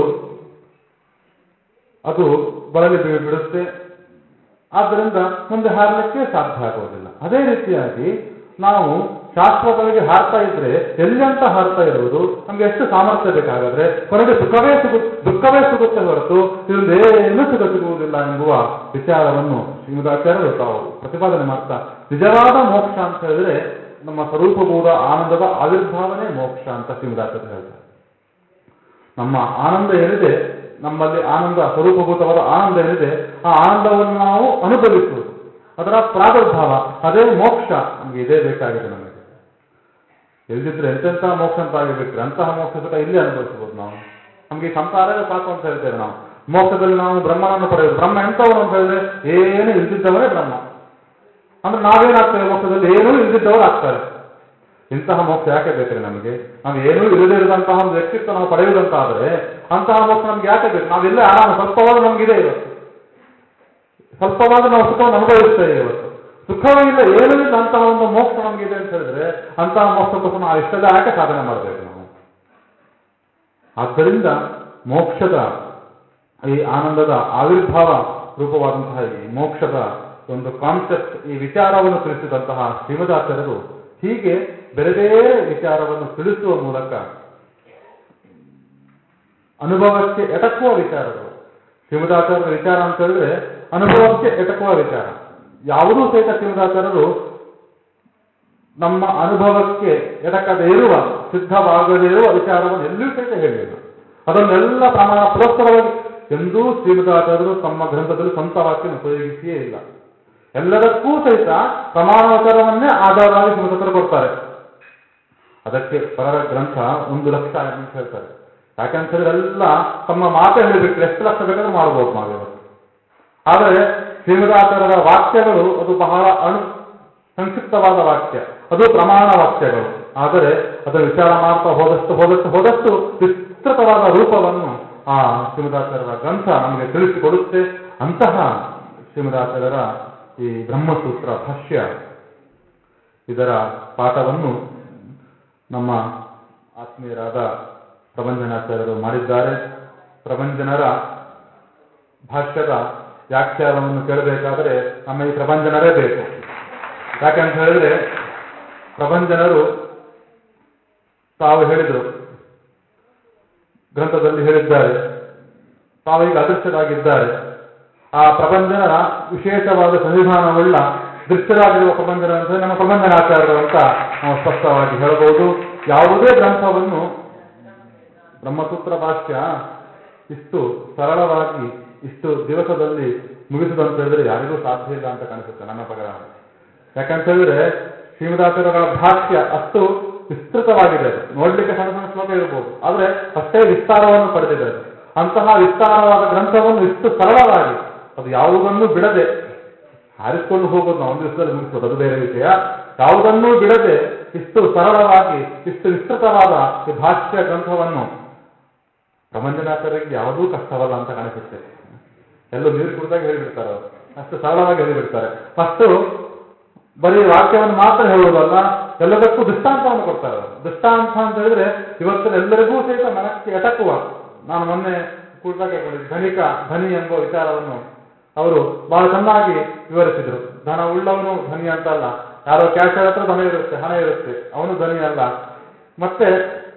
ಅದು ಬಳಲಿ ಬಿ- ಬಿಡುತ್ತೆ ಆದ್ದರಿಂದ ಮುಂದೆ ಹಾರಲಿಕ್ಕೆ ಸಾಧ್ಯ ಆಗುವುದಿಲ್ಲ ಅದೇ ರೀತಿಯಾಗಿ ನಾವು ಶಾಶ್ವತವಾಗಿ ಹಾರ್ತಾ ಇದ್ರೆ ಎಲ್ಲಂತ ಹಾರ್ತಾ ಇರುವುದು ನಮ್ಗೆ ಎಷ್ಟು ಸಾಮರ್ಥ್ಯ ಬೇಕಾಗಾದ್ರೆ ಕೊನೆಗೆ ಸುಖವೇ ಸಿಗು ದುಃಖವೇ ಸಿಗುತ್ತೆ ಹೊರತು ಇದರಿಂದ ಏನೂ ಸುಖ ಸಿಗುವುದಿಲ್ಲ ಎಂಬುವ ವಿಚಾರವನ್ನು ಶ್ರೀಮದಾಚಾರ್ಯರು ತಾವು ಪ್ರತಿಪಾದನೆ ಮಾಡ್ತಾ ನಿಜವಾದ ಮೋಕ್ಷ ಅಂತ ಹೇಳಿದ್ರೆ ನಮ್ಮ ಸ್ವರೂಪಭೂತ ಆನಂದದ ಆವಿರ್ಭಾವನೆ ಮೋಕ್ಷ ಅಂತ ಶ್ರೀಮದಾಚಾರ್ಯರು ಹೇಳ್ತಾರೆ ನಮ್ಮ ಆನಂದ ಏನಿದೆ ನಮ್ಮಲ್ಲಿ ಆನಂದ ಸ್ವರೂಪಭೂತವಾದ ಆನಂದ ಏನಿದೆ ಆ ಆನಂದವನ್ನು ನಾವು ಅನುಭವಿಸುವುದು ಅದರ ಪ್ರಾದುರ್ಭಾವ ಅದೇ ಮೋಕ್ಷ ನಮ್ಗೆ ಇದೇ ಬೇಕಾಗಿದೆ ನಮಗೆ ಎಲ್ದಿದ್ರೆ ಎಂತೆಂಥ ಮೋಕ್ಷ ಅಂತ ಆಗಿಬಿಟ್ರೆ ಅಂತಹ ಮೋಕ್ಷ ಸುಖ ಇಲ್ಲಿ ಅನುಭವಿಸಬಹುದು ನಾವು ನಮ್ಗೆ ಈ ಸಂಸಾರವೇ ಸಾಕು ಅಂತ ಹೇಳ್ತೇವೆ ನಾವು ಮೋಕ್ಷದಲ್ಲಿ ನಾವು ಬ್ರಹ್ಮನನ್ನು ಪಡೆಯೋದು ಬ್ರಹ್ಮ ಎಂತವನು ಅಂತ ಹೇಳಿದ್ರೆ ಏನು ಇಲ್ದಿದ್ದವನೇ ಬ್ರಹ್ಮ ಅಂದ್ರೆ ನಾವೇನಾಗ್ತೇವೆ ಮೋಕ್ಷದಲ್ಲಿ ಏನೂ ಇಲ್ದಿದ್ದವರು ಆಗ್ತಾರೆ ಇಂತಹ ಮೋಕ್ಷ ಯಾಕೆ ಬೇಕ್ರಿ ನಮಗೆ ನಾವು ಏನೂ ಇಲ್ಲದೆ ಇರದಂತಹ ಒಂದು ವ್ಯಕ್ತಿತ್ವ ನಾವು ಪಡೆಯುವುದಂತಾದ್ರೆ ಅಂತಹ ಮೋಕ್ಷ ನಮ್ಗೆ ಯಾಕೆ ಬೇಕು ನಾವೆಲ್ಲೇ ಆರಾಮ ಸ್ವಲ್ಪವಾದ ನಮಗಿದೆ ಇವತ್ತು ಸ್ವಲ್ಪವಾದ ನಾವು ಸುಖವನ್ನು ಅನುಭವಿಸ್ತೇವೆ ಇವತ್ತು ಸುಖವೂ ಇಲ್ಲ ಏನೂ ಇಲ್ಲ ಅಂತಹ ಒಂದು ಮೋಕ್ಷ ನಮಗಿದೆ ಅಂತ ಹೇಳಿದ್ರೆ ಅಂತಹ ಮೋಕ್ಷಕ್ಕೋಸ್ಕರ ನಾವು ಇಷ್ಟೆಲ್ಲ ಯಾಕೆ ಸಾಧನೆ ಮಾಡಬೇಕು ನಾವು ಆದ್ದರಿಂದ ಮೋಕ್ಷದ ಈ ಆನಂದದ ಆವಿರ್ಭಾವ ರೂಪವಾದಂತಹ ಈ ಮೋಕ್ಷದ ಒಂದು ಕಾನ್ಸೆಪ್ಟ್ ಈ ವಿಚಾರವನ್ನು ತಿಳಿಸಿದಂತಹ ಶ್ರೀಮದಾಚಾರ್ಯರು ಹೀಗೆ ಬೇರೆ ಬೇರೆ ವಿಚಾರವನ್ನು ತಿಳಿಸುವ ಮೂಲಕ ಅನುಭವಕ್ಕೆ ಎಟಕುವ ವಿಚಾರಗಳು ಶ್ರೀಮದಾಚಾರ್ಯರ ವಿಚಾರ ಅಂತ ಹೇಳಿದ್ರೆ ಅನುಭವಕ್ಕೆ ಎಟಕುವ ವಿಚಾರ ಯಾವುದೂ ಸಹಿತ ಶ್ರೀಮದಾಚಾರ್ಯರು ನಮ್ಮ ಅನುಭವಕ್ಕೆ ಎಟಕದೇ ಇರುವ ಸಿದ್ಧವಾಗದೇ ಇರುವ ವಿಚಾರವನ್ನು ಎಲ್ಲಿಯೂ ಸಹಿತ ಹೇಳಿಲ್ಲ ಅದನ್ನೆಲ್ಲ ಪ್ರಮಾಣ ಪುರಸ್ಕರವಾಗಿ ಎಂದೂ ಶ್ರೀಮದಾಚಾರ್ಯರು ತಮ್ಮ ಗ್ರಂಥದಲ್ಲಿ ಸ್ವಂತ ವಾಕ್ಯವನ್ನು ಉಪಯೋಗಿಸಿಯೇ ಇಲ್ಲ ಎಲ್ಲದಕ್ಕೂ ಸಹಿತ ಪ್ರಮಾಣಾಚಾರವನ್ನೇ ಆಧಾರವಾಗಿ ಶ್ರೀಮದಾಚಾರ್ಯ ಕೊಡ್ತಾರೆ ಅದಕ್ಕೆ ಪರರ ಗ್ರಂಥ ಒಂದು ಲಕ್ಷ ಅಂತ ಹೇಳ್ತಾರೆ ಯಾಕಂತ ಹೇಳಿದ್ರೆ ಎಲ್ಲ ತಮ್ಮ ಮಾತೇ ಹೇಳಿಬಿಟ್ರೆ ಎಷ್ಟು ಲಕ್ಷ ಬೇಕಾದ್ರೂ ಮಾಡಬಹುದು ನಾವಿವತ್ತು ಆದರೆ ಶ್ರೀಮದಾಚಾರ್ಯರ ವಾಕ್ಯಗಳು ಅದು ಬಹಳ ಅಣು ಸಂಕ್ಷಿಪ್ತವಾದ ವಾಕ್ಯ ಅದು ಪ್ರಮಾಣ ವಾಕ್ಯಗಳು ಆದರೆ ಅದರ ವಿಚಾರ ಮಾಡ್ತಾ ಹೋದಷ್ಟು ಹೋದಷ್ಟು ಹೋದಷ್ಟು ವಿಸ್ತೃತವಾದ ರೂಪವನ್ನು ಆ ಶ್ರೀಮದಾಚಾರ್ಯರ ಗ್ರಂಥ ನಮಗೆ ತಿಳಿಸಿಕೊಡುತ್ತೆ ಅಂತಹ ಶ್ರೀಮದಾಚಾರ್ಯರ ಈ ಬ್ರಹ್ಮಸೂತ್ರ ಭಾಷ್ಯ ಇದರ ಪಾಠವನ್ನು ನಮ್ಮ ಆತ್ಮೀಯರಾದ ಪ್ರಬಂಧನಾಚಾರ್ಯರು ಮಾಡಿದ್ದಾರೆ ಪ್ರಬಂಧನರ ಭಾಷ್ಯದ ವ್ಯಾಖ್ಯಾನವನ್ನು ಕೇಳಬೇಕಾದರೆ ನಮ್ಮ ಈ ಪ್ರಬಂಧನರೇ ಬೇಕು ಯಾಕಂತ ಹೇಳಿದ್ರೆ ಪ್ರಬಂಧನರು ತಾವು ಹೇಳಿದರು ಗ್ರಂಥದಲ್ಲಿ ಹೇಳಿದ್ದಾರೆ ತಾವೀಗ ಅದೃಷ್ಟರಾಗಿದ್ದಾರೆ ಆ ಪ್ರಬಂಧನ ವಿಶೇಷವಾದ ಸಂವಿಧಾನವುಳ್ಳ ದೃಷ್ಟರಾಗಿರುವ ಪ್ರಬಂಧನ ಅಂದರೆ ನಮ್ಮ ಪ್ರಬಂಧನಾಚಾರ್ಯರು ಅಂತ ನಾವು ಸ್ಪಷ್ಟವಾಗಿ ಹೇಳಬಹುದು ಯಾವುದೇ ಗ್ರಂಥವನ್ನು ಬ್ರಹ್ಮಸೂತ್ರ ಭಾಷ್ಯ ಇಷ್ಟು ಸರಳವಾಗಿ ಇಷ್ಟು ದಿವಸದಲ್ಲಿ ಮುಗಿಸುದು ಅಂತ ಹೇಳಿದ್ರೆ ಯಾರಿಗೂ ಸಾಧ್ಯ ಇಲ್ಲ ಅಂತ ಕಾಣಿಸುತ್ತೆ ನನ್ನ ಪ್ರಕಾರ ಯಾಕಂತ ಹೇಳಿದ್ರೆ ಶ್ರೀಮದಾಚಾರ್ಯಗಳ ಭಾಷ್ಯ ಅಷ್ಟು ವಿಸ್ತೃತವಾಗಿದೆ ಅದು. ನೋಡ್ಲಿಕ್ಕೆ ಸಣ್ಣ ಸಣ್ಣ ಶ್ಲೋಕ ಇರಬಹುದು ಆದ್ರೆ ಅಷ್ಟೇ ವಿಸ್ತಾರವನ್ನು ಪಡೆದಿದೆ ಅದು. ಅಂತಹ ವಿಸ್ತಾರವಾದ ಗ್ರಂಥವನ್ನು ಇಷ್ಟು ಸರಳವಾಗಿ ಅದು ಯಾವುದನ್ನು ಬಿಡದೆ ಹಾರಿಸಿಕೊಂಡು ಹೋಗೋದು ನಾವು ಒಂದು ದಿವಸದಲ್ಲಿ ಮುಗಿಸ್ಬೋದು ಅದು ಬೇರೆ ವಿಷಯ ಯಾವುದನ್ನೂ ಬಿಡದೆ ಇಷ್ಟು ಸರಳವಾಗಿ ಇಷ್ಟು ವಿಸ್ತೃತವಾದ ಈ ಭಾಷ್ಯ ಗ್ರಂಥವನ್ನು ಪ್ರಬಂಧನಾಥರಿಗೆ ಯಾವುದೂ ಕಷ್ಟವಲ್ಲ ಅಂತ ಕಾಣಿಸುತ್ತೆ ಎಲ್ಲೋ ನೀರು ಕುಡಿದಾಗ ಹೇಳಿಬಿಡ್ತಾರೆ ಅವರು ಅಷ್ಟು ಸರಳವಾಗಿ ಹೇಳಿಬಿಡ್ತಾರೆ ಫಸ್ಟು ಬರೀ ವಾಕ್ಯವನ್ನು ಮಾತ್ರ ಹೇಳುವುದಲ್ಲ ಎಲ್ಲದಕ್ಕೂ ದೃಷ್ಟಾಂತವನ್ನು ಕೊಡ್ತಾರೆ ಅವರು ದೃಷ್ಟಾಂತ ಅಂತ ಹೇಳಿದ್ರೆ ಇವತ್ತಿನ ಎಲ್ಲರಿಗೂ ಸಹಿತ ಮನಕ್ಕೆ ಎಟಕುವ ನಾನು ಮೊನ್ನೆ ಕುಡಿದಾಗ ಕೇಳ್ಕೊಂಡಿದ್ದೆ ಧನಿಕ ಧನಿ ಎಂಬ ವಿಚಾರವನ್ನು ಅವರು ಬಹಳ ಚೆನ್ನಾಗಿ ವಿವರಿಸಿದ್ರು ಧನ ಉಳ್ಳವನು ಧನಿ ಅಂತ ಅಲ್ಲ ಯಾರೋ ಕ್ಯಾಶರ್ ಹತ್ರ ಧನ ಇರುತ್ತೆ ಹಣ ಇರುತ್ತೆ ಅವನು ಧನಿ ಅಲ್ಲ ಮತ್ತೆ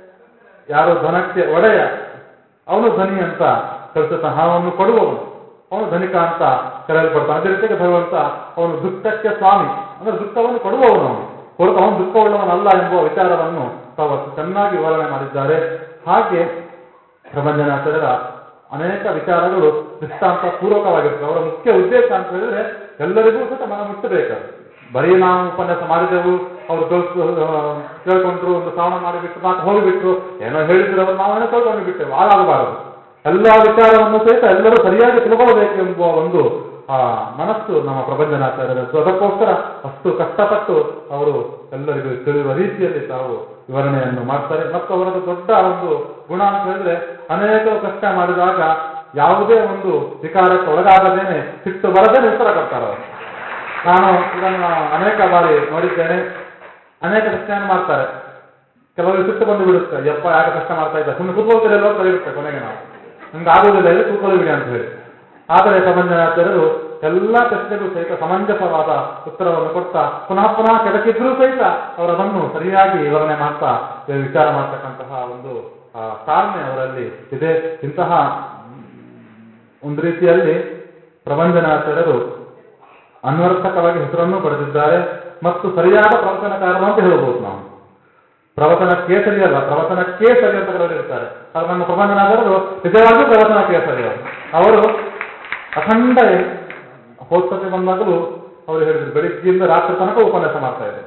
ಯಾರೋ ಧನಕ್ಕೆ ಒಡೆಯ ಅವನು ಧನಿ ಅಂತ ಕಲಿಸುತ್ತಾನೆ ಹಣವನ್ನು ಕೊಡುವವನು ಅವನು ಧನಿಕ ಅಂತ ಕರೆಯಲ್ಪಡ್ತಾನೆ ಅದೇ ರೀತಿಯಾಗಿ ಭಗವಂತ ಅವನು ದುಃಖಕ್ಕೆ ಸ್ವಾಮಿ ಅಂದ್ರೆ ದುಃಖವನ್ನು ಕೊಡುವವನು ಅವನು ಹೊರತು ಅವನು ದುಃಖವುಳ್ಳವನಲ್ಲ ಎಂಬ ವಿಚಾರವನ್ನು ತಾವು ಅಷ್ಟು ಚೆನ್ನಾಗಿ ವಿವರಣೆ ಮಾಡಿದ್ದಾರೆ ಹಾಗೆ ಪ್ರಬಂಧನಾಚಾರ್ಯರ ಅನೇಕ ವಿಚಾರಗಳು ದೃಷ್ಟಾಂತ ಪೂರ್ವಕವಾಗಿರ್ತವೆ ಅವರ ಮುಖ್ಯ ಉದ್ದೇಶ ಅಂತ ಹೇಳಿದ್ರೆ ಎಲ್ಲರಿಗೂ ಸಹಿತ ಮನ ಮುಟ್ಟಬೇಕು ಬರೀ ನಾವು ಉಪನ್ಯಾಸ ಮಾಡಿದೆವು ಅವರು ಕೇಳ್ಕೊಂಡ್ರು ಒಂದು ಶ್ರವಣ ಮಾಡಿಬಿಟ್ರು ನಾಲ್ಕು ಹೋಗಿಬಿಟ್ರು ಏನೋ ಹೇಳಿದ್ರು ಅವರು ನಾವೇನೋ ಕೇಳ್ಕೊಂಡು ಬಿಟ್ಟೆವು ಹಾಗಾಗಬಾರದು ಎಲ್ಲ ವಿಚಾರವನ್ನು ಸಹಿತ ಎಲ್ಲರೂ ಸರಿಯಾಗಿ ತಿಳ್ಕೊಳ್ಬೇಕು ಎಂಬುವ ಒಂದು ಆ ಮನಸ್ಸು ನಮ್ಮ ಪ್ರಬಂಧನಾಚಾರ್ಯರದ್ದು ಅದಕ್ಕೋಸ್ಕರ ಅಷ್ಟು ಕಷ್ಟಪಟ್ಟು ಅವರು ಎಲ್ಲರಿಗೂ ತಿಳಿಯುವ ರೀತಿಯಲ್ಲಿ ತಾವು ವಿವರಣೆಯನ್ನು ಮಾಡ್ತಾರೆ ಮತ್ತು ಅವರದ್ದು ದೊಡ್ಡ ಒಂದು ಗುಣ ಅಂತ ಹೇಳಿದ್ರೆ ಅನೇಕ ಪ್ರಶ್ನೆ ಮಾಡಿದಾಗ ಯಾವುದೇ ಒಂದು ವಿಕಾರಕ್ಕೆ ಒಳಗಾಗದೇನೆ ಸಿಟ್ಟು ಬರದೇನೆ ಉತ್ತರ ಕೊಡ್ತಾರೆ ಅವರು ನಾನು ಇದನ್ನು ಅನೇಕ ಬಾರಿ ನೋಡಿದ್ದೇನೆ ಅನೇಕ ಪ್ರಶ್ನೆಯನ್ನು ಮಾಡ್ತಾರೆ ಕೆಲವರು ಸಿಟ್ಟು ಬಂದು ಬಿಡುತ್ತೆ ಯಪ್ಪ ಯಾಕೆ ಪ್ರಶ್ನೆ ಮಾಡ್ತಾ ಇದ್ದ ಸುಮ್ಮನೆ ಕೂತ್ಕೊಳ್ತಿರಲ್ಲ ಅಂತ ಕಲಿಯುತ್ತೆ ಕೊನೆಗೆ ನಾವು ನಿಮ್ಗೆ ಆಗುವುದಿಲ್ಲ ಇದು ಕೂತ್ಕೊಳ್ಳಿಬಿಡಿ ಅಂತ ಹೇಳಿ ಆದರೆ ಪ್ರಬಂಧನಾಚಾರ್ಯರು ಎಲ್ಲ ಪ್ರಶ್ನೆಗೂ ಸಹಿತ ಸಮಂಜಸವಾದ ಉತ್ತರವನ್ನು ಕೊಡ್ತಾ ಪುನಃ ಪುನಃ ಕೆದಕಿದ್ರೂ ಸಹಿತ ಅವರು ಅದನ್ನು ಸರಿಯಾಗಿ ವಿವರಣೆ ಮಾಡ್ತಾ ವಿಚಾರ ಮಾಡ್ತಕ್ಕಂತಹ ಒಂದು ಆ, ತಾಳ್ಮೆ ಅವರಲ್ಲಿ ಇದೆ ಇಂತಹ ಒಂದು ರೀತಿಯಲ್ಲಿ ಪ್ರಬಂಧನಾಚಾರ್ಯರು ಅನ್ವರ್ಥಕವಾಗಿ ಹೆಸರನ್ನು ಪಡೆದಿದ್ದಾರೆ ಮತ್ತು ಸರಿಯಾದ ಪ್ರವಚನಕಾರರು ಅಂತ ಹೇಳ್ಬೋದು ನಾವು ಪ್ರವಚನ ಕೇಸರಿ ಅಲ್ಲ ಪ್ರವಚನ ಕೇಸರಿ ಅಂತ ಕರೆದಿರ್ತಾರೆ ಆದ್ರೆ ನಮ್ಮ ಪ್ರಬಂಧನಾಚಾರ್ಯರು ನಿಜವಾಗಿಯೂ ಪ್ರವಚನ ಕೇಸರಿ ಅವರು ಅವರು ಅಖಂಡ ಹೋದ್ಸತಿ ಬಂದಾಗಲೂ ಅವರು ಹೇಳಿದ್ರು ಬೆಳಿಗ್ಗೆಯಿಂದ ರಾತ್ರಿ ತನಕ ಉಪನ್ಯಾಸ ಮಾಡ್ತಾ ಇದ್ರು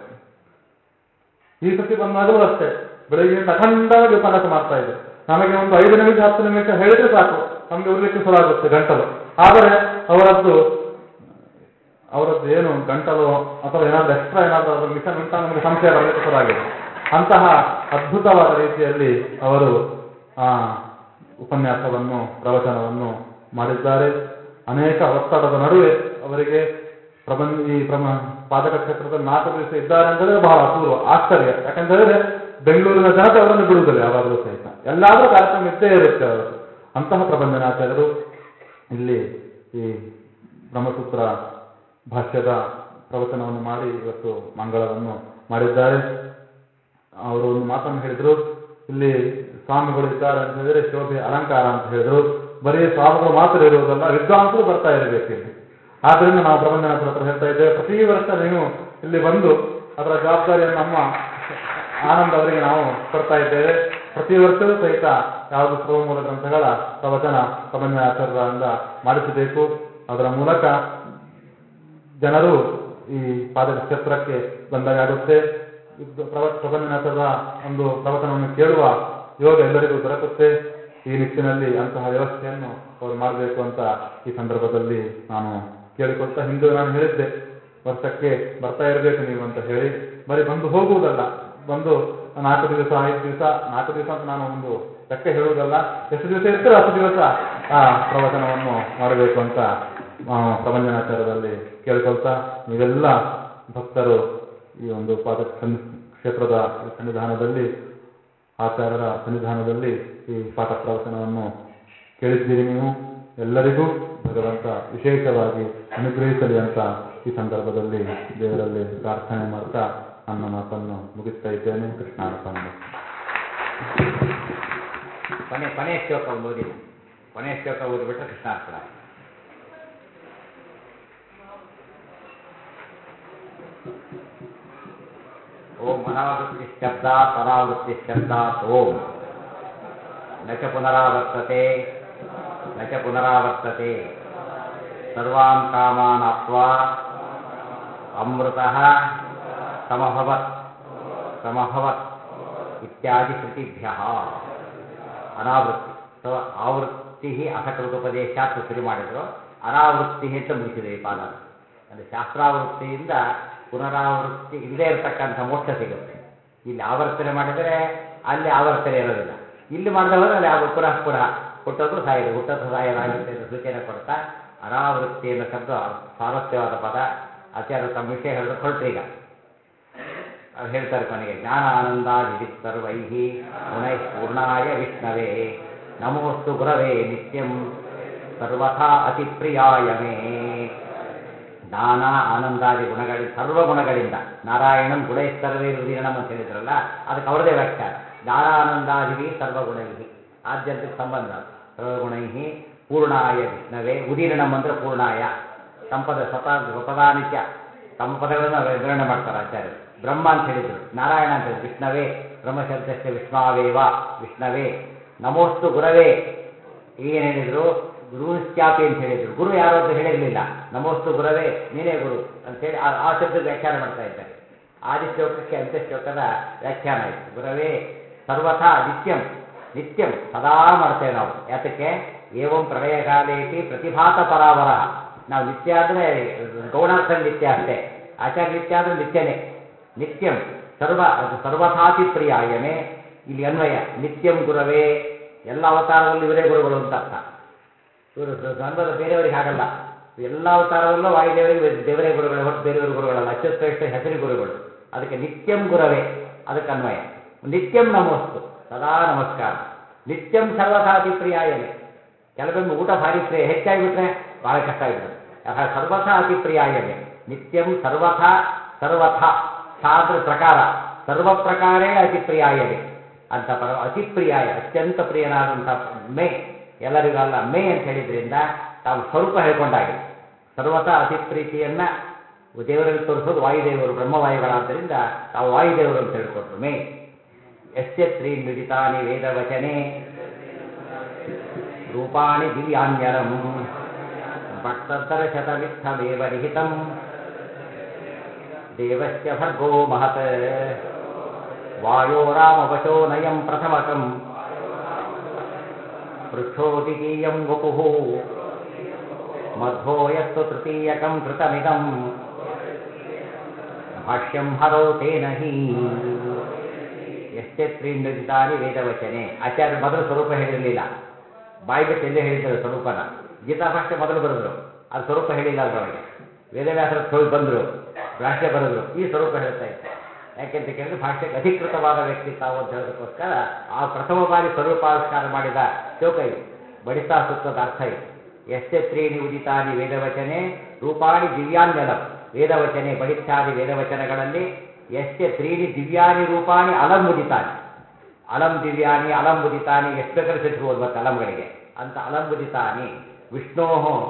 ಈ ಸತಿ ಬಂದಾಗಲೂ ಅಷ್ಟೇ ಬೆಳಗ್ಗೆಯಿಂದ ಅಖಂಡವಾಗಿ ಉಪನ್ಯಾಸ ಮಾಡ್ತಾ ಇದ್ರು ನಮಗೆ ಒಂದು ಐದು ನಿಮಿಷ ಹತ್ತು ನಿಮಿಷ ಹೇಳಿದ್ರೆ ಸಾಕು ನಮಗೆ ಉರ್ಲಿಕ್ಕೆ ಶುರು ಆಗುತ್ತೆ ಗಂಟಲು ಆದರೆ ಅವರದ್ದು ಅವರದ್ದು ಏನು ಗಂಟಲು ಅಥವಾ ಏನಾದ್ರು ಎಕ್ಸ್ಟ್ರಾ ಏನಾದ್ರು ಅದರ ಮಿಷನ್ ಉಂಟಾ ನಮಗೆ ಸಂಶಯ ಬರಲಿಕ್ಕೆ ಶುರು ಆಗಿದೆ ಅಂತಹ ಅದ್ಭುತವಾದ ರೀತಿಯಲ್ಲಿ ಅವರು ಆ ಉಪನ್ಯಾಸವನ್ನು ಪ್ರವಚನವನ್ನು ಮಾಡಿದ್ದಾರೆ ಅನೇಕ ಒತ್ತಡದ ನಡುವೆ ಅವರಿಗೆ ಪ್ರಬಂಧ ಈ ಪ್ರಮ ಪಾದಕ ಕ್ಷೇತ್ರದಲ್ಲಿ ನಾಲ್ಕು ದಿವಸ ಇದ್ದಾರೆ ಅಂತಂದ್ರೆ ಬಹಳ ಅಪೂರ್ವ ಆಶ್ಚರ್ಯ ಯಾಕಂತ ಹೇಳಿದ್ರೆ ಬೆಂಗಳೂರಿನ ಜನತೆ ಅವರನ್ನು ಬಿಡುವುದಿಲ್ಲ ಯಾವಾಗಲೂ ಸಹಿತ ಎಲ್ಲಾದ್ರೂ ಕಾರ್ಯಕ್ರಮ ಇದ್ದೇ ಇರುತ್ತೆ ಅವರು ಅಂತಹ ಪ್ರಬಂಧನಾಚಾರ್ಯರು ಇಲ್ಲಿ ಈ ಬ್ರಹ್ಮಸೂತ್ರ ಭಾಷ್ಯದ ಪ್ರವಚನವನ್ನು ಮಾಡಿ ಇವತ್ತು ಮಂಗಳವನ್ನು ಮಾಡಿದ್ದಾರೆ ಅವರು ಒಂದು ಮಾತನ್ನು ಹೇಳಿದ್ರು ಇಲ್ಲಿ ಸ್ವಾಮಿಗಳು ಇದ್ದಾರೆ ಅಂತ ಹೇಳಿದ್ರೆ ಶೋಭೆ ಅಲಂಕಾರ ಅಂತ ಹೇಳಿದ್ರು ಬರೀ ಸ್ವಾಮಿಗಳು ಮಾತ್ರ ಇರುವುದಲ್ಲ ವಿದ್ವಾಂಸರು ಬರ್ತಾ ಇರಬೇಕು ಇಲ್ಲಿ ಆದ್ರಿಂದ ನಾವು ಪ್ರಬಂಧನಾಥರ ಹತ್ರ ಹೇಳ್ತಾ ಇದ್ದೇವೆ ಪ್ರತಿ ವರ್ಷ ನೀವು ಇಲ್ಲಿ ಬಂದು ಅದರ ಜವಾಬ್ದಾರಿಯನ್ನು ನಮ್ಮ ಆನಂದ್ ಅವರಿಗೆ ನಾವು ಕೊಡ್ತಾ ಇದ್ದೇವೆ ಪ್ರತಿ ವರ್ಷವೂ ಸಹಿತ ಯಾವುದು ಸರ್ವಮೂಲ ಗ್ರಂಥಗಳ ಪ್ರವಚನ ಪ್ರಬಂಧನಾಚಾರ್ಯರಿಂದ ಮಾಡಿಸಬೇಕು ಅದರ ಮೂಲಕ ಜನರು ಈ ಪಾದಕ ಕ್ಷೇತ್ರಕ್ಕೆ ಬಂದಾಗುತ್ತೆ ಇದು ಪ್ರವ- ಪ್ರಬಂಧನಾಥರ ಒಂದು ಪ್ರವಚನವನ್ನು ಕೇಳುವ ಯೋಗ ಎಲ್ಲರಿಗೂ ದೊರಕುತ್ತೆ ಈ ನಿಟ್ಟಿನಲ್ಲಿ ಅಂತಹ ವ್ಯವಸ್ಥೆಯನ್ನು ಅವರು ಮಾಡಬೇಕು ಅಂತ ಈ ಸಂದರ್ಭದಲ್ಲಿ ನಾನು ಕೇಳಿಕೊಳ್ತಾ ಹಿಂದೆ ನಾನು ಹೇಳಿದ್ದೆ ವರ್ಷಕ್ಕೆ ಬರ್ತಾ ಇರಬೇಕು ನೀವು ಅಂತ ಹೇಳಿ ಬರೀ ಬಂದು ಹೋಗುವುದಲ್ಲ ಬಂದು ನಾಲ್ಕು ದಿವಸ ಐದು ದಿವಸ ನಾಲ್ಕು ದಿವಸ ಅಂತ ನಾನು ಒಂದು ಲೆಕ್ಕ ಹೇಳುವುದಲ್ಲ ಎಷ್ಟು ದಿವಸ ಇರ್ತಾರೆ ಅಷ್ಟು ದಿವಸ ಆ ಪ್ರವಚನವನ್ನು ಮಾಡಬೇಕು ಅಂತ ನಾವು ಪ್ರಬಂಧನಾಚಾರದಲ್ಲಿ ಕೇಳ್ಕೊಳ್ತಾ ನೀವೆಲ್ಲ ಭಕ್ತರು ಈ ಒಂದು ಪಾದ ಸನ್ನಿ- ಕ್ಷೇತ್ರದ ಈ ಸನ್ನಿಧಾನದಲ್ಲಿ ಆಚಾರ್ಯರ ಸನ್ನಿಧಾನದಲ್ಲಿ ಈ ಪಾಠ ಪ್ರವಚನವನ್ನು ಕೇಳಿದ್ದೀರಿ ನೀವು ಎಲ್ಲರಿಗೂ ಭಗವಂತ ವಿಶೇಷವಾಗಿ ಅನುಗ್ರಹಿಸಲಿ ಅಂತ ಈ ಸಂದರ್ಭದಲ್ಲಿ ದೇವರಲ್ಲಿ ಪ್ರಾರ್ಥನೆ ಮಾಡ್ತಾ ನನ್ನ ಮಾತನ್ನು ಮುಗಿಸ್ತಾ ಇದ್ದೇನೆ ಕೃಷ್ಣಾರ್ಪಣ ಕೊನೆ ಕೊನೆಯ ಶ್ಲೋಕ ಒಂದು ಓದಿ ಕೊನೆಯ ಶ್ಲೋಕ ಓದಿಬಿಟ್ರೆ ಕೃಷ್ಣಾರ್ಪಣ ಓಂ ಅನಾವೃತ್ತಿ ಶಬ್ದ ಅನಾವೃತ್ತಿ ಶಬ್ದಾತ್ ಓಂ ನ ಚ ಪುನರಾವರ್ತತೆ ನ ಚ ಪುನರಾವರ್ತತೆ ಸರ್ವಾನ್ ಕಾಮಾನ್ ಆಪ್ವಾ ಅಮೃತಃ ಸಮಭವತ್ ಸಮಭವತ್ ಇತ್ಯಾದಿ ಶ್ರುತಿಭ್ಯ ಅನಾವೃತ್ತಿ ಸೊ ಆವೃತ್ತಿ ಅಸಕೃತೋಪದೇಶಾತ್ ಶುರು ಮಾಡಿದ್ರು ಅನಾವೃತ್ತಿ ಅಂತ ಮುಗಿಸಿದೆ ಈ ಪಾದ ಅಂದರೆ ಶಾಸ್ತ್ರಾವೃತ್ತಿಯಿಂದ ಪುನರಾವೃತ್ತಿ ಇಲ್ಲದೆ ಇರತಕ್ಕಂಥ ಮೋಕ್ಷ ಸಿಗುತ್ತೆ ಇಲ್ಲಿ ಆವರ್ತನೆ ಮಾಡಿದರೆ ಅಲ್ಲಿ ಆವರ್ತನೆ ಇರೋದಿಲ್ಲ ಇಲ್ಲಿ ಮಾಡಿದ ಹೋದ್ರೆ ಅಲ್ಲಿ ಯಾವ ಪುನಃ ಪುನಃ ಹುಟ್ಟೋದು ಸಾಯೋದು ಹುಟ್ಟೋದು ಸಾಯೋದಾಗುತ್ತೆ ಅಂತ ಸೂಚನೆ ಕೊಡ್ತಾ ಅನಾವೃತ್ತಿ ಅನ್ನೋ ಶಬ್ದ ಸಾರಸ್ಯವಾದ ಪದ ಆಚಾರ್ಯ ತಮ್ಮ ವಿಷಯ ಹೇಳಿದ್ರೆ ಹೊರಟ್ರು ಈಗ ಅವ್ರು ಹೇಳ್ತಾರೆ ಕೊನೆಗೆ ಜ್ಞಾನ ಆನಂದಾದಿ ಸರ್ವೈ ಗುಣೈ ಪೂರ್ಣಾಯ ವಿಷ್ಣವೇ ನಮೋಸ್ತು ಗುರವೇ ನಿತ್ಯಂ ಸರ್ವಥಾ ಅತಿ ಪ್ರಿಯಾಯ ಮೇ ಜ್ಞಾನ ಆನಂದಾದಿ ಗುಣಗಳಿಂದ ಸರ್ವ ಗುಣಗಳಿಂದ ನಾರಾಯಣಂ ಗುಣೈ ಸರ್ವೇ ಉದೀರ್ಣಂ ಅಂತ ಹೇಳಿದ್ರಲ್ಲ ಅದಕ್ಕೆ ಅವರದೇ ವ್ಯಾಖ್ಯಾನ ಜ್ಞಾನಾನಂದಾದಿವಿ ಸರ್ವಗುಣೈ ಆದ್ಯಂತಕ್ಕೆ ಸಂಬಂಧ ಸರ್ವಗುಣೈ ಪೂರ್ಣಾಯ ವಿಷ್ಣವೇ ಉದೀರ್ಣಂ ಅಂದ್ರೆ ಪೂರ್ಣಾಯ ಸಂಪದ ಸ್ವತಃ ಸ್ವಪದಾನಿತ್ಯ ತಮ್ಮ ಪದಗಳನ್ನು ವಿವರಣೆ ಮಾಡ್ತಾರೆ ಆಚಾರ್ಯರು ಬ್ರಹ್ಮ ಅಂತ ಹೇಳಿದ್ರು ನಾರಾಯಣ ಅಂತ ಹೇಳಿದ್ರು ವಿಷ್ಣವೇ ಬ್ರಹ್ಮಶಬ್ದಕ್ಕೆ ವಿಷ್ಣಾವೇವ ವಿಷ್ಣವೇ ನಮೋಸ್ತು ಗುರವೇ ಈಗೇನು ಹೇಳಿದ್ರು ಗುರುಶ್ಚಾಪಿ ಅಂತ ಹೇಳಿದ್ರು ಗುರು ಯಾರು ಅಂತ ಹೇಳಿರಲಿಲ್ಲ ನಮೋಸ್ತು ಗುರವೇ ನೀನೇ ಗುರು ಅಂತ ಹೇಳಿ ಆ- ಆ ಶಬ್ದದ ವ್ಯಾಖ್ಯಾನ ಮಾಡ್ತಾ ಇದ್ದಾರೆ ಆದಿ ಶ್ಲೋಕಕ್ಕೆ ಅಂತ್ಯ ಶ್ಲೋಕದ ವ್ಯಾಖ್ಯಾನ ಇತ್ತು ಗುರವೇ ಸರ್ವಥಾ ನಿತ್ಯಂ ನಿತ್ಯಂ ಸದಾ ಮಾಡ್ತೇವೆ ನಾವು ಯಾತಕ್ಕೆ ಏವಂ ಪ್ರಳಯಕಾಲೇಪಿ ಪ್ರತಿಭಾತ ಪರಾವರ ನಾವು ನಿತ್ಯ ಅಂದರೆ ಗೌಣಾರ್ಥ ನಿತ್ಯ ಅಷ್ಟೇ ಆಚಾರ್ಯ ನಿತ್ಯ ಅಂದರೆ ನಿತ್ಯನೇ ನಿತ್ಯಂ ಸರ್ವ ಅದು ಸರ್ವಥಾತಿ ಪ್ರಿಯಾಯಮೇ ಇಲ್ಲಿ ಅನ್ವಯ ನಿತ್ಯಂ ಗುರವೇ ಎಲ್ಲ ಅವತಾರದಲ್ಲೂ ಇವರೇ ಗುರುಗಳು ಅಂತ ಅರ್ಥ ಇವರು ದ್ವಂದ್ವದ ಬೇರೆಯವರಿಗೆ ಆಗಲ್ಲ ಎಲ್ಲ ಅವತಾರದಲ್ಲೂ ವಾಯುದೇವರಿಗೆ ದೇವರೇ ಗುರುಗಳು ಹೊರತು ಬೇರೆಯವರು ಗುರುಗಳಲ್ಲ ಅಚ್ಯುತ್ಕೃಷ್ಟ ಹೆಸರಿ ಗುರುಗಳು ಅದಕ್ಕೆ ನಿತ್ಯಂ ಗುರವೇ ಅದಕ್ಕೆ ಅನ್ವಯ ನಿತ್ಯಂ ನಮೋಸ್ತು ಸದಾ ನಮಸ್ಕಾರ ನಿತ್ಯಂ ಸರ್ವಥಾತಿ ಪ್ರಿಯಾಯನೆ ಕೆಲವೊಮ್ಮೆ ಊಟ ಭಾರಿ ಪ್ರಿಯ ಹೆಚ್ಚಾಗಿಬಿಟ್ರೆ ಬಹಳ ಕಷ್ಟ ಆಗಿಬಿಡುತ್ತೆ ಅರ್ಥ ಸರ್ವಥಾ ಅತಿ ಪ್ರಿಯಾಯನೆ ನಿತ್ಯಂ ಸರ್ವಥಾ ಸರ್ವಥಾ ಥಾ ಅಂದ್ರೆ ಪ್ರಕಾರ ಸರ್ವ ಪ್ರಕಾರೇಣ ಅತಿ ಪ್ರಿಯಾಯನೆ ಅಂತ ಪರ ಅತಿ ಪ್ರಿಯಾಯ ಅತ್ಯಂತ ಪ್ರಿಯನಾದಂಥ ಮೇ ಎಲ್ಲರಿಗೂ ಅಲ್ಲ ಮೇ ಅಂತ ಹೇಳಿದ್ರಿಂದ ತಾವು ಸ್ವರೂಪ ಹೇಳ್ಕೊಂಡಾಗಿದೆ ಸರ್ವತಾ ಅತಿ ಪ್ರೀತಿಯನ್ನ ದೇವರಲ್ಲಿ ತೋರಿಸೋದು ವಾಯುದೇವರು ಬ್ರಹ್ಮವಾಯುಗಳಾದ್ದರಿಂದ ತಾವು ವಾಯುದೇವರು ಅಂತ ಹೇಳ್ಕೊಟ್ರು ಮೇ ಯಸ್ಯ ತ್ರೀ ನುಜಿತಾನಿ ವೇದವಚನೆ ರೂಪಾಣಿ ದಿವ್ಯಾನ್ಯರಂ ಭಕ್ತದರ್ಶತಮಿತ್ತಮೇವ ನಿಹಿತಂ ದೇವಸ್ಯ ಭರ್ಗೋ ಮಹತ್ ವಾಯೋ ರಾಮವಚೋ ನಯಂ ಪ್ರಥಮಕಂ ಪೃಷ್ಠೋ ದ್ವಿತೀಯಂ ವಪುಃ ಮಧ್ವೋ ಯಸ್ತು ತೃತೀಯಕಂ ಕೃತಮಿದಂ ಭಾಷ್ಯಂ ಹರೌ ತೇನ ಹಿ ಎಷ್ಟೇ ತ್ರೀಂಡಿದ್ದಾನಿ ವೇದವಚನೆ ಆಚಾರ್ಯ ಮೊದಲು ಸ್ವರೂಪ ಹೇಳಿರಲಿಲ್ಲ ಬಾಯಿ ಬಿಟ್ಟು ಎಲ್ಲೇ ಹೇಳಿದ್ದಾರೆ ಸ್ವರೂಪನ ಗೀತಾ ಭಾಷೆ ಮೊದಲು ಬರೆದ್ರು ಅದು ಸ್ವರೂಪ ಹೇಳಿಲ್ಲ ಅದರೊಳಗೆ ವೇದವ್ಯಾಸರ ಹೋಗಿ ಬಂದರು ಭಾಷ್ಯ ಬರೆದ್ರು ಈ ಸ್ವರೂಪ ಹೇಳ್ತಾ ಇತ್ತು ಯಾಕೆಂತ ಕೇಳಿದ್ರೆ ಭಾಷ್ಯಕ್ಕೆ ಅಧಿಕೃತವಾದ ವ್ಯಕ್ತಿ ತಾವು ಅಂತ ಹೇಳೋದಕ್ಕೋಸ್ಕರ ಆ ಪ್ರಥಮ ಬಾರಿ ಸ್ವರೂಪಾವಿಷ್ಕಾರ ಮಾಡಿದ ಶ್ಲೋಕ ಇದು ಬಡಿತಾ ಸೂತ್ರದ ಅರ್ಥ ಇದು ಎಷ್ಟೇ ತ್ರೀಣಿ ಉದಿತಾನಿ ವೇದವಚನೆ ರೂಪಾಣಿ ದಿವ್ಯಾನ್ಯಲಂ ವೇದವಚನೆ ಬಡಿತ್ಯಾದಿ ವೇದವಚನಗಳಲ್ಲಿ ಎಷ್ಟೇ ತ್ರೀಣಿ ದಿವ್ಯಾನಿ ರೂಪಾಣಿ ಅಲಂ ಉದಿತಾನಿ ಅಲಂ ದಿವ್ಯಾನಿ ಅಲಂ ಉದಿತಾನಿ ಎಷ್ಟು ಬೇಕಾದ್ರೆ ಸಿಟ್ಟಿರ್ಬೋದು ಮತ್ತೆ ಅಲಂಗಳಿಗೆ ಅಂತ ಅಲಂ ಉದಿತಾನಿ ವಿಷ್ಣೋ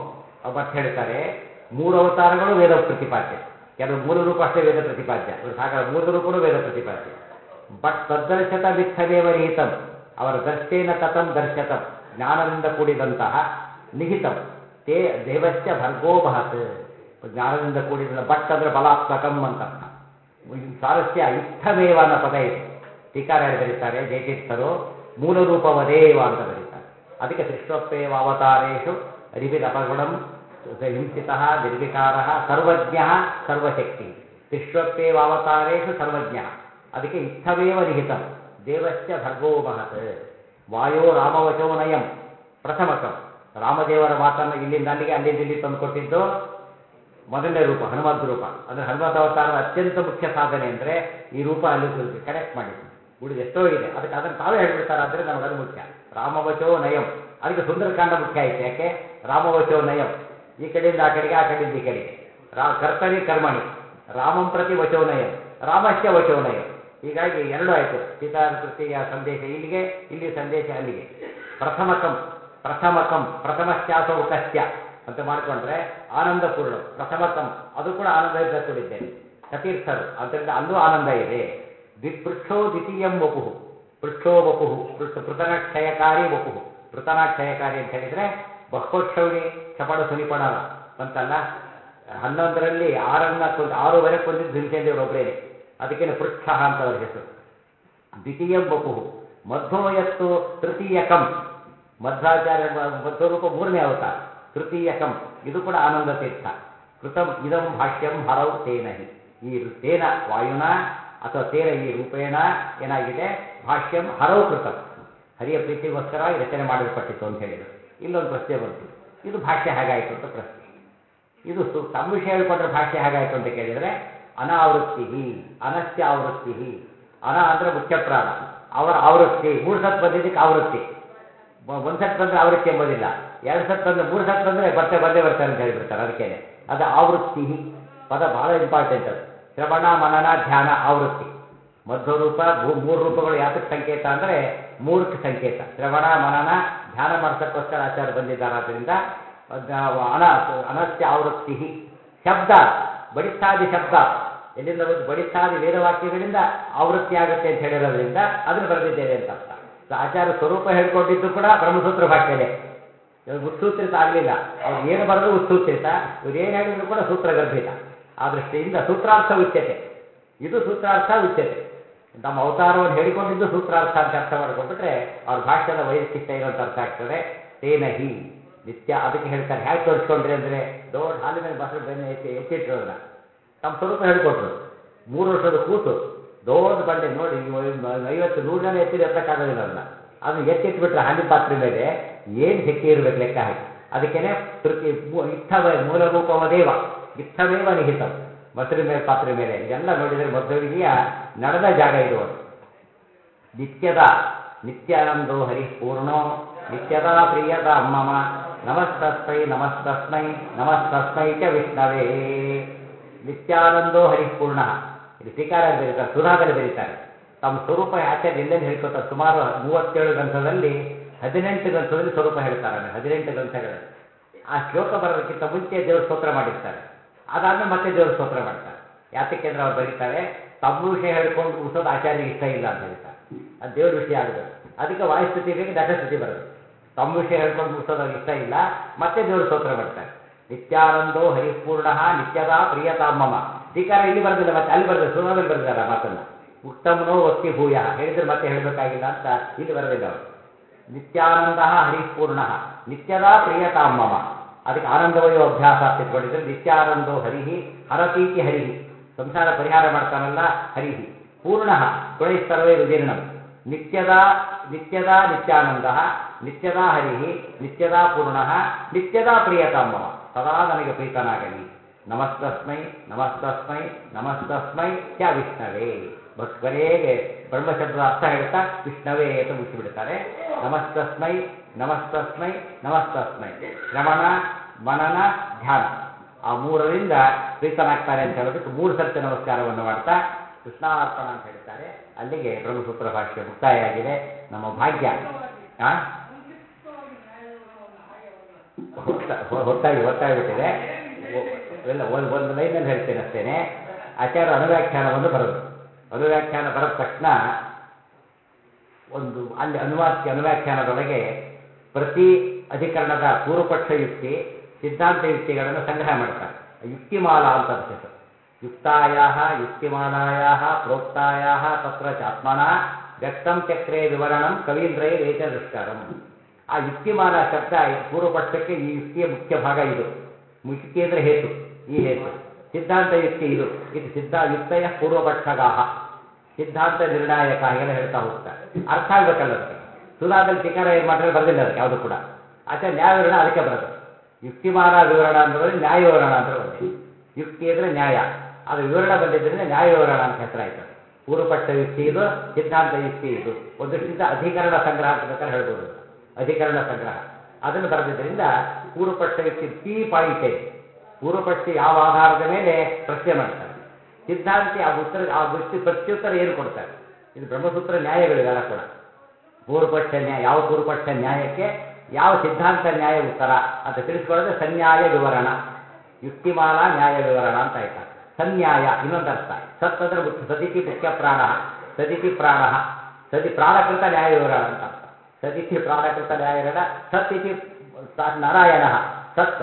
ಮತ್ತೆ ಹೇಳ್ತಾರೆ ಮೂರು ಅವತಾರಗಳು ವೇದ ಪ್ರತಿಪಾದ್ಯ ಕೆಲವು ಮೂಲ ರೂಪ ಅಷ್ಟೇ ವೇದ ಪ್ರತಿಪಾದ್ಯ ಇವರು ಸಾಗರ ಮೂಲ ರೂಪನೂ ವೇದ ಪ್ರತಿಪಾದ್ಯ ಬಟ್ ತದ್ದರ್ಶತ ಮಿಥ್ಯಮೇವ ನಿಹಿತಂ ಅವರ ದರ್ಶೇನ ತತಂ ದರ್ಶತಂ ಜ್ಞಾನದಿಂದ ಕೂಡಿದಂತಹ ನಿಹಿತಂ ತೇ ದೇವಸ್ಯ ಭರ್ಗೋ ಮಹತ್ ಜ್ಞಾನದಿಂದ ಕೂಡಿದ ಬಟ್ ಅಂದ್ರೆ ಬಲಾತ್ಮಕಂ ಅಂತ ಅರ್ಥ ಇದು ಸ್ವಾರಸ್ಯ ಇತ್ತಮೇವ ಅನ್ನೋ ಪದ ಇದೆ ಟೀಕಾರಾಯರು ಬರೀತಾರೆ ಜಯತೀರ್ಥರು ಮೂಲ ರೂಪವದೇವ ಅಂತ ಬರೀತಾರೆ ಅದಕ್ಕೆ ಸೃಷ್ಟೋಪೇವ ಅವತಾರೇಶು ಅರಿವಿರಪಗುಣಂ ಹಿಂಸಿತ ನಿರ್ವಿಕಾರ ಸರ್ವಜ್ಞ ಸರ್ವಶಕ್ತಿ ಸೃಷ್ಟೋಪೇವ ಅವತಾರೇಶು ಸರ್ವಜ್ಞ ಅದಕ್ಕೆ ಇತ್ತಮೇವ ನಿಹಿತಂ ದೇವಸ್ಯ ಭರ್ಗೋ ಮಹತ್ ವಾಯೋ ರಾಮವಚೋ ನಯಂ ಪ್ರಥಮಕಂ ರಾಮದೇವರ ಮಾತನ್ನು ಇಲ್ಲಿಂದ ಅಲ್ಲಿಗೆ ಅಲ್ಲಿಂದ ಇಲ್ಲಿ ತಂದುಕೊಟ್ಟಿದ್ದು ಮೊದಲನೇ ರೂಪ ಹನುಮದ್ ರೂಪ ಅಂದ್ರೆ ಹನುಮತ್ ಅವತಾರದ ಅತ್ಯಂತ ಮುಖ್ಯ ಸಾಧನೆ ಅಂದ್ರೆ ಈ ರೂಪ ಅಲ್ಲಿ ಕನೆಕ್ಟ್ ಮಾಡಿದ್ದು ಉಳಿದ ಎಷ್ಟೋ ಇದೆ ಅದಕ್ಕೆ ಅದನ್ನು ತಾವೇ ಹೇಳ್ಬಿಡ್ತಾರೆ ಅಂದ್ರೆ ನಮಗೆ ಅದು ಮುಖ್ಯ ರಾಮವಚೋ ನಯಂ ಅದಕ್ಕೆ ಸುಂದರಕಾಂಡ ಮುಖ್ಯ ಆಯ್ತು ಯಾಕೆ ರಾಮವಚೋ ನಯಂ ಈ ಕಡೆಯಿಂದ ಆ ಕಡೆಗೆ ಆ ಕಡೆಯಿಂದ ಈ ಕಡೆಗೆ ರಾ ಕರ್ತರಿ ಕರ್ಮಣಿ ರಾಮಂ ಪ್ರತಿ ವಚೋ ನಯಂ ರಾಮಸ್ಯ ವಚೋ ನಯಂ ಹೀಗಾಗಿ ಎರಡು ಆಯ್ತು ಸೀತಾ ಕೃತಿಯ ಸಂದೇಶ ಇಲ್ಲಿಗೆ ಇಲ್ಲಿ ಸಂದೇಶ ಅಲ್ಲಿಗೆ ಪ್ರಥಮಕಂ ಪ್ರಥಮಕಂ ಪ್ರಥಮಶ್ಚಾಸವು ಕಸ್ಯ ಅಂತ ಮಾಡಿಕೊಂಡ್ರೆ ಆನಂದಪೂರ್ಣ ಪ್ರಥಮಕಂ ಅದು ಕೂಡ ಆನಂದದಿಂದ ಕೂಡಿದ್ದೇನೆ ಸತೀರ್ಥರು ಅದರಿಂದ ಅಲ್ಲೂ ಆನಂದ ಇದೆ ದ್ವಿಪೃಷ್ಠೋ ದ್ವಿತೀಯಂ ವಪುಹು ಪೃಷ್ಠೋ ವಪುಹು ಪೃಷ್ಠ ಪೃತನಕ್ಷಯಕಾರಿ ವಪುಹು ಪೃತನಾಕ್ಷಯಕಾರಿ ಅಂತ ಹೇಳಿದ್ರೆ ಬಹ್ವಕ್ಷೌಣಿ ಚಪಡ ಸುನಿಪಣಲ್ಲ ಬಂತಲ್ಲ ಹನ್ನೊಂದರಲ್ಲಿ ಆರನ್ನ ಕೊಂದು ಆರೂವರೆ ಕೊಂದಿದ್ದು ಭೀಮಸೇನದೇವರು ಒಬ್ಬರೇನೆ ಅದಕ್ಕೇನೆ ಪೃಚ್ಛ ಅಂತ ಅವ್ರ ಹೆಸರು ದ್ವಿತೀಯ ಬಪು ಮಧ್ವೋಯತ್ತು ತೃತೀಯಕಂ ಮಧ್ವಾಚಾರ್ಯ ಮಧ್ವರೂಪ ಮೂರನೇ ಅವತಾರ ತೃತೀಯಕಂ ಇದು ಕೂಡ ಆನಂದ ತೀರ್ಥ ಕೃತಂ ಇದಂ ಭಾಷ್ಯಂ ಹರೌ ತೇನಹಿ ಈ ತೇನ ವಾಯುನ ಅಥವಾ ತೇನ ಈ ರೂಪೇಣ ಏನಾಗಿದೆ ಭಾಷ್ಯಂ ಹರೌ ಕೃತಂ ಹರಿಯ ಪ್ರೀತಿಗೋಸ್ಕರ ಈ ರಚನೆ ಮಾಡಲ್ಪಟ್ಟಿತ್ತು ಅಂತ ಹೇಳಿದರು ಇಲ್ಲೊಂದು ಪ್ರಶ್ನೆ ಬಂತು ಇದು ಭಾಷ್ಯ ಹೇಗಾಯಿತು ಅಂತ ಪ್ರಶ್ನೆ ಇದು ಸು ತಮ್ಮ ವಿಷಯ ಹೇಳ್ಕೊಂಡ್ರೆ ಭಾಷ್ಯ ಹೇಗಾಯಿತು ಅಂತ ಕೇಳಿದರೆ ಅನಾವೃತ್ತಿ ಅನಸ್ಯ ಆವೃತ್ತಿ ಅನ ಅಂದ್ರೆ ಮುಖ್ಯ ಪ್ರಾಣ ಅವರ ಆವೃತ್ತಿ ಮೂರು ಸತ್ ಬಂದಿದ್ದಕ್ಕೆ ಆವೃತ್ತಿ ಮ- ಒಂದ್ ಸತ್ ಬಂದ್ರೆ ಆವೃತ್ತಿ ಎಂಬುದಿಲ್ಲ ಎರಡು ಸತ್ ಬಂದ್ರೆ ಮೂರು ಸತ್ ಬಂದ್ರೆ ಬರ್ತೆ ಬಂದೇ ಬರ್ತಾರೆ ಅಂತ ಹೇಳ್ಬಿಡ್ತಾರೆ ಅದಕ್ಕೇನೆ ಅದು ಆವೃತ್ತಿ ಪದ ಬಹಳ ಇಂಪಾರ್ಟೆಂಟ್ ಅದು ಶ್ರವಣ ಮನನ ಧ್ಯಾನ ಆವೃತ್ತಿ ಮಧ್ವರೂಪ ಭೂ- ಮೂರು ರೂಪಗಳು ಯಾತಕ್ಕೆ ಸಂಕೇತ ಅಂದ್ರೆ ಮೂರಕ್ಕೆ ಸಂಕೇತ ಶ್ರವಣ ಮನನ ಧ್ಯಾನ ಮಾಡ್ಸಕ್ಕೋಸ್ಕರ ಆಚಾರ್ಯ ಬಂದಿದ್ದಾರೆ ಆದ್ದರಿಂದ ಅದ್ ಅನ ಅನಸ್ಯ ಆವೃತ್ತಿ ಶಬ್ದ ಬಡಿಸ್ತಾದಿ ಶಬ್ದ ಎಲ್ಲಿಂದ ಒಂದು ಬಡಿಸ್ತಾದಿ ವೇದವಾಕ್ಯಗಳಿಂದ ಆವೃತ್ತಿ ಆಗುತ್ತೆ ಅಂತ ಹೇಳಿರೋದ್ರಿಂದ ಅದನ್ನು ಬರೆದಿದ್ದೇವೆ ಅಂತ ಅರ್ಥ ಸೊ ಆಚಾರ್ಯ ಸ್ವರೂಪ ಹೇಳ್ಕೊಂಡಿದ್ದು ಕೂಡ ಬ್ರಹ್ಮಸೂತ್ರ ಭಾಷೆಯಲ್ಲೇ ಇವಾಗ ಉತ್ಸೂತ್ರಿತ ಆಗಲಿಲ್ಲ ಅವ್ರು ಏನು ಬರೆದ್ರು ಉತ್ಸೂತ್ರಿತ ಇವ್ರು ಏನು ಹೇಳಿದ್ರು ಕೂಡ ಸೂತ್ರಗರ್ಭಿತ ಆ ದೃಷ್ಟಿಯಿಂದ ಸೂತ್ರಾರ್ಥ ಉಚ್ಯತೆ ಇದು ಸೂತ್ರಾರ್ಥ ಉಚ್ಯತೆ ನಮ್ಮ ಅವತಾರವನ್ನು ಹೇಳಿಕೊಂಡಿದ್ದು ಸೂತ್ರಾರ್ಥ ಅಂತ ಅರ್ಥ ಮಾಡ್ಕೊಂಡ್ಬಿಟ್ರೆ ಅವ್ರ ಭಾಷ್ಯದ ವೈಶಿಷ್ಟ್ಯ ಏನು ಅಂತ ಅರ್ಥ ಆಗ್ತದೆ ತೇನ ಹಿ ನಿತ್ಯ ಅದಕ್ಕೆ ಹೇಳ್ತಾರೆ ಹೇಗೆ ತೋರಿಸ್ಕೊಂಡ್ರಿ ಅಂದರೆ ದೊಡ್ಡ ಹಾಲಿನ ಮೇಲೆ ಬಸರು ಬೆನ್ನೆ ಎತ್ತಿ ಎತ್ತಿಟ್ರು ಅದನ್ನ ತಮ್ಮ ಸ್ವರೂಪ ಹೇಳ್ಕೊಟ್ರು ಮೂರು ವರ್ಷದ ಕೂಸು ದೊಡ್ಡ ಬಂಡೆ ನೋಡಿ ಇವು ಐವತ್ತು ನೂರು ಜನ ಎತ್ತಿರಿ ಎತ್ತಕ್ಕಾಗೋದಿಲ್ಲ ಅದನ್ನ ಅದನ್ನ ಎತ್ತಿಟ್ಬಿಟ್ರೆ ಹಾಲಿನ ಪಾತ್ರೆ ಮೇಲೆ ಏನು ಶಕ್ತಿ ಇರಬೇಕು ಲೆಕ್ಕ ಹಾಕಿ ಅದಕ್ಕೇನೆ ತೃತಿ ಮೂ- ಇತ್ತವೇ ಮೂಲ ರೂಪವದೇವ ಇತ್ತವೇವ ನಿಹಿತಂ ಮೊಸರು ಮೇಲೆ ಪಾತ್ರೆ ಮೇಲೆ ಇದೆಲ್ಲ ನೋಡಿದರೆ ಮಧ್ವವಿಧಿಯ ನಡೆದ ಜಾಗ ಇದು ಒಂದು ನಿತ್ಯದ ನಿತ್ಯಾನಂದೋ ಹರಿ ಪೂರ್ಣೋ ನಿತ್ಯದ ಪ್ರಿಯದ ಮಮ ನಮಸ್ತಸ್ಮೈ ನಮಸ್ತಸ್ಮೈ ನಮಸ್ತಸ್ಮೈ ಚ ವಿಷ್ಣವೇ ನಿತ್ಯಾನಂದೋ ಹರಿ ಪೂರ್ಣ ಇದು ಟೀಕಾರಲ್ಲಿ ಬರೀತಾರೆ ಸುಧಾದಲ್ಲಿ ಬರೀತಾರೆ ತಮ್ಮ ಸ್ವರೂಪ ಆಚಾರ್ಯ ಎಲ್ಲೆಲ್ಲಿ ಹೇಳ್ಕೊತಾರೆ ಸುಮಾರು ಮೂವತ್ತೇಳು ಗ್ರಂಥದಲ್ಲಿ ಹದಿನೆಂಟು ಗ್ರಂಥದಲ್ಲಿ ಸ್ವರೂಪ ಹೇಳ್ತಾರೆ ಹದಿನೆಂಟು ಗ್ರಂಥಗಳಲ್ಲಿ ಆ ಶ್ಲೋಕ ಬರೋದಕ್ಕಿಂತ ಮುಂಚೆ ದೇವ್ರ ಸ್ತೋತ್ರ ಮಾಡಿರ್ತಾರೆ ಅದಾದ್ಮೇಲೆ ಮತ್ತೆ ದೇವ್ರ ಸ್ತೋತ್ರ ಮಾಡ್ತಾರೆ ಯಾತಕ್ಕೆ ಅಂದ್ರೆ ಅವ್ರು ಬರೀತಾರೆ ತಮ್ಮ ವಿಷಯ ಹೇಳ್ಕೊಂಡು ಉಸೋದು ಆಚಾರ್ಯ ಇಷ್ಟ ಇಲ್ಲ ಅಂತ ಹೇಳ್ತಾರೆ ಅದು ದೇವ್ರ ವಿಷಯ ಆಗಬೇಕು ಅದಕ್ಕೆ ವಾಯುಸ್ತುತಿ ಬೇಕು ನಟಸ್ತುತಿ ಬರಬೇಕು ತಮ್ಮ ವಿಷಯ ಹೇಳ್ಕೊಂಡು ಮುಗಿಸೋದು ಅವ್ರಿಗೆ ಇಷ್ಟ ಇಲ್ಲ ಮತ್ತೆ ದೇವ್ರ ಸ್ತೋತ್ರ ಮಾಡ್ತಾರೆ ನಿತ್ಯಾನಂದೋ ಹರಿಪೂರ್ಣ ನಿತ್ಯದ ಪ್ರಿಯತಾಮಮ ಟೀಕಾರ ಇಲ್ಲಿ ಬರೆದಿಲ್ಲ ಮತ್ತೆ ಅಲ್ಲಿ ಬರೆದ ಸುಧಾದಲ್ಲಿ ಬರೆದಿದ್ದಾರೆ ಆ ಮಾತನ್ನ ಉತ್ತಮನೋ ವಸ್ತಿ ಭೂಯ ಹೇಳಿದ್ರೆ ಮತ್ತೆ ಹೇಳಬೇಕಾಗಿಲ್ಲ ಅಂತ ಇಲ್ಲಿ ಬರೆದಿಲ್ಲ ಅವರು ನಿತ್ಯಾನಂದ ಹರಿಪೂರ್ಣ ನಿತ್ಯದ ಪ್ರಿಯತಾಮಮ ಅದಕ್ಕೆ ಆನಂದವಯೋ ಅಭ್ಯಾಸ ಅಂತ ಇಟ್ಕೊಂಡಿದ್ರೆ ನಿತ್ಯಾನಂದೋ ಹರಿಹಿ ಹರತೀತಿ ಹರಿಹಿ ಸಂಸಾರ ಪರಿಹಾರ ಮಾಡ್ತಾನಲ್ಲ ಹರಿಹಿ ಪೂರ್ಣ ಗುಣೈಸ್ತರವೇ ರುದೀರ್ಣಂ ನಿತ್ಯದ ನಿತ್ಯದ ನಿತ್ಯಾನಂದ ನಿತ್ಯದ ಹರಿಹಿ ನಿತ್ಯದ ಪೂರ್ಣ ನಿತ್ಯದ ಪ್ರಿಯತಾಮವ ಸದಾ ನನಗೆ ಪ್ರೀತನಾಗಲಿ ನಮಸ್ತಸ್ಮೈ ನಮಸ್ತಸ್ಮೈ ನಮಸ್ತಸ್ಮೈ ಚ ವಿಷ್ಣವೇ ಭಕ್ ಕೊನೆಗೆ ಬ್ರಹ್ಮಶಬ್ದದ ಅರ್ಥ ಹೇಳ್ತಾ ವಿಷ್ಣವೇ ಅಂತ ಮುಚ್ಚಿಬಿಡ್ತಾರೆ ನಮಸ್ತಸ್ಮೈ ನಮಸ್ತಸ್ಮೈ ನಮಸ್ತಸ್ಮೈ ಶ್ರವಣ ಮನನ ಧ್ಯಾನ ಆ ಮೂರರಿಂದ ಪ್ರೀತನಾಗ್ತಾರೆ ಅಂತ ಹೇಳೋದಕ್ಕೆ ಮೂರು ಸರ್ತಿ ನಮಸ್ಕಾರವನ್ನು ಮಾಡ್ತಾ ಕೃಷ್ಣಾರ್ಪಣ ಅಂತ ಹೇಳ್ತಾರೆ ಅಲ್ಲಿಗೆ ಬ್ರಹ್ಮಸೂತ್ರ ಭಾಷ್ಯ ಮುಕ್ತಾಯ ಆಗಿದೆ ನಮ್ಮ ಭಾಗ್ಯ ಆ? ಹೊತ್ತ- ಹೊ- ಹೊತ್ತಾಗಿ ಹೊತ್ತಾಗಿಬಿಟ್ಟಿದೆ ಒ- ಇಲ್ಲ ಒಂದು ಒಂದು ಲೈನಲ್ಲಿ ಹೇಳ್ತೇನೆ ಅಷ್ಟೇನೆ ಆಚಾರ್ಯ ಅನುವ್ಯಾಖ್ಯಾನವನ್ನು ಬರೋದು ಅನುವ್ಯಾಖ್ಯಾನ ಬರದ ತಕ್ಷಣ ಒಂದು ಅಲ್ಲಿ ಅನುವಾಕ್ಯ ಅನುವ್ಯಾಖ್ಯಾನದೊಳಗೆ ಪ್ರತಿ ಅಧಿಕರಣದ ಪೂರ್ವಪಕ್ಷ ಯುಕ್ತಿ ಸಿದ್ಧಾಂತ ಯುಕ್ತಿಗಳನ್ನು ಸಂಗ್ರಹ ಮಾಡ್ತಾರೆ ಯುಕ್ತಿಮಾಲಾ ಅಂತ ಅದಕ್ಕೆ ಹೆಸರು ಯುಕ್ತಾಯ ಯುಕ್ತಿಮಾಲಾಯ ಪ್ರೋಕ್ತಾಯ ತತ್ರ ಚಾತ್ಮನ ವ್ಯಕ್ತಂ ಚಕ್ರೇ ವಿವರಣಂ ಕವೀಂದ್ರೈ ರೇಚ ದುಷ್ಕರಂ ಆ ಯುಕ್ತಿಮಾಲಾ ಶಬ್ದ ಪೂರ್ವಪಕ್ಷಕ್ಕೆ ಈ ಯುಕ್ತಿಯ ಮುಖ್ಯ ಭಾಗ ಇದು ಯುಕ್ತಿ ಅಂದ್ರೆ ಹೇತು ಈ ಹೇತು ಸಿದ್ಧಾಂತ ಯುಕ್ತಿ ಇದು ಇದು ಸಿದ್ಧ ಯುಕ್ತಯ ಪೂರ್ವಪಕ್ಷಗಾಹ ಸಿದ್ಧಾಂತ ನಿರ್ಣಾಯಕ ಹೀಗೆಲ್ಲ ಹೇಳ್ತಾ ಹೋಗ್ತಾರೆ ಅರ್ಥ ಆಗ್ಬೇಕಲ್ಲ ಅದಕ್ಕೆ ಸುಧಾದಲ್ಲಿ ಟೀಕಾರ ಏನು ಮಾಡಿದ್ರೆ ಬರೆದಿಲ್ಲ ಅದಕ್ಕೆ ಯಾವುದು ಕೂಡ ಆಚೆ ನ್ಯಾಯ ವಿವರಣ ಅದಕ್ಕೆ ಬರೋದು ಯುಕ್ತಿಮಾನ ವಿವರಣ ಅಂದ್ರೆ ನ್ಯಾಯ ವಿವರಣ ಅಂದ್ರೆ ಬಂದಿದೆ ಯುಕ್ತಿ ಅಂದ್ರೆ ನ್ಯಾಯ ಅದು ವಿವರಣ ಬಂದಿದ್ದರಿಂದ ನ್ಯಾಯ ವಿವರಣ ಅಂತ ಹೆಸರಾಯ್ತು ಪೂರ್ವಪಕ್ಷ ಯುಕ್ತಿ ಇದು ಸಿದ್ಧಾಂತ ಯುಕ್ತಿ ಇದು ಒಂದಷ್ಟಿಂದ ಅಧಿಕರಣ ಸಂಗ್ರಹ ಅಂತ ಬೇಕಾದ್ರೆ ಹೇಳ್ಬೋದು ಅದನ್ನ. ಅಧಿಕರಣ ಸಂಗ್ರಹ ಅದನ್ನು ಬರೆದಿದ್ದರಿಂದ ಪೂರ್ವಪಕ್ಷ ಯುಕ್ತಿ ಕೀ ಪಾಯಿಂಟ್ ಇದೆ ಪೂರ್ವಪಕ್ಷ ಯಾವ ಆಧಾರದ ಮೇಲೆ ಪ್ರಶ್ನೆ ಮಾಡ್ತಾರೆ ಸಿದ್ಧಾಂತಿ ಆ ಉತ್ತರ ಆ ವ್ಯಕ್ತಿ ಪ್ರತ್ಯುತ್ತರ ಏನು ಕೊಡ್ತಾರೆ ಇದು ಬ್ರಹ್ಮಸೂತ್ರ ನ್ಯಾಯಗಳಿವೆಲ್ಲ ಕೂಡ ಪೂರ್ವಪಕ್ಷ ನ್ಯಾಯ ಯಾವ ಪೂರ್ವಪಕ್ಷ ನ್ಯಾಯಕ್ಕೆ ಯಾವ ಸಿದ್ಧಾಂತ ನ್ಯಾಯ ಉತ್ತರ ಅಂತ ತಿಳಿಸ್ಕೊಳ್ಳೋದು ಸನ್ಯಾಯ ವಿವರಣ ಯುಕ್ತಿಮಾಲಾ ನ್ಯಾಯ ವಿವರಣ ಅಂತ ಆಯ್ತಾ ಸನ್ಯಾಯ ಇನ್ನೊಂದು ಅರ್ಥ ಸತ್ ಅಂದ್ರೆ ಮುಖ್ಯ ಸದಿತಿ ಮುಖ್ಯ ಪ್ರಾಣ ಸದಿತಿ ಪ್ರಾಣ ಸದಿ ಪ್ರಾಣಕೃತ ನ್ಯಾಯ ವಿವರಣ ಅಂತ ಅರ್ಥ ಸದಿತಿ ಪ್ರಾಣಕೃತ ನ್ಯಾಯ ವಿವರಣ ಸತ್ ಇತಿ ಸ- ನಾರಾಯಣ ಸತ್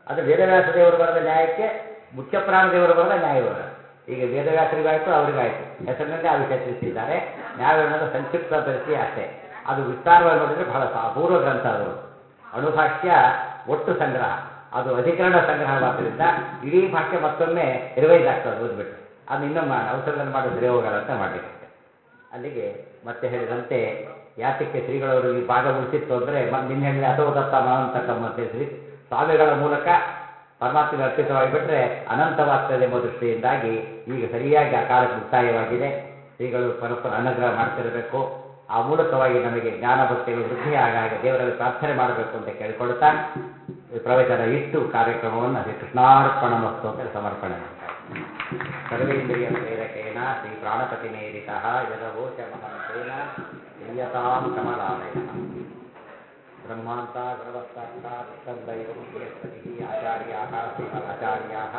ಅದು ವೇದವ್ಯಾಸ ದೇವರು ಬರೆದ ನ್ಯಾಯಕ್ಕೆ ಮುಖ್ಯ ಪ್ರಾಣ ದೇವರು ಬರೆದ ನ್ಯಾಯವಿವರ ಈಗ ವೇದವ್ಯಾಸರಿಗಾಯ್ತು ಅವರಿಗಾಯ್ತು ಹೆಸರಿನಲ್ಲಿ ಆ ವಿಷಯ ತಿಳಿಸಿದ್ದಾರೆ ನ್ಯಾಯವಿವರಣದ ಸಂಕ್ಷಿಪ್ತ ಪರಿಸ್ಥಿತಿ ಅಷ್ಟೇ ಅದು ವಿಸ್ತಾರವಾಗಿ ನೋಡಿದರೆ ಬಹಳ ಸಾ- ಅಪೂರ್ವ ಗ್ರಂಥ ಅದು ಅಣುಭಾಷ್ಯ ಒಟ್ಟು ಸಂಗ್ರಹ ಅದು ಅಧಿಕರಣ ಸಂಗ್ರಹವಾದ್ದರಿಂದ ಇಡೀ ಭಾಷ್ಯ ಮತ್ತೊಮ್ಮೆ ರಿವೈಸ್ ಆಗ್ತದೆ ಓದ್ಬಿಟ್ಟು ಅದು ಇನ್ನೊಮ್ಮೆ ಅವಸರದಲ್ಲಿ ಮಾಡಿ ಸರಿ ಹೋಗಲ್ಲ ಅಂತ ಮಾಡಲಿಕ್ಕೆ ಅಲ್ಲಿಗೆ ಮತ್ತೆ ಹೇಳಿದಂತೆ ಯಾತಕ್ಕೆ ಶ್ರೀಗಳವರು ಈ ಭಾಗ ಉಳಿಸಿತ್ತು ಅಂದರೆ ನಿನ್ನೆ ಹೇಳಿದ ಅಥವಾ ದತ್ತ ಮಹಂತಕಂ ಅಂತ ಹೇಳಿ ಸ್ವಾಮಿಗಳ ಮೂಲಕ ಪರಮಾತ್ಮಗೆ ಅರ್ಪಿತವಾಗಿಬಿಟ್ರೆ ಅನಂತವಾಗ್ತದೆ ಎಂಬ ದೃಷ್ಟಿಯಿಂದಾಗಿ ಈಗ ಸರಿಯಾಗಿ ಆ ಕಾಲಕ್ಕೆ ಮುಕ್ತಾಯವಾಗಿದೆ ಶ್ರೀಗಳು ಪರಸ್ಪರ ಅನುಗ್ರಹ ಮಾಡ್ತಿರಬೇಕು ಆ ಮೂಲಕವಾಗಿ ನಮಗೆ ಜ್ಞಾನ ಭಕ್ತಿಗಳು ವೃದ್ಧಿ ಆಗ ಹಾಗೆ ದೇವರಲ್ಲಿ ಪ್ರಾರ್ಥನೆ ಮಾಡಬೇಕು ಅಂತ ಕೇಳಿಕೊಳ್ತಾ ಈ ಪ್ರವಚನ ಇಟ್ಟು ಕಾರ್ಯಕ್ರಮವನ್ನು ಶ್ರೀ ಕೃಷ್ಣಾರ್ಪಣ ಮಸ್ತು ಅಂತ ಸಮರ್ಪಣೆ ಮಾಡ್ತಾರೆ ಸರ್ವೇಂದ್ರಿಯ ಪ್ರೇರಕೇಣ ಶ್ರೀ ಪ್ರಾಣಪತಿನೇರಿತ ಯದವೋಚ ಮಹಂತೇನ ಪ್ರಿಯತಾಂ ಕಮಲಾಲಯ ಬ್ರಹ್ಮಾಂತ ಗುರವತ್ತಾಂತ ವಿಷ್ಣಂದೈವಂ ಬೃಹಸ್ಪತಿ ಆಚಾರ್ಯಾः ಶ್ರೀಮದಾಚಾರ್ಯಾः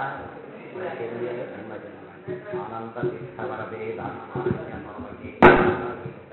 ಜನ್ಮೇ ಜನ್ಮ ಜನ್ಮ ಆನಂದ ತೀರ್ಥವರದೇ ದಾನಮಾನ್ಯ